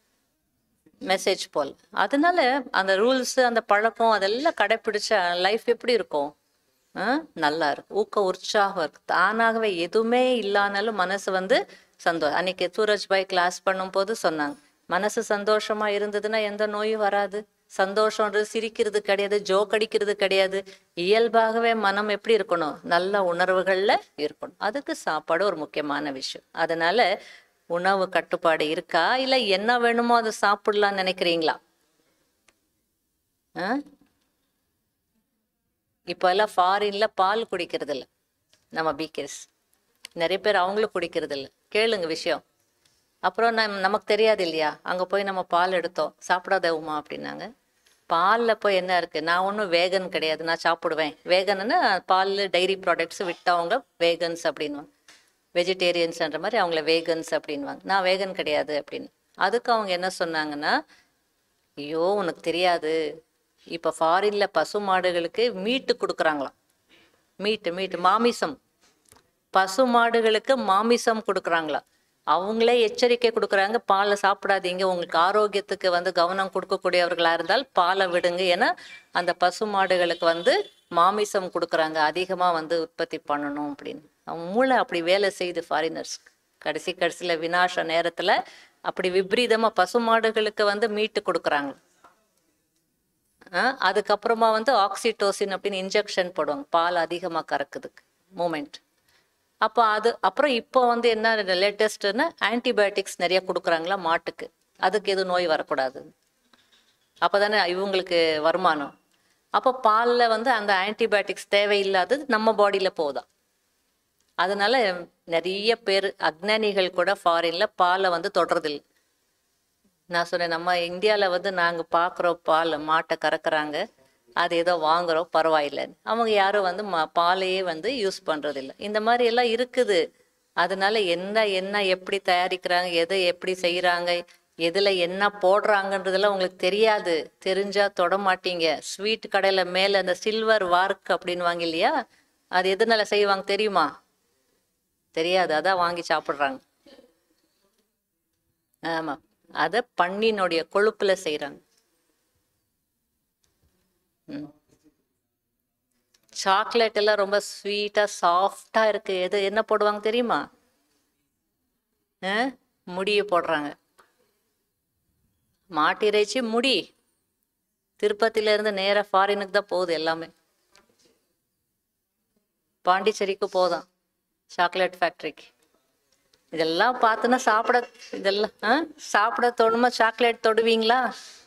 மெசேஜ் போல் அதனால அந்த ரூல்ஸ் அந்த பழக்கம் அதெல்லாம் கடைப்பிடிச்ச லைஃப் எப்படி இருக்கும் ஆ? நல்லா இருக்கும் ஊக்க உற்சாகம் இருக்கு தானாகவே எதுவுமே இல்லானாலும் மனசு வந்து சந்தோஷம் அன்னைக்கு சூரஜ் பாய் கிளாஸ் பண்ணும்போது சொன்னாங்க மனசு சந்தோஷமா இருந்ததுன்னா எந்த நோயும் வராது சந்தோஷம்ன்றது சிரிக்கிறது கிடையாது ஜோக் அடிக்கிறது கிடையாது இயல்பாகவே மனம் எப்படி இருக்கணும் நல்ல உணர்வுகள்ல இருக்கணும் அதுக்கு சாப்பாடு ஒரு முக்கியமான விஷயம் அதனால உணவு கட்டுப்பாடு இருக்கா இல்ல என்ன வேணுமோ அதை சாப்பிடலாம்னு நினைக்கிறீங்களா ஆ? இப்ப எல்லாம் ஃபாரின்ல பால் குடிக்கிறது இல்ல நம்ம பீக்கர்ஸ் நிறைய பேர் அவங்களும் குடிக்கிறது இல்ல கேளுங்க விஷயம் அப்புறம் நம் நமக்கு தெரியாது இல்லையா அங்க போய் நம்ம பால் எடுத்தோம் சாப்பிடாத உமா அப்படின்னாங்க பால்ல போய் என்ன இருக்கு நான் ஒன்றும் வேகன் கிடையாது நான் சாப்பிடுவேன் வேகன்னா பால் டைரி ப்ராடக்ட்ஸ் விட்டவங்க வேகன்ஸ் அப்படின்வாங்க வெஜிடேரியன்ஸ்ன்ற மாதிரி அவங்கள வேகன்ஸ் அப்படின்வாங்க நான் வேகன் கிடையாது அப்படின்னு அதுக்கு அவங்க என்ன சொன்னாங்கன்னா ஐயோ உனக்கு தெரியாது இப்போ ஃபாரின்ல பசு மாடுகளுக்கு மீட்டு கொடுக்குறாங்களாம் மீட்டு மீட்டு மாமிசம் பசு மாடுகளுக்கு மாமிசம் கொடுக்குறாங்களாம் அவங்களே எச்சரிக்கை கொடுக்குறாங்க பாலை சாப்பிடாதீங்க உங்களுக்கு ஆரோக்கியத்துக்கு வந்து கவனம் கொடுக்கக்கூடியவர்களா இருந்தால் பாலை விடுங்க ஏன்னா அந்த பசு மாடுகளுக்கு வந்து மாமிசம் கொடுக்குறாங்க அதிகமா வந்து உற்பத்தி பண்ணணும் அப்படின்னு அவங்க மூளை அப்படி வேலை செய்யுது ஃபாரினர்ஸ் கடைசி கடைசியில வினாச நேரத்துல அப்படி விபரீதமா பசு மாடுகளுக்கு வந்து மீட்டு கொடுக்குறாங்க ஆஹ் அதுக்கப்புறமா வந்து ஆக்சிடோசின் அப்படின்னு இன்ஜெக்ஷன் போடுவாங்க பால் அதிகமாக கறக்குதுக்கு மூமெண்ட் அப்போ அது அப்புறம் இப்போ வந்து என்ன லேட்டஸ்ட்னா ஆன்டிபயோட்டிக்ஸ் நிறைய கொடுக்குறாங்களா மாட்டுக்கு அதுக்கு எதுவும் நோய் வரக்கூடாது அப்போ தானே இவங்களுக்கு வருமானம் அப்போ பாலில் வந்து அந்த ஆன்டிபயோட்டிக்ஸ் தேவையில்லாதது நம்ம பாடியில் போகுதா அதனால நிறைய பேர் அக்ஞானிகள் கூட ஃபாரின்ல பாலை வந்து தொடறதில்லை நான் சொன்னேன் நம்ம இந்தியாவில் வந்து நாங்கள் பார்க்குறோம் பால் மாட்டை கறக்குறாங்க அது ஏதோ வாங்குறோம் பரவாயில்லை அவங்க யாரும் வந்து ம பாலையே வந்து யூஸ் பண்ணுறதில்ல இந்த மாதிரி எல்லாம் இருக்குது அதனால என்ன என்ன எப்படி தயாரிக்கிறாங்க எதை எப்படி செய்கிறாங்க எதில் என்ன போடுறாங்கன்றதெல்லாம் உங்களுக்கு தெரியாது தெரிஞ்சா தொட மாட்டீங்க ஸ்வீட் கடையில் மேலே அந்த சில்வர் வார்க் அப்படின்வாங்க இல்லையா அது எதனால செய்வாங்க தெரியுமா தெரியாது அதான் வாங்கி சாப்பிட்றாங்க ஆமா அத பன்னினுடைய கொழுப்புல செய்றாங்க சாக்லேட் எல்லாம் ரொம்ப ஸ்வீட்டா சாஃப்டா இருக்கு எது என்ன போடுவாங்க தெரியுமா ஆ? முடிய போடுறாங்க மாட்டு இறைச்சி முடி திருப்பதியில இருந்து நேரா ஃபாரினுக்கு தான் போகுது எல்லாமே பாண்டிச்சேரிக்கு போதும் சாக்லேட் ஃபேக்டரிக்கு இதெல்லாம் பார்த்துன்னா சாப்பிட இதெல்லாம் ஆ சாப்பிட தோணுமா சாக்லேட் தொடுவீங்களா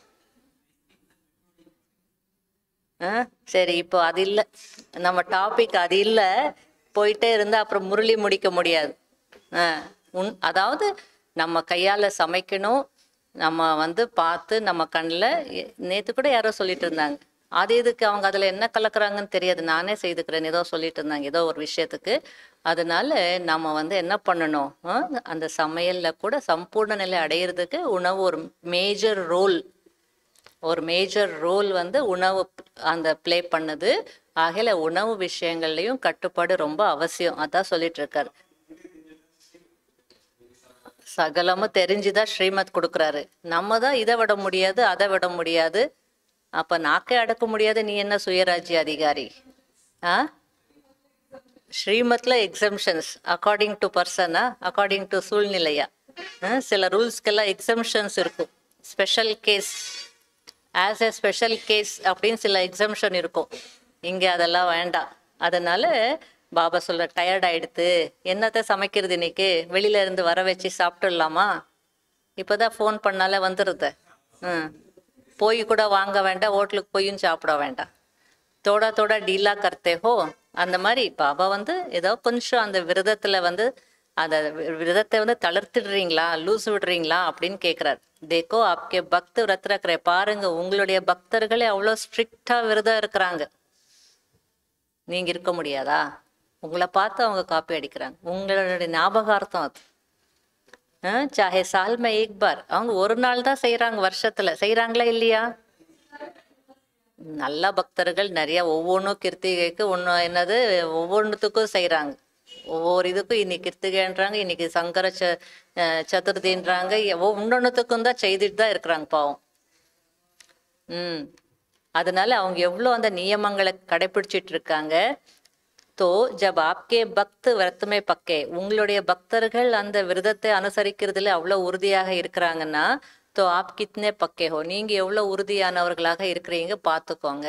ஆ சரி இப்போ அது இல்லை நம்ம டாபிக் அது இல்லை போயிட்டே இருந்தா அப்புறம் முரளி முடிக்க முடியாது ஆ உன் அதாவது நம்ம கையால் சமைக்கணும் நம்ம வந்து பார்த்து நம்ம கண்ணில் நேற்று கூட யாரோ சொல்லிட்டு இருந்தாங்க அது எதுக்கு அவங்க அதில் என்ன கலக்குறாங்கன்னு தெரியாது நானே செய்துக்கிறேன் ஏதோ சொல்லிட்டு இருந்தாங்க ஏதோ ஒரு விஷயத்துக்கு அதனால நம்ம வந்து என்ன பண்ணணும் ஆ? அந்த சமையலில் கூட சம்பூர்ண நிலை அடையிறதுக்கு உணவு ஒரு மேஜர் ரோல் ஒரு மேஜர் ரோல் வந்து உணவு அந்த ப்ளே பண்ணுது ஆகையில உணவு விஷயங்கள்லையும் கட்டுப்பாடு ரொம்ப அவசியம் அதான் சொல்லிட்டு இருக்காரு சகலமும் தெரிஞ்சுதான் ஸ்ரீமத் கொடுக்குறாரு நம்ம தான் இதை விட முடியாது அதை விட முடியாது அப்ப நாக்கே அடக்க முடியாது நீ என்ன சுயராஜ்ய அதிகாரி ஆ ஸ்ரீமத்ல எக்ஸம்ஷன்ஸ் அக்கார்டிங் டு பர்சனா அக்கார்டிங் டு சூழ்நிலையா ஆ, சில ரூல்ஸ்க்கெல்லாம் எக்ஸம்ஷன்ஸ் இருக்கும் special case as a special case அப்படின்னு சில எக்ஸம்ஷன் இருக்கும் இங்கே அதெல்லாம் வேண்டாம் அதனால பாபா சொல்ற டயர்ட் ஆயிடுத்து என்னத்த சமைக்கிறது இன்னைக்கு வெளியில இருந்து வர வச்சு சாப்பிட்டுடலாமா இப்போதான் ஃபோன் பண்ணாலே வந்துடுது ம் போய் கூட வாங்க வேண்டாம் ஹோட்டலுக்கு போயும் சாப்பிட வேண்டாம் தோடா தோடா டீலா கர்த்தே ஹோ அந்த மாதிரி பாபா வந்து ஏதோ கொஞ்சம் அந்த விரதத்துல வந்து அந்த வி- விரதத்தை வந்து தளர்த்திடுறீங்களா லூஸ் விடுறீங்களா அப்படின்னு கேட்குறாரு தேக்கோ ஆப்கே பக்த விரத் ரக்கிற பாருங்க உங்களுடைய பக்தர்களே அவ்வளோ ஸ்ட்ரிக்டா விரதம் இருக்கிறாங்க நீங்க இருக்க முடியாதா உங்களை பார்த்து அவங்க காப்பி அடிக்கிறாங்க உங்களுடைய ஞாபகார்த்தம் அது ஆ, சாஹே சால் மே ஏக் பார் அவங்க ஒரு நாள் தான் செய்றாங்க வருஷத்துல செய்றாங்களா இல்லையா நல்ல பக்தர்கள் நிறைய ஒவ்வொன்றும் கிருத்திகைக்கு ஒன்று என்னது ஒவ்வொன்றுத்துக்கும் செய்கிறாங்க ஒவ்வொரு இதுக்கும் இன்னைக்கு கிருத்திகைன்றாங்க இன்னைக்கு சங்கர ச அஹ் சதுர்த்தின்றாங்க ஒன்னொன்றுத்துக்கும் தான் செய்துட்டு தான் இருக்கிறாங்க பாவம் ம் அதனால அவங்க எவ்வளோ அந்த நியமங்களை கடைபிடிச்சிட்டு இருக்காங்க தோ ஜப் ஆப்கே பக்த் விரத்தமே பக்கே உங்களுடைய பக்தர்கள் அந்த விரதத்தை அனுசரிக்கிறதுல அவ்வளோ உறுதியாக இருக்கிறாங்கன்னா தோ ஆப் கித்னே பக்கே ஹோ நீங்க எவ்வளோ உறுதியானவர்களாக இருக்கிறீங்க பார்த்துக்கோங்க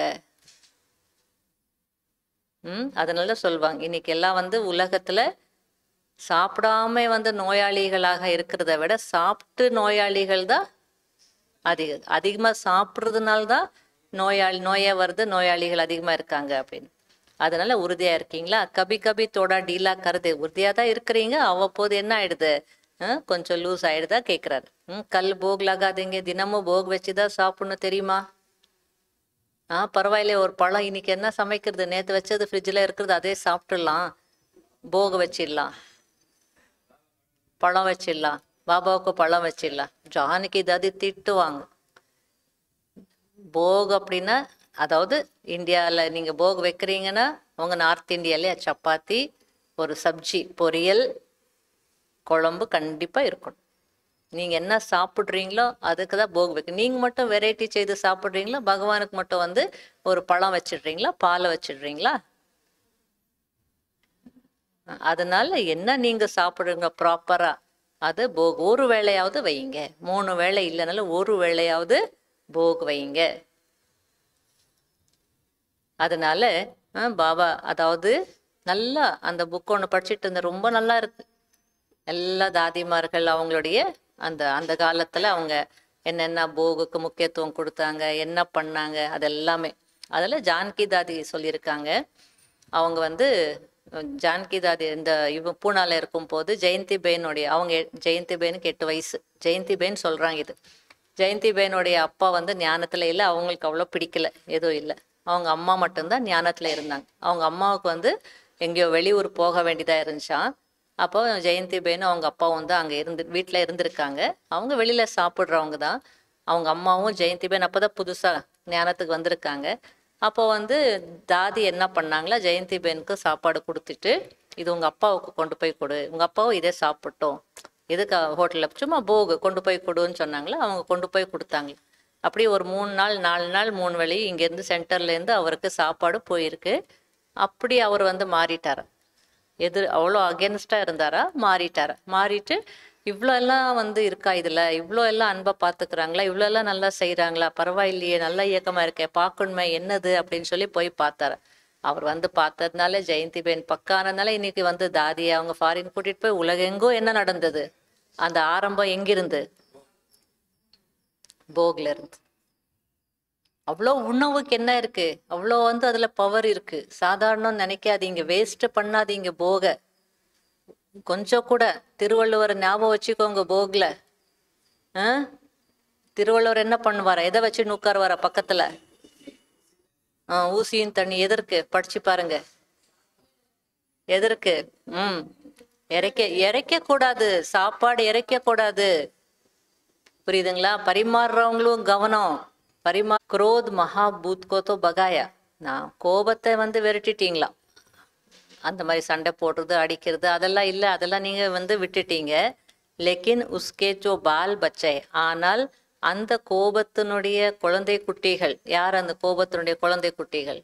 ம் அதனால சொல்லுவாங்க இன்னைக்கு எல்லாம் வந்து உலகத்துல சாப்பிடாம வந்து நோயாளிகளாக இருக்கிறத விட சாப்பிட்டு நோயாளிகள் தான் அதிக அதிகமா சாப்பிட்றதுனால தான் நோயாளி நோயே வருது நோயாளிகள் அதிகமா இருக்காங்க அப்படின்னு அதனால உறுதியா இருக்கீங்களா கபி கபி தோடா டீலா கருது உறுதியா தான் இருக்கிறீங்க அவ்வப்போது என்ன ஆயிடுது அஹ், கொஞ்சம் லூஸ் ஆயிடுதா கேக்குறாரு ம் கல் போக் லகாதீங்க தினமும் போக் வச்சுதான் சாப்பிடணும் தெரியுமா ஆ பரவாயில்ல ஒரு பழம் இன்னைக்கு என்ன சமைக்கிறது நேத்து வச்சது ஃப்ரிட்ஜில் இருக்கிறது அதே சாப்பிட்டுடலாம் போக வச்சிடலாம் பழம் வச்சிடலாம் பாபாவுக்கு பழம் வச்சிடலாம் ஜானுக்கு இதாவது திட்டுவாங்க போக் அப்படின்னா அதாவது இந்தியாவில் நீங்கள் போக் வைக்கிறீங்கன்னா உங்கள் நார்த் இந்தியாலே சப்பாத்தி ஒரு சப்ஜி பொரியல் குழம்பு கண்டிப்பாக இருக்கணும் நீங்கள் என்ன சாப்பிட்றீங்களோ அதுக்கு தான் போக் வைக்க நீங்கள் மட்டும் வெரைட்டி செய்து சாப்பிட்றீங்களா பகவானுக்கு மட்டும் வந்து ஒரு பழம் வச்சிடுறீங்களா பாலை வச்சிடுறீங்களா அதனால என்ன நீங்க சாப்பிடுங்க ப்ராப்பரா அது போக் ஒரு வேளையாவது வைங்க மூணு வேளை இல்லைனாலும் ஒரு வேளையாவது போக் வைங்க அதனால அஹ், பாபா அதாவது நல்லா அந்த புக் ஒன்று படிச்சுட்டு இருந்தேன் ரொம்ப நல்லா இருக்கு எல்லா தாதிமார்கள் அவங்களுடைய அந்த அந்த காலத்துல அவங்க என்னென்ன போகுக்கு முக்கியத்துவம் கொடுத்தாங்க என்ன பண்ணாங்க அது எல்லாமே அதில் ஜானகி தாதி சொல்லியிருக்காங்க அவங்க வந்து அஹ், ஜானகி தாதி இந்த இவ பூனால இருக்கும் போது ஜெயந்தி பேனுடைய அவங்க எ- ஜெயந்தி பேனுக்கு எட்டு வயசு ஜெயந்தி பேன் சொல்றாங்க இது ஜெயந்தி பையனுடைய அப்பா வந்து ஞானத்துல இல்லை அவங்களுக்கு அவ்வளோ பிடிக்கல எதுவும் இல்லை அவங்க அம்மா மட்டும்தான் ஞானத்துல இருந்தாங்க அவங்க அம்மாவுக்கு வந்து எங்கேயோ வெளியூர் போக வேண்டியதா இருந்துச்சாம் அப்போ ஜெயந்தி பையனும் அவங்க அப்பாவும் வந்து அங்கே இருந்து வீட்டில் இருந்திருக்காங்க அவங்க வெளியில சாப்பிட்றவங்க தான் அவங்க அம்மாவும் ஜெயந்தி பையன் அப்பதான் புதுசா ஞானத்துக்கு வந்திருக்காங்க அப்போ வந்து தாதி என்ன பண்ணாங்களா ஜெயந்தி பையனுக்கு சாப்பாடு கொடுத்துட்டு இது உங்க அப்பாவுக்கு கொண்டு போய் கொடு உங்க அப்பாவும் இதே சாப்பிட்டோம் எதுக்கு ஹோட்டலில் சும்மா போகு கொண்டு போய் கொடுன்னு சொன்னாங்களே அவங்க கொண்டு போய் கொடுத்தாங்க அப்படியே ஒரு மூணு நாள் நாலு நாள் மூணு வேளை இங்கேருந்து சென்டர்லேருந்து அவருக்கு சாப்பாடு போயிருக்கு அப்படி அவர் வந்து மாறிட்டார் எதிர் அவ்வளோ அகேன்ஸ்டாக இருந்தாரா மாறிட்டாரா மாறிட்டு இவ்வளோ எல்லாம் வந்து இருக்கா இதில் இவ்வளோ எல்லாம் அன்பாக பார்த்துக்கிறாங்களா இவ்வளோ எல்லாம் நல்லா செய்கிறாங்களா பரவாயில்லையே நல்ல இயக்கமாக இருக்கே பார்க்கணுமே என்னது அப்படின்னு சொல்லி போய் பார்த்தாரு அவர் வந்து பார்த்ததுனால ஜெயந்தி பெண் பக்கானதுனால இன்னைக்கு வந்து தாதி அவங்க ஃபாரின் கூட்டிட்டு போய் உலகெங்கும் என்ன நடந்தது அந்த ஆரம்பம் எங்கிருந்து போக்ல இருந்து அவ்வளோ உணவுக்கு என்ன இருக்கு அவ்வளோ வந்து அதுல பவர் இருக்கு சாதாரணம் நினைக்காதீங்க வேஸ்ட் பண்ணாதீங்க போக கொஞ்சம் கூட திருவள்ளுவர் ஞாபகம் வச்சுக்கோங்க போக்ல ஆ திருவள்ளுவர் என்ன பண்ணுவாரா எதை வச்சு உட்காருவாரா பக்கத்துல ஆ, ஊசியின் தண்ணி எதற்கு படிச்சு பாருங்க எதற்கு ம் இறைக்க இறைக்க கூடாது சாப்பாடு இறைக்க கூடாது புரியுதுங்களா பரிமாறுறவங்களும் கவனம் பரிமா குரோத் மகாபூத் கோத்தோ பகாயா நான் கோபத்தை வந்து விரட்டிட்டீங்களா அந்த மாதிரி சண்டை போடுறது அடிக்கிறது அதெல்லாம் இல்லை அதெல்லாம் நீங்க வந்து விட்டுட்டீங்க லெக்கின் உஸ்கே ஜோ பால் பச்சை ஆனால் அந்த கோபத்தினுடைய குழந்தை குட்டிகள் யார் அந்த கோபத்தினுடைய குழந்தை குட்டிகள்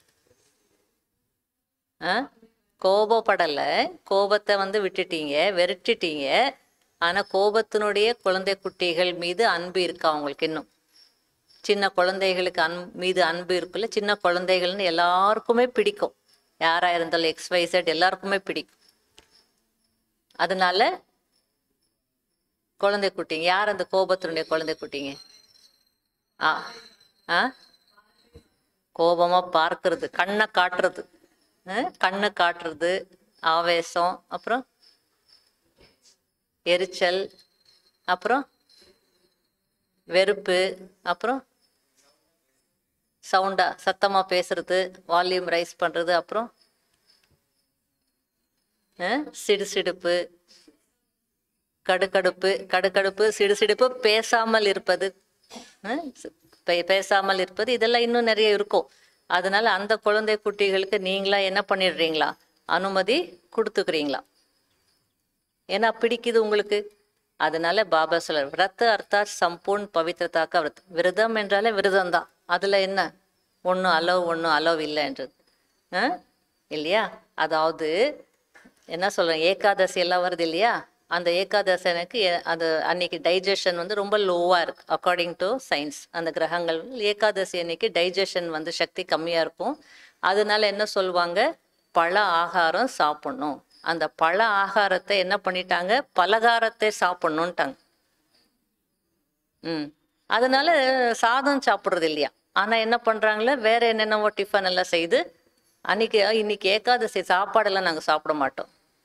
ஆ கோபப்படலை கோபத்தை வந்து விட்டுட்டீங்க விரட்டிட்டீங்க ஆனா கோபத்தினுடைய குழந்தை குட்டிகள் மீது அன்பு இருக்கா அவங்களுக்கு இன்னும் சின்ன குழந்தைகளுக்கு அன் மீது அன்பு இருக்குல்ல சின்ன குழந்தைகள்னு எல்லாருக்குமே பிடிக்கும் யாரா இருந்தாலும் எக்ஸ் ஒய் Z எல்லாருக்குமே பிடிக்கும் அதனால குழந்தை குட்டிங்க யார் அந்த கோபத்தினுடைய குழந்தை குட்டிங்க ஆ ஆ கோபமா பார்க்கறது கண்ணை காட்டுறது ஆ? கண்ணை காட்டுறது ஆவேசம் அப்புறம் எரிச்சல் அப்புறம் வெறுப்பு அப்புறம் சவுண்டா சத்தமா பேசுறது வால்யூம் ரைஸ் பண்றது அப்புறம் அஹ், சிடுசிடுப்பு கடுக்கடுப்பு கடுக்கடுப்பு சிடுசிடுப்பு பேசாமல் இருப்பது அஹ், பே- பேசாமல் இருப்பது இதெல்லாம் இன்னும் நிறைய இருக்கும் அதனால அந்த குழந்தை குட்டிகளுக்கு நீங்களா என்ன பண்ணிடுறீங்களா அனுமதி கொடுத்துக்கிறீங்களா ஏன்னா பிடிக்குது உங்களுக்கு அதனால பாபா சொல்ற விரத அர்த்தாத் சம்பூர்ண் பவித்திரதாக்க விரத் விரதம் என்றாலே விரதம் தான் அதுல என்ன ஒன்றும் அலோவ் ஒன்றும் அலோவ் இல்லைன்றது ஆ? இல்லையா அதாவது என்ன சொல்றேன் ஏகாதசி எல்லாம் வருது இல்லையா அந்த ஏகாதசனுக்கு எ- அது அன்னைக்கு டைஜஷன் வந்து ரொம்ப லோவா இருக்கு அக்கார்டிங் டு சயின்ஸ் அந்த கிரகங்கள் ஏகாதசி அன்னைக்கு டைஜஷன் வந்து சக்தி கம்மியா இருக்கும் அதனால என்ன சொல்லுவாங்க பழ ஆகாரம் சாப்பிடணும் அந்த பழ ஆகாரத்தை என்ன பண்ணிட்டாங்க பலகாரத்தை சாப்பிடணும்ட்டாங்க ம் அதனால சாதம் சாப்பிட்றது இல்லையா ஆனா என்ன பண்றாங்களே வேற என்னென்னவோ டிஃபன் எல்லாம் செய்து அன்னைக்கு இன்னைக்கு ஏகாதசி சாப்பாடெல்லாம் நாங்க சாப்பிட மாட்டோம்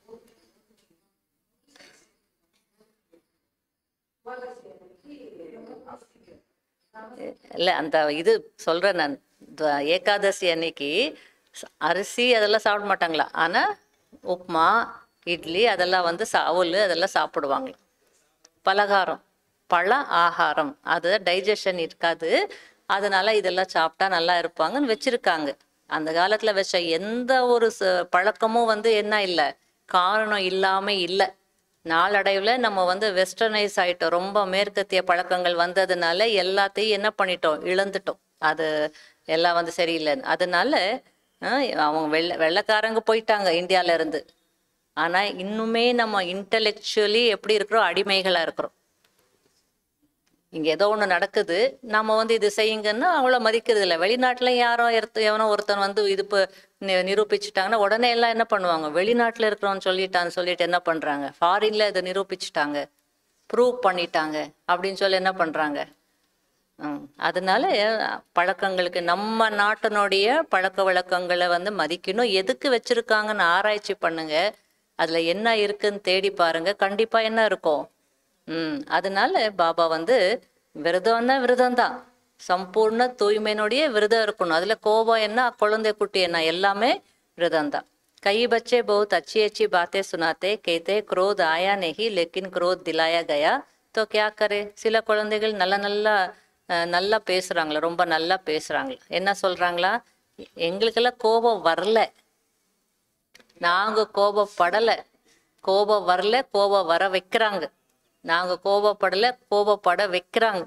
இல்ல அந்த இது சொல்றேன் நான் த- ஏகாதசி அன்னைக்கு ச- அரிசி அதெல்லாம் சாப்பிட மாட்டாங்களா ஆனா உப்புமா இட்லி அதெல்லாம் வந்து சா- அவல் அதெல்லாம் சாப்பிடுவாங்க பலகாரம் பழ ஆகாரம் அது டைஜஷன் இருக்காது அதனால இதெல்லாம் சாப்பிட்டா நல்லா இருப்பாங்கன்னு வச்சிருக்காங்க அந்த காலத்துல வச்ச எந்த ஒரு ச- பழக்கமும் வந்து என்ன இல்லை காரணம் இல்லாம இல்லை நாளடைவுல நம்ம வந்து வெஸ்டர்னைஸ் ஆயிட்டோம் ரொம்ப மேற்கத்திய பழக்கங்கள் வந்ததுனால எல்லாத்தையும் என்ன பண்ணிட்டோம் இழந்துட்டோம் அது எல்லாம் வந்து சரியில்லைன்னு அதனால அஹ், அவங்க வெள்ளை வெள்ளைக்காரங்க போயிட்டாங்க இந்தியால இருந்து ஆனா இன்னுமே நம்ம இன்டெலெக்சுவலி எப்படி இருக்கிறோம் அடிமைகளா இருக்கிறோம் இங்க ஏதோ ஒண்ணு நடக்குது நம்ம வந்து இது செய்யுங்கன்னா அவ்வளோ மதிக்கிறது இல்லை வெளிநாட்டுல யாரோ ஒருத்த எவனோ ஒருத்தன் வந்து இது இப்போ நி- நிரூபிச்சுட்டாங்கன்னா உடனே எல்லாம் என்ன பண்ணுவாங்க வெளிநாட்டுல இருக்கிறவன் சொல்லிட்டான்னு சொல்லிட்டு என்ன பண்றாங்க ஃபாரின்ல இதை நிரூபிச்சுட்டாங்க ப்ரூவ் பண்ணிட்டாங்க அப்படின்னு சொல்லி என்ன பண்றாங்க ம், அதனால பழக்கங்களுக்கு நம்ம நாட்டினுடைய பழக்க வழக்கங்களை வந்து மதிக்கணும் எதுக்கு வச்சிருக்காங்கன்னு ஆராய்ச்சி பண்ணுங்க அதுல என்ன இருக்குன்னு தேடி பாருங்க கண்டிப்பா என்ன இருக்கும் ம் அதனால பாபா வந்து விரதம்னா விரதம் தான் சம்பூர்ண தூய்மையினுடைய விரதம் இருக்கணும் அதுல கோபம் என்ன குழந்தை குட்டி என்ன எல்லாமே விரதம் தான் कई बच्चे बहुत अच्छी अच्छी बातें सुनाते कहते क्रोध आया नहीं लेकिन क्रोध दिलाया गया तो क्या करे சில குழந்தைகள் நல்ல நல்ல அஹ், நல்லா பேசுறாங்களா ரொம்ப நல்லா பேசுறாங்களா என்ன சொல்றாங்களா எங்களுக்கெல்லாம் கோபம் வரல நாங்க கோபப்படல கோபம் வரல கோபம் வர வைக்கிறாங்க நாங்க கோபப்படல கோபப்பட வைக்கிறாங்க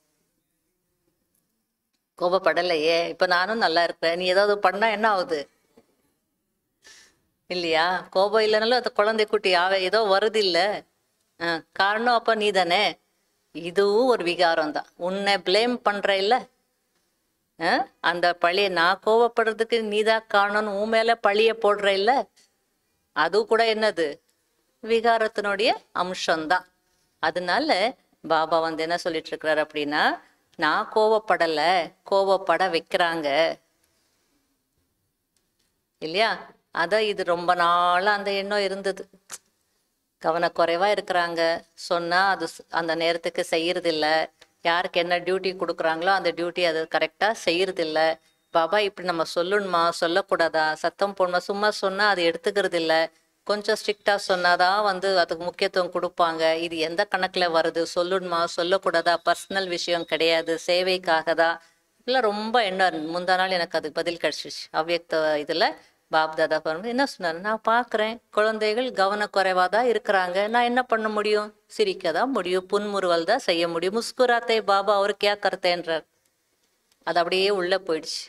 கோபப்படலையே இப்ப நானும் நல்லா இருக்கிறேன் நீ ஏதாவது பண்ணா என்ன ஆகுது இல்லையா கோபம் இல்லைனாலும் அந்த குழந்தை குட்டி ஆவ ஏதோ வருது இல்ல அஹ், காரணம் அப்ப நீ தானே இதுவும் ஒரு விகாரம் தான் உன்னை ப்ளேம் பண்ற இல்ல அஹ், அந்த பழிய நான் கோவப்படுறதுக்கு நீதான் காரணம்னு உன் மேல பழிய போடுற இல்ல அது கூட என்னது விகாரத்தினுடைய அம்சம்தான் அதனால பாபா வந்து என்ன சொல்லிட்டு இருக்கிறாரு அப்படின்னா நான் கோவப்படல கோவப்பட வைக்கிறாங்க இல்லையா அதான் இது ரொம்ப நாளா அந்த எண்ணம் இருந்தது கவனக்குறைவா இருக்கிறாங்க சொன்னா அது ஸ்- அந்த நேரத்துக்கு செய்யறது இல்ல யாருக்கு என்ன டியூட்டி கொடுக்குறாங்களோ அந்த டியூட்டி அது கரெக்டா செய்யறது இல்ல பாபா இப்படி நம்ம சொல்லணுமா சொல்லக்கூடாதா சத்தம் போடணுமா சும்மா சொன்னா அது எடுத்துக்கிறது இல்ல கொஞ்சம் ஸ்ட்ரிக்டா சொன்னாதான் வந்து அதுக்கு முக்கியத்துவம் கொடுப்பாங்க இது எந்த கணக்குல வருது சொல்லணுமா சொல்லக்கூடாதா பர்சனல் விஷயம் கிடையாது சேவைக்காக தான் இல்லை ரொம்ப எண்ணம் முந்தா நாள் எனக்கு அதுக்கு பதில் கிடைச்சிச்சு அவ்வியக்த இதுல பாப் தாதா பாருங்க என்ன சொன்னாரு நான் பார்க்குறேன் குழந்தைகள் கவனக்குறைவா தான் இருக்கிறாங்க நான் என்ன பண்ண முடியும் சிரிக்க தான் முடியும் புன்முறுவல் தான் செய்ய முடியும் முஸ்குராத்தே பாபா அவர் கே கருத்தேன்றார் அது அப்படியே உள்ள போயிடுச்சு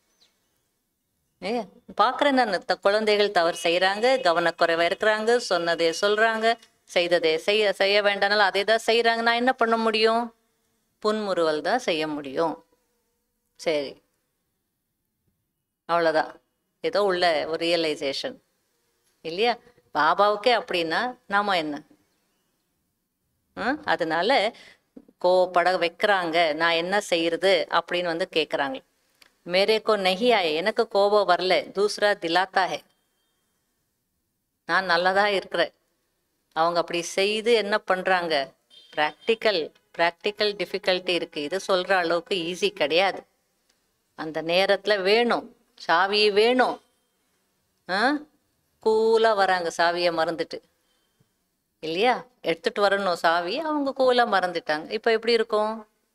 ஏ பார்க்குறேன் நான் த- குழந்தைகள் தவறு செய்கிறாங்க கவனக்குறைவா இருக்கிறாங்க சொன்னதே சொல்றாங்க செய்ததே செய்ய செய்ய வேண்டானாலும் அதே தான் செய்கிறாங்க நான் என்ன பண்ண முடியும் புன்முறுவல் தான் செய்ய முடியும் சரி அவ்வளோதான் ஏதோ உள்ள ஒரு ரியலைசேஷன் இல்லையா பாபாவுக்கே அப்படின்னா நாம என்ன ம்? அதனால கோவப்பட வைக்கிறாங்க நான் என்ன செய்யறது அப்படின்னு வந்து கேட்குறாங்க மேரே கோ நஹி ஆயே எனக்கு கோபம் வரல தூசரா திலாத்தா ஹே நான் நல்லதா இருக்கிறேன் அவங்க அப்படி செய்து என்ன பண்றாங்க ப்ராக்டிக்கல் ப்ராக்டிக்கல் டிஃபிகல்ட்டி இருக்கு இது சொல்ற அளவுக்கு ஈஸி கிடையாது அந்த நேரத்துல வேணும் சாவி வேணும் ஆ கூலா வராங்க சாவியை மறந்துட்டு இல்லையா எடுத்துட்டு வரணும் சாவி அவங்க கூலா மறந்துட்டாங்க இப்போ எப்படி இருக்கும்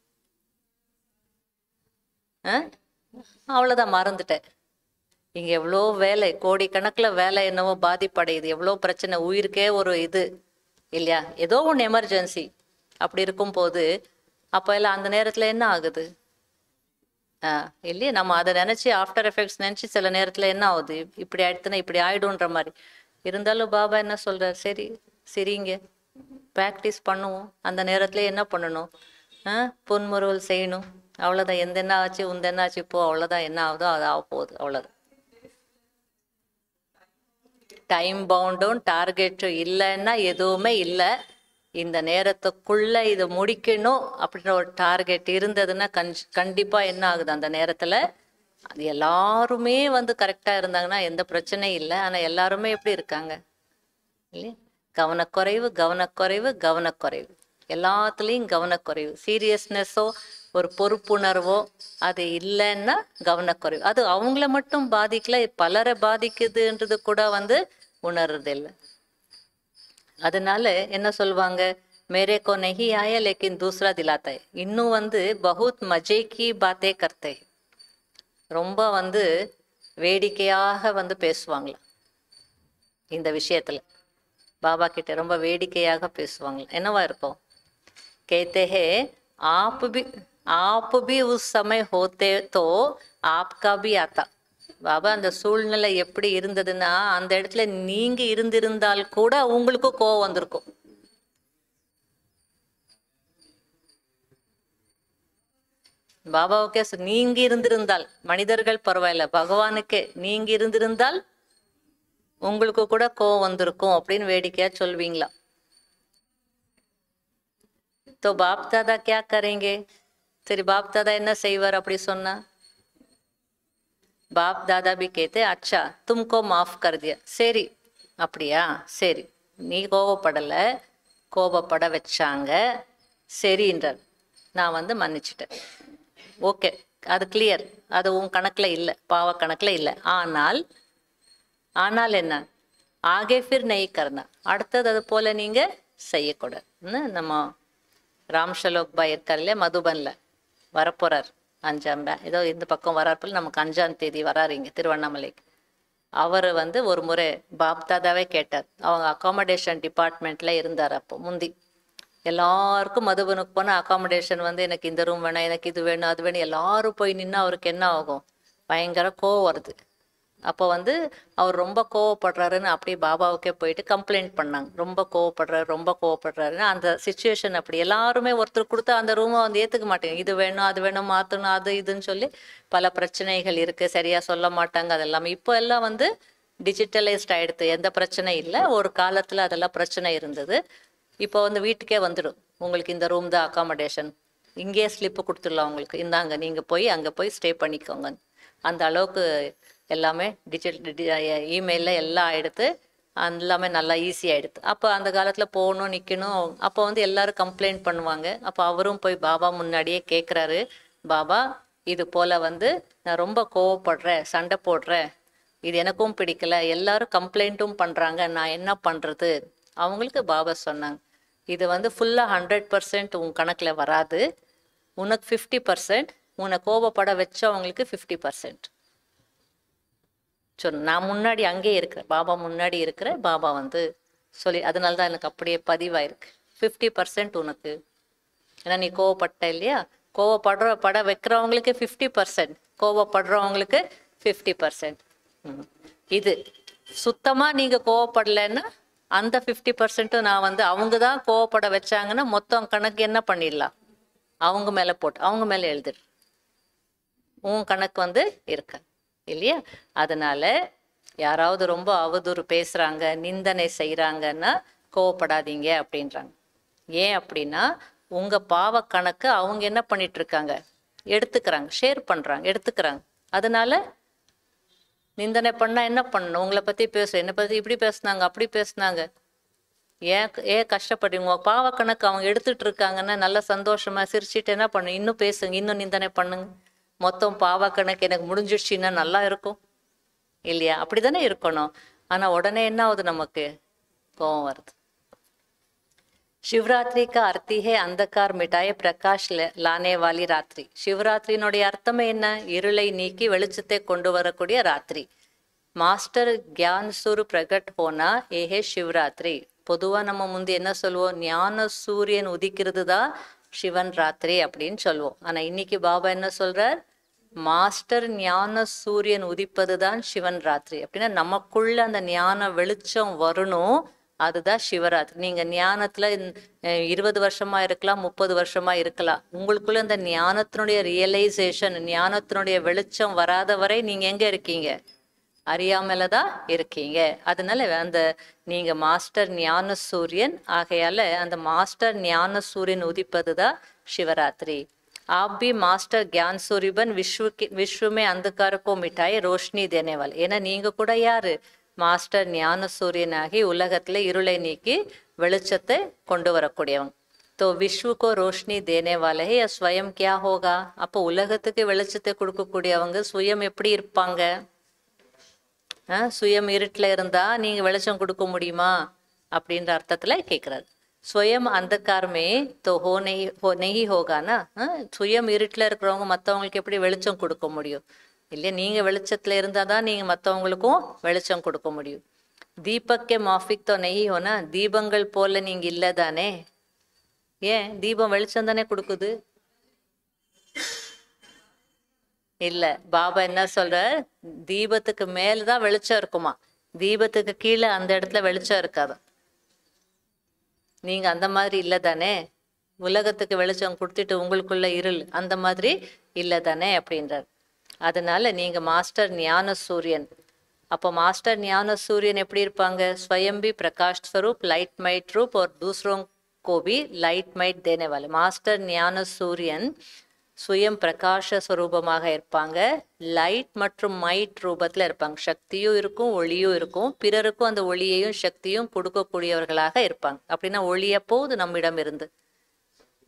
ஆ அவ்வளோதான் மறந்துட்டேன் இங்க எவ்வளோ வேலை கோடிக்கணக்கில் வேலை என்னவோ பாதிப்படையுது எவ்வளோ பிரச்சனை உயிருக்கே ஒரு இது இல்லையா ஏதோ ஒன்று எமர்ஜென்சி அப்படி இருக்கும்போது அப்போ எல்லாம் அந்த நேரத்தில் என்ன ஆகுது ஆ இல்லையா நம்ம அதை நினச்சி ஆஃப்டர் எஃபெக்ட்ஸ் நினச்சி சில நேரத்தில் என்ன ஆகுது இப்படி ஆயிடுத்துனா இப்படி ஆயிடுன்ற மாதிரி இருந்தாலும் பாபா என்ன சொல்றார் சரி சரிங்க ப்ராக்டிஸ் பண்ணுவோம் அந்த நேரத்துல என்ன பண்ணணும் ஆ புன்முறுவல் செய்யணும் அவ்வளோதான் எந்த என்ன ஆச்சு உந்த என்ன ஆச்சு இப்போ அவ்வளோதான் என்ன ஆகுதோ அது ஆக போகுது அவ்வளோதான் டைம் பவுண்டும் டார்கெட்டும் இல்லைன்னா எதுவுமே இல்லை இந்த நேரத்துக்குள்ள இதை முடிக்கணும் அப்படின்ற ஒரு டார்கெட் இருந்ததுன்னா கண் கண்டிப்பா என்ன ஆகுது அந்த நேரத்துல அது எல்லாருமே வந்து கரெக்டா இருந்தாங்கன்னா எந்த பிரச்சனையும் இல்லை ஆனா எல்லாருமே எப்படி இருக்காங்க இல்லையா கவனக்குறைவு கவனக்குறைவு கவனக்குறைவு எல்லாத்துலேயும் கவனக்குறைவு சீரியஸ்னஸோ ஒரு பொறுப்புணர்வோ அது இல்லைன்னா கவனக்குறைவு அது அவங்கள மட்டும் பாதிக்கல பலரை பாதிக்குதுன்றது கூட வந்து உணர்றதில்லை அதனால என்ன சொல்லுவாங்க மேரே கோ நஹி ஆயா லேக்கின் தூசரா திலாத்தா है இன்னும் வந்து பகுத் மஜே கி பாத்தே கர்த்தே ரொம்ப வந்து வேடிக்கையாக வந்து பேசுவாங்களாம் இந்த விஷயத்துல பாபா கிட்ட ரொம்ப வேடிக்கையாக பேசுவாங்க என்னவா இருக்கும் कहते हैं आप भी आप भी उस समय होते तो आपका भी आता பாபா அந்த சூழ்நிலை எப்படி இருந்ததுன்னா அந்த இடத்துல நீங்க இருந்திருந்தால் கூட உங்களுக்கு கோவம் வந்திருக்கும் பாபாவுக்கே சொ- நீங்க இருந்திருந்தால் மனிதர்கள் பரவாயில்ல பகவானுக்கே நீங்க இருந்திருந்தால் உங்களுக்கு கூட கோவம் வந்திருக்கும் அப்படின்னு வேடிக்கையா சொல்வீங்களா तो बाप दादा क्या करेंगे சரி பாப் தாதா என்ன செய்வார் அப்படி சொன்னா பாப் தாதா பி கேத்து அச்சா தும்கோ மாஃப் கர் தியா சரி அப்படியா சரி நீ கோவப்படல கோபப்பட வச்சாங்க சரின்றார் நான் வந்து மன்னிச்சிட்டேன் ஓகே அது கிளியர் அது உன் கணக்கில் இல்லை பாவ கணக்கில் இல்லை ஆனால் ஆனால் என்ன ஆகே ஃபிர் நெய் கர்னா அடுத்தது அது போல் நீங்கள் செய்யக்கூடாது நம்ம ராம் ஷலோக் பாய் இருக்கார் இல்லையா மதுபனில் வரப்போகிறார் அஞ்சாம் பே- ஏதோ இந்த பக்கம் வராப்பில் நமக்கு அஞ்சாம் தேதி வராரு இங்கே திருவண்ணாமலைக்கு அவர் வந்து ஒரு முறை பாப்தாதாவே கேட்டார் அவங்க அகாமடேஷன் டிபார்ட்மெண்ட்டில் இருந்தார் அப்போ முந்தி எல்லாருக்கும் மதுபனுக்கு போனால் அகாமடேஷன் வந்து எனக்கு இந்த ரூம் வேணாம் எனக்கு இது வேணும் அது வேணும் எல்லாரும் போய் நின்னா அவருக்கு என்ன ஆகும் பயங்கர கோவம் வருது அப்போ வந்து அவர் ரொம்ப கோவப்படுறாருன்னு அப்படியே பாபாவுக்கே போயிட்டு கம்ப்ளைண்ட் பண்ணாங்க ரொம்ப கோவப்படுறாரு ரொம்ப கோவப்படுறாருன்னு அந்த சுச்சுவேஷன் அப்படி எல்லாருமே ஒருத்தர் கொடுத்தா அந்த ரூமை வந்து ஏற்றுக்க மாட்டேங்க இது வேணும் அது வேணும் மாற்றணும் அது இதுன்னு சொல்லி பல பிரச்சனைகள் இருக்குது சரியாக சொல்ல மாட்டாங்க அது எல்லாமே இப்போ எல்லாம் வந்து டிஜிட்டலைஸ்ட் ஆயிடுது எந்த பிரச்சனை இல்லை ஒரு காலத்தில் அதெல்லாம் பிரச்சனை இருந்தது இப்போ வந்து வீட்டுக்கே வந்துடும் உங்களுக்கு இந்த ரூம் தான் அகாமடேஷன் இங்கேயே ஸ்லிப்பு கொடுத்துடலாம் உங்களுக்கு இந்தாங்க நீங்கள் போய் அங்கே போய் ஸ்டே பண்ணிக்கோங்க அந்த அளவுக்கு எல்லாமே டிஜிட்டல் இமெயிலில் எல்லாம் ஆயிடுத்து அது எல்லாமே நல்லா ஈஸி ஆயிடுது அப்போ அந்த காலத்தில் போகணும் நிற்கணும் அப்போ வந்து எல்லாரும் கம்ப்ளைண்ட் பண்ணுவாங்க அப்போ அவரும் போய் பாபா முன்னாடியே கேட்குறாரு பாபா இது போல் வந்து நான் ரொம்ப கோவப்படுறேன் சண்டை போடுறேன் இது எனக்கும் பிடிக்கல எல்லாரும் கம்ப்ளைண்ட்டும் பண்ணுறாங்க நான் என்ன பண்ணுறது அவங்களுக்கு பாபா சொன்னாங்க இது வந்து ஃபுல்லாக ஹண்ட்ரட் பர்சன்ட் உன் கணக்கில் வராது உனக்கு ஃபிஃப்டி பர்சன்ட் உன்னை கோபப்பட வச்சவங்களுக்கு ஃபிஃப்டி பர்சன்ட் சொன்ன நான் முன்னாடி அங்கேயே இருக்கிறேன் பாபா முன்னாடி இருக்கிற பாபா வந்து சொல்லி அதனால தான் எனக்கு அப்படியே பதிவாயிருக்கு ஃபிஃப்டி பர்சன்ட் உனக்கு ஏன்னா நீ கோவப்பட்ட இல்லையா கோவப்படுற பட வைக்கிறவங்களுக்கு ஃபிஃப்டி பர்சன்ட் கோவப்படுறவங்களுக்கு ஃபிஃப்டி பர்சன்ட் இது சுத்தமாக நீங்கள் கோவப்படலைன்னா அந்த ஃபிஃப்டி பர்சன்ட்டும் நான் வந்து அவங்க தான் கோவப்பட வச்சாங்கன்னா மொத்தம் கணக்கு என்ன பண்ணிடலாம் அவங்க மேலே போட்டு அவங்க மேலே எழுதிடு உன் கணக்கு வந்து இருக்க இல்லையா அதனால யாராவது ரொம்ப அவதூறு பேசுறாங்க நிந்தனை செய்றாங்கன்னா கோவப்படாதீங்க அப்படின்றாங்க ஏன் அப்படின்னா உங்க பாவ கணக்கு அவங்க என்ன பண்ணிட்டு இருக்காங்க எடுத்துக்கிறாங்க ஷேர் பண்றாங்க எடுத்துக்கிறாங்க அதனால நிந்தனை பண்ணா என்ன பண்ணணும் உங்களை பத்தி பேச என்னை பத்தி இப்படி பேசுனாங்க அப்படி பேசுனாங்க ஏன் ஏன் கஷ்டப்படுறீங்க உங்க பாவ கணக்கு அவங்க எடுத்துட்டு இருக்காங்கன்னா நல்ல சந்தோஷமா சிரிச்சிட்டு என்ன பண்ணுங்க இன்னும் பேசுங்க இன்னும் நிந்தனை பண்ணுங்க மொத்தம் பாவ கணக்கு எனக்கு முடிஞ்சிடுச்சுன்னா நல்லா இருக்கும் இல்லையா அப்படிதானே இருக்கணும் ஆனா உடனே என்ன ஆகுது நமக்கு கோவம் வருது சிவராத்திரி का அர்த்தி है अंधकार मिटाए பிரகாஷ் ல- லானே வாலி ராத்திரி சிவராத்திரியினுடைய அர்த்தமே என்ன இருளை நீக்கி வெளிச்சத்தை கொண்டு வரக்கூடிய ராத்திரி மாஸ்டர் கியான் சுரு பிரகட் போனா ஏஹே சிவராத்திரி பொதுவா நம்ம முந்தி என்ன சொல்லுவோம் ஞான சூரியன் உதிக்கிறது தான் சிவன் ராத்திரி அப்படின்னு சொல்லுவோம் ஆனா இன்னைக்கு பாபா என்ன சொல்றார் மாஸ்டர் ஞான சூரியன் உதிப்பது தான் சிவன் ராத்திரி அப்படின்னா நமக்குள்ள அந்த ஞான வெளிச்சம் வரணும் அதுதான் சிவராத்திரி நீங்க ஞானத்துல இந்த, அஹ், இருபது வருஷமா இருக்கலாம் முப்பது வருஷமா இருக்கலாம் உங்களுக்குள்ள இந்த ஞானத்தினுடைய ரியலைசேஷன் ஞானத்தினுடைய வெளிச்சம் வராத வரை நீங்க எங்க இருக்கீங்க அறியாமல தான் இருக்கீங்க அதனால அந்த நீங்க மாஸ்டர் ஞான சூரியன் ஆகையால அந்த மாஸ்டர் ஞான சூரியன் உதிப்பது தான் சிவராத்திரி आप भी மாஸ்டர் ज्ञान सूर्य बन विश्व के विश्व में अंधकार को मिटाए रोशनी देने वाले ஏன்னா நீங்க கூட யாரு மாஸ்டர் ஞான சூரியனாகி உலகத்துல இருளை நீக்கி வெளிச்சத்தை கொண்டு வரக்கூடியவங்க तो विश्व को रोशनी देने वाले है या स्वयं क्या होगा அப்போ உலகத்துக்கு வெளிச்சத்தை கொடுக்கக்கூடியவங்க சுயம் எப்படி இருப்பாங்க ஆ, சுயம் இருட்டில் இருந்தா நீங்க வெளிச்சம் கொடுக்க முடியுமா அப்படின்ற அர்த்தத்துல கேட்குறாரு சுயம் அந்தக்காரமே தோ ஹோ நெய் ஹோ நெய் ஹோகானா ஆ, சுயம் இருட்டில் இருக்கிறவங்க மற்றவங்களுக்கு எப்படி வெளிச்சம் கொடுக்க முடியும் இல்லையா நீங்க வெளிச்சத்துல இருந்தா தான் நீங்க மற்றவங்களுக்கும் வெளிச்சம் கொடுக்க முடியும் தீபக்கே மாஃபிக் தோ நெய் ஹோனா தீபங்கள் போல நீங்க இல்லை தானே ஏன் தீபம் வெளிச்சம் தானே கொடுக்குது இல்ல பாபா என்ன சொல்ற தீபத்துக்கு மேல தான் வெளிச்சம் இருக்குமா தீபத்துக்கு கீழே அந்த இடத்துல வெளிச்சம் இருக்காது நீங்க அந்த மாதிரி இல்ல தானே உலகத்துக்கு வெளிச்சம் கொடுத்துட்டு உங்களுக்குள்ள இருள் அந்த மாதிரி இல்ல தானே அப்படின்றார் அதனால நீங்க மாஸ்டர் ஞான சூரியன் அப்போ மாஸ்டர் ஞான சூரியன் எப்படி இருப்பாங்க ஸ்வயம்பி பிரகாஷ் ஸ்வரூப் லைட் மைட் ரூப் और दूसरों को भी லைட் மைட் देने वाले மாஸ்டர் ஞான சூரியன் சுயம் பிரகாச ஸ்வரூபமாக இருப்பாங்க லைட் மற்றும் மைட் ரூபத்துல இருப்பாங்க சக்தியும் இருக்கும் ஒளியும் இருக்கும் பிறருக்கும் அந்த ஒளியையும் சக்தியும் கொடுக்கக்கூடியவர்களாக இருப்பாங்க அப்படின்னா ஒளி எப்போது நம்மிடம் இருந்து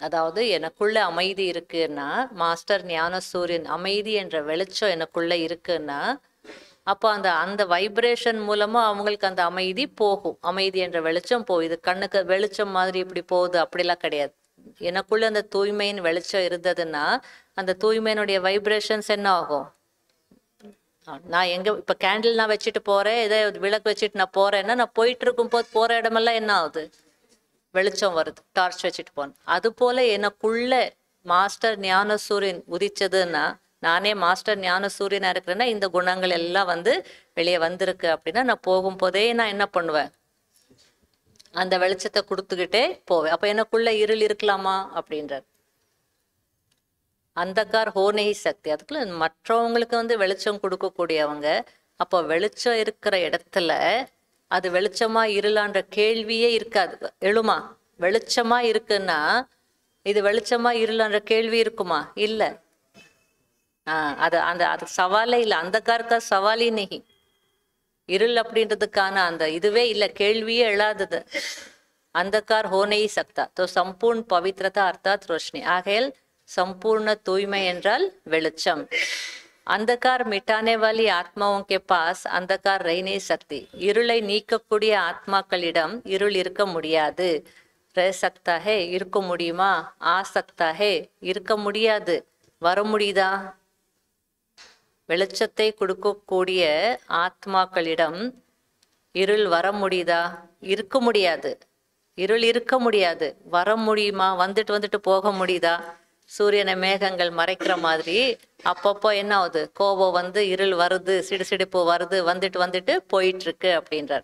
அதாவது எனக்குள்ள அமைதி இருக்குன்னா மாஸ்டர் ஞானசூரியன் அமைதி என்ற வெளிச்சம் எனக்குள்ள இருக்குன்னா அப்போ அந்த அந்த வைப்ரேஷன் மூலமா அவங்களுக்கு அந்த அமைதி போகும் அமைதி என்ற வெளிச்சம் போகும் இது கண்ணுக்கு வெளிச்சம் மாதிரி இப்படி போகுது அப்படிலாம் கிடையாது எனக்குள்ள அந்த தூய்மையின் வெளிச்சம் இருந்ததுன்னா அந்த தூய்மையினுடைய வைப்ரேஷன்ஸ் என்ன ஆகும் நான் எங்க இப்ப கேண்டில் நான் வச்சுட்டு போறேன் இதை விளக்கு வச்சுட்டு நான் போறேன்னா நான் போயிட்டு இருக்கும் போது போற இடமெல்லாம் என்ன ஆகுது வெளிச்சம் வருது டார்ச் வச்சுட்டு போனேன் அது போல எனக்குள்ள மாஸ்டர் ஞான சூரியன் உதிச்சதுன்னா நானே மாஸ்டர் ஞான சூரியனா இருக்கிறேன்னா இந்த குணங்கள் எல்லாம் வந்து வெளியே வந்திருக்கு அப்படின்னா நான் போகும்போதே நான் என்ன பண்ணுவேன் அந்த வெளிச்சத்தை கொடுத்துக்கிட்டே போவேன் அப்ப எனக்குள்ள இருள் இருக்கலாமா அப்படின்றார் அந்தகார் ஹோனேஹி சக்தி அதுக்குள்ள மற்றவங்களுக்கு வந்து வெளிச்சம் கொடுக்கக்கூடியவங்க அப்போ வெளிச்சம் இருக்கிற இடத்துல அது வெளிச்சமா இருளான்ற கேள்வியே இருக்காது எழுமா வெளிச்சமா இருக்குன்னா இது வெளிச்சமா இருளான்ற கேள்வி இருக்குமா இல்ல ஆஹ் அது அந்த அது சவாலே இல்லை அந்தகார்க்கா சவாலி நெகி இருள் அப்படின்றதுக்கான அந்த இதுவே இல்லை கேள்வியே எழாதது अंधकार हो नहीं सकता तो संपूर्ण पवित्रता अर्थात रोशनी ஆகையால் சம்பூர்ண தூய்மை என்றால் வெளிச்சம் अंधकार मिटाने वाली आत्माओं के पास अंधकार रह नहीं सकती இருளை நீக்கக்கூடிய ஆத்மாக்களிடம் இருள் இருக்க முடியாது ரह सकता है இருக்க முடியுமா ஆ सकता है இருக்க முடியாது வர முடியுதா வெளிச்சத்தை கொடுக்கக்கூடிய ஆத்மாக்களிடம் இருள் வர முடியுதா இருக்க முடியாது இருள் இருக்க முடியாது வர முடியுமா வந்துட்டு வந்துட்டு போக முடியுதா சூரியனை மேகங்கள் மறைக்கிற மாதிரி அப்பப்போ என்ன ஆகுது கோபம் வந்து இருள் வருது சிடுசிடுப்பு வருது வந்துட்டு வந்துட்டு போயிட்டு இருக்கு அப்படின்றார்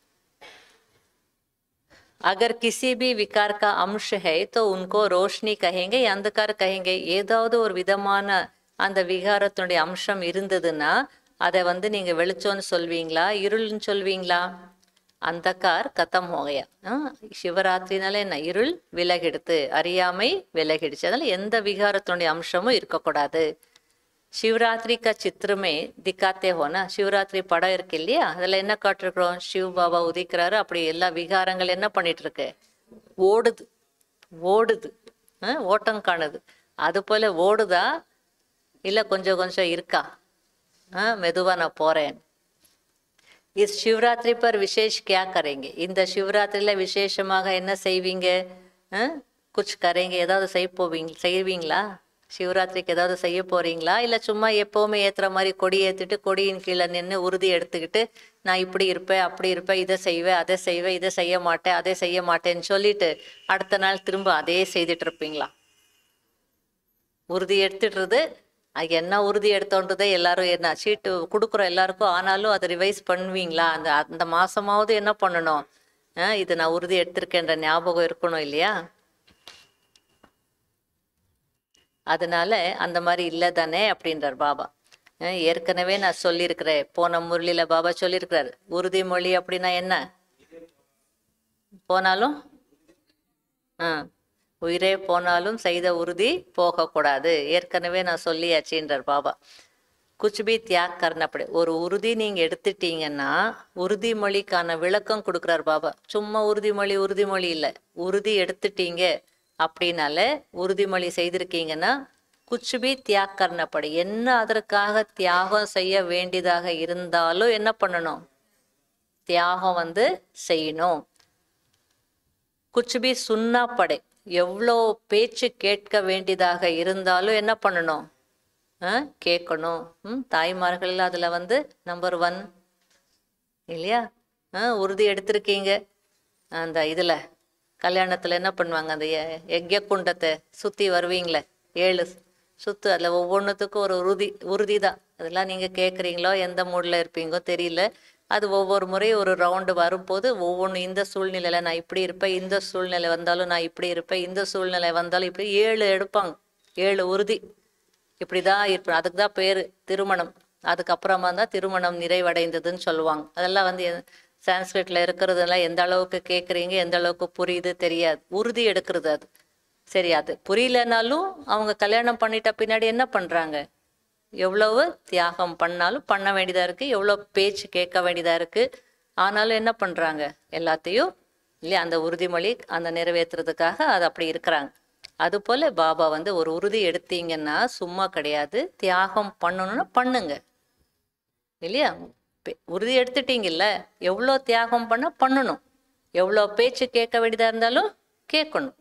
अगर किसी भी विकार का अंश है तो उनको रोशनी कहेंगे या अंधकार कहेंगे ஏதாவது ஒரு விதமான அந்த விகாரத்தினுடைய அம்சம் இருந்ததுன்னா அதை வந்து நீங்க வெளிச்சம்னு சொல்வீங்களா இருள்னு சொல்வீங்களா அந்தகார் கத்தம் ஹோகையா சிவராத்திரினால என்ன இருள் விலகிடுத்து அறியாமை விலகிடுச்சு அதனால எந்த விகாரத்தினுடைய அம்சமும் இருக்கக்கூடாது சிவராத்திரி க சித்திரமே திக்காத்தே ஹோனா சிவராத்திரி படம் இருக்கு இல்லையா அதுல என்ன காட்டிருக்கிறோம் சிவ பாபா உதிக்கிறாரு அப்படி எல்லா விகாரங்கள் என்ன பண்ணிட்டு இருக்கு ஓடுது ஓடுது அஹ் ஓட்டம் காணுது அது போல ஓடுதா இல்ல கொஞ்சம் கொஞ்சம் இருக்கா ஆஹ் மெதுவா நான் போறேன் இஸ் சிவராத்திரி பர் விசேஷ் கியா கரேங்க இந்த சிவராத்திரியில விசேஷமாக என்ன செய்வீங்க அஹ்? குச் கரேங்க ஏதாவது செய்ய போவீங்க செய்வீங்களா சிவராத்திரிக்கு ஏதாவது செய்ய போறீங்களா இல்ல சும்மா எப்பவுமே ஏத்துற மாதிரி கொடி ஏத்திட்டு கொடியின் கீழே நின்று உறுதி எடுத்துக்கிட்டு நான் இப்படி இருப்பேன் அப்படி இருப்பேன் இதை செய்வேன் அதை செய்வேன் இதை செய்ய மாட்டேன் அதை செய்ய மாட்டேன்னு சொல்லிட்டு அடுத்த நாள் திரும்ப அதே செய்துட்டு இருப்பீங்களா உறுதி எடுத்துடுறது அது என்ன உறுதி எடுத்தோன்றதே எல்லாரும் என்ன சீட்டு கொடுக்குறோம் எல்லாருக்கும் ஆனாலும் அதை ரிவைஸ் பண்ணுவீங்களா அந்த அந்த மாசமாவது என்ன பண்ணணும் அஹ் இது நான் உறுதி எடுத்திருக்கேன்ற ஞாபகம் இருக்கணும் இல்லையா அதனால அந்த மாதிரி இல்லை தானே அப்படின்றார் பாபா அஹ் ஏற்கனவே நான் சொல்லியிருக்கிறேன் போன முரளியில பாபா சொல்லியிருக்கிறார் உறுதிமொழி அப்படின்னா என்ன போனாலும் ஆ உயிரே போனாலும் செய்த உறுதி போகக்கூடாது ஏற்கனவே நான் சொல்லியாச்சுன்றார் பாபா குச்பி தியாக் கர்ணப்படி ஒரு உறுதி நீங்க எடுத்துட்டீங்கன்னா உறுதிமொழிக்கான விளக்கம் கொடுக்குறார் பாபா சும்மா உறுதிமொழி உறுதிமொழி இல்லை உறுதி எடுத்துட்டீங்க அப்படின்னால உறுதிமொழி செய்திருக்கீங்கன்னா குச்பி தியாக் கர்ணப்படி என்ன அதற்காக தியாகம் செய்ய வேண்டியதாக இருந்தாலும் என்ன பண்ணணும் தியாகம் வந்து செய்யணும் குச்பி சுண்ணா படை எவ்வளோ பேச்சு கேட்க வேண்டியதாக இருந்தாலும் என்ன பண்ணணும் ஆ, கேட்கணும் ம் தாய்மார்கள் அதில் வந்து நம்பர் ஒன் இல்லையா ஆ உறுதி எடுத்திருக்கீங்க அந்த இதில் கல்யாணத்தில் என்ன பண்ணுவாங்க அந்த எ- யக்ஞ குண்டத்தை சுற்றி வருவீங்களே ஏழு சுத்து அதில் ஒவ்வொன்றுத்துக்கும் ஒரு உறுதி உறுதி தான் அதெல்லாம் நீங்கள் கேட்குறீங்களோ எந்த மூடில் இருப்பீங்கோ தெரியல அது ஒவ்வொரு முறையும் ஒரு ரவுண்டு வரும்போது ஒவ்வொன்று இந்த சூழ்நிலையில் நான் இப்படி இருப்பேன் இந்த சூழ்நிலை வந்தாலும் நான் இப்படி இருப்பேன் இந்த சூழ்நிலை வந்தாலும் இப்படி ஏழு எடுப்பாங்க ஏழு உறுதி இப்படிதான் இருப்பேன் அதுக்கு தான் பேர் திருமணம் அதுக்கப்புறமா தான் திருமணம் நிறைவடைந்ததுன்னு சொல்லுவாங்க அதெல்லாம் வந்து எ- சான்ஸ்கிரிட்ல இருக்கிறதெல்லாம் எந்த அளவுக்கு கேட்குறீங்க எந்த அளவுக்கு புரியுது தெரியாது உறுதி எடுக்கிறது அது சரி அது புரியலனாலும் அவங்க கல்யாணம் பண்ணிட்ட பின்னாடி என்ன பண்றாங்க எவ்வளவு தியாகம் பண்ணாலும் பண்ண வேண்டியதா இருக்கு எவ்வளோ பேச்சு கேட்க வேண்டியதா இருக்கு ஆனாலும் என்ன பண்றாங்க எல்லாத்தையும் இல்லையா அந்த உறுதிமொழி அந்த நிறைவேற்றுறதுக்காக அது அப்படி இருக்கிறாங்க அதுபோல பாபா வந்து ஒரு உறுதி எடுத்தீங்கன்னா சும்மா கிடையாது தியாகம் பண்ணணும்னா பண்ணுங்க இல்லையா பே- உறுதி எடுத்துட்டீங்கல்ல எவ்வளோ தியாகம் பண்ண பண்ணணும் எவ்வளோ பேச்சு கேட்க வேண்டியதா இருந்தாலும் கேட்கணும்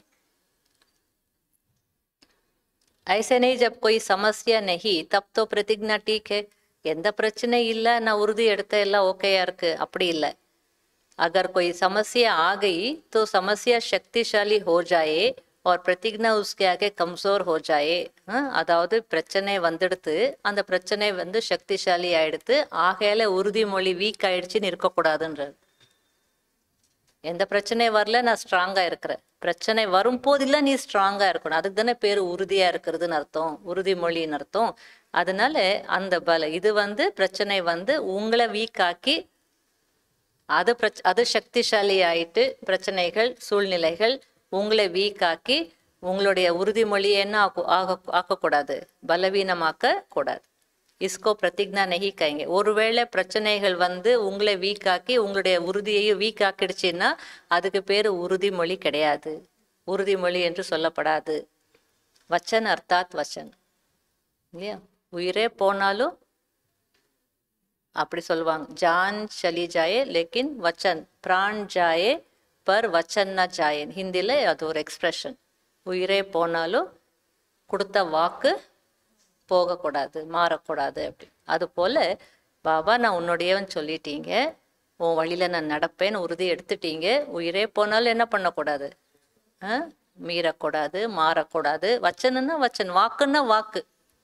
ऐसे नहीं जब कोई समस्या नहीं तब तो प्रतिज्ञा ठीक है எந்த பிரச்சனை இல்லை நான் உறுதி எடுத்த எல்லாம் ஓகேயா இருக்கு அப்படி இல்லை अगर कोई समस्या आ गई तो समस्या शक्तिशाली हो जाए और प्रतिज्ञा उसके आगे कमजोर हो जाए हाँ, அதாவது பிரச்சனை வந்துடுத்து அந்த பிரச்சனை வந்து சக்திசாலி ஆயிடுத்து ஆகையால உறுதிமொழி வீக் ஆயிடுச்சுன்னு இருக்கக்கூடாதுன்றார் எந்த பிரச்சனை வரல நான் ஸ்ட்ராங்கா இருக்கிறேன் பிரச்சனை வரும் போதெல்லாம் நீ ஸ்ட்ராங்கா இருக்கணும் அதுக்கு தானே பேர் உறுதியா இருக்கிறதுன்னு அர்த்தம் உறுதிமொழின்னு அர்த்தம் அதனால அந்த பல இது வந்து பிரச்சனை வந்து உங்களை வீக் ஆக்கி அது பிரச் அது சக்திசாலி ஆயிட்டு பிரச்சனைகள் சூழ்நிலைகள் உங்களை வீக் ஆக்கி உங்களுடைய உறுதிமொழியை என்ன ஆக்கு ஆக ஆக்கக்கூடாது பலவீனமாக்க கூடாது இஸ்கோ பிரதிக்னா நெகி கைங்க ஒருவேளை பிரச்சனைகள் வந்து உங்களை வீக் ஆக்கி உங்களுடைய உறுதியையும் வீக் ஆக்கிடுச்சுன்னா அதுக்கு பேர் உறுதிமொழி கிடையாது உறுதிமொழி என்று சொல்லப்படாது வச்சன் அர்த்தாத் வச்சன் இல்லையா உயிரே போனாலும் அப்படி சொல்லுவாங்க ஜான் சலி ஜாயே லேக்கின் வச்சன் பிரான் ஜாயே பர் வச்சன் ந ஜாயன் ஹிந்தியில் அது ஒரு எக்ஸ்பிரஷன் உயிரே போனாலும் கொடுத்த வாக்கு போகக்கூடாது மாறக்கூடாது அப்படி அது போல பாபா நான் உன்னுடையவன் சொல்லிட்டீங்க உன் வழியில நான் நடப்பேன்னு உறுதி எடுத்துட்டீங்க உயிரே போனாலும் என்ன பண்ணக்கூடாது ஆ? மீறக்கூடாது மாறக்கூடாது வச்சனுன்னா வச்சன் வாக்குன்னா வாக்கு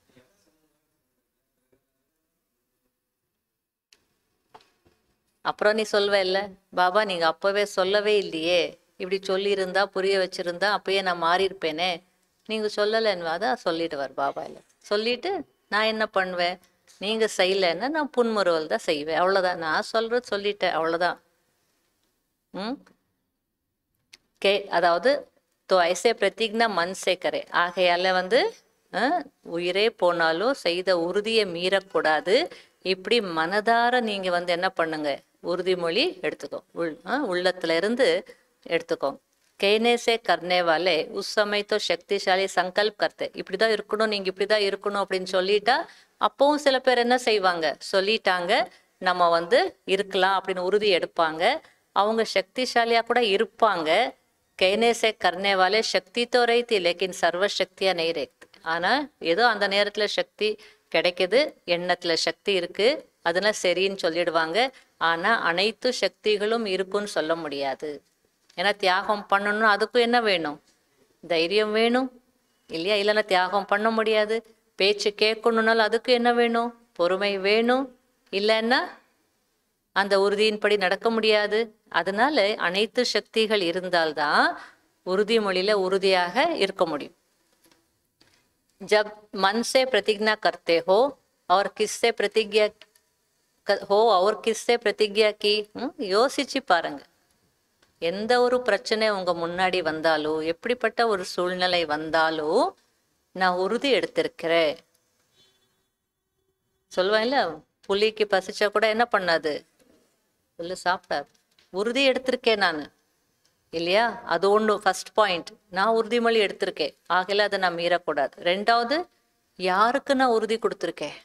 அப்புறம் நீ சொல்வ இல்ல பாபா நீங்க அப்பவே சொல்லவே இல்லையே இப்படி சொல்லியிருந்தா புரிய வச்சிருந்தா அப்பயே நான் மாறி இருப்பேனே நீங்க சொல்லலைன்னு அதான் சொல்லிடுவார் பாபா இல்ல சொல்லிட்டு நான் என்ன பண்ணுவேன் நீங்க செய்யலைன்னா நான் புன்முறுவல் தான் செய்வேன் அவ்வளவுதான் நான் சொல்றது சொல்லிட்டேன் அவ்வளவுதான் ம் கே அதாவது தோ ஐசே பிரதிக்னா மன் சேக்கரே ஆகையால வந்து அஹ், உயிரே போனாலும் செய்த உறுதியை மீறக்கூடாது இப்படி மனதார நீங்க வந்து என்ன பண்ணுங்க உறுதிமொழி எடுத்துக்கோ உள் அஹ், உள்ளத்துல இருந்து எடுத்துக்கோ கேனே சே கர்னே வாலே உஸ் சமய தோ சக்திசாலி சங்கல்ப் கர்த்தே இப்படிதான் இருக்கணும் நீங்க இப்படிதான் இருக்கணும் அப்படின்னு சொல்லிட்டா அப்பவும் சில பேர் என்ன செய்வாங்க சொல்லிட்டாங்க நம்ம வந்து இருக்கலாம் அப்படின்னு உறுதி எடுப்பாங்க அவங்க சக்திசாலியா கூட இருப்பாங்க कहने से करने वाले शक्ति तो रही थी लेकिन सर्वशक्तिயா नहीं रहती ஆனா ஏதோ அந்த நேரத்துல சக்தி கிடைக்குது எண்ணத்துல சக்தி இருக்கு அதெல்லாம் சரின்னு சொல்லிடுவாங்க ஆனா அனைத்து சக்திகளும் இருக்குன்னு சொல்ல முடியாது ஏன்னா தியாகம் பண்ணணும் அதுக்கும் என்ன வேணும் தைரியம் வேணும் இல்லையா இல்லைன்னா தியாகம் பண்ண முடியாது பேச்சு கேட்கணுன்னாலும் அதுக்கு என்ன வேணும் பொறுமை வேணும் இல்லைன்னா அந்த உறுதியின்படி நடக்க முடியாது அதனால அனைத்து சக்திகள் இருந்தால்தான் உறுதிமொழியில உறுதியாக இருக்க முடியும் जब मन से प्रतिज्ञा करते हो और किससे प्रतिज्ञा க- हो और किससे प्रतिज्ञा की ம், யோசிச்சு பாருங்க எந்த ஒரு பிரச்சனை உங்க முன்னாடி வந்தாலும் எப்படிப்பட்ட ஒரு சூழ்நிலை வந்தாலும் நான் உறுதி எடுத்திருக்கிறேன் சொல்லுவேன்ல புலிக்கு பசிச்சா கூட என்ன பண்ணாது புல்லு சாப்பிடாது உறுதி எடுத்திருக்கேன் நான் இல்லையா அது ஒன்று ஃபர்ஸ்ட் பாயிண்ட் நான் உறுதிமொழி எடுத்திருக்கேன் ஆகல அதை நான் மீறக்கூடாது ரெண்டாவது யாருக்கு நான் உறுதி கொடுத்துருக்கேன்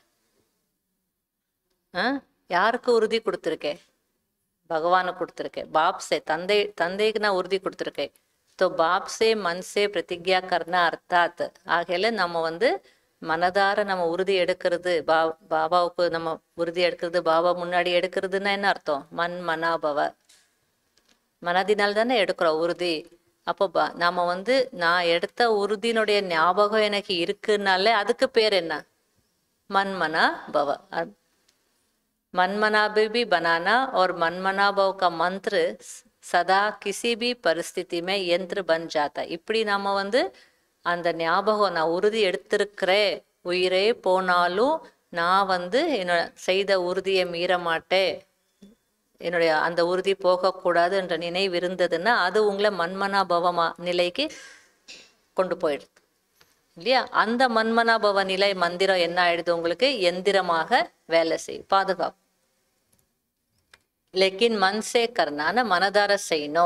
ஆ யாருக்கு உறுதி கொடுத்துருக்கேன் பகவானுக்கு கொடுத்துருக்கேன் பாப் சே தந்தை தந்தைக்கு நான் உறுதி கொடுத்துருக்கேன் तो बाप से मन से प्रतिज्ञा करना அர்த்தாத் ஆகையில நம்ம வந்து மனதார நம்ம உறுதி எடுக்கிறது பா பாபாவுக்கு நம்ம உறுதி எடுக்கிறது பாபா முன்னாடி எடுக்கிறதுன்னா என்ன அர்த்தம் மன் மனாபவ மனதினால் தானே எடுக்கிறோம் உறுதி அப்போ பா நாம வந்து நான் எடுத்த உறுதியினுடைய ஞாபகம் எனக்கு இருக்குனாலே அதுக்கு பேர் என்ன மன்மனா பவ அ- मनमना भी भी बनाना और मनमना भव का मंत्र சதா கிசி பி பரிஸ்திதி மே யந்திர பன் ஜாத்தா இப்படி நாம வந்து அந்த ஞாபகம் நான் உறுதி எடுத்திருக்கிறேன் உயிரே போனாலும் நான் வந்து என்னோட செய்த உறுதியை மீற மாட்டேன் என்னுடைய அந்த உறுதி போகக்கூடாது என்ற நினைவு இருந்ததுன்னா அது உங்களை மன்மனாபவமா நிலைக்கு கொண்டு போயிடுது இல்லையா அந்த மன்மனாபவ நிலை மந்திரம் என்ன ஆயிடுது உங்களுக்கு எந்திரமாக வேலை செய்யும் பாதுகாப்பு लेकिन मन से करना ना मनदार செய்யணும்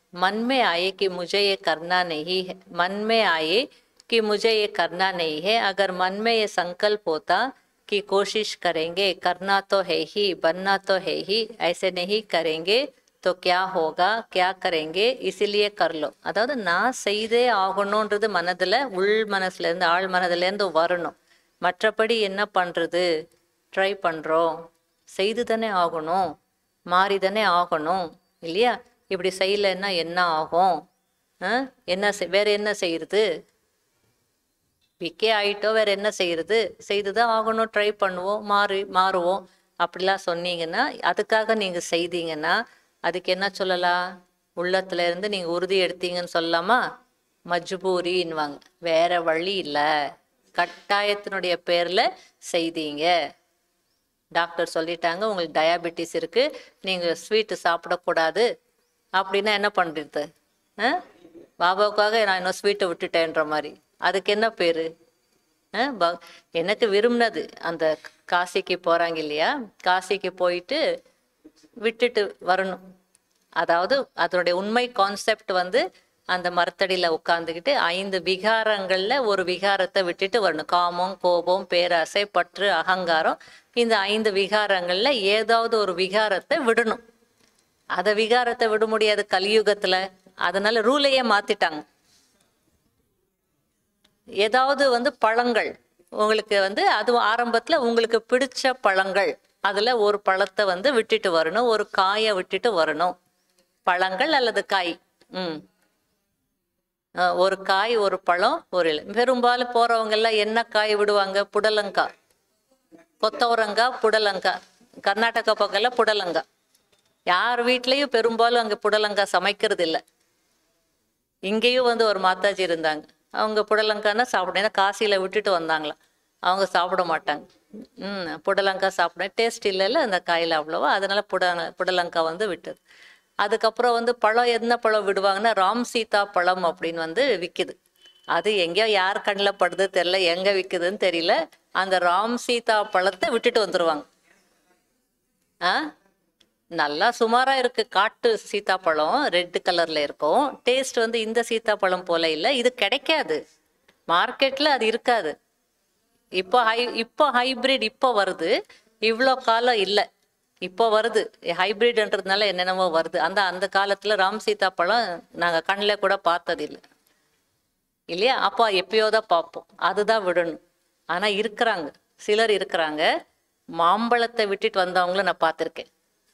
मन में आए कि मुझे ये करना नहीं है मन में आए कि मुझे ये करना नहीं है अगर मन में ये संकल्प होता कि कोशिश करेंगे करना तो है ही बनना तो है ही ऐसे नहीं करेंगे तो क्या होगा क्या करेंगे इसीलिए कर लो அதாவது நான் செய்தே ஆகணுன்றது மனதில் உள் மனசுலேருந்து ஆழ் மனதுலேருந்து வரணும் மற்றபடி என்ன பண்ணுறது ட்ரை பண்ணுறோம் செய்து தானே ஆகணும் மாறி தானே ஆகணும் இல்லையா இப்படி செய்யலைன்னா என்ன ஆகும் ஆ? என்ன செய்- வேற என்ன செய்யறது விக்கே ஆயிட்டோ வேற என்ன செய்யறது செய்து தான் ஆகணும் ட்ரை பண்ணுவோம் மாறி மாறுவோம் அப்படிலாம் சொன்னீங்கன்னா அதுக்காக நீங்க செய்தீங்கன்னா அதுக்கு என்ன சொல்லலாம் உள்ளத்துல இருந்து நீங்க உறுதி எடுத்தீங்கன்னு சொல்லலாமா மஜ்பூரின்வாங்க வேற வழி இல்லை கட்டாயத்தினுடைய பேர்ல செய்தீங்க டாக்டர் சொல்லிட்டாங்க உங்களுக்கு டயாபெட்டிஸ் இருக்கு நீங்க ஸ்வீட்டு சாப்பிடக்கூடாது அப்படின்னா என்ன பண்றது ஆ? பாபாவுக்காக நான் இன்னும் ஸ்வீட்டை விட்டுட்டேன்ற மாதிரி அதுக்கு என்ன பேரு ஆ? ப- எனக்கு விரும்பினது அந்த காசிக்கு போறாங்க இல்லையா காசிக்கு போயிட்டு விட்டுட்டு வரணும் அதாவது அதனுடைய உண்மை கான்செப்ட் வந்து அந்த மரத்தடியில உட்காந்துக்கிட்டு ஐந்து விகாரங்கள்ல ஒரு விகாரத்தை விட்டுட்டு வரணும் காமம் கோபம் பேராசை பற்று அகங்காரம் இந்த ஐந்து விகாரங்கள்ல ஏதாவது ஒரு விகாரத்தை விடணும் அத விகாரத்தை விட முடியாது கலியுகத்துல அதனால ரூலையே மாத்திட்டாங்க ஏதாவது வந்து பழங்கள் உங்களுக்கு வந்து அது ஆரம்பத்துல உங்களுக்கு பிடிச்ச பழங்கள் அதுல ஒரு பழத்தை வந்து விட்டுட்டு வரணும் ஒரு காயை விட்டுட்டு வரணும் பழங்கள் அல்லது காய் ம் அஹ் ஒரு காய் ஒரு பழம் ஒரு இலை பெரும்பாலும் போறவங்க எல்லாம் என்ன காய் விடுவாங்க புடலங்காய் கொத்தவரங்காய் புடலங்காய் கர்நாடகா பக்கம்லாம் புடலங்காய் யார் வீட்லயும் பெரும்பாலும் அங்க புடலங்காய் சமைக்கிறது இல்லை இங்கேயும் வந்து ஒரு மாதாஜி இருந்தாங்க அவங்க புடலங்காய்னா சாப்பிட ஏன்னா காசியில விட்டுட்டு வந்தாங்களாம் அவங்க சாப்பிட மாட்டாங்க ம் புடலங்காய் சாப்பிட டேஸ்ட் இல்லைல்ல அந்த காயில் அவ்வளோவா அதனால புட புடலங்காய் வந்து விட்டது அதுக்கப்புறம் வந்து பழம் என்ன பழம் விடுவாங்கன்னா ராம் சீதா பழம் அப்படின்னு வந்து விற்குது அது எங்கேயோ யார் கண்ணில் படுது தெரியல எங்க விற்குதுன்னு தெரியல அந்த ராம் சீதா பழத்தை விட்டுட்டு வந்துருவாங்க ஆ நல்லா சுமாரா இருக்கு காட்டு சீத்தாப்பழம் ரெட் கலர்ல இருக்கும் டேஸ்ட் வந்து இந்த சீத்தாப்பழம் போல இல்ல இது கிடைக்காது மார்க்கெட்ல அது இருக்காது இப்போ ஹை இப்போ ஹைபிரிட் இப்போ வருது இவ்வளோ காலம் இல்லை இப்போ வருது ஹைபிரிட்ன்றதுனால என்னென்னமோ வருது அந்த அந்த காலத்துல ராம் சீத்தாப்பழம் நாங்க கண்ணில் கூட பார்த்தது இல்லை இல்லையா அப்போ எப்பயோ தான் பார்ப்போம் அதுதான் விடணும் ஆனா இருக்கிறாங்க சிலர் இருக்கிறாங்க மாம்பழத்தை விட்டுட்டு வந்தவங்களும் நான் பார்த்துருக்கேன்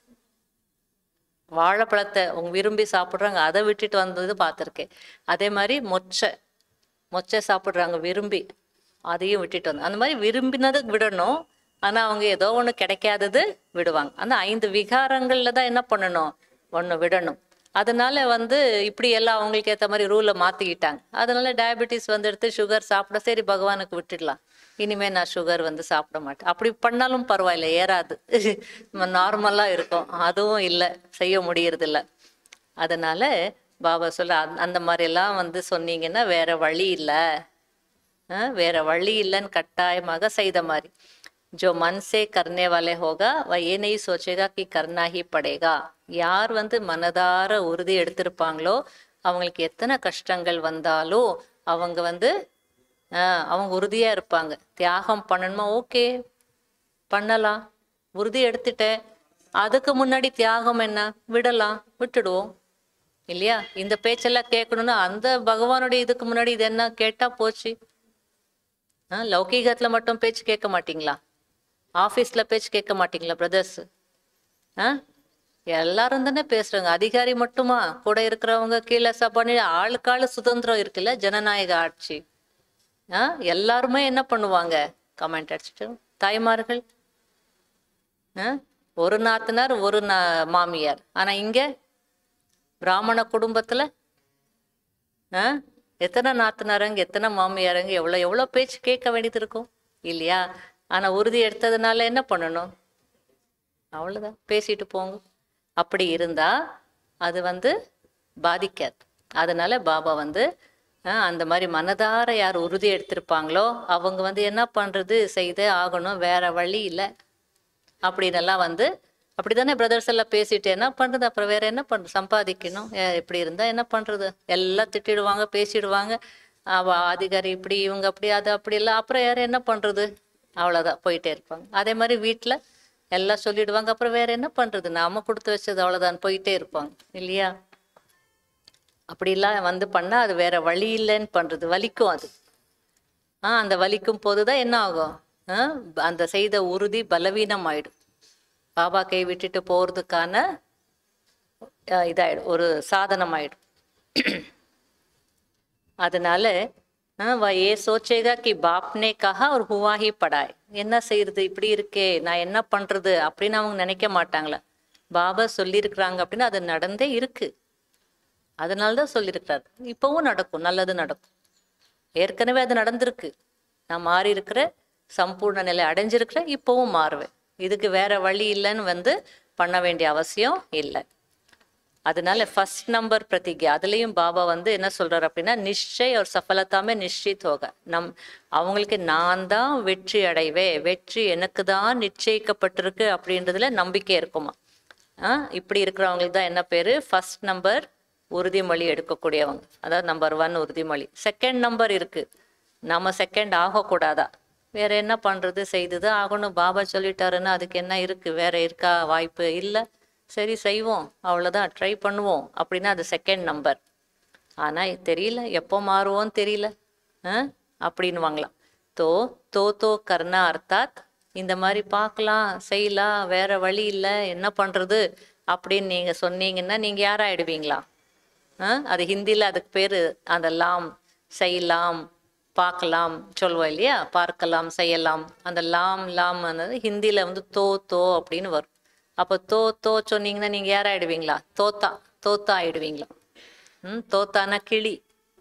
வாழைப்பழத்தை அவங்க விரும்பி சாப்பிட்றாங்க அதை விட்டுட்டு வந்தது பார்த்துருக்கேன் அதே மாதிரி மொச்சை மொச்சை சாப்பிட்றாங்க விரும்பி அதையும் விட்டுட்டு வந்து அந்த மாதிரி விரும்பினது விடணும் ஆனா அவங்க ஏதோ ஒண்ணு கிடைக்காதது விடுவாங்க அந்த ஐந்து விகாரங்கள்ல தான் என்ன பண்ணணும் ஒண்ணு விடணும் அதனால வந்து இப்படி எல்லாம் அவங்களுக்கு ஏத்த மாதிரி ரூலை மாத்திக்கிட்டாங்க அதனால டயபெட்டிஸ் வந்துடுத்து சுகர் சாப்பிட சரி பகவானுக்கு விட்டுடலாம் இனிமே நான் சுகர் வந்து சாப்பிட மாட்டேன் அப்படி பண்ணாலும் பரவாயில்ல ஏறாது நார்மலா இருக்கும் அதுவும் இல்லை செய்ய முடியறது இல்ல அதனால பாபா சொல்ல அந்த- அந்த மாதிரி எல்லாம் வந்து சொன்னீங்கன்னா வேற வழி இல்லை हाँ, வேற வழி இல்லைன்னு கட்டாயமாக செய்த மாதிரி जो मन से करने वाले होगा वह ये नहीं सोचेगा कि करना ही पड़ेगा யார் வந்து மனதார உறுதி எடுத்திருப்பாங்களோ அவங்களுக்கு எத்தனை கஷ்டங்கள் வந்தாலும் அவங்க வந்து ஆஹ், அவங்க உறுதியா இருப்பாங்க தியாகம் பண்ணணுமா ஓகே பண்ணலாம் உறுதி எடுத்துட்டேன் அதுக்கு முன்னாடி தியாகம் என்ன விடலாம் விட்டுடுவோம் இல்லையா இந்த பேச்செல்லாம் கேட்கணும்னா அந்த பகவானுடைய இதுக்கு முன்னாடி இது என்ன கேட்டா போச்சு ஆ, லௌகீகத்துல மட்டும் பேச்சு கேட்க மாட்டீங்களா ஆபீஸ்ல பேச்சு கேட்க மாட்டீங்களா பிரதர்ஸ் ஆ எல்லாரும் தானே பேசுறாங்க அதிகாரி மட்டுமா கூட இருக்கிறவங்க கீழே சப்பானி ஆளுக்காளு சுதந்திரம் இருக்குல்ல ஜனநாயக ஆட்சி ஆ எல்லாருமே என்ன பண்ணுவாங்க கமெண்ட் அடிச்சுட்டு தாய்மார்கள் ஆ ஒரு நாத்தனார் ஒரு நா மாமியார் ஆனா இங்க பிராமண குடும்பத்துல ஆ எத்தனை நாத்தனாரங்க எத்தனை மாமியாரங்க எவ்வளோ எவ்வளோ பேச்சு கேட்க வேண்டியது இருக்கும் இல்லையா ஆனா உறுதி எடுத்ததுனால என்ன பண்ணணும் அவ்வளவுதான் பேசிட்டு போங்க அப்படி இருந்தா அது வந்து பாதிக்காது அதனால பாபா வந்து ஆஹ், அந்த மாதிரி மனதார யார் உறுதி எடுத்திருப்பாங்களோ அவங்க வந்து என்ன பண்றது செய்தே ஆகணும் வேற வழி இல்லை அப்படின்னு எல்லாம் வந்து அப்படிதானே பிரதர்ஸ் எல்லாம் பேசிட்டு என்ன பண்றது அப்புறம் வேற என்ன பண்றது சம்பாதிக்கணும் ஏ, இப்படி இருந்தா என்ன பண்றது எல்லாம் திட்டிடுவாங்க பேசிடுவாங்க அவ அதிகாரி இப்படி இவங்க அப்படி அது அப்படி இல்லை அப்புறம் யாரும் என்ன பண்றது அவ்வளவுதான் போயிட்டே இருப்பாங்க அதே மாதிரி வீட்டுல எல்லாம் சொல்லிடுவாங்க அப்புறம் வேற என்ன பண்றது நாம கொடுத்து வச்சது அவ்வளவுதான் போயிட்டே இருப்பாங்க இல்லையா அப்படிலாம் வந்து பண்ணா அது வேற வழி இல்லைன்னு பண்றது வலிக்கும் அது ஆ அந்த வலிக்கும் போதுதான் என்ன ஆகும் ஆ, அந்த செய்த உறுதி பலவீனம் ஆயிடும் பாபா கை விட்டுட்டு போறதுக்கான ஆ, இதாயிடும் ஒரு சாதனம் ஆயிடும் அதனால ஆ, வ ஏ சோச்சேகா கி பாப்னே கஹா ஒரு ஹுவாஹி படாய் என்ன செய்யறது இப்படி இருக்கே நான் என்ன பண்றது அப்படின்னு அவங்க நினைக்க மாட்டாங்களா பாபா சொல்லியிருக்கிறாங்க அப்படின்னு அது நடந்தே இருக்கு அதனால தான் சொல்லியிருக்கிறார் இப்பவும் நடக்கும் நல்லது நடக்கும் ஏற்கனவே அது நடந்திருக்கு நான் மாறி இருக்கிற சம்பூர்ண நிலை அடைஞ்சிருக்கிறேன் இப்பவும் மாறுவேன் இதுக்கு வேற வழி இல்லைன்னு வந்து பண்ண வேண்டிய அவசியம் இல்லை அதனால ஃபர்ஸ்ட் நம்பர் பிரதிஜை அதுலயும் பாபா வந்து என்ன சொல்றாரு அப்படின்னா நிச்சய ஒரு சஃபலத்தாமே நிಶ್ಚಿத் ಹೋಗ நம் அவங்களுக்கு நான் தான் வெற்றி அடைவேன் வெற்றி எனக்கு தான் நிச்சயிக்கப்பட்டிருக்கு அப்படின்றதுல நம்பிக்கை இருக்குமா ஆ இப்படி இருக்கிறவங்களுக்கு தான் என்ன பேரு ஃபர்ஸ்ட் நம்பர் உறுதிமொழி எடுக்கக்கூடியவங்க அதாவது நம்பர் ஒன் உறுதிமொழி செகண்ட் நம்பர் இருக்கு நம்ம செகண்ட் ஆகக்கூடாதா வேற என்ன பண்றது செய்துதான் ஆகணும் பாபா சொல்லிட்டாருன்னா அதுக்கு என்ன இருக்கு வேற இருக்கா வாய்ப்பு இல்லை சரி செய்வோம் அவ்வளோதான் ட்ரை பண்ணுவோம் அப்படின்னா அது செகண்ட் நம்பர் ஆனால் தெரியல எப்போ மாறுவோன்னு தெரியல ஆ அப்படின்னு வாங்கலாம் தோ தோ தோ கர்ணா அர்த்தாத் இந்த மாதிரி பார்க்கலாம் செய்யலாம் வேற வழி இல்லை என்ன பண்ணுறது அப்படின்னு நீங்கள் சொன்னீங்கன்னா நீங்கள் யாராயிடுவீங்களா ஆ அது ஹிந்தியில் அதுக்கு பேர் அந்த லாம் செய்யலாம் பார்க்கலாம் சொல்லுவோம் இல்லையா பார்க்கலாம் செய்யலாம் அந்த லாம் லாம் ஹிந்தியில் வந்து தோ தோ அப்படின்னு வரும் அப்போ தோ தோ சொன்னீங்கன்னா நீங்கள் யாராயிடுவீங்களா தோத்தா தோத்தா ஆயிடுவீங்களா ம் தோத்தானா கிளி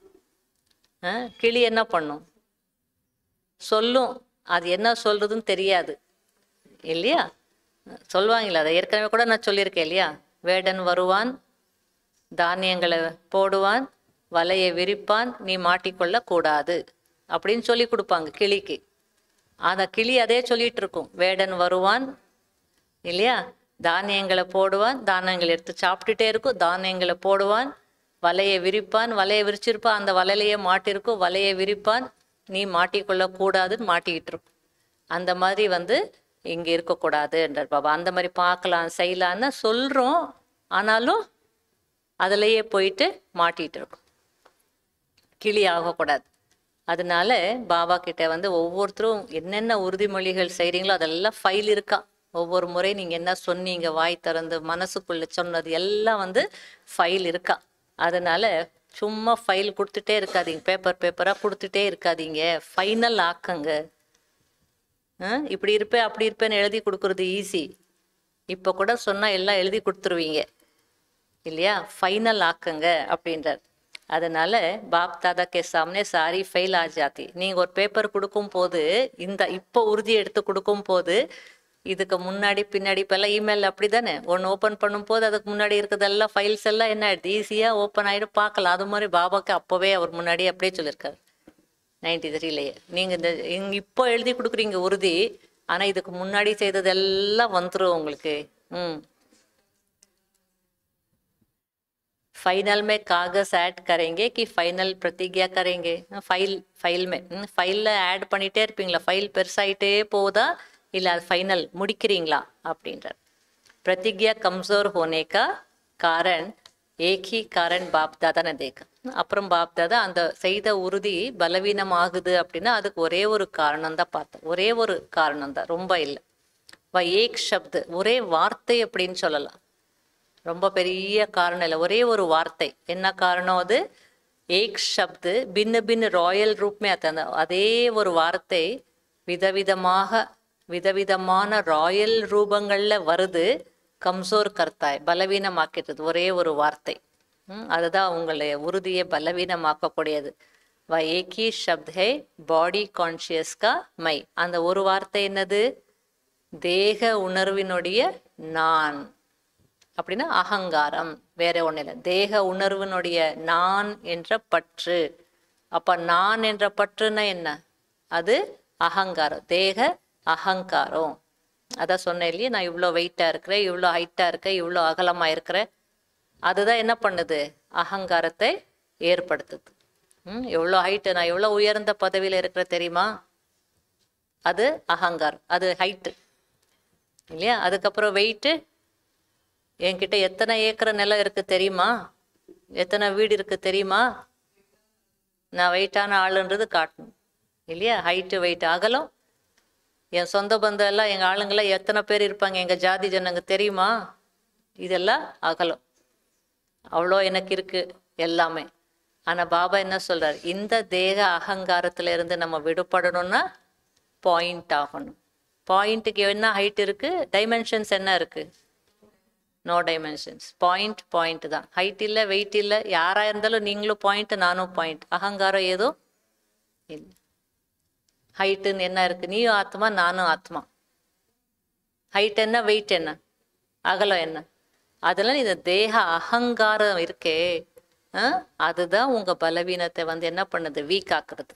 ஆ கிளி என்ன பண்ணும் சொல்லும் அது என்ன சொல்றதுன்னு தெரியாது இல்லையா சொல்லுவாங்களா அதை ஏற்கனவே கூட நான் சொல்லியிருக்கேன் இல்லையா வேடன் வருவான் தானியங்களை போடுவான் வலையை விரிப்பான் நீ மாட்டிக்கொள்ள கூடாது அப்படின்னு சொல்லி கொடுப்பாங்க கிளிக்கு அந்த கிளி அதே சொல்லிட்டு இருக்கும் வேடன் வருவான் இல்லையா தானியங்களை போடுவான் தானியங்களை எடுத்து சாப்பிட்டுட்டே இருக்கும் தானியங்களை போடுவான் வலையை விரிப்பான் வலையை விரிச்சிருப்பான் அந்த வலையிலேயே மாட்டிருக்கும் வலையை விரிப்பான் நீ மாட்டிக்கொள்ள கூடாதுன்னு மாட்டிக்கிட்டு இருக்கும் அந்த மாதிரி வந்து இங்க இருக்கக்கூடாதுன்றார் பாபா அந்த மாதிரி பார்க்கலாம் செய்யலான்னு சொல்றோம் ஆனாலும் அதுலயே போயிட்டு மாட்டிட்டு இருக்கும் கிளி ஆகக்கூடாது அதனால பாபா கிட்ட வந்து ஒவ்வொருத்தரும் என்னென்ன உறுதிமொழிகள் செய்றீங்களோ அதெல்லாம் ஃபைல் இருக்கா ஒவ்வொரு முறை நீங்க என்ன சொன்னீங்க வாய் திறந்து மனசுக்குள்ள சொன்னது எல்லாம் வந்து ஃபைல் இருக்கா அதனால சும்மா ஃபைல் கொடுத்துட்டே இருக்காதீங்க பேப்பர் பேப்பரா கொடுத்துட்டே இருக்காதீங்க ஃபைனல் ஆக்குங்க ஆ, இப்படி இருப்பேன் அப்படி இருப்பேன்னு எழுதி கொடுக்கறது ஈஸி இப்போ கூட சொன்னா எல்லாம் எழுதி கொடுத்துருவீங்க இல்லையா ஃபைனல் ஆக்குங்க அப்படின்றார் அதனால பாப் தாதா கே சாமனே சாரி ஃபெயில் ஆ ஜாத்தி நீங்க ஒரு பேப்பர் கொடுக்கும் போது இந்த இப்போ உறுதி எடுத்து கொடுக்கும் போது இதுக்கு முன்னாடி பின்னாடி இப்பெல்லாம் இமெயில் அப்படிதானே ஒன்று ஓப்பன் பண்ணும் போது அதுக்கு முன்னாடி இருக்கிறதெல்லாம் ஃபைல்ஸ் எல்லாம் என்ன ஆயிடுது ஈஸியாக ஓப்பன் ஆகிடும் பார்க்கலாம் அது மாதிரி பாபாக்கு அப்போவே அவர் முன்னாடி அப்படியே சொல்லியிருக்காரு நைன்டி த்ரீலேயே நீங்கள் இந்த இங்க இப்போ எழுதி கொடுக்குறீங்க உறுதி ஆனால் இதுக்கு முன்னாடி செய்ததெல்லாம் வந்துடும் உங்களுக்கு ம் फाइनल में कागज ऐड करेंगे कि फाइनल प्रतिज्ञा करेंगे ஃபைல் ஃபைல் மே ஃபைலில் ஆட் பண்ணிட்டே இருப்பீங்களா ஃபைல் பெருசாயிட்டே போதா இல்லை அது ஃபைனல் முடிக்கிறீங்களா அப்படின்றார் प्रतिज्ञा कमजोर होने का कारण एक ही कारण बाप दादा ने देखा அப்புறம் பாப் தாதா அந்த செய்த உறுதி பலவீனமாகுது அப்படின்னா அதுக்கு ஒரே ஒரு காரணம் தான் பார்த்தேன் ஒரே ஒரு காரணம் தான் ரொம்ப இல்லை வ ஏக் ஷப்து ஒரே வார்த்தை அப்படின்னு சொல்லலாம் ரொம்ப பெரிய காரணம் இல்லை ஒரே ஒரு வார்த்தை என்ன காரணம் அது ஏக் ஷப்து பின்ன பின்ன ராயல் ரூப்மே அந்த அதே ஒரு வார்த்தை விதவிதமாக விதவிதமான ராயல் ரூபங்கள்ல வருது கம்சோர் கர்த்தாய் பலவீனமாக்கிட்டது ஒரே ஒரு வார்த்தை ம், அதுதான் உங்களுடைய உறுதியை பலவீனமாக்கக்கூடியது வ ஏகி ஷப்த் ஹே பாடி கான்சியஸ் கா மை அந்த ஒரு வார்த்தை என்னது தேக உணர்வினுடைய நான் அப்படின்னா அகங்காரம் வேற ஒண்ணு இல்லை தேக உணர்வினுடைய நான் என்ற பற்று அப்ப நான் என்ற பற்றுன்னா என்ன அது அகங்காரம் தேக அகங்காரம் அதான் சொன்னேன் இல்லையா நான் இவ்வளோ வெயிட்டாக இருக்கிறேன் இவ்வளோ ஹைட்டாக இருக்கேன் இவ்வளோ அகலமாக இருக்கிறேன் அதுதான் என்ன பண்ணுது அகங்காரத்தை ஏற்படுத்துது ம் எவ்வளோ ஹைட்டு நான் எவ்வளோ உயர்ந்த பதவியில் இருக்கிற தெரியுமா அது அகங்காரம் அது ஹைட்டு இல்லையா அதுக்கப்புறம் வெயிட்டு என்கிட்ட எத்தனை ஏக்கர் நிலம் இருக்கு தெரியுமா எத்தனை வீடு இருக்கு தெரியுமா நான் வெயிட்டான ஆளுன்றது காட்டணும் இல்லையா ஹைட்டு வெயிட் அகலம் என் சொந்த பந்தம் எல்லாம் எங்கள் ஆளுங்கெல்லாம் எத்தனை பேர் இருப்பாங்க எங்கள் ஜாதி ஜனங்க தெரியுமா இதெல்லாம் அகலம் அவ்வளோ எனக்கு இருக்கு எல்லாமே ஆனா பாபா என்ன சொல்றார் இந்த தேக அகங்காரத்துல இருந்து நம்ம விடுபடணும்னா பாயிண்ட் ஆகணும் பாயிண்ட்டுக்கு என்ன ஹைட் இருக்கு டைமென்ஷன்ஸ் என்ன இருக்கு நோ டைமென்ஷன்ஸ் பாயிண்ட் பாயிண்ட் தான் ஹைட் இல்லை வெயிட் இல்லை யாரா இருந்தாலும் நீங்களும் பாயிண்ட் நானும் பாயிண்ட் அகங்காரம் ஏதோ இல்லை ஹைட்டுன்னு என்ன இருக்கு நீயும் ஆத்மா நானும் ஆத்மா ஹைட் என்ன வெயிட் என்ன அகலம் என்ன அதெல்லாம் இந்த தேக அகங்காரம் இருக்கே ஆ, அதுதான் உங்க பலவீனத்தை வந்து என்ன பண்ணுது வீக் ஆக்குறது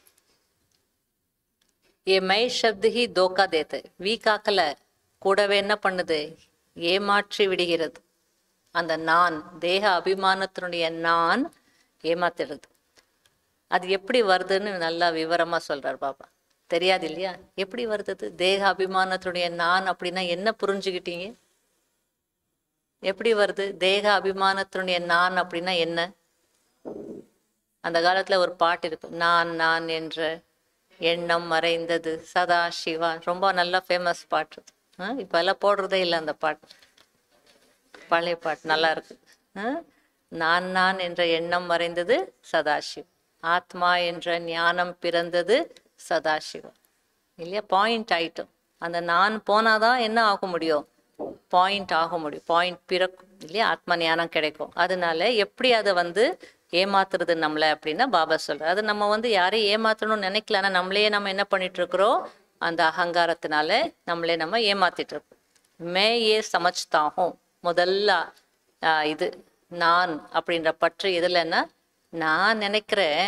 ஏ மை சப்து ஹி தோக்கா தேத்து வீக் ஆக்கல கூடவே என்ன பண்ணுது ஏமாற்றி விடுகிறது அந்த நான் தேக அபிமானத்தினுடைய நான் ஏமாத்திடுது அது எப்படி வருதுன்னு நல்லா விவரமா சொல்றார் பாபா தெரியாது இல்லையா எப்படி வருது அது? தேக அபிமானத்தினுடைய நான் அப்படின்னா என்ன புரிஞ்சுக்கிட்டீங்க எப்படி வருது தேக அபிமானத்தினுடைய நான் அப்படின்னா என்ன அந்த காலத்துல ஒரு பாட்டு இருக்கு நான் நான் என்ற எண்ணம் மறைந்தது சதா சிவா ரொம்ப நல்லா ஃபேமஸ் பாட்டு ஆ, இப்ப எல்லாம் போடுறதே இல்லை அந்த பாட்டு பழைய பாட்டு நல்லா இருக்கு ஆ? நான் நான் என்ற எண்ணம் மறைந்தது சதாசிவம் ஆத்மா என்ற ஞானம் பிறந்தது சதாசிவம் இல்லையா பாயிண்ட் ஆயிட்டோம் அந்த நான் போனாதான் என்ன ஆக முடியும் பாயிண்ட் ஆக முடியும் பாயிண்ட் பிறக்கும் இல்லையா ஆத்ம ஞானம் கிடைக்கும் அதனால எப்படி அதை வந்து ஏமாத்துறது நம்மள அப்படின்னா பாபா சொல்றாரு அது நம்ம வந்து யாரையும் ஏமாத்தணும்னு நினைக்கல ஆனா நம்மளையே நம்ம என்ன பண்ணிட்டு இருக்கிறோம் அந்த அகங்காரத்தினால நம்மளே நம்ம ஏமாத்திட்டு இருக்கோம் மே ஏ சமச்தாகும் முதல்ல ஆஹ், இது நான் அப்படின்ற பற்று எதுலன்னா நான் நினைக்கிறேன்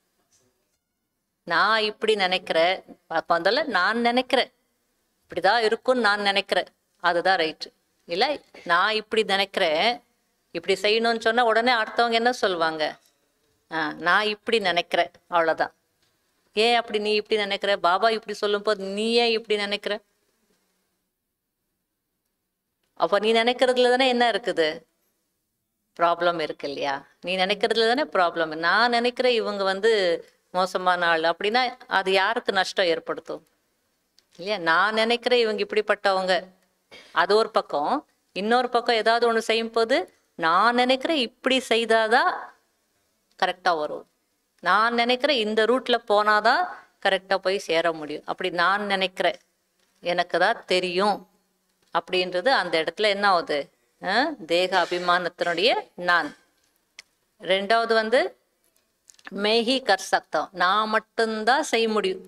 நான் இப்படி நினைக்கிறேன் அப்ப முதல்ல நான் நினைக்கிறேன் இப்படிதான் இருக்கும்னு நான் நினைக்கிறேன் அதுதான் ரைட்டு இல்லை நான் இப்படி நினைக்கிறேன் இப்படி செய்யணும்னு சொன்னா உடனே அடுத்தவங்க என்ன சொல்லுவாங்க ஆ நான் இப்படி நினைக்கிறேன் அவ்வளவுதான் ஏன் அப்படி நீ இப்படி நினைக்கிற பாபா இப்படி சொல்லும்போது நீ ஏன் இப்படி நினைக்கிற அப்ப நீ நினைக்கிறதுல தானே என்ன இருக்குது ப்ராப்ளம் இருக்கு இல்லையா நீ நினைக்கிறதுல தானே ப்ராப்ளம் நான் நினைக்கிறேன் இவங்க வந்து மோசமான ஆள் அப்படின்னா அது யாருக்கு நஷ்டம் ஏற்படுத்தும் இல்லையா நான் நினைக்கிறேன் இவங்க இப்படிப்பட்டவங்க அது ஒரு பக்கம் இன்னொரு பக்கம் ஏதாவது ஒன்று செய்யும் போது நான் நினைக்கிறேன் இப்படி செய்தாதான் கரெக்டாக வரும் நான் நினைக்கிறேன் இந்த ரூட்ல போனாதான் கரெக்டாக போய் சேர முடியும் அப்படி நான் நினைக்கிறேன் எனக்கு தான் தெரியும் அப்படின்றது அந்த இடத்துல என்ன ஆகுது அஹ், தேக அபிமானத்தினுடைய நான் ரெண்டாவது வந்து மேஹி கர் சக்தம் நான் மட்டும்தான் செய்ய முடியும்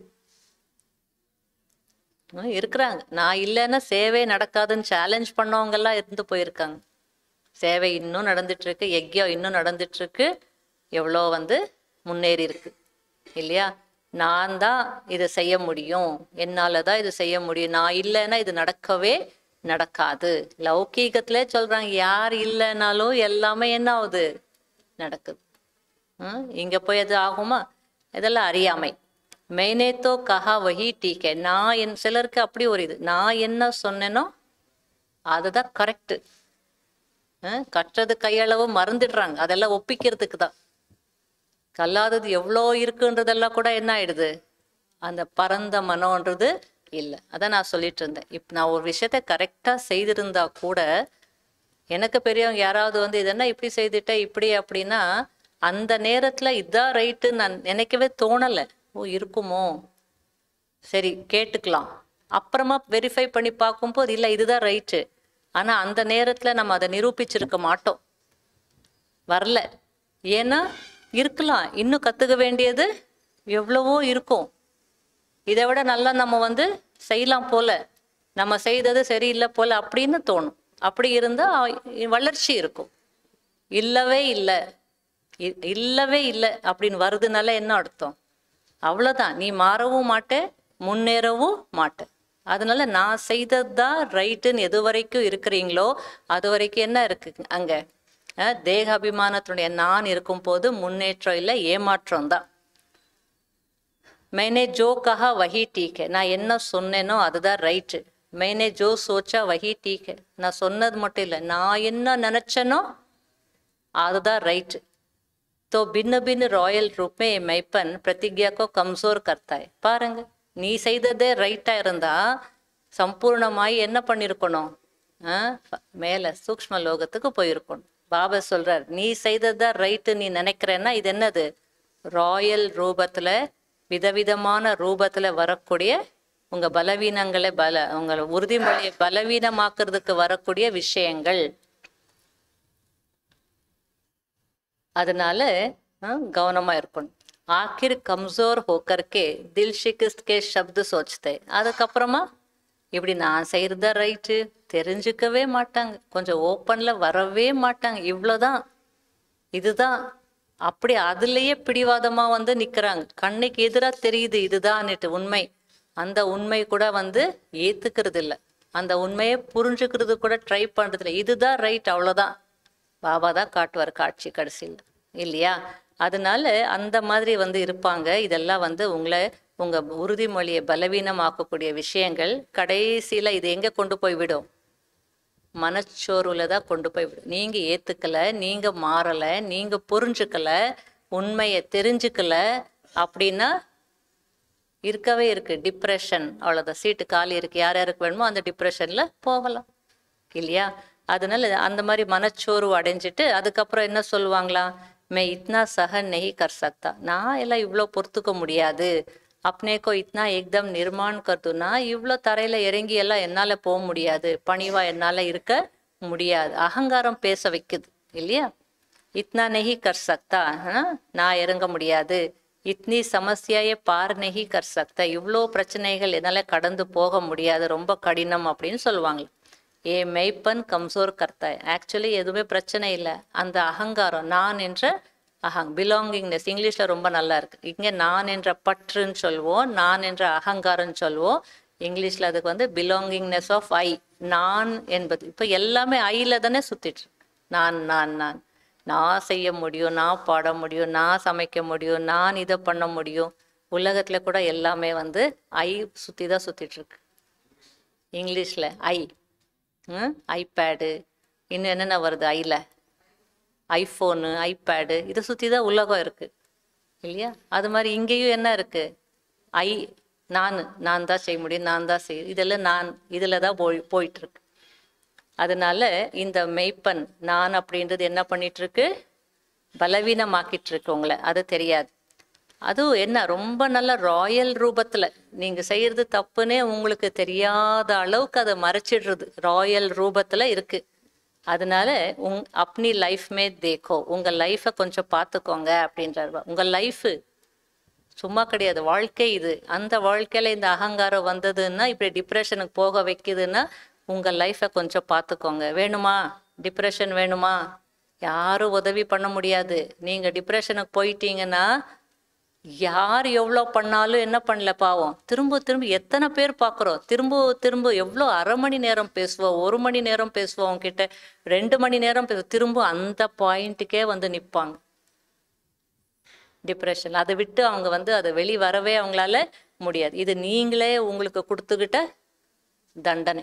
ஹம், இருக்கிறாங்க நான் இல்லைன்னா சேவை நடக்காதுன்னு சேலஞ்ச் பண்ணவங்க எல்லாம் இருந்து போயிருக்காங்க சேவை இன்னும் நடந்துட்டு இருக்கு யக்யம் இன்னும் நடந்துட்டு இருக்கு எவ்வளோ வந்து முன்னேறி இருக்கு இல்லையா நான் தான் இதை செய்ய முடியும் என்னால தான் இது செய்ய முடியும் நான் இல்லைன்னா இது நடக்கவே நடக்காது லௌகீகத்திலே சொல்றாங்க யார் இல்லைனாலும் எல்லாமே என்ன ஆகுது நடக்குது ஹம், இங்க போய் அது ஆகுமா இதெல்லாம் அறியாமை மெய்னே தோ கஹா வஹி டீக்கே நான் என் சிலருக்கு அப்படி ஒரு இது நான் என்ன சொன்னேனோ அதுதான் கரெக்டு கற்றது கையளவு மறந்துடுறாங்க அதெல்லாம் ஒப்பிக்கிறதுக்கு தான் கல்லாதது எவ்வளோ இருக்குன்றதெல்லாம் கூட என்ன ஆயிடுது அந்த பரந்த மனோன்றது இல்லை அதான் நான் சொல்லிட்டு இருந்தேன் இப்போ நான் ஒரு விஷயத்த கரெக்டாக செய்திருந்தா கூட எனக்கு பெரியவங்க யாராவது வந்து இதென்ன இப்படி செய்துட்ட இப்படி அப்படின்னா அந்த நேரத்தில் இதான் ரைட்டு நான் நினைக்கவே தோணலை ஓ இருக்குமோ சரி கேட்டுக்கலாம் அப்புறமா வெரிஃபை பண்ணி பார்க்கும்போது இல்லை இதுதான் ரைட்டு ஆனால் அந்த நேரத்தில் நம்ம அதை நிரூபிச்சிருக்க மாட்டோம் வரல ஏன்னா இருக்கலாம் இன்னும் கற்றுக்க வேண்டியது எவ்வளவோ இருக்கும் இதை விட நல்லா நம்ம வந்து செய்யலாம் போல நம்ம செய்தது சரியில்லை போல அப்படின்னு தோணும் அப்படி இருந்தால் வளர்ச்சி இருக்கும் இல்லவே இல்லை இ- இல்லவே இல்லை அப்படின்னு வருதுனால என்ன அர்த்தம் அவ்வளோதான் நீ மாறவும் மாட்டே முன்னேறவும் மாட்டே அதனால நான் செய்தது தான் ரைட்டுன்னு எது வரைக்கும் இருக்கிறீங்களோ அது வரைக்கும் என்ன இருக்கு அங்க அஹ், தேக அபிமானத்தினுடைய நான் இருக்கும்போது முன்னேற்றம் இல்லை ஏமாற்றம் தான் मैंने जो कहा वही ठीक है நான் என்ன சொன்னேனோ அதுதான் ரைட்டு मैंने जो सोचा वही ठीक है நான் சொன்னது மட்டும் இல்லை நான் என்ன நினைச்சேனோ அதுதான் ரைட்டு तो भिन्न भिन्न रॉयल रूप में ये मैपन प्रतिज्ञा को कमजोर करता है பாருங்க நீ செய்ததே ரைட்டா இருந்தா சம்பூர்ணமாய் என்ன பண்ணிருக்கணும் ஆ? மேல சூக்ஷ்ம லோகத்துக்கு போயிருக்கணும் பாபா சொல்றார் நீ செய்ததா ரைட்டு நீ நினைக்கிறேன்னா இது என்னது ராயல் ரூபத்துல விதவிதமான ரூபத்துல வரக்கூடிய உங்க பலவீனங்களை பல உங்களை உறுதிமொழியை பலவீனமாக்குறதுக்கு வரக்கூடிய விஷயங்கள் அதனால அஹ், கவனமா இருக்கணும் ஆखिर கம்சோர் होकर के दिल शिकस्त के शब्द सोचते அதுக்கப்புறமா இப்படி நான் செய்யறதா ரைட்டு தெரிஞ்சுக்கவே மாட்டாங்க கொஞ்சம் ஓப்பன்ல வரவே மாட்டாங்க இவ்வளவுதான் இதுதான் அப்படி அதுலயே பிடிவாதமா வந்து நிக்கிறாங்க கண்ணுக்கு எதிரா தெரியுது இதுதான்னுட்டு உண்மை அந்த உண்மை கூட வந்து ஏத்துக்கிறது இல்ல அந்த உண்மையை புரிஞ்சுக்கிறது கூட ட்ரை பண்றது இல்ல இதுதான் ரைட் அவ்வளவுதான் பாபா தான் காட்டுவார் காட்சி கடைசியில் இல்லையா அதனால அந்த மாதிரி வந்து இருப்பாங்க இதெல்லாம் வந்து உங்களை உங்க உறுதிமொழியை பலவீனமாக்கக்கூடிய விஷயங்கள் கடைசியில இது எங்க கொண்டு போய் விடும் மனச்சோர்வுல தான் கொண்டு போய் விடும் நீங்க ஏத்துக்கல நீங்க மாறல நீங்க புரிஞ்சுக்கல உண்மையை தெரிஞ்சுக்கல அப்படின்னா இருக்கவே இருக்கு டிப்ரெஷன் அவ்வளவுதான் சீட்டு காலி இருக்கு யார் யாருக்கு வேணுமோ அந்த டிப்ரெஷன்ல போகலாம் இல்லையா அதனால அந்த மாதிரி மனச்சோர்வு அடைஞ்சிட்டு அதுக்கப்புறம் என்ன சொல்லுவாங்களா மே இத்னா சஹன் நெஹி கர் சக்தா நான் எல்லாம் இவ்வளோ பொறுத்துக்க முடியாது அப்னேக்கோ இத்னா ஏக்தம் நிர்மாண் கர்துனா இவ்வளோ தரையில இறங்கி எல்லாம் என்னால போக முடியாது பணிவா என்னால இருக்க முடியாது அகங்காரம் பேச வைக்குது இல்லையா இத்னா நெஹி கர் சக்தா हाँ? நான் இறங்க முடியாது இத்னி சமஸ்யாயை பார் நெஹி கர் சக்தா இவ்வளோ பிரச்சனைகள் என்னால கடந்து போக முடியாது ரொம்ப கடினம் அப்படின்னு சொல்லுவாங்க ஏ மெய்ப்பன் கம்சோர் கர்த்தா ஆக்சுவலி எதுவுமே பிரச்சனை இல்லை அந்த அகங்காரம் நான் என்ற அஹங் பிலாங்கிங்னஸ் இங்கிலீஷ்ல ரொம்ப நல்லா இருக்கு இங்க நான் என்ற பற்றுன்னு சொல்லுவோம் நான் என்ற அகங்காரம்னு சொல்லுவோம் இங்கிலீஷ்ல அதுக்கு வந்து பிலாங்கிங்னஸ் ஆஃப் ஐ நான் என்பது இப்போ எல்லாமே ஐல தானே சுத்திட்டு இருக்கு. நான் நான் நான் நான் செய்ய முடியும் நான் பாட முடியும் நான் சமைக்க முடியும் நான் இதை பண்ண முடியும் உலகத்துல கூட எல்லாமே வந்து ஐ சுத்தி தான் சுத்திட்டு இருக்கு இங்கிலீஷ்ல ஐ ஐபேடு இன்னும் என்னென்ன வருது ஐல ஐஃபோனு ஐபேடு இதை சுற்றி தான் உலகம் இருக்கு இல்லையா அது மாதிரி இங்கேயும் என்ன இருக்கு ஐ நான் நான் தான் செய்ய முடியும் நான் தான் செய்ய இதெல்லாம் நான் இதில் தான் போய் போயிட்டு இருக்கு அதனால இந்த மெய்ப்பன் நான் அப்படின்றது என்ன பண்ணிட்டு இருக்கு பலவீனமாக்கிட்டு இருக்கு உங்களை அது தெரியாது அதுவும் என்ன ரொம்ப நல்ல ராயல் ரூபத்துல நீங்க செய்யறது தப்புன்னே உங்களுக்கு தெரியாத அளவுக்கு அதை மறைச்சிடுறது ராயல் ரூபத்துல இருக்கு அதனால உங் அப்னி லைஃப் மே தேக்கோ உங்க லைஃபை கொஞ்சம் பார்த்துக்கோங்க அப்படின்றாரு உங்க லைஃப் சும்மா கிடையாது வாழ்க்கை இது அந்த வாழ்க்கையில இந்த அகங்காரம் வந்ததுன்னா இப்படி டிப்ரெஷனுக்கு போக வைக்குதுன்னா உங்க லைஃபை கொஞ்சம் பார்த்துக்கோங்க வேணுமா டிப்ரெஷன் வேணுமா யாரும் உதவி பண்ண முடியாது நீங்க டிப்ரெஷனுக்கு போயிட்டீங்கன்னா யார் எவ்வளோ பண்ணாலும் என்ன பண்ணல பாவம் திரும்ப திரும்ப எத்தனை பேர் பார்க்குறோம் திரும்ப திரும்ப எவ்வளோ அரை மணி நேரம் பேசுவோம் ஒரு மணி நேரம் பேசுவோம் அவங்க கிட்ட ரெண்டு மணி நேரம் பேசுவோம் திரும்ப அந்த பாயிண்ட்டுக்கே வந்து நிற்பாங்க டிப்ரெஷன் அதை விட்டு அவங்க வந்து அதை வெளி வரவே அவங்களால முடியாது இது நீங்களே உங்களுக்கு கொடுத்துக்கிட்ட தண்டனை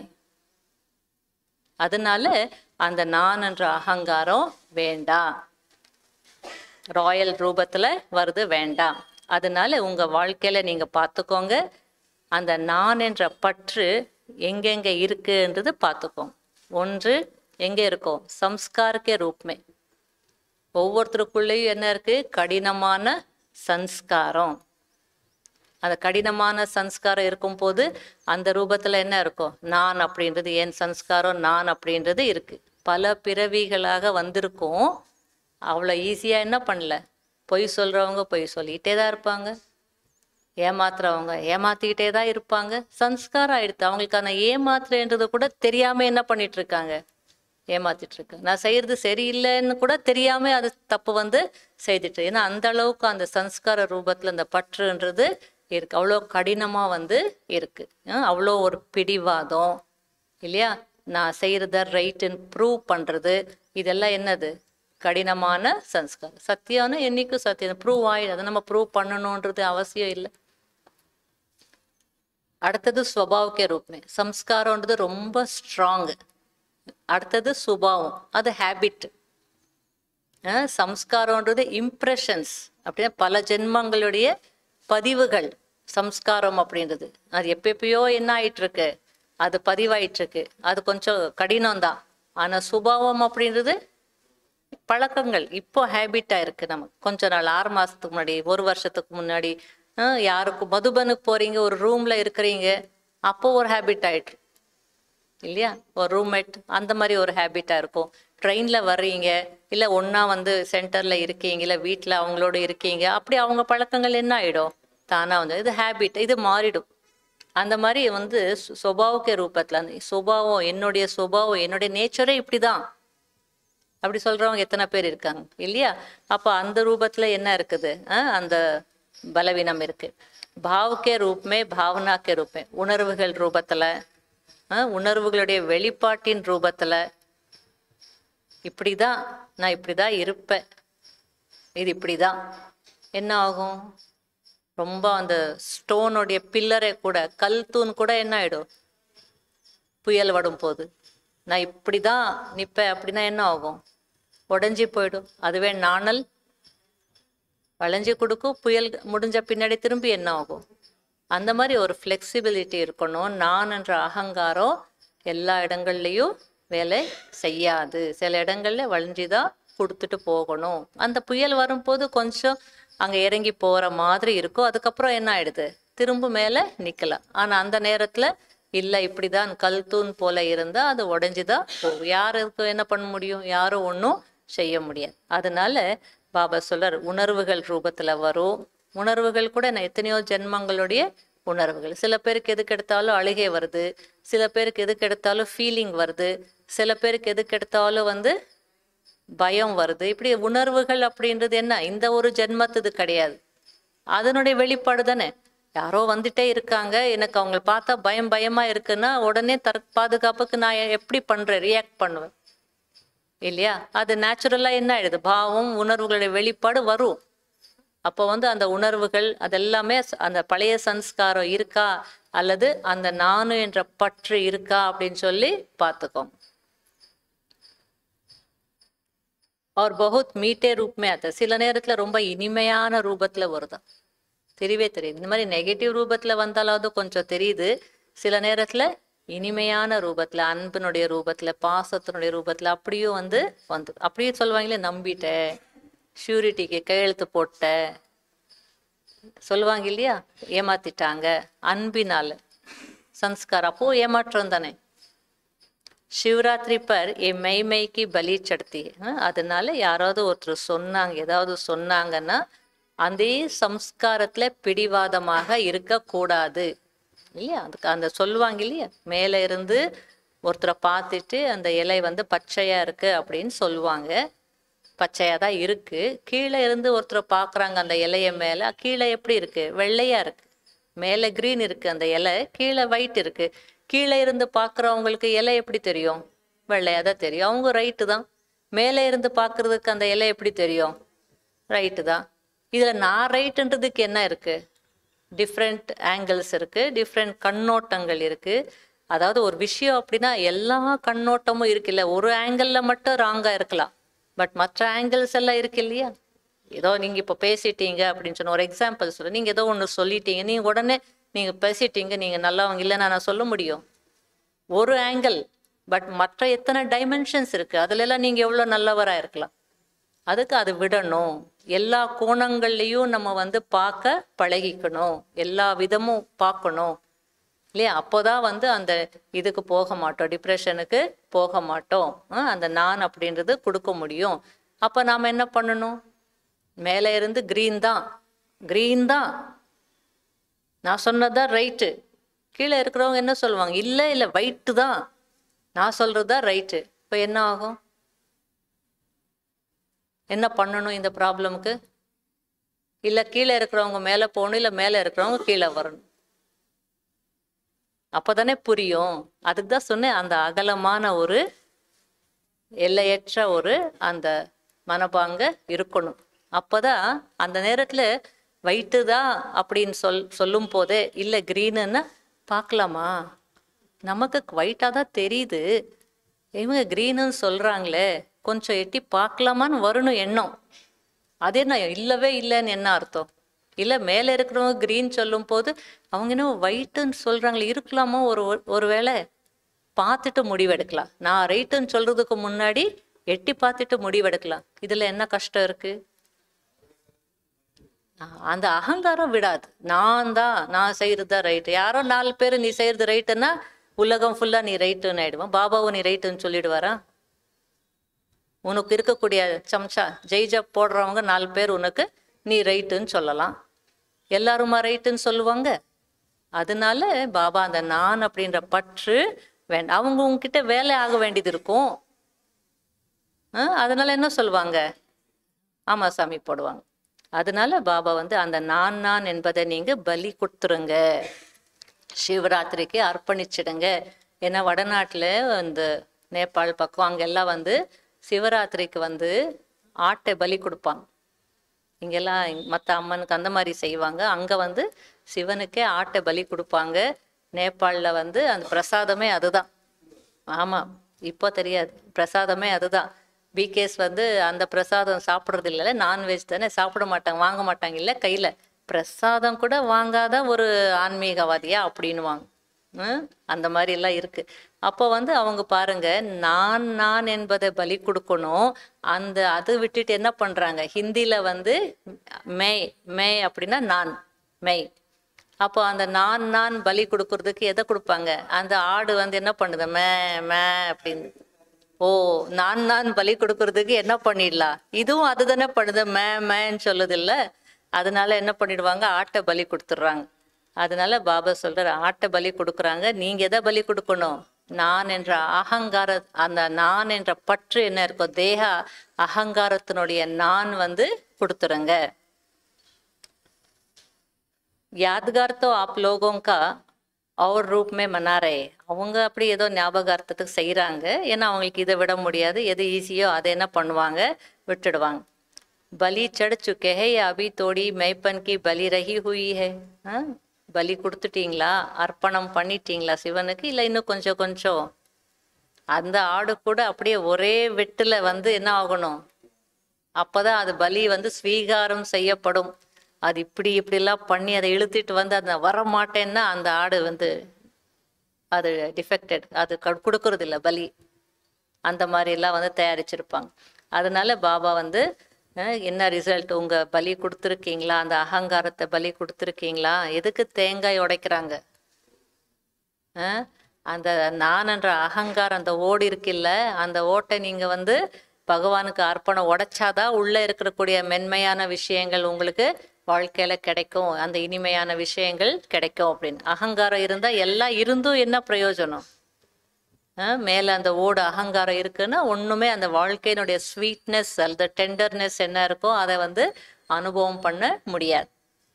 அதனால அந்த நான் என்ற அகங்காரம் வேண்டாம் ராயல் ரூபத்துல வருது வேண்டாம் அதனால உங்க வாழ்க்கையில நீங்க பார்த்துக்கோங்க அந்த நான் என்ற பற்று எங்கெங்க இருக்குன்றது பார்த்துக்கோங்க ஒன்று எங்க இருக்கும் சம்ஸ்காரக்கே ரூப்மே ஒவ்வொருத்தருக்குள்ளேயும் என்ன இருக்கு கடினமான சன்ஸ்காரம் அந்த கடினமான சன்ஸ்காரம் இருக்கும்போது அந்த ரூபத்துல என்ன இருக்கும் நான் அப்படின்றது என் சன்ஸ்காரம் நான் அப்படின்றது இருக்கு பல பிறவிகளாக வந்திருக்கும் அவ்வளோ ஈஸியா என்ன பண்ணல பொய் சொல்றவங்க பொய் சொல்லிக்கிட்டே தான் இருப்பாங்க ஏமாத்துறவங்க ஏமாத்திக்கிட்டே தான் இருப்பாங்க சன்ஸ்காரம் ஆயிடுத்து அவங்களுக்கான ஏமாத்துறன்றது கூட தெரியாம என்ன பண்ணிட்டு இருக்காங்க ஏமாத்திட்டு இருக்காங்க நான் செய்யறது சரியில்லைன்னு கூட தெரியாம அது தப்பு வந்து செய்துட்டு ஏன்னா அந்த அளவுக்கு அந்த சன்ஸ்கார ரூபத்துல அந்த பற்றுன்றது இருக்கு அவ்வளோ கடினமாக வந்து இருக்கு அஹ் அவ்வளோ ஒரு பிடிவாதம் இல்லையா நான் செய்கிறத ரைட்டுன்னு ப்ரூவ் பண்ணுறது இதெல்லாம் என்னது கடினமான சன்ஸ்காரம் சத்தியம்னு என்னைக்கும் சத்தியம் ப்ரூவ் ஆயிடும் அதை நம்ம ப்ரூவ் பண்ணணுன்றது அவசியம் இல்லை அடுத்தது ஸ்வபாவக்கே ரூப்மே சம்ஸ்காரம்ன்றது ரொம்ப ஸ்ட்ராங்கு அடுத்தது சுபாவம் அது ஹேபிட் சம்ஸ்காரம்ன்றது இம்ப்ரெஷன்ஸ் அப்படின்னா பல ஜென்மங்களுடைய பதிவுகள் சம்ஸ்காரம் அப்படின்றது அது எப்பஎப்பயோ என்ன ஆயிட்டு இருக்கு அது பதிவாயிட்டு இருக்கு அது கொஞ்சம் கடினம் தான் ஆனா சுபாவம் அப்படின்றது பழக்கங்கள் இப்போ ஹேபிட்டா இருக்கு நமக்கு கொஞ்ச நாள் ஆறு மாசத்துக்கு முன்னாடி ஒரு வருஷத்துக்கு முன்னாடி அஹ் யாருக்கு மதுபனுக்கு போறீங்க ஒரு ரூம்ல இருக்கிறீங்க அப்போ ஒரு ஹேபிட் ஆயிட்டு இல்லையா ஒரு ரூம்மேட் அந்த மாதிரி ஒரு ஹேபிட்டாக இருக்கும் ட்ரெயினில் வர்றீங்க இல்லை ஒன்றா வந்து சென்டரில் இருக்கீங்க இல்லை வீட்டில் அவங்களோட இருக்கீங்க அப்படி அவங்க பழக்கங்கள் என்ன ஆகிடும் தானாக வந்து இது ஹேபிட் இது மாறிடும் அந்த மாதிரி வந்து சு- சுபாவுக்கே ரூபத்தில் அந்த சுபாவம் என்னுடைய சுபாவம் என்னுடைய நேச்சரே இப்படி தான் அப்படி சொல்றவங்க எத்தனை பேர் இருக்காங்க இல்லையா அப்ப அந்த ரூபத்துல என்ன இருக்குது அஹ் அந்த பலவீனம் இருக்கு பாவுக்கே ரூபமே பாவனாக்கே ரூபமே உணர்வுகள் ரூபத்துல அஹ் உணர்வுகளுடைய வெளிப்பாட்டின் ரூபத்துல இப்படிதான் நான் இப்படிதான் இருப்பேன் இது இப்படிதான் என்ன ஆகும் ரொம்ப அந்த ஸ்டோனுடைய பில்லரை கூட கல் தூண் கூட என்ன ஆயிடும் புயல் வடும் போது நான் இப்படிதான் நிப்பேன் அப்படின்னா என்ன ஆகும் உடஞ்சி போயிடும் அதுவே நாணல் வளைஞ்சி கொடுக்கும் புயல் முடிஞ்ச பின்னாடி திரும்பி என்ன ஆகும் அந்த மாதிரி ஒரு ஃப்ளெக்சிபிலிட்டி இருக்கணும் நான் என்ற அகங்காரம் எல்லா இடங்கள்லையும் வேலை செய்யாது சில இடங்கள்ல வளைஞ்சி தான் கொடுத்துட்டு போகணும் அந்த புயல் வரும்போது கொஞ்சம் அங்கே இறங்கி போகிற மாதிரி இருக்கும் அதுக்கப்புறம் என்ன ஆயிடுது திரும்ப மேலே நிற்கலாம் ஆனால் அந்த நேரத்தில் இல்லை இப்படிதான் கல் தூண் போல இருந்தால் அது உடஞ்சிதான் போகும் யாருக்கு என்ன பண்ண முடியும் யாரும் ஒன்றும் செய்ய முடியாது அதனால பாபா சொல்றார் உணர்வுகள் ரூபத்துல வரும் உணர்வுகள் கூட நான் எத்தனையோ ஜென்மங்களுடைய உணர்வுகள் சில பேருக்கு எதுக்கு எடுத்தாலும் அழுகை வருது சில பேருக்கு எதுக்கு எடுத்தாலும் ஃபீலிங் வருது சில பேருக்கு எதுக்கு எடுத்தாலும் வந்து பயம் வருது இப்படி உணர்வுகள் அப்படின்றது என்ன இந்த ஒரு ஜென்மத்துது கிடையாது அதனுடைய வெளிப்பாடு தானே யாரோ வந்துட்டே இருக்காங்க எனக்கு அவங்கள பார்த்தா பயம் பயமா இருக்குன்னா உடனே தற் பாதுகாப்புக்கு நான் எப்படி பண்றேன் ரியாக்ட் பண்ணுவேன் இல்லையா அது நேச்சுரலா என்ன ஆயிடுது பாவம் உணர்வுகளுடைய வெளிப்பாடு வரும் அப்போ வந்து அந்த உணர்வுகள் அதெல்லாமே ச- அந்த பழைய சன்ஸ்காரம் இருக்கா அல்லது அந்த நானு என்ற பற்று இருக்கா அப்படின்னு சொல்லி பார்த்துக்கோங்க और बहुत மீட்டே ரூப் में आता है. சில நேரத்துல ரொம்ப இனிமையான ரூபத்துல வருதா தெரியவே தெரியுது இந்த மாதிரி நெகட்டிவ் ரூபத்துல வந்தாலாவது கொஞ்சம் தெரியுது சில நேரத்துல இனிமையான ரூபத்துல அன்பினுடைய ரூபத்துல பாசத்தினுடைய ரூபத்துல அப்படியும் வந்து வந்து அப்படியே சொல்லுவாங்களே நம்பிட்டேன் ஷூரிட்டிக்கு கையெழுத்து போட்ட சொல்லுவாங்க இல்லையா ஏமாத்திட்டாங்க அன்பினால சன்ஸ்கார் அப்போ ஏமாற்றம் தானே சிவராத்திரி பர் ஏ மெய் மெய்க்கு பலி சடுத்தி அதனால யாராவது ஒருத்தர் சொன்னாங்க ஏதாவது சொன்னாங்கன்னா அதே சம்ஸ்காரத்துல பிடிவாதமாக இருக்கக்கூடாது இல்லையா அதுக்கு அந்த சொல்லுவாங்க இல்லையா மேலே இருந்து ஒருத்தரை பார்த்துட்டு அந்த இலை வந்து பச்சையா இருக்கு அப்படின்னு சொல்லுவாங்க பச்சையா தான் இருக்கு கீழே இருந்து ஒருத்தரை பார்க்குறாங்க அந்த இலைய மேல கீழே எப்படி இருக்கு வெள்ளையா இருக்கு மேலே green இருக்கு அந்த இலை கீழே ஒயிட் இருக்கு கீழே இருந்து பார்க்குறவங்களுக்கு இலை எப்படி தெரியும் வெள்ளையா தான் தெரியும் அவங்க ரைட்டு தான் மேலே இருந்து பார்க்கறதுக்கு அந்த இலை எப்படி தெரியும் ரைட்டு தான் இதுல நான் ரைட்டுன்றதுக்கு என்ன இருக்கு டிஃப்ரெண்ட் ஆங்கிள்ஸ் இருக்கு டிஃப்ரெண்ட் கண்ணோட்டங்கள் இருக்கு அதாவது ஒரு விஷயம் அப்படின்னா எல்லா கண்ணோட்டமும் இருக்கு இல்ல ஒரு ஆங்கிள் மட்டும் ராங்கா இருக்கலாம் பட் மற்ற ஆங்கிள்ஸ் எல்லாம் இருக்கு இல்லையா ஏதோ நீங்க இப்போ பேசிட்டீங்க அப்படின்னு சொன்ன ஒரு எக்ஸாம்பிள் சொல்ல நீங்க ஏதோ ஒன்று சொல்லிட்டீங்க நீங்க உடனே நீங்க பேசிட்டீங்க நீங்க நல்லவங்க இல்லைன்னு நான் சொல்ல முடியும் ஒரு ஆங்கிள் பட் மற்ற எத்தனை டைமென்ஷன்ஸ் இருக்கு அதுல எல்லாம் நீங்க எவ்வளவு நல்லவரா இருக்கலாம் அதுக்கு அது விடணும் எல்லா கோணங்கள்லையும் நம்ம வந்து பார்க்க பழகிக்கணும் எல்லா விதமும் பார்க்கணும் இல்லையா அப்போதான் வந்து அந்த இதுக்கு போக மாட்டோம் டிப்ரெஷனுக்கு போக மாட்டோம் ஆஹ் அந்த நான் அப்படின்றது கொடுக்க முடியும் அப்ப நாம என்ன பண்ணணும் மேலே இருந்து கிரீன் தான் கிரீன் தான் நான் சொன்னதுதான் ரைட்டு கீழே இருக்கிறவங்க என்ன சொல்லுவாங்க இல்லை இல்லை ஒயிட்டு தான் நான் சொல்றது தான் ரைட்டு இப்போ என்ன ஆகும் என்ன பண்ணணும் இந்த ப்ராப்ளமுக்கு இல்லை கீழே இருக்கிறவங்க மேலே போகணும் இல்லை மேலே இருக்கிறவங்க கீழே வரணும் அப்போதானே புரியும் அதுக்கு தான் சொன்னேன் அந்த அகலமான ஒரு எல்லையற்ற ஒரு அந்த மனப்பாங்க இருக்கணும் அப்போதான் அந்த நேரத்தில் ஒயிட்டு தான் அப்படின்னு சொல் சொல்லும் போதே இல்லை க்ரீனுன்னா பார்க்கலாமா நமக்கு ஒயிட்டாக தான் தெரியுது இவங்க க்ரீனுன்னு சொல்கிறாங்களே கொஞ்சம் எட்டி பார்க்கலாமான்னு வரணும் எண்ணம் அது என்ன இல்லவே இல்லைன்னு என்ன அர்த்தம் இல்லை மேலே இருக்கிறவங்க க்ரீன் சொல்லும் போது அவங்க என்ன ஒயிட்டுன்னு சொல்கிறாங்களே இருக்கலாமோ ஒரு ஒரு வேளை பார்த்துட்டு முடிவெடுக்கலாம் நான் ரைட்டுன்னு சொல்கிறதுக்கு முன்னாடி எட்டி பார்த்துட்டு முடிவெடுக்கலாம் இதில் என்ன கஷ்டம் இருக்குது அந்த அகங்காரம் விடாது நான் தான் நான் செய்கிறது தான் ரைட்டு யாரோ நாலு பேர் நீ செய்கிறது ரைட்டுன்னா உலகம் ஃபுல்லாக நீ ரைட்டுன்னு ஆயிடுவான் பாபாவும் நீ ரைட்டுன்னு சொல்லிடுவாரா உனக்கு இருக்கக்கூடிய சம்சா ஜெய்ஜா போடுறவங்க நாலு பேர் உனக்கு நீ ரைட்டுன்னு சொல்லலாம் எல்லாருமா ரைட்டுன்னு சொல்லுவாங்க அதனால பாபா அந்த நான் அப்படின்ற பற்று வேண்டாம் அவங்க உங்ககிட்ட வேலை ஆக வேண்டியது இருக்கும் ஆ, அதனால என்ன சொல்லுவாங்க ஆமா சாமி போடுவாங்க அதனால பாபா வந்து அந்த நான் நான் என்பதை நீங்க பலி கொடுத்துருங்க சிவராத்திரிக்கு அர்ப்பணிச்சிடுங்க ஏன்னா வடநாட்டில் இந்த நேபாள் பக்கம் அங்கெல்லாம் வந்து சிவராத்திரிக்கு வந்து ஆட்டை பலி கொடுப்பாங்க இங்கெல்லாம் மற்ற அம்மனுக்கு அந்த மாதிரி செய்வாங்க அங்கே வந்து சிவனுக்கே ஆட்டை பலி கொடுப்பாங்க நேபாளில் வந்து அந்த பிரசாதமே அதுதான் ஆமாம் இப்போ தெரியாது பிரசாதமே அதுதான் பிகேஸ் வந்து அந்த பிரசாதம் சாப்பிட்றது இல்லைல்ல நான்வெஜ் தானே சாப்பிட மாட்டாங்க வாங்க மாட்டாங்க இல்லை கையில் பிரசாதம் கூட வாங்காத ஒரு ஆன்மீகவாதியா அப்படின்னுவாங்க ம்? அந்த மாதிரி எல்லாம் இருக்கு அப்போ வந்து அவங்க பாருங்க நான் நான் என்பதை பலி கொடுக்கணும் அந்த அது விட்டுட்டு என்ன பண்றாங்க ஹிந்தில வந்து மே மே அப்படின்னா நான் மெய் அப்போ அந்த நான் நான் பலி கொடுக்கறதுக்கு எதை கொடுப்பாங்க அந்த ஆடு வந்து என்ன பண்ணுது மே மே அப்படின்னு ஓ நான் நான் பலி கொடுக்கறதுக்கு என்ன பண்ணிடலாம் இதுவும் அதுதானே பண்ணுது மே மேன்னு சொல்லுது இல்ல அதனால என்ன பண்ணிடுவாங்க ஆட்டை பலி கொடுத்துட்றாங்க அதனால பாபா சொல்றாரு ஆட்டை பலி கொடுக்குறாங்க நீங்க எதை பலி கொடுக்கணும் நான் என்ற அகங்கார அந்த நான் என்ற பற்று என்ன இருக்கோ தேக அகங்காரத்தினுடைய நான் வந்து கொடுத்துருங்க यादगार तो आप लोगों का और रूप में मना रहे அவங்க அப்படி ஏதோ ஞாபகார்த்தத்துக்கு செய்கிறாங்க ஏன்னா அவங்களுக்கு இதை விட முடியாது எது ஈஸியோ அதை என்ன பண்ணுவாங்க விட்டுடுவாங்க பலி चढ़ चुके हैं या अभी थोड़ी मैपन की बलि रही हुई है ஆ? பலி கொடுத்துட்டீங்களா அர்ப்பணம் பண்ணிட்டீங்களா சிவனுக்கு இல்லை இன்னும் கொஞ்சம் கொஞ்சம் அந்த ஆடு கூட அப்படியே ஒரே வெட்டுல வந்து என்ன ஆகணும் அப்பதான் அது பலி வந்து ஸ்வீகாரம் செய்யப்படும் அது இப்படி இப்படிலாம் பண்ணி அதை இழுத்துட்டு வந்து அதை வர மாட்டேன்னா அந்த ஆடு வந்து அது டிஃபெக்டட் அது க- கொடுக்கறது இல்ல பலி அந்த மாதிரி எல்லாம் வந்து தயாரிச்சிருப்பாங்க அதனால பாபா வந்து அஹ், என்ன ரிசல்ட் உங்க பலி கொடுத்துருக்கீங்களா அந்த அகங்காரத்தை பலி கொடுத்துருக்கீங்களா எதுக்கு தேங்காய் உடைக்கிறாங்க அஹ், அந்த நான் என்ற அகங்காரம் அந்த ஓடு இருக்குல்ல அந்த ஓட்டை நீங்க வந்து பகவானுக்கு அர்ப்பணம் உடைச்சாதான் உள்ள இருக்கக்கூடிய மென்மையான விஷயங்கள் உங்களுக்கு வாழ்க்கையில கிடைக்கும் அந்த இனிமையான விஷயங்கள் கிடைக்கும் அப்படின்னு அகங்காரம் இருந்தா எல்லாம் இருந்தும் என்ன பிரயோஜனம் அஹ் மேல அந்த ஓடு அகங்காரம் இருக்குன்னா ஒண்ணுமே அந்த வாழ்க்கையினுடைய ஸ்வீட்னஸ் அந்த டெண்டர்னஸ் என்ன இருக்கோ அதை வந்து அனுபவம் பண்ண முடியாது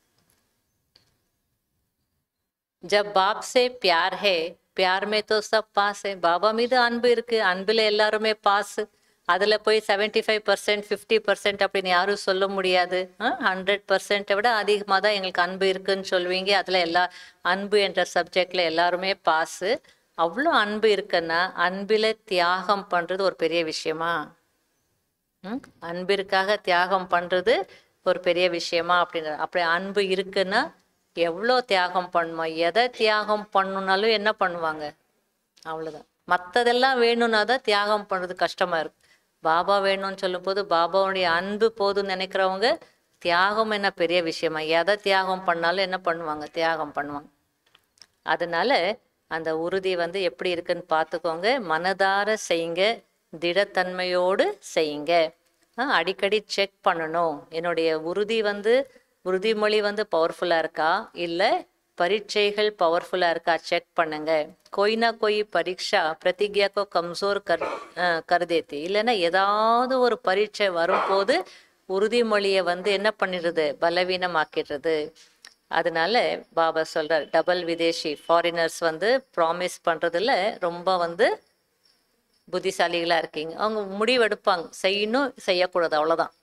जब बाप से प्यार है प्यार में तो सब பாஸ் பாபா மீது அன்பு இருக்கு அன்புல எல்லாருமே பாஸ் அதுல போய் 75% ஃபைவ் பர்சன்ட் ஃபிஃப்டி பர்சன்ட் அப்படின்னு யாரும் சொல்ல முடியாது ஹண்ட்ரட் பர்சன்ட்டை விட அதிகமாக தான் எங்களுக்கு அன்பு இருக்குன்னு சொல்லுவீங்க அதுல எல்லா அன்பு என்ற சப்ஜெக்ட்ல எல்லாருமே பாஸ் அவ்வளோ அன்பு இருக்குன்னா அன்பில தியாகம் பண்றது ஒரு பெரிய விஷயமா ம்? அன்பிற்காக தியாகம் பண்றது ஒரு பெரிய விஷயமா அப்படின்ற அப்படி அன்பு இருக்குன்னா எவ்வளோ தியாகம் பண்ணுமா எதை தியாகம் பண்ணணும்னாலும் என்ன பண்ணுவாங்க அவ்வளவுதான் மற்றதெல்லாம் வேணும்னா தான் தியாகம் பண்றது கஷ்டமா இருக்கும் பாபா வேணும்னு சொல்லும்போது பாபாவுடைய அன்பு போதும்னு நினைக்கிறவங்க தியாகம் என்ன பெரிய விஷயமா எதை தியாகம் பண்ணாலும் என்ன பண்ணுவாங்க தியாகம் பண்ணுவாங்க அதனால அந்த உறுதி வந்து எப்படி இருக்குன்னு பார்த்துக்கோங்க மனதார செய்யுங்க திடத்தன்மையோடு செய்யுங்க ஆ, அடிக்கடி செக் பண்ணணும் என்னுடைய உறுதி வந்து உறுதிமொழி வந்து பவர்ஃபுல்லாக இருக்கா இல்லை பரீட்சைகள் பவர்ஃபுல்லாக இருக்கா செக் பண்ணுங்க कोई ना कोई परीक्षा प्रतिज्ञा को कमजोर कर அஹ், कर देती இல்லைன்னா ஏதாவது ஒரு பரீட்சை வரும்போது உறுதிமொழியை வந்து என்ன பண்ணிடுது பலவீனமாக்கிடுறது அதனால பாபா சொல்றார் டபுள் விதேஷி ஃபாரினர்ஸ் வந்து ப்ராமிஸ் பண்றதுல ரொம்ப வந்து புத்திசாலிகளா இருக்கீங்க அவங்க முடிவெடுப்பாங்க செய்யணும் செய்யக்கூடாது அவ்வளவுதான்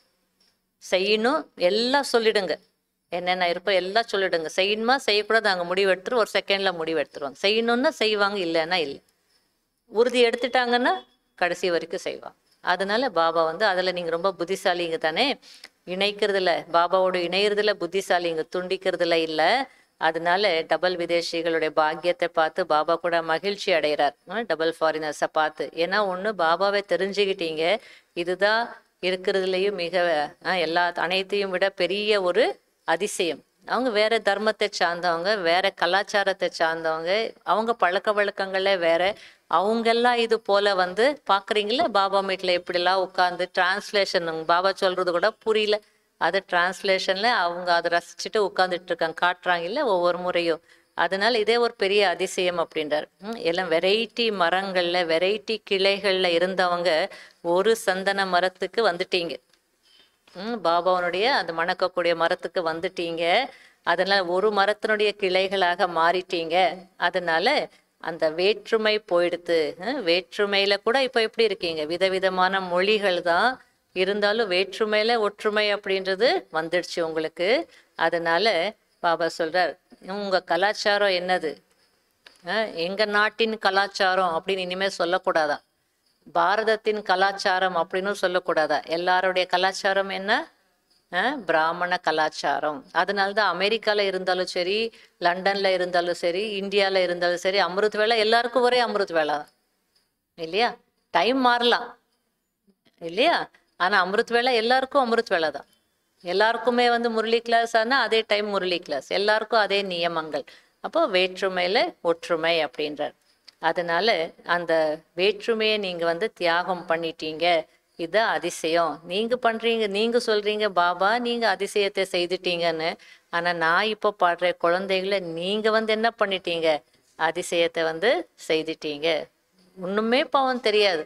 செய்யணும் எல்லாம் சொல்லிடுங்க என்னென்ன இருக்கோ எல்லாம் சொல்லிடுங்க செய்யணுமா செய்யக்கூடாது அங்கே முடிவு எடுத்துட்டு ஒரு செகண்ட்ல முடிவு எடுத்துருவாங்க செய்யணும்னா செய்வாங்க இல்லைன்னா இல்லை உறுதி எடுத்துட்டாங்கன்னா கடைசி வரைக்கும் செய்வாங்க அதனால பாபா வந்து அதில் நீங்கள் ரொம்ப புத்திசாலிங்க தானே இணைக்கிறதுல பாபாவோட இணையறதுல புத்திசாலிங்க துண்டிக்கிறதுல இல்லை அதனால டபுள் விதேசிகளுடைய பாக்கியத்தை பார்த்து பாபா கூட மகிழ்ச்சி அடைகிறார் டபுள் ஃபாரினர்ஸை பார்த்து ஏன்னா ஒன்று பாபாவை தெரிஞ்சுக்கிட்டீங்க இதுதான் இருக்கிறதுலையும் மிக அஹ், எல்லா அனைத்தையும் விட பெரிய ஒரு அதிசயம் அவங்க வேற தர்மத்தை சார்ந்தவங்க வேற கலாச்சாரத்தை சார்ந்தவங்க அவங்க பழக்க வழக்கங்களே வேற அவங்கெல்லாம் இது போல வந்து பாக்குறீங்களா பாபா மீட்ல எப்படிலாம் உட்காந்து டிரான்ஸ்லேஷன் பாபா சொல்றது கூட புரியல அது டிரான்ஸ்லேஷன்ல அவங்க அதை ரசிச்சுட்டு உட்காந்துட்டு இருக்காங்க காட்டுறாங்கல்ல ஒவ்வொரு முறையும் அதனால இதே ஒரு பெரிய அதிசயம் அப்படின்றார் ம், எல்லாம் வெரைட்டி மரங்கள்ல வெரைட்டி கிளைகள்ல இருந்தவங்க ஒரு சந்தன மரத்துக்கு வந்துட்டீங்க ம் பாபாவனுடைய அந்த மணக்கக்கூடிய மரத்துக்கு வந்துட்டீங்க அதனால ஒரு மரத்தினுடைய கிளைகளாக மாறிட்டீங்க அதனால அந்த வேற்றுமை போயிடுத்து ம், வேற்றுமையில கூட இப்ப எப்படி இருக்கீங்க விதவிதமான மொழிகள் தான் இருந்தாலும் வேற்றுமையில ஒற்றுமை அப்படின்றது வந்துடுச்சு உங்களுக்கு அதனால பாபா சொல்றார் உங்க கலாச்சாரம் என்னது அஹ், எங்க நாட்டின் கலாச்சாரம் அப்படின்னு இனிமே சொல்லக்கூடாதான் பாரதத்தின் கலாச்சாரம் அப்படின்னு சொல்லக்கூடாதா எல்லாருடைய கலாச்சாரம் என்ன அஹ், பிராமண கலாச்சாரம் அதனால தான் அமெரிக்கால இருந்தாலும் சரி லண்டன்ல இருந்தாலும் சரி இந்தியால இருந்தாலும் சரி அமிர்த் வேலை எல்லாருக்கும் ஒரே அமிர்த் வேலை தான் இல்லையா டைம் மாறலாம் இல்லையா ஆனா அமிர்த் வேலை எல்லாருக்கும் அமிர்த் வேலை தான் எல்லாருக்குமே வந்து முரளி கிளாஸ் ஆனா அதே டைம் முரளி கிளாஸ் எல்லாருக்கும் அதே நியமங்கள் அப்போ வேற்றுமையில ஒற்றுமை அப்படின்றார் அதனால அந்த வேற்றுமையை நீங்க வந்து தியாகம் பண்ணிட்டீங்க இது அதிசயம் நீங்க பண்றீங்க நீங்க சொல்றீங்க பாபா நீங்க அதிசயத்தை செய்துட்டீங்கன்னு ஆனா நான் இப்போ பாடுற குழந்தைகளை நீங்க வந்து என்ன பண்ணிட்டீங்க அதிசயத்தை வந்து செய்துட்டீங்க ஒண்ணுமே பாவம் தெரியாது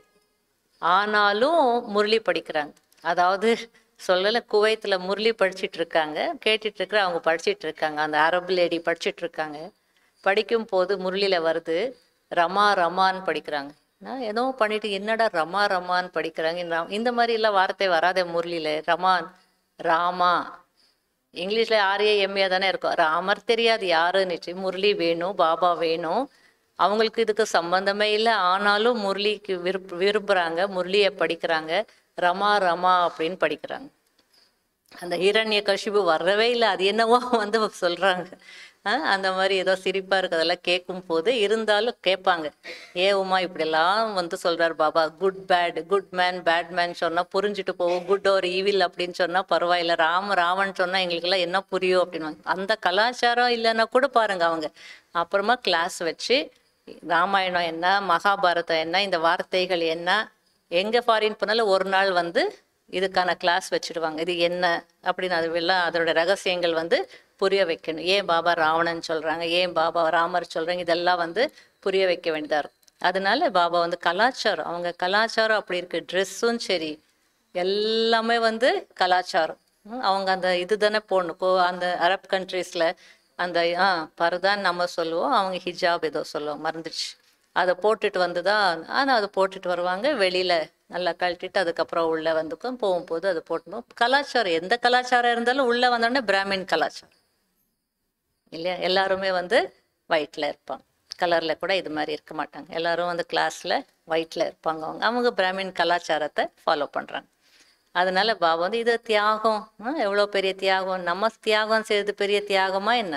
ஆனாலும் முரளி படிக்கிறாங்க அதாவது சொல்லல குவைத்துல முரளி படிச்சிட்டு இருக்காங்க கேட்டுட்டு இருக்கிற அவங்க படிச்சிட்டு இருக்காங்க அந்த அரபு லேடி படிச்சிட்டு இருக்காங்க படிக்கும் போது முரளியில வருது ரமா ரமான்னு படிக்கிறாங்க நான் ஏதோ பண்ணிட்டு என்னடா ரமா ரமான்னு படிக்கிறாங்க இந்த- இந்த மாதிரி எல்லாம் வார்த்தை வராதே முரளியில ரமான் ராமா இங்கிலீஷ்ல ஆர்ஏ எம்ஏ தானே இருக்கும் ராமர் தெரியாது யாருன்னு முரளி வேணும் பாபா வேணும் அவங்களுக்கு இதுக்கு சம்பந்தமே இல்லை ஆனாலும் முரளிக்கு விருப்ப விரும்புறாங்க முரளியை படிக்கிறாங்க ரமா ரமா அப்படின்னு படிக்கிறாங்க அந்த ஹிரண்ய கஷிபு வரவே இல்லை அது என்னவோ வந்து சொல்றாங்க அஹ் அந்த மாதிரி ஏதோ சிரிப்பா இருக்கு அதெல்லாம் கேட்கும் போது இருந்தாலும் கேட்பாங்க ஏ உமா இப்படியெல்லாம் வந்து சொல்றாரு பாபா good bad good man bad man சொன்னா புரிஞ்சுட்டு போவோம் குட் ஒரு ஈவில் அப்படின்னு சொன்னா பரவாயில்ல ராம ராவன் சொன்னா எங்களுக்கு எல்லாம் என்ன புரியும் அப்படின்னு அந்த கலாச்சாரம் இல்லைன்னா கூட பாருங்க அவங்க அப்புறமா கிளாஸ் வச்சு ராமாயணம் என்ன மகாபாரதம் என்ன இந்த வார்த்தைகள் என்ன எங்க ஃபாரின் போனாலும் ஒரு நாள் வந்து இதுக்கான கிளாஸ் வச்சிடுவாங்க இது என்ன அப்படின்னு அது எல்லாம் அதோட ரகசியங்கள் வந்து புரிய வைக்கணும் ஏன் பாபா ராவணன் சொல்றாங்க ஏன் பாபா ராமர் சொல்றாங்க இதெல்லாம் வந்து புரிய வைக்க வேண்டியதா இருக்கும் அதனால பாபா வந்து கலாச்சாரம் அவங்க கலாச்சாரம் அப்படி இருக்கு ட்ரெஸ்ஸும் சரி எல்லாமே வந்து கலாச்சாரம் ம், அவங்க அந்த இது தானே போடணும் கோ அந்த அரப் கண்ட்ரீஸ்ல அந்த ஆ பரதான் நம்ம சொல்லுவோம் அவங்க ஹிஜாப் ஏதோ சொல்லுவோம் மறந்துடுச்சு அதை போட்டுட்டு வந்து தான் ஆனால் அதை போட்டுட்டு வருவாங்க வெளியில நல்லா கழட்டிட்டு அதுக்கப்புறம் உள்ள வந்துக்கும் போகும்போது அது போட்டு கலாச்சாரம் எந்த கலாச்சாரம் இருந்தாலும் உள்ள வந்தோடனே பிராமின் கலாச்சாரம் இல்லையா எல்லாருமே வந்து ஒயிட்ல இருப்பாங்க கலர்ல கூட இது மாதிரி இருக்க மாட்டாங்க எல்லாரும் வந்து கிளாஸ்ல ஒயிட்ல இருப்பாங்க அவங்க அவங்க பிராமின் கலாச்சாரத்தை ஃபாலோ பண்றாங்க அதனால பாபா வந்து இது தியாகம் ஆ, எவ்வளவு பெரிய தியாகம் நம்ம தியாகம் செய்யறது பெரிய தியாகமா என்ன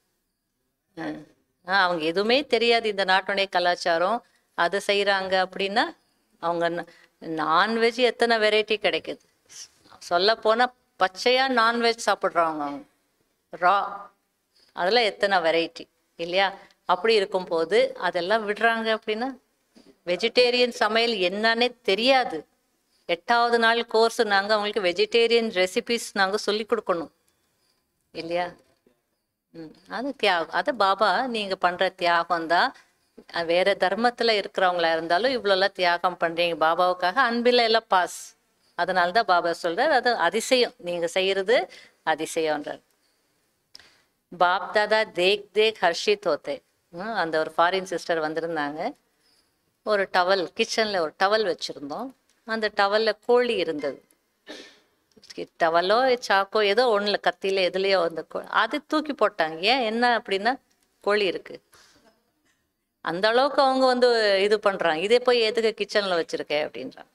ஆ. ஆ, அவங்க எதுவுமே தெரியாது இந்த நாட்டுடைய கலாச்சாரம் அதை செய்றாங்க அப்படின்னா அவங்க நான்வெஜ் எத்தனை வெரைட்டி கிடைக்குது சொல்ல போனா பச்சையா நான்வெஜ் சாப்பிட்றவங்க அவங்க ரா அதில் எத்தனை வெரைட்டி இல்லையா அப்படி இருக்கும்போது அதெல்லாம் விடுறாங்க அப்படின்னா வெஜிடேரியன் சமையல் என்னன்னே தெரியாது எட்டாவது நாள் கோர்ஸ் நாங்கள் அவங்களுக்கு வெஜிடேரியன் ரெசிபிஸ் நாங்கள் சொல்லி கொடுக்கணும் இல்லையா ம் அது தியாகம் அது பாபா நீங்கள் பண்ணுற தியாகம் தான் வேற தர்மத்தில் இருக்கிறவங்களா இருந்தாலும் இவ்வளோலாம் தியாகம் பண்ணுறீங்க பாபாவுக்காக அன்பில் எல்லாம் பாஸ் அதனால தான் பாபா சொல்றார் அது அதிசயம் நீங்க செய்யறது அதிசயம்ன்றார் பாப் தாதா தேக் தேக் ஹர்ஷித் ஹோத்தே ஹம், அந்த ஒரு ஃபாரின் சிஸ்டர் வந்திருந்தாங்க ஒரு டவல் கிச்சனில் ஒரு டவல் வச்சுருந்தோம் அந்த டவலில் கோழி இருந்தது டவலோ சாக்கோ ஏதோ ஒன்றில் கத்தியில எதுலேயோ அந்த கோ- அது தூக்கி போட்டாங்க ஏன் என்ன அப்படின்னா கோழி இருக்கு அந்த அளவுக்கு அவங்க வந்து இது பண்றாங்க இதே போய் எதுக்கு கிச்சனில் வச்சிருக்கே அப்படின்றாங்க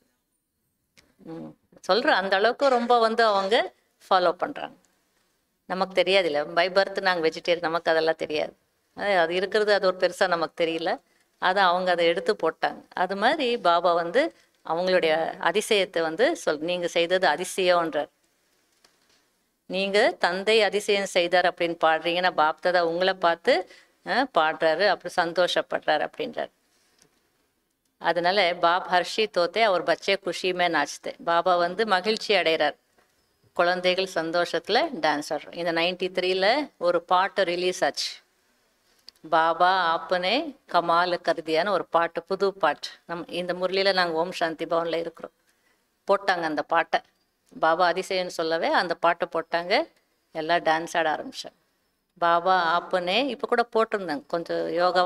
ம் சொல்கிறேன் அந்த அளவுக்கு ரொம்ப வந்து அவங்க ஃபாலோ பண்றாங்க நமக்கு தெரியாதுல்ல பை பர்த் நாங்கள் வெஜிடேரியன் நமக்கு அதெல்லாம் தெரியாது அது அது இருக்கிறது அது ஒரு பெருசாக நமக்கு தெரியல அதை அவங்க அதை எடுத்து போட்டாங்க அது மாதிரி பாபா வந்து அவங்களுடைய அதிசயத்தை வந்து சொல் நீங்கள் செய்தது அதிசயம்ன்றார் நீங்கள் தந்தை அதிசயம் செய்தார் அப்படின்னு பாடுறீங்கன்னா பாப்ததா உங்களை பார்த்து அஹ், பாடுறாரு அப்படி சந்தோஷப்படுறாரு அப்படின்றார் அதனால பாப் ஹர்ஷி தோத்தே அவர் பச்சே குஷியுமே நாச்சுதே பாபா வந்து மகிழ்ச்சி அடைகிறார் குழந்தைகள் சந்தோஷத்தில் டான்ஸ் ஆடுறோம் இந்த நைன்டி த்ரீல ஒரு பாட்டு ரிலீஸ் ஆச்சு பாபா ஆப்பனே கமால் கருதியான ஒரு பாட்டு புது பாட்டு நம் இந்த முரளியில் நாங்கள் ஓம் சாந்தி பவனில் இருக்கிறோம் போட்டாங்க அந்த பாட்டை பாபா அதிசயம்னு சொல்லவே அந்த பாட்டை போட்டாங்க எல்லாம் டான்ஸ் ஆட ஆரம்பிச்சாங்க பாபா ஆப்பனே இப்போ கூட போட்டிருந்தாங்க கொஞ்சம் யோகா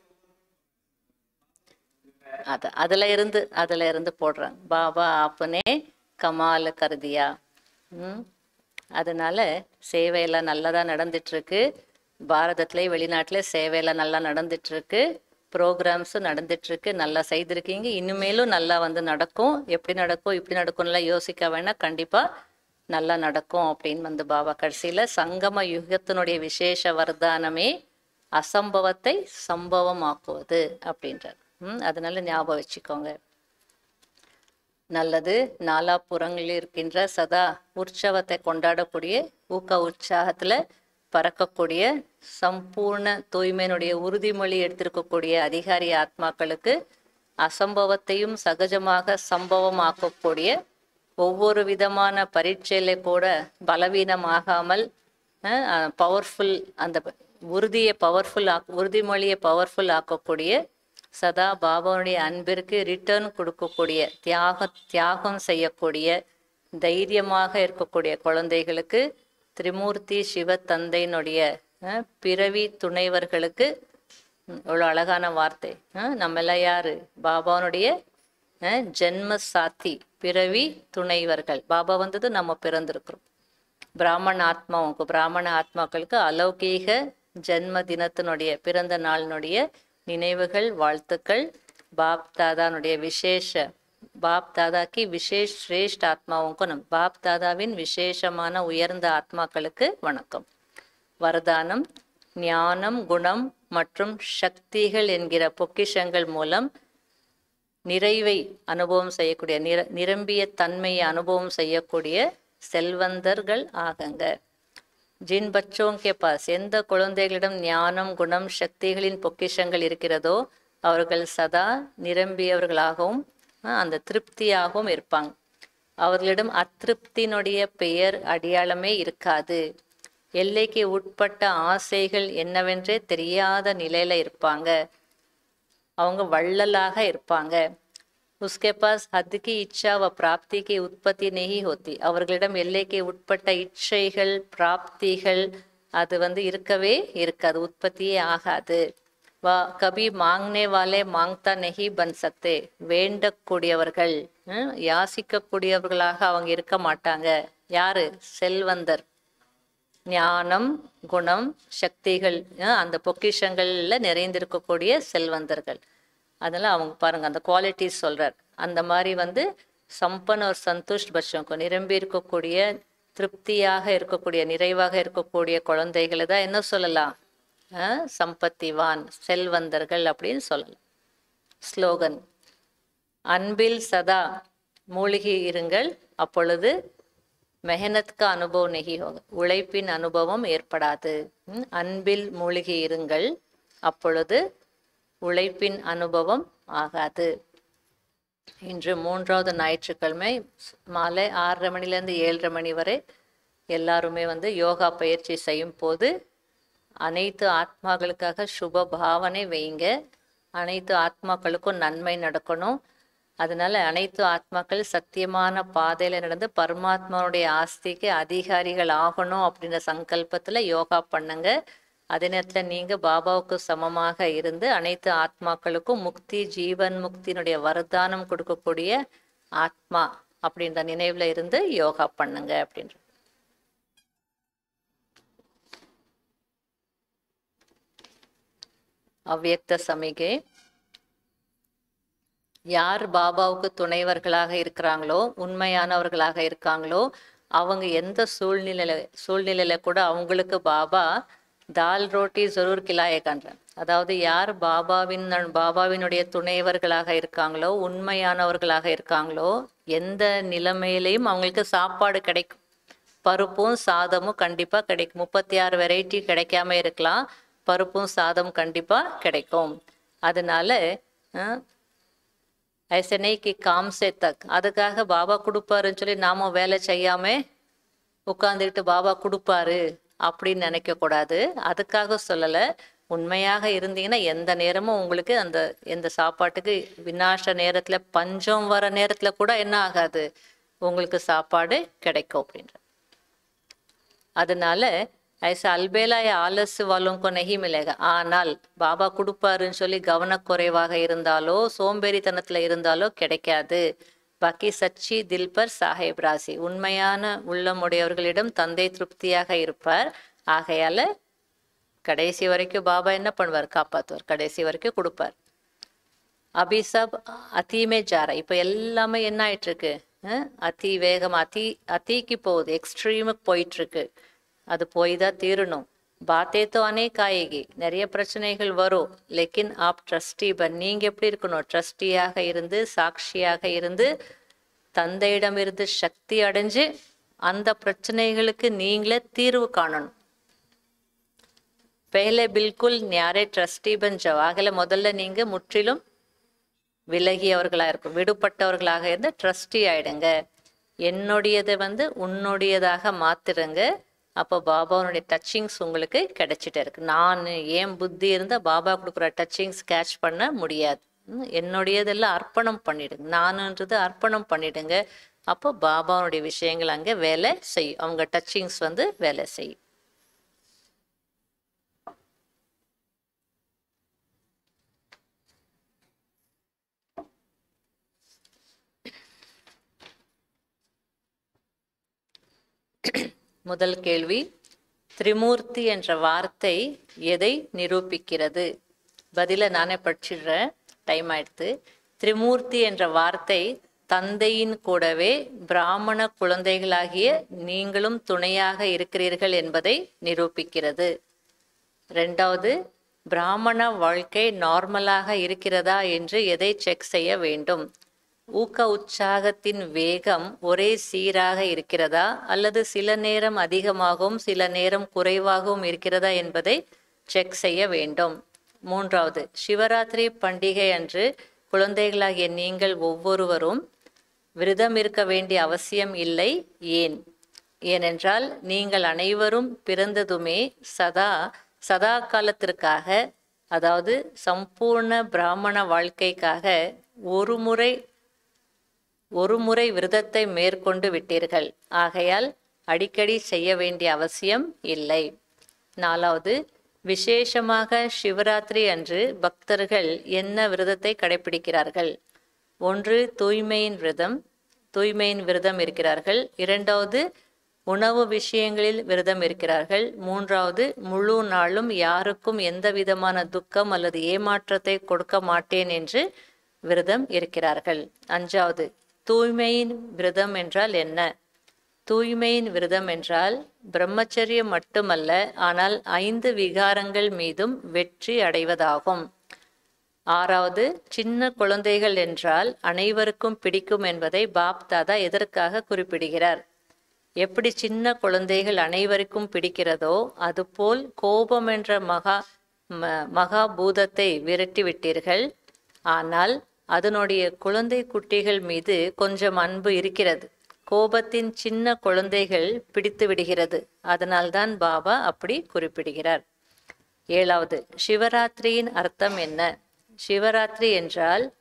அது அதுல இருந்து அதுல இருந்து போடுறாங்க பாபா ஆப்பனே கமால் கருதியா ம் அதனால சேவையெல்லாம் நல்லதா நடந்துட்டு இருக்கு பாரதத்திலே வெளிநாட்டிலே சேவையெல்லாம் நல்லா நடந்துட்டு இருக்கு ப்ரோக்ராம்ஸும் நடந்துட்டு இருக்கு நல்லா செய்திருக்கீங்க இனிமேலும் நல்லா வந்து நடக்கும் எப்படி நடக்கும் இப்படி நடக்கும்லாம் யோசிக்க வேணாம் கண்டிப்பா நல்லா நடக்கும் அப்படின்னு வந்து பாபா கடைசியில சங்கம யுகத்தினுடைய விசேஷ வரதானமே அசம்பவத்தை சம்பவமாக்குவது அப்படின்றார் ம் அதனால ஞாபகம் வச்சுக்கோங்க நல்லது நாலாபுறங்களில் இருக்கின்ற சதா உற்சவத்தை கொண்டாடக்கூடிய ஊக்க உற்சாகத்துல பறக்கக்கூடிய சம்பூர்ண தூய்மையினுடைய உறுதிமொழி எடுத்திருக்கக்கூடிய அதிகாரி ஆத்மாக்களுக்கு அசம்பவத்தையும் சகஜமாக சம்பவமாக்கக்கூடிய ஒவ்வொரு விதமான பரீட்சையில கூட பலவீனமாகாமல் பவர்ஃபுல் அந்த உறுதியை பவர்ஃபுல் ஆக் உறுதிமொழியை பவர்ஃபுல் ஆக்கக்கூடிய சதா பாபாவுடைய அன்பிற்கு ரிட்டர்ன் கொடுக்கக்கூடிய தியாக தியாகம் செய்யக்கூடிய தைரியமாக இருக்கக்கூடிய குழந்தைகளுக்கு திரிமூர்த்தி சிவ தந்தையினுடைய அஹ், பிறவி துணைவர்களுக்கு ம், இவ்வளோ அழகான வார்த்தை அஹ், நம்ம எல்லாம் யாரு பாபாவுடைய அஹ், ஜென்ம சாத்தி பிறவி துணைவர்கள் பாபா வந்தது நம்ம பிறந்திருக்கிறோம் பிராமண ஆத்மாவுக்கு பிராமண ஆத்மாக்களுக்கு அலௌகீக ஜென்ம தினத்தினுடைய பிறந்த நாளினுடைய நினைவுகள் வாழ்த்துக்கள் பாப் தாதானுடைய விசேஷ பாப் தாதாக்கு விசேஷ் சிரேஷ்ட ஆத்மாவுக்கும் நம் பாப் தாதாவின் விசேஷமான உயர்ந்த ஆத்மாக்களுக்கு வணக்கம் வரதானம் ஞானம் குணம் மற்றும் சக்திகள் என்கிற பொக்கிஷங்கள் மூலம் நிறைவை அனுபவம் செய்யக்கூடிய நிர நிரம்பிய தன்மையை அனுபவம் செய்யக்கூடிய செல்வந்தர்கள் ஆகுங்க ஜின் பச்சோं के पास எந்த குழந்தைகளிடம் ஞானம் குணம் சக்திகளின் பொக்கிஷங்கள் இருக்கிறதோ அவர்கள் சதா நிரம்பியவர்களாகவும் அஹ், அந்த திருப்தியாகவும் இருப்பாங்க அவர்களிடம் அத்திருப்தியினுடைய பெயர் அடையாளமே இருக்காது எல்லைக்கு உட்பட்ட ஆசைகள் என்னவென்றே தெரியாத நிலையில இருப்பாங்க அவங்க வள்ளலாக இருப்பாங்க உஸ்கே பாஸ் ஹத் கி இச்சா வ பிராப்தி கி உற்பத்தி நெகி ஹோத்தி அவர்களிடம் எல்லைக்கு உட்பட்ட இச்சைகள் பிராப்திகள் அது வந்து இருக்கவே இருக்காது உற்பத்தியே ஆகாது வா கபி மாங்னே வாலே மாங்தா நெகி பன் சக்தே வேண்டக்கூடியவர்கள் ஹம், யாசிக்கக்கூடியவர்களாக அவங்க இருக்க மாட்டாங்க யாரு செல்வந்தர் ஞானம் குணம் சக்திகள் அஹ் அந்த பொக்கிஷங்கள்ல நிறைந்திருக்கக்கூடிய செல்வந்தர்கள் அதெல்லாம் அவங்க பாருங்க அந்த குவாலிட்டிஸ் சொல்றார் அந்த மாதிரி வந்து சம்பன் ஒரு சந்துஷ்ட் பட்சம் நிரம்பி இருக்கக்கூடிய திருப்தியாக இருக்கக்கூடிய நிறைவாக இருக்கக்கூடிய குழந்தைகளை தான் என்ன சொல்லலாம் அஹ் சம்பத்திவான் செல்வந்தர்கள் அப்படின்னு சொல்லலாம் ஸ்லோகன் அன்பில் சதா மூழ்கி இருங்கள் அப்பொழுது மெஹனத்க்கு அனுபவம் நெகி ஹோக உழைப்பின் அனுபவம் ஏற்படாது ம், அன்பில் மூழ்கி இருங்கள் அப்பொழுது உழைப்பின் அனுபவம் ஆகாது இன்று மூன்றாவது ஞாயிற்றுக்கிழமை மாலை ஆறரை மணிலேருந்து ஏழரை மணி வரை எல்லாருமே வந்து யோகா பயிற்சி செய்யும் போது அனைத்து ஆத்மாக்களுக்காக சுப பாவனை வைங்க அனைத்து ஆத்மாக்களுக்கும் நன்மை நடக்கணும் அதனால அனைத்து ஆத்மாக்கள் சத்தியமான பாதையில நடந்து பரமாத்மாவுடைய ஆஸ்திக்கு அதிகாரிகள் ஆகணும் அப்படின்ற சங்கல்பத்துல யோகா பண்ணுங்க அதே நேரத்தில் நீங்க பாபாவுக்கு சமமாக இருந்து அனைத்து ஆத்மாக்களுக்கும் முக்தி ஜீவன் முக்தியினுடைய வரதானம் கொடுக்கக்கூடிய ஆத்மா அப்படின்ற நினைவுல இருந்து யோகா பண்ணுங்க அப்படின்ற அவ்வியக்த சமிகை யார் பாபாவுக்கு துணைவர்களாக இருக்கிறாங்களோ உண்மையானவர்களாக இருக்காங்களோ அவங்க எந்த சூழ்நிலையில சூழ்நிலையில கூட அவங்களுக்கு பாபா தால் ரோட்டி ஜரூர் கிலாயக்கான்ற அதாவது யார் பாபாவின் பாபாவினுடைய துணைவர்களாக இருக்காங்களோ உண்மையானவர்களாக இருக்காங்களோ எந்த நிலைமையிலையும் அவங்களுக்கு சாப்பாடு கிடைக்கும் பருப்பும் சாதமும் கண்டிப்பாக கிடைக்கும் முப்பத்தி ஆறு வெரைட்டி கிடைக்காம இருக்கலாம் பருப்பும் சாதம் கண்டிப்பாக கிடைக்கும் அதனால அஹ், ऐसे नहीं कि काम से तक அதுக்காக பாபா கொடுப்பாருன்னு சொல்லி நாம வேலை செய்யாம உட்காந்துக்கிட்டு பாபா கொடுப்பாரு அப்படின்னு நினைக்க கூடாது அதுக்காக சொல்லலை உண்மையாக இருந்தீங்கன்னா எந்த நேரமும் உங்களுக்கு அந்த எந்த சாப்பாட்டுக்கு விநாச நேரத்துல பஞ்சம் வர நேரத்துல கூட என்ன ஆகாது உங்களுக்கு சாப்பாடு கிடைக்கும் அப்படின்ற அதனால ஐசா அல்பேலாய ஆலசு வாலும் நெகி மிளக ஆனால் பாபா கொடுப்பாருன்னு சொல்லி கவனக்குறைவாக இருந்தாலோ சோம்பேறித்தனத்துல இருந்தாலோ கிடைக்காது பாக்கி சச்சி தில்பர் சாஹேப் ராசி உண்மையான உள்ளமுடையவர்களிடம் தந்தை திருப்தியாக இருப்பார் ஆகையால கடைசி வரைக்கும் பாபா என்ன பண்ணுவார் காப்பாத்துவார் கடைசி வரைக்கும் கொடுப்பார் அபி சப் அத்தீமே ஜாரா இப்போ எல்லாமே என்ன ஆயிட்டு இருக்கு அஹ், அதி வேகம் அதி அதிக்கு போகுது எக்ஸ்ட்ரீமுக்கு போயிட்டு இருக்கு அது போய் தான் தீரணும் பாத்தே தோ அனேக் ஆயேகி நிறைய பிரச்சனைகள் வரும் லெக்கின் ஆப் ட்ரஸ்டி பன் நீங்க எப்படி இருக்கணும் ட்ரஸ்டியாக இருந்து சாட்சியாக இருந்து தந்தையிடமிருந்து சக்தி அடைஞ்சு அந்த பிரச்சனைகளுக்கு நீங்களே தீர்வு காணணும் பெஹலே பில்குல் ஞாரே ட்ரஸ்டி பன் ஜவ் ஆகல முதல்ல நீங்க முற்றிலும் விலகியவர்களா இருக்கும் விடுபட்டவர்களாக இருந்து ட்ரஸ்டி ஆயிடுங்க என்னுடையதை வந்து உன்னுடையதாக மாத்திருங்க அப்போ பாபாவுடைய டச்சிங்ஸ் உங்களுக்கு கிடைச்சிட்டே இருக்கு நான் ஏன் புத்தி இருந்தால் பாபா கொடுக்குற டச்சிங்ஸ் கேட்ச் பண்ண முடியாது ம், என்னுடையதெல்லாம் அர்ப்பணம் பண்ணிடுங்க நானுன்றது அர்ப்பணம் பண்ணிடுங்க அப்போ பாபாவுடைய விஷயங்கள் அங்கே வேலை செய்யும் அவங்க டச்சிங்ஸ் வந்து வேலை செய்யும் முதல் கேள்வி திரிமூர்த்தி என்ற வார்த்தை எதை நிரூபிக்கிறது பதில நானே படிச்சிடுறேன் டைம் ஆயிடுத்து திரிமூர்த்தி என்ற வார்த்தை தந்தையின் கூடவே பிராமண குழந்தைகளாகிய நீங்களும் துணையாக இருக்கிறீர்கள் என்பதை நிரூபிக்கிறது ரெண்டாவது பிராமண வாழ்க்கை நார்மலாக இருக்கிறதா என்று எதை செக் செய்ய வேண்டும் ஊக்க உற்சாகத்தின் வேகம் ஒரே சீராக இருக்கிறதா அல்லது சில நேரம் அதிகமாகவும் சில நேரம் குறைவாகவும் இருக்கிறதா என்பதை செக் செய்ய வேண்டும் மூன்றாவது சிவராத்திரி பண்டிகை அன்று குழந்தைகளாகிய நீங்கள் ஒவ்வொருவரும் விரதம் இருக்க வேண்டிய அவசியம் இல்லை ஏன் ஏனென்றால் நீங்கள் அனைவரும் பிறந்ததுமே சதா சதா காலத்திற்காக அதாவது சம்பூர்ண பிராமண வாழ்க்கைக்காக ஒரு முறை ஒரு முறை விரதத்தை மேற்கொண்டு விட்டீர்கள் ஆகையால் அடிக்கடி செய்ய வேண்டிய அவசியம் இல்லை நாலாவது விசேஷமாக சிவராத்திரி அன்று பக்தர்கள் என்ன விரதத்தை கடைபிடிக்கிறார்கள் ஒன்று தூய்மையின் விரதம் தூய்மையின் விரதம் இருக்கிறார்கள் இரண்டாவது உணவு விஷயங்களில் விரதம் இருக்கிறார்கள் மூன்றாவது முழு நாளும் யாருக்கும் எந்த விதமான துக்கம் அல்லது ஏமாற்றத்தை கொடுக்க மாட்டேன் என்று விரதம் இருக்கிறார்கள் அஞ்சாவது தூய்மையின் விரதம் என்றால் என்ன தூய்மையின் விரதம் என்றால் பிரம்மச்சரியம் மட்டுமல்ல ஆனால் ஐந்து விகாரங்கள் மீதும் வெற்றி அடைவதாகும் ஆறாவது சின்ன குழந்தைகள் என்றால் அனைவருக்கும் பிடிக்கும் என்பதை பாப் தாதா எதற்காக குறிப்பிடுகிறார் எப்படி சின்ன குழந்தைகள் அனைவருக்கும் பிடிக்கிறதோ அதுபோல் கோபம் என்ற மகா ம- மகா பூதத்தை விரட்டி விட்டீர்கள் ஆனால் அதனுடைய குழந்தை குட்டிகள் மீது கொஞ்சம் அன்பு இருக்கிறது கோபத்தின் சின்ன குழந்தைகள் பிடித்து விடுகிறது அதனால்தான் பாபா அப்படி குறிப்பிடுகிறார் ஏழாவது சிவராத்திரியின் அர்த்தம் என்ன சிவராத்திரி என்றால்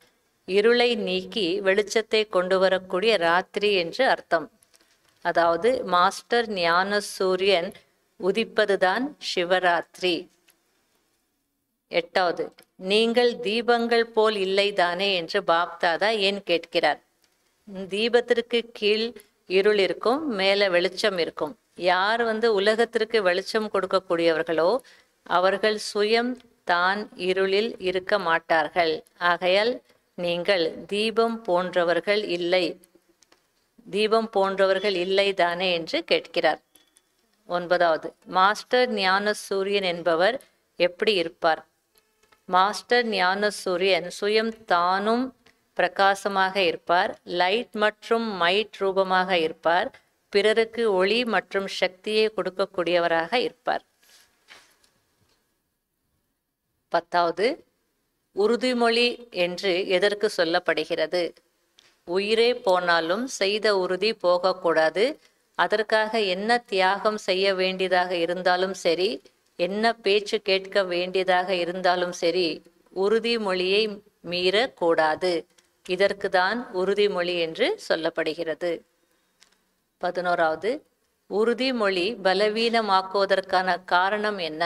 இருளை நீக்கி வெளிச்சத்தை கொண்டு வரக்கூடிய ராத்திரி என்று அர்த்தம் அதாவது மாஸ்டர் ஞான சூரியன் உதிப்பதுதான் சிவராத்திரி எட்டாவது நீங்கள் தீபங்கள் போல் இல்லைதானே என்று பாப்தாதா ஏன் கேட்கிறார் தீபத்திற்கு கீழ் இருள் இருக்கும் மேலே வெளிச்சம் இருக்கும் யார் வந்து உலகத்திற்கு வெளிச்சம் கொடுக்கக்கூடியவர்களோ அவர்கள் சுயம் தான் இருளில் இருக்க மாட்டார்கள் ஆகையால் நீங்கள் தீபம் போன்றவர்கள் இல்லை தீபம் போன்றவர்கள் இல்லைதானே என்று கேட்கிறார் ஒன்பதாவது மாஸ்டர் ஞான சூரியன் என்பவர் எப்படி இருப்பார் மாஸ்டர் ஞான சூரியன் சுயம் தானும் பிரகாசமாக இருப்பார் லைட் மற்றும் மைட் ரூபமாக இருப்பார் பிறருக்கு ஒளி மற்றும் சக்தியை கொடுக்கக்கூடியவராக இருப்பார் பத்தாவது உறுதிமொழி என்று எதற்கு சொல்லப்படுகிறது உயிரே போனாலும் செய்த உறுதி போகக்கூடாது அதற்காக என்ன தியாகம் செய்ய வேண்டியதாக இருந்தாலும் சரி என்ன பேச்சு கேட்க வேண்டியதாக இருந்தாலும் சரி உறுதிமொழியை மீறக்கூடாது இதற்கு தான் உறுதிமொழி என்று சொல்லப்படுகிறது பதினோராவது உறுதிமொழி பலவீனமாக்குவதற்கான காரணம் என்ன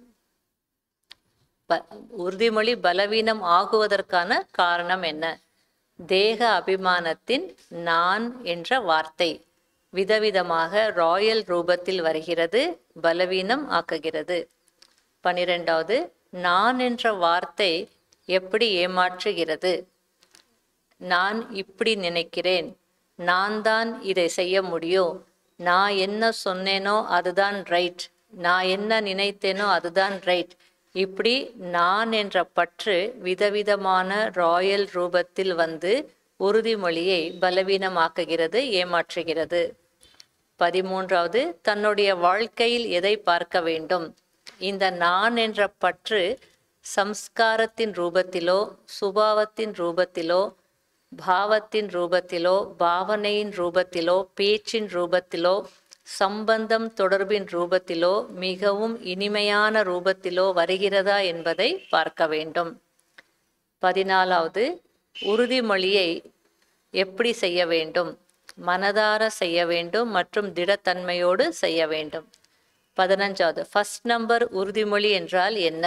ப- உறுதிமொழி பலவீனம் ஆகுவதற்கான காரணம் என்ன தேக அபிமானத்தின் நான் என்ற வார்த்தை விதவிதமாக ராயல் ரூபத்தில் வருகிறது பலவீனம் ஆக்குகிறது பனிரெண்டாவது நான் என்ற வார்த்தை எப்படி ஏமாற்றுகிறது நான் இப்படி நினைக்கிறேன் நான் தான் இதை செய்ய முடியும் நான் என்ன சொன்னேனோ அதுதான் ரைட் நான் என்ன நினைத்தேனோ அதுதான் ரைட் இப்படி நான் என்ற பற்று விதவிதமான ராயல் ரூபத்தில் வந்து உறுதிமொழியை பலவீனமாக்குகிறது ஏமாற்றுகிறது பதிமூன்றாவது தன்னுடைய வாழ்க்கையில் எதை பார்க்க வேண்டும் இந்த நான் என்ற பற்று சம்ஸ்காரத்தின் ரூபத்திலோ சுபாவத்தின் ரூபத்திலோ பாவத்தின் ரூபத்திலோ பாவனையின் ரூபத்திலோ பேச்சின் ரூபத்திலோ சம்பந்தம் தொடர்பின் ரூபத்திலோ மிகவும் இனிமையான ரூபத்திலோ வருகிறதா என்பதை பார்க்க வேண்டும் பதினாலாவது உறுதிமொழியை எப்படி செய்ய வேண்டும் மனதார செய்ய வேண்டும் மற்றும் திடத்தன்மையோடு செய்ய வேண்டும் பதினஞ்சாவது ஃபர்ஸ்ட் நம்பர் உறுதிமொழி என்றால் என்ன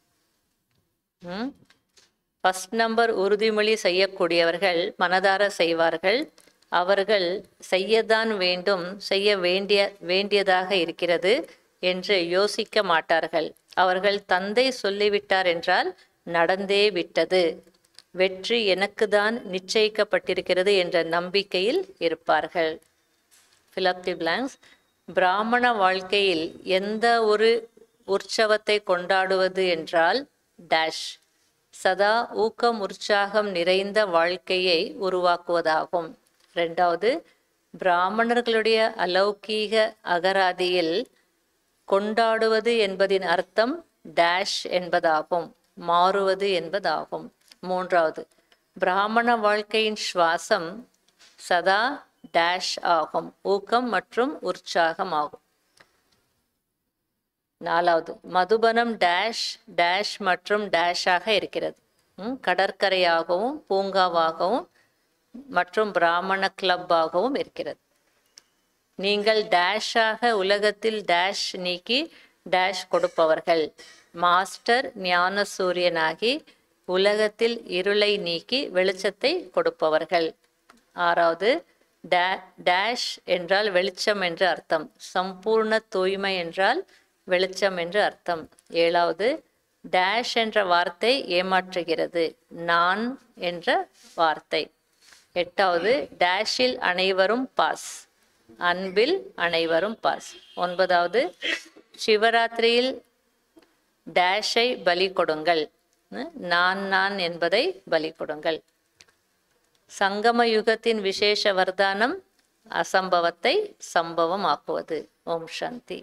ம் ஃபர்ஸ்ட் நம்பர் உறுதிமொழி செய்யக்கூடியவர்கள் மனதார செய்வார்கள் அவர்கள் செய்யத்தான் வேண்டும் செய்ய வேண்டிய வேண்டியதாக இருக்கிறது என்று யோசிக்க மாட்டார்கள் அவர்கள் தந்தை சொல்லிவிட்டார் என்றால் நடந்தே விட்டது வெற்றி எனக்கு தான் நிச்சயிக்கப்பட்டிருக்கிறது என்ற நம்பிக்கையில் இருப்பார்கள் ஃபிலப்தி பிளாங்க்ஸ் பிராமண வாழ்க்கையில் எந்த ஒரு உற்சவத்தை கொண்டாடுவது என்றால் டேஷ் சதா ஊக்கம் உற்சாகம் நிறைந்த வாழ்க்கையை உருவாக்குவதாகும் ரெண்டாவது பிராமணர்களுடைய அலௌகீக அகராதியில் கொண்டாடுவது என்பதின் அர்த்தம் டேஷ் என்பதாகும் மாறுவது என்பதாகும் மூன்றாவது பிராமண வாழ்க்கையின் சுவாசம் சதா டேஷ் ஆகும் ஊக்கம் மற்றும் உற்சாகம் ஆகும் நாலாவது மதுபனம் டேஷ் டேஷ் மற்றும் டேஷாக இருக்கிறது ம், கடற்கரையாகவும் பூங்காவாகவும் மற்றும் பிராமண கிளப்பாகவும் இருக்கிறது நீங்கள் டேஷாக உலகத்தில் டேஷ் நீக்கி டேஷ் கொடுப்பவர்கள் மாஸ்டர் ஞான சூரியனாகி உலகத்தில் இருளை நீக்கி வெளிச்சத்தை கொடுப்பவர்கள் ஆறாவது டே- டேஷ் என்றால் வெளிச்சம் என்று அர்த்தம் சம்பூர்ண தூய்மை என்றால் வெளிச்சம் என்று அர்த்தம் ஏழாவது டேஷ் என்ற வார்த்தை ஏமாற்றுகிறது நான் என்ற வார்த்தை எட்டாவது டேஷில் அனைவரும் பாஸ் அன்பில் அனைவரும் பாஸ் ஒன்பதாவது சிவராத்திரியில் டேஷை பலி கொடுங்கள் ம், நான் நான் என்பதை பலி கொடுங்கள் சங்கம யுகத்தின் விசேஷ வர்தானம் அசம்பவத்தை சம்பவம் ஆக்குவது ஓம் சாந்தி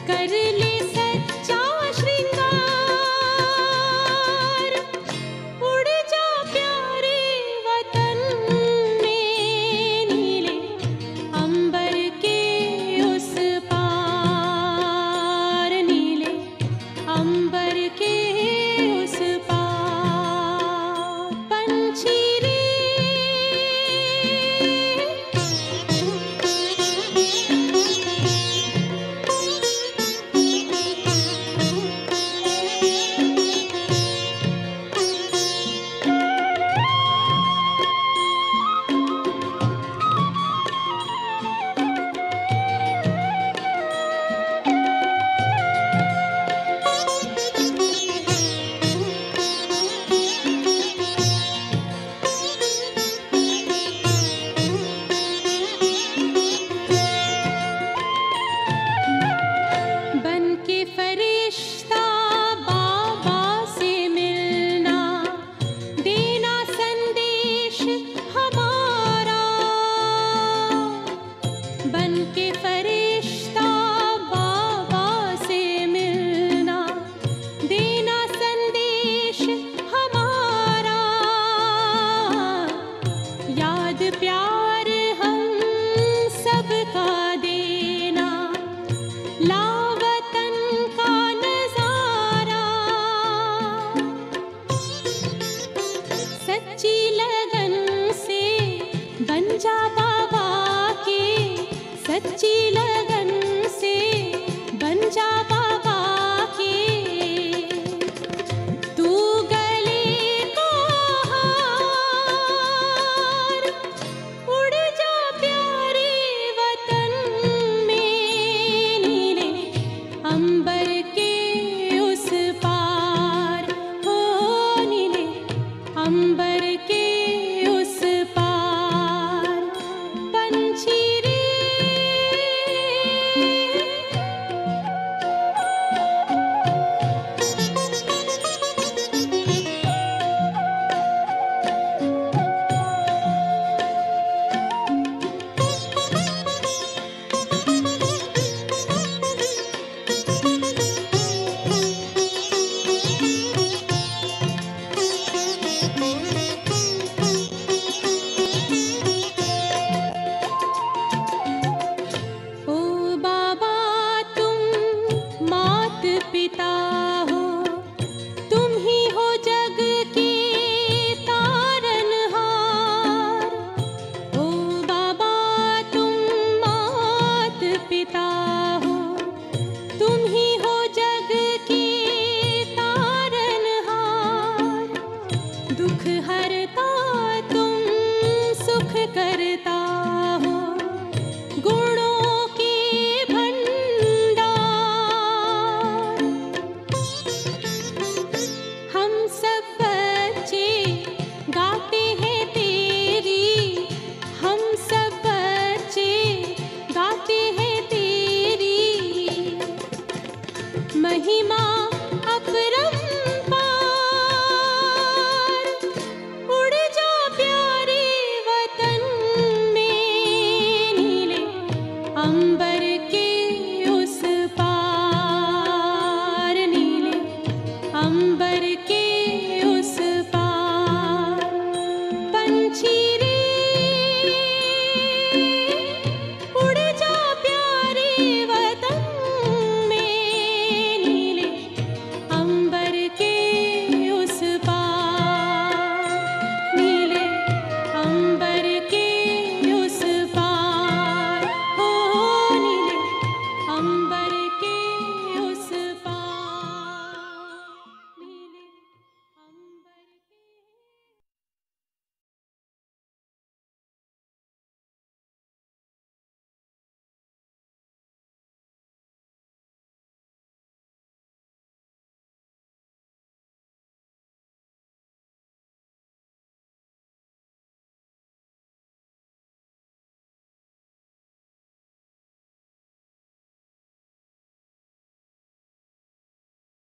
कर ले सच्चा श्रृंगार उड़ जा प्यारे वतन में नीले अंबर के उस पार नीले अंबर के उस पार पंछी रे बन के फरिश्ता बाबा से मिलना देना संदेश हमारा बन के फरिश्ता बाबा से मिलना देना संदेश हमारा याद प्यार हम सबका देना लावतन का नजारा सच्ची लगन से बन जा बाबा के सच्ची लगन से बन जा बाबा के तू गले को हार उड़ जा प्यारे वतन में नीले अंबर के उस पार हो नीले अंबर के उस पार पंछी रे ओ बाबा तुम मात पिता हो तुम ही हो जग के तारनहार ओ बाबा तुम मात पिता हो तुम ही हो जग के तारनहार दुख हरता तुम सुख करता हो गुणों के भंडार हम सब बच्चे गाते हैं तेरी हम सब बच्चे गाते हैं तेरी महिमा अपरंपार उड़ जा प्यारे वतन में नीले अंबर के उस पार नीले अंबर के उस पार पंछी रे उड़ जा प्यारे वतन में नीले अंबर के उस पार नीले अंबर के उस पार हो नीले अंबर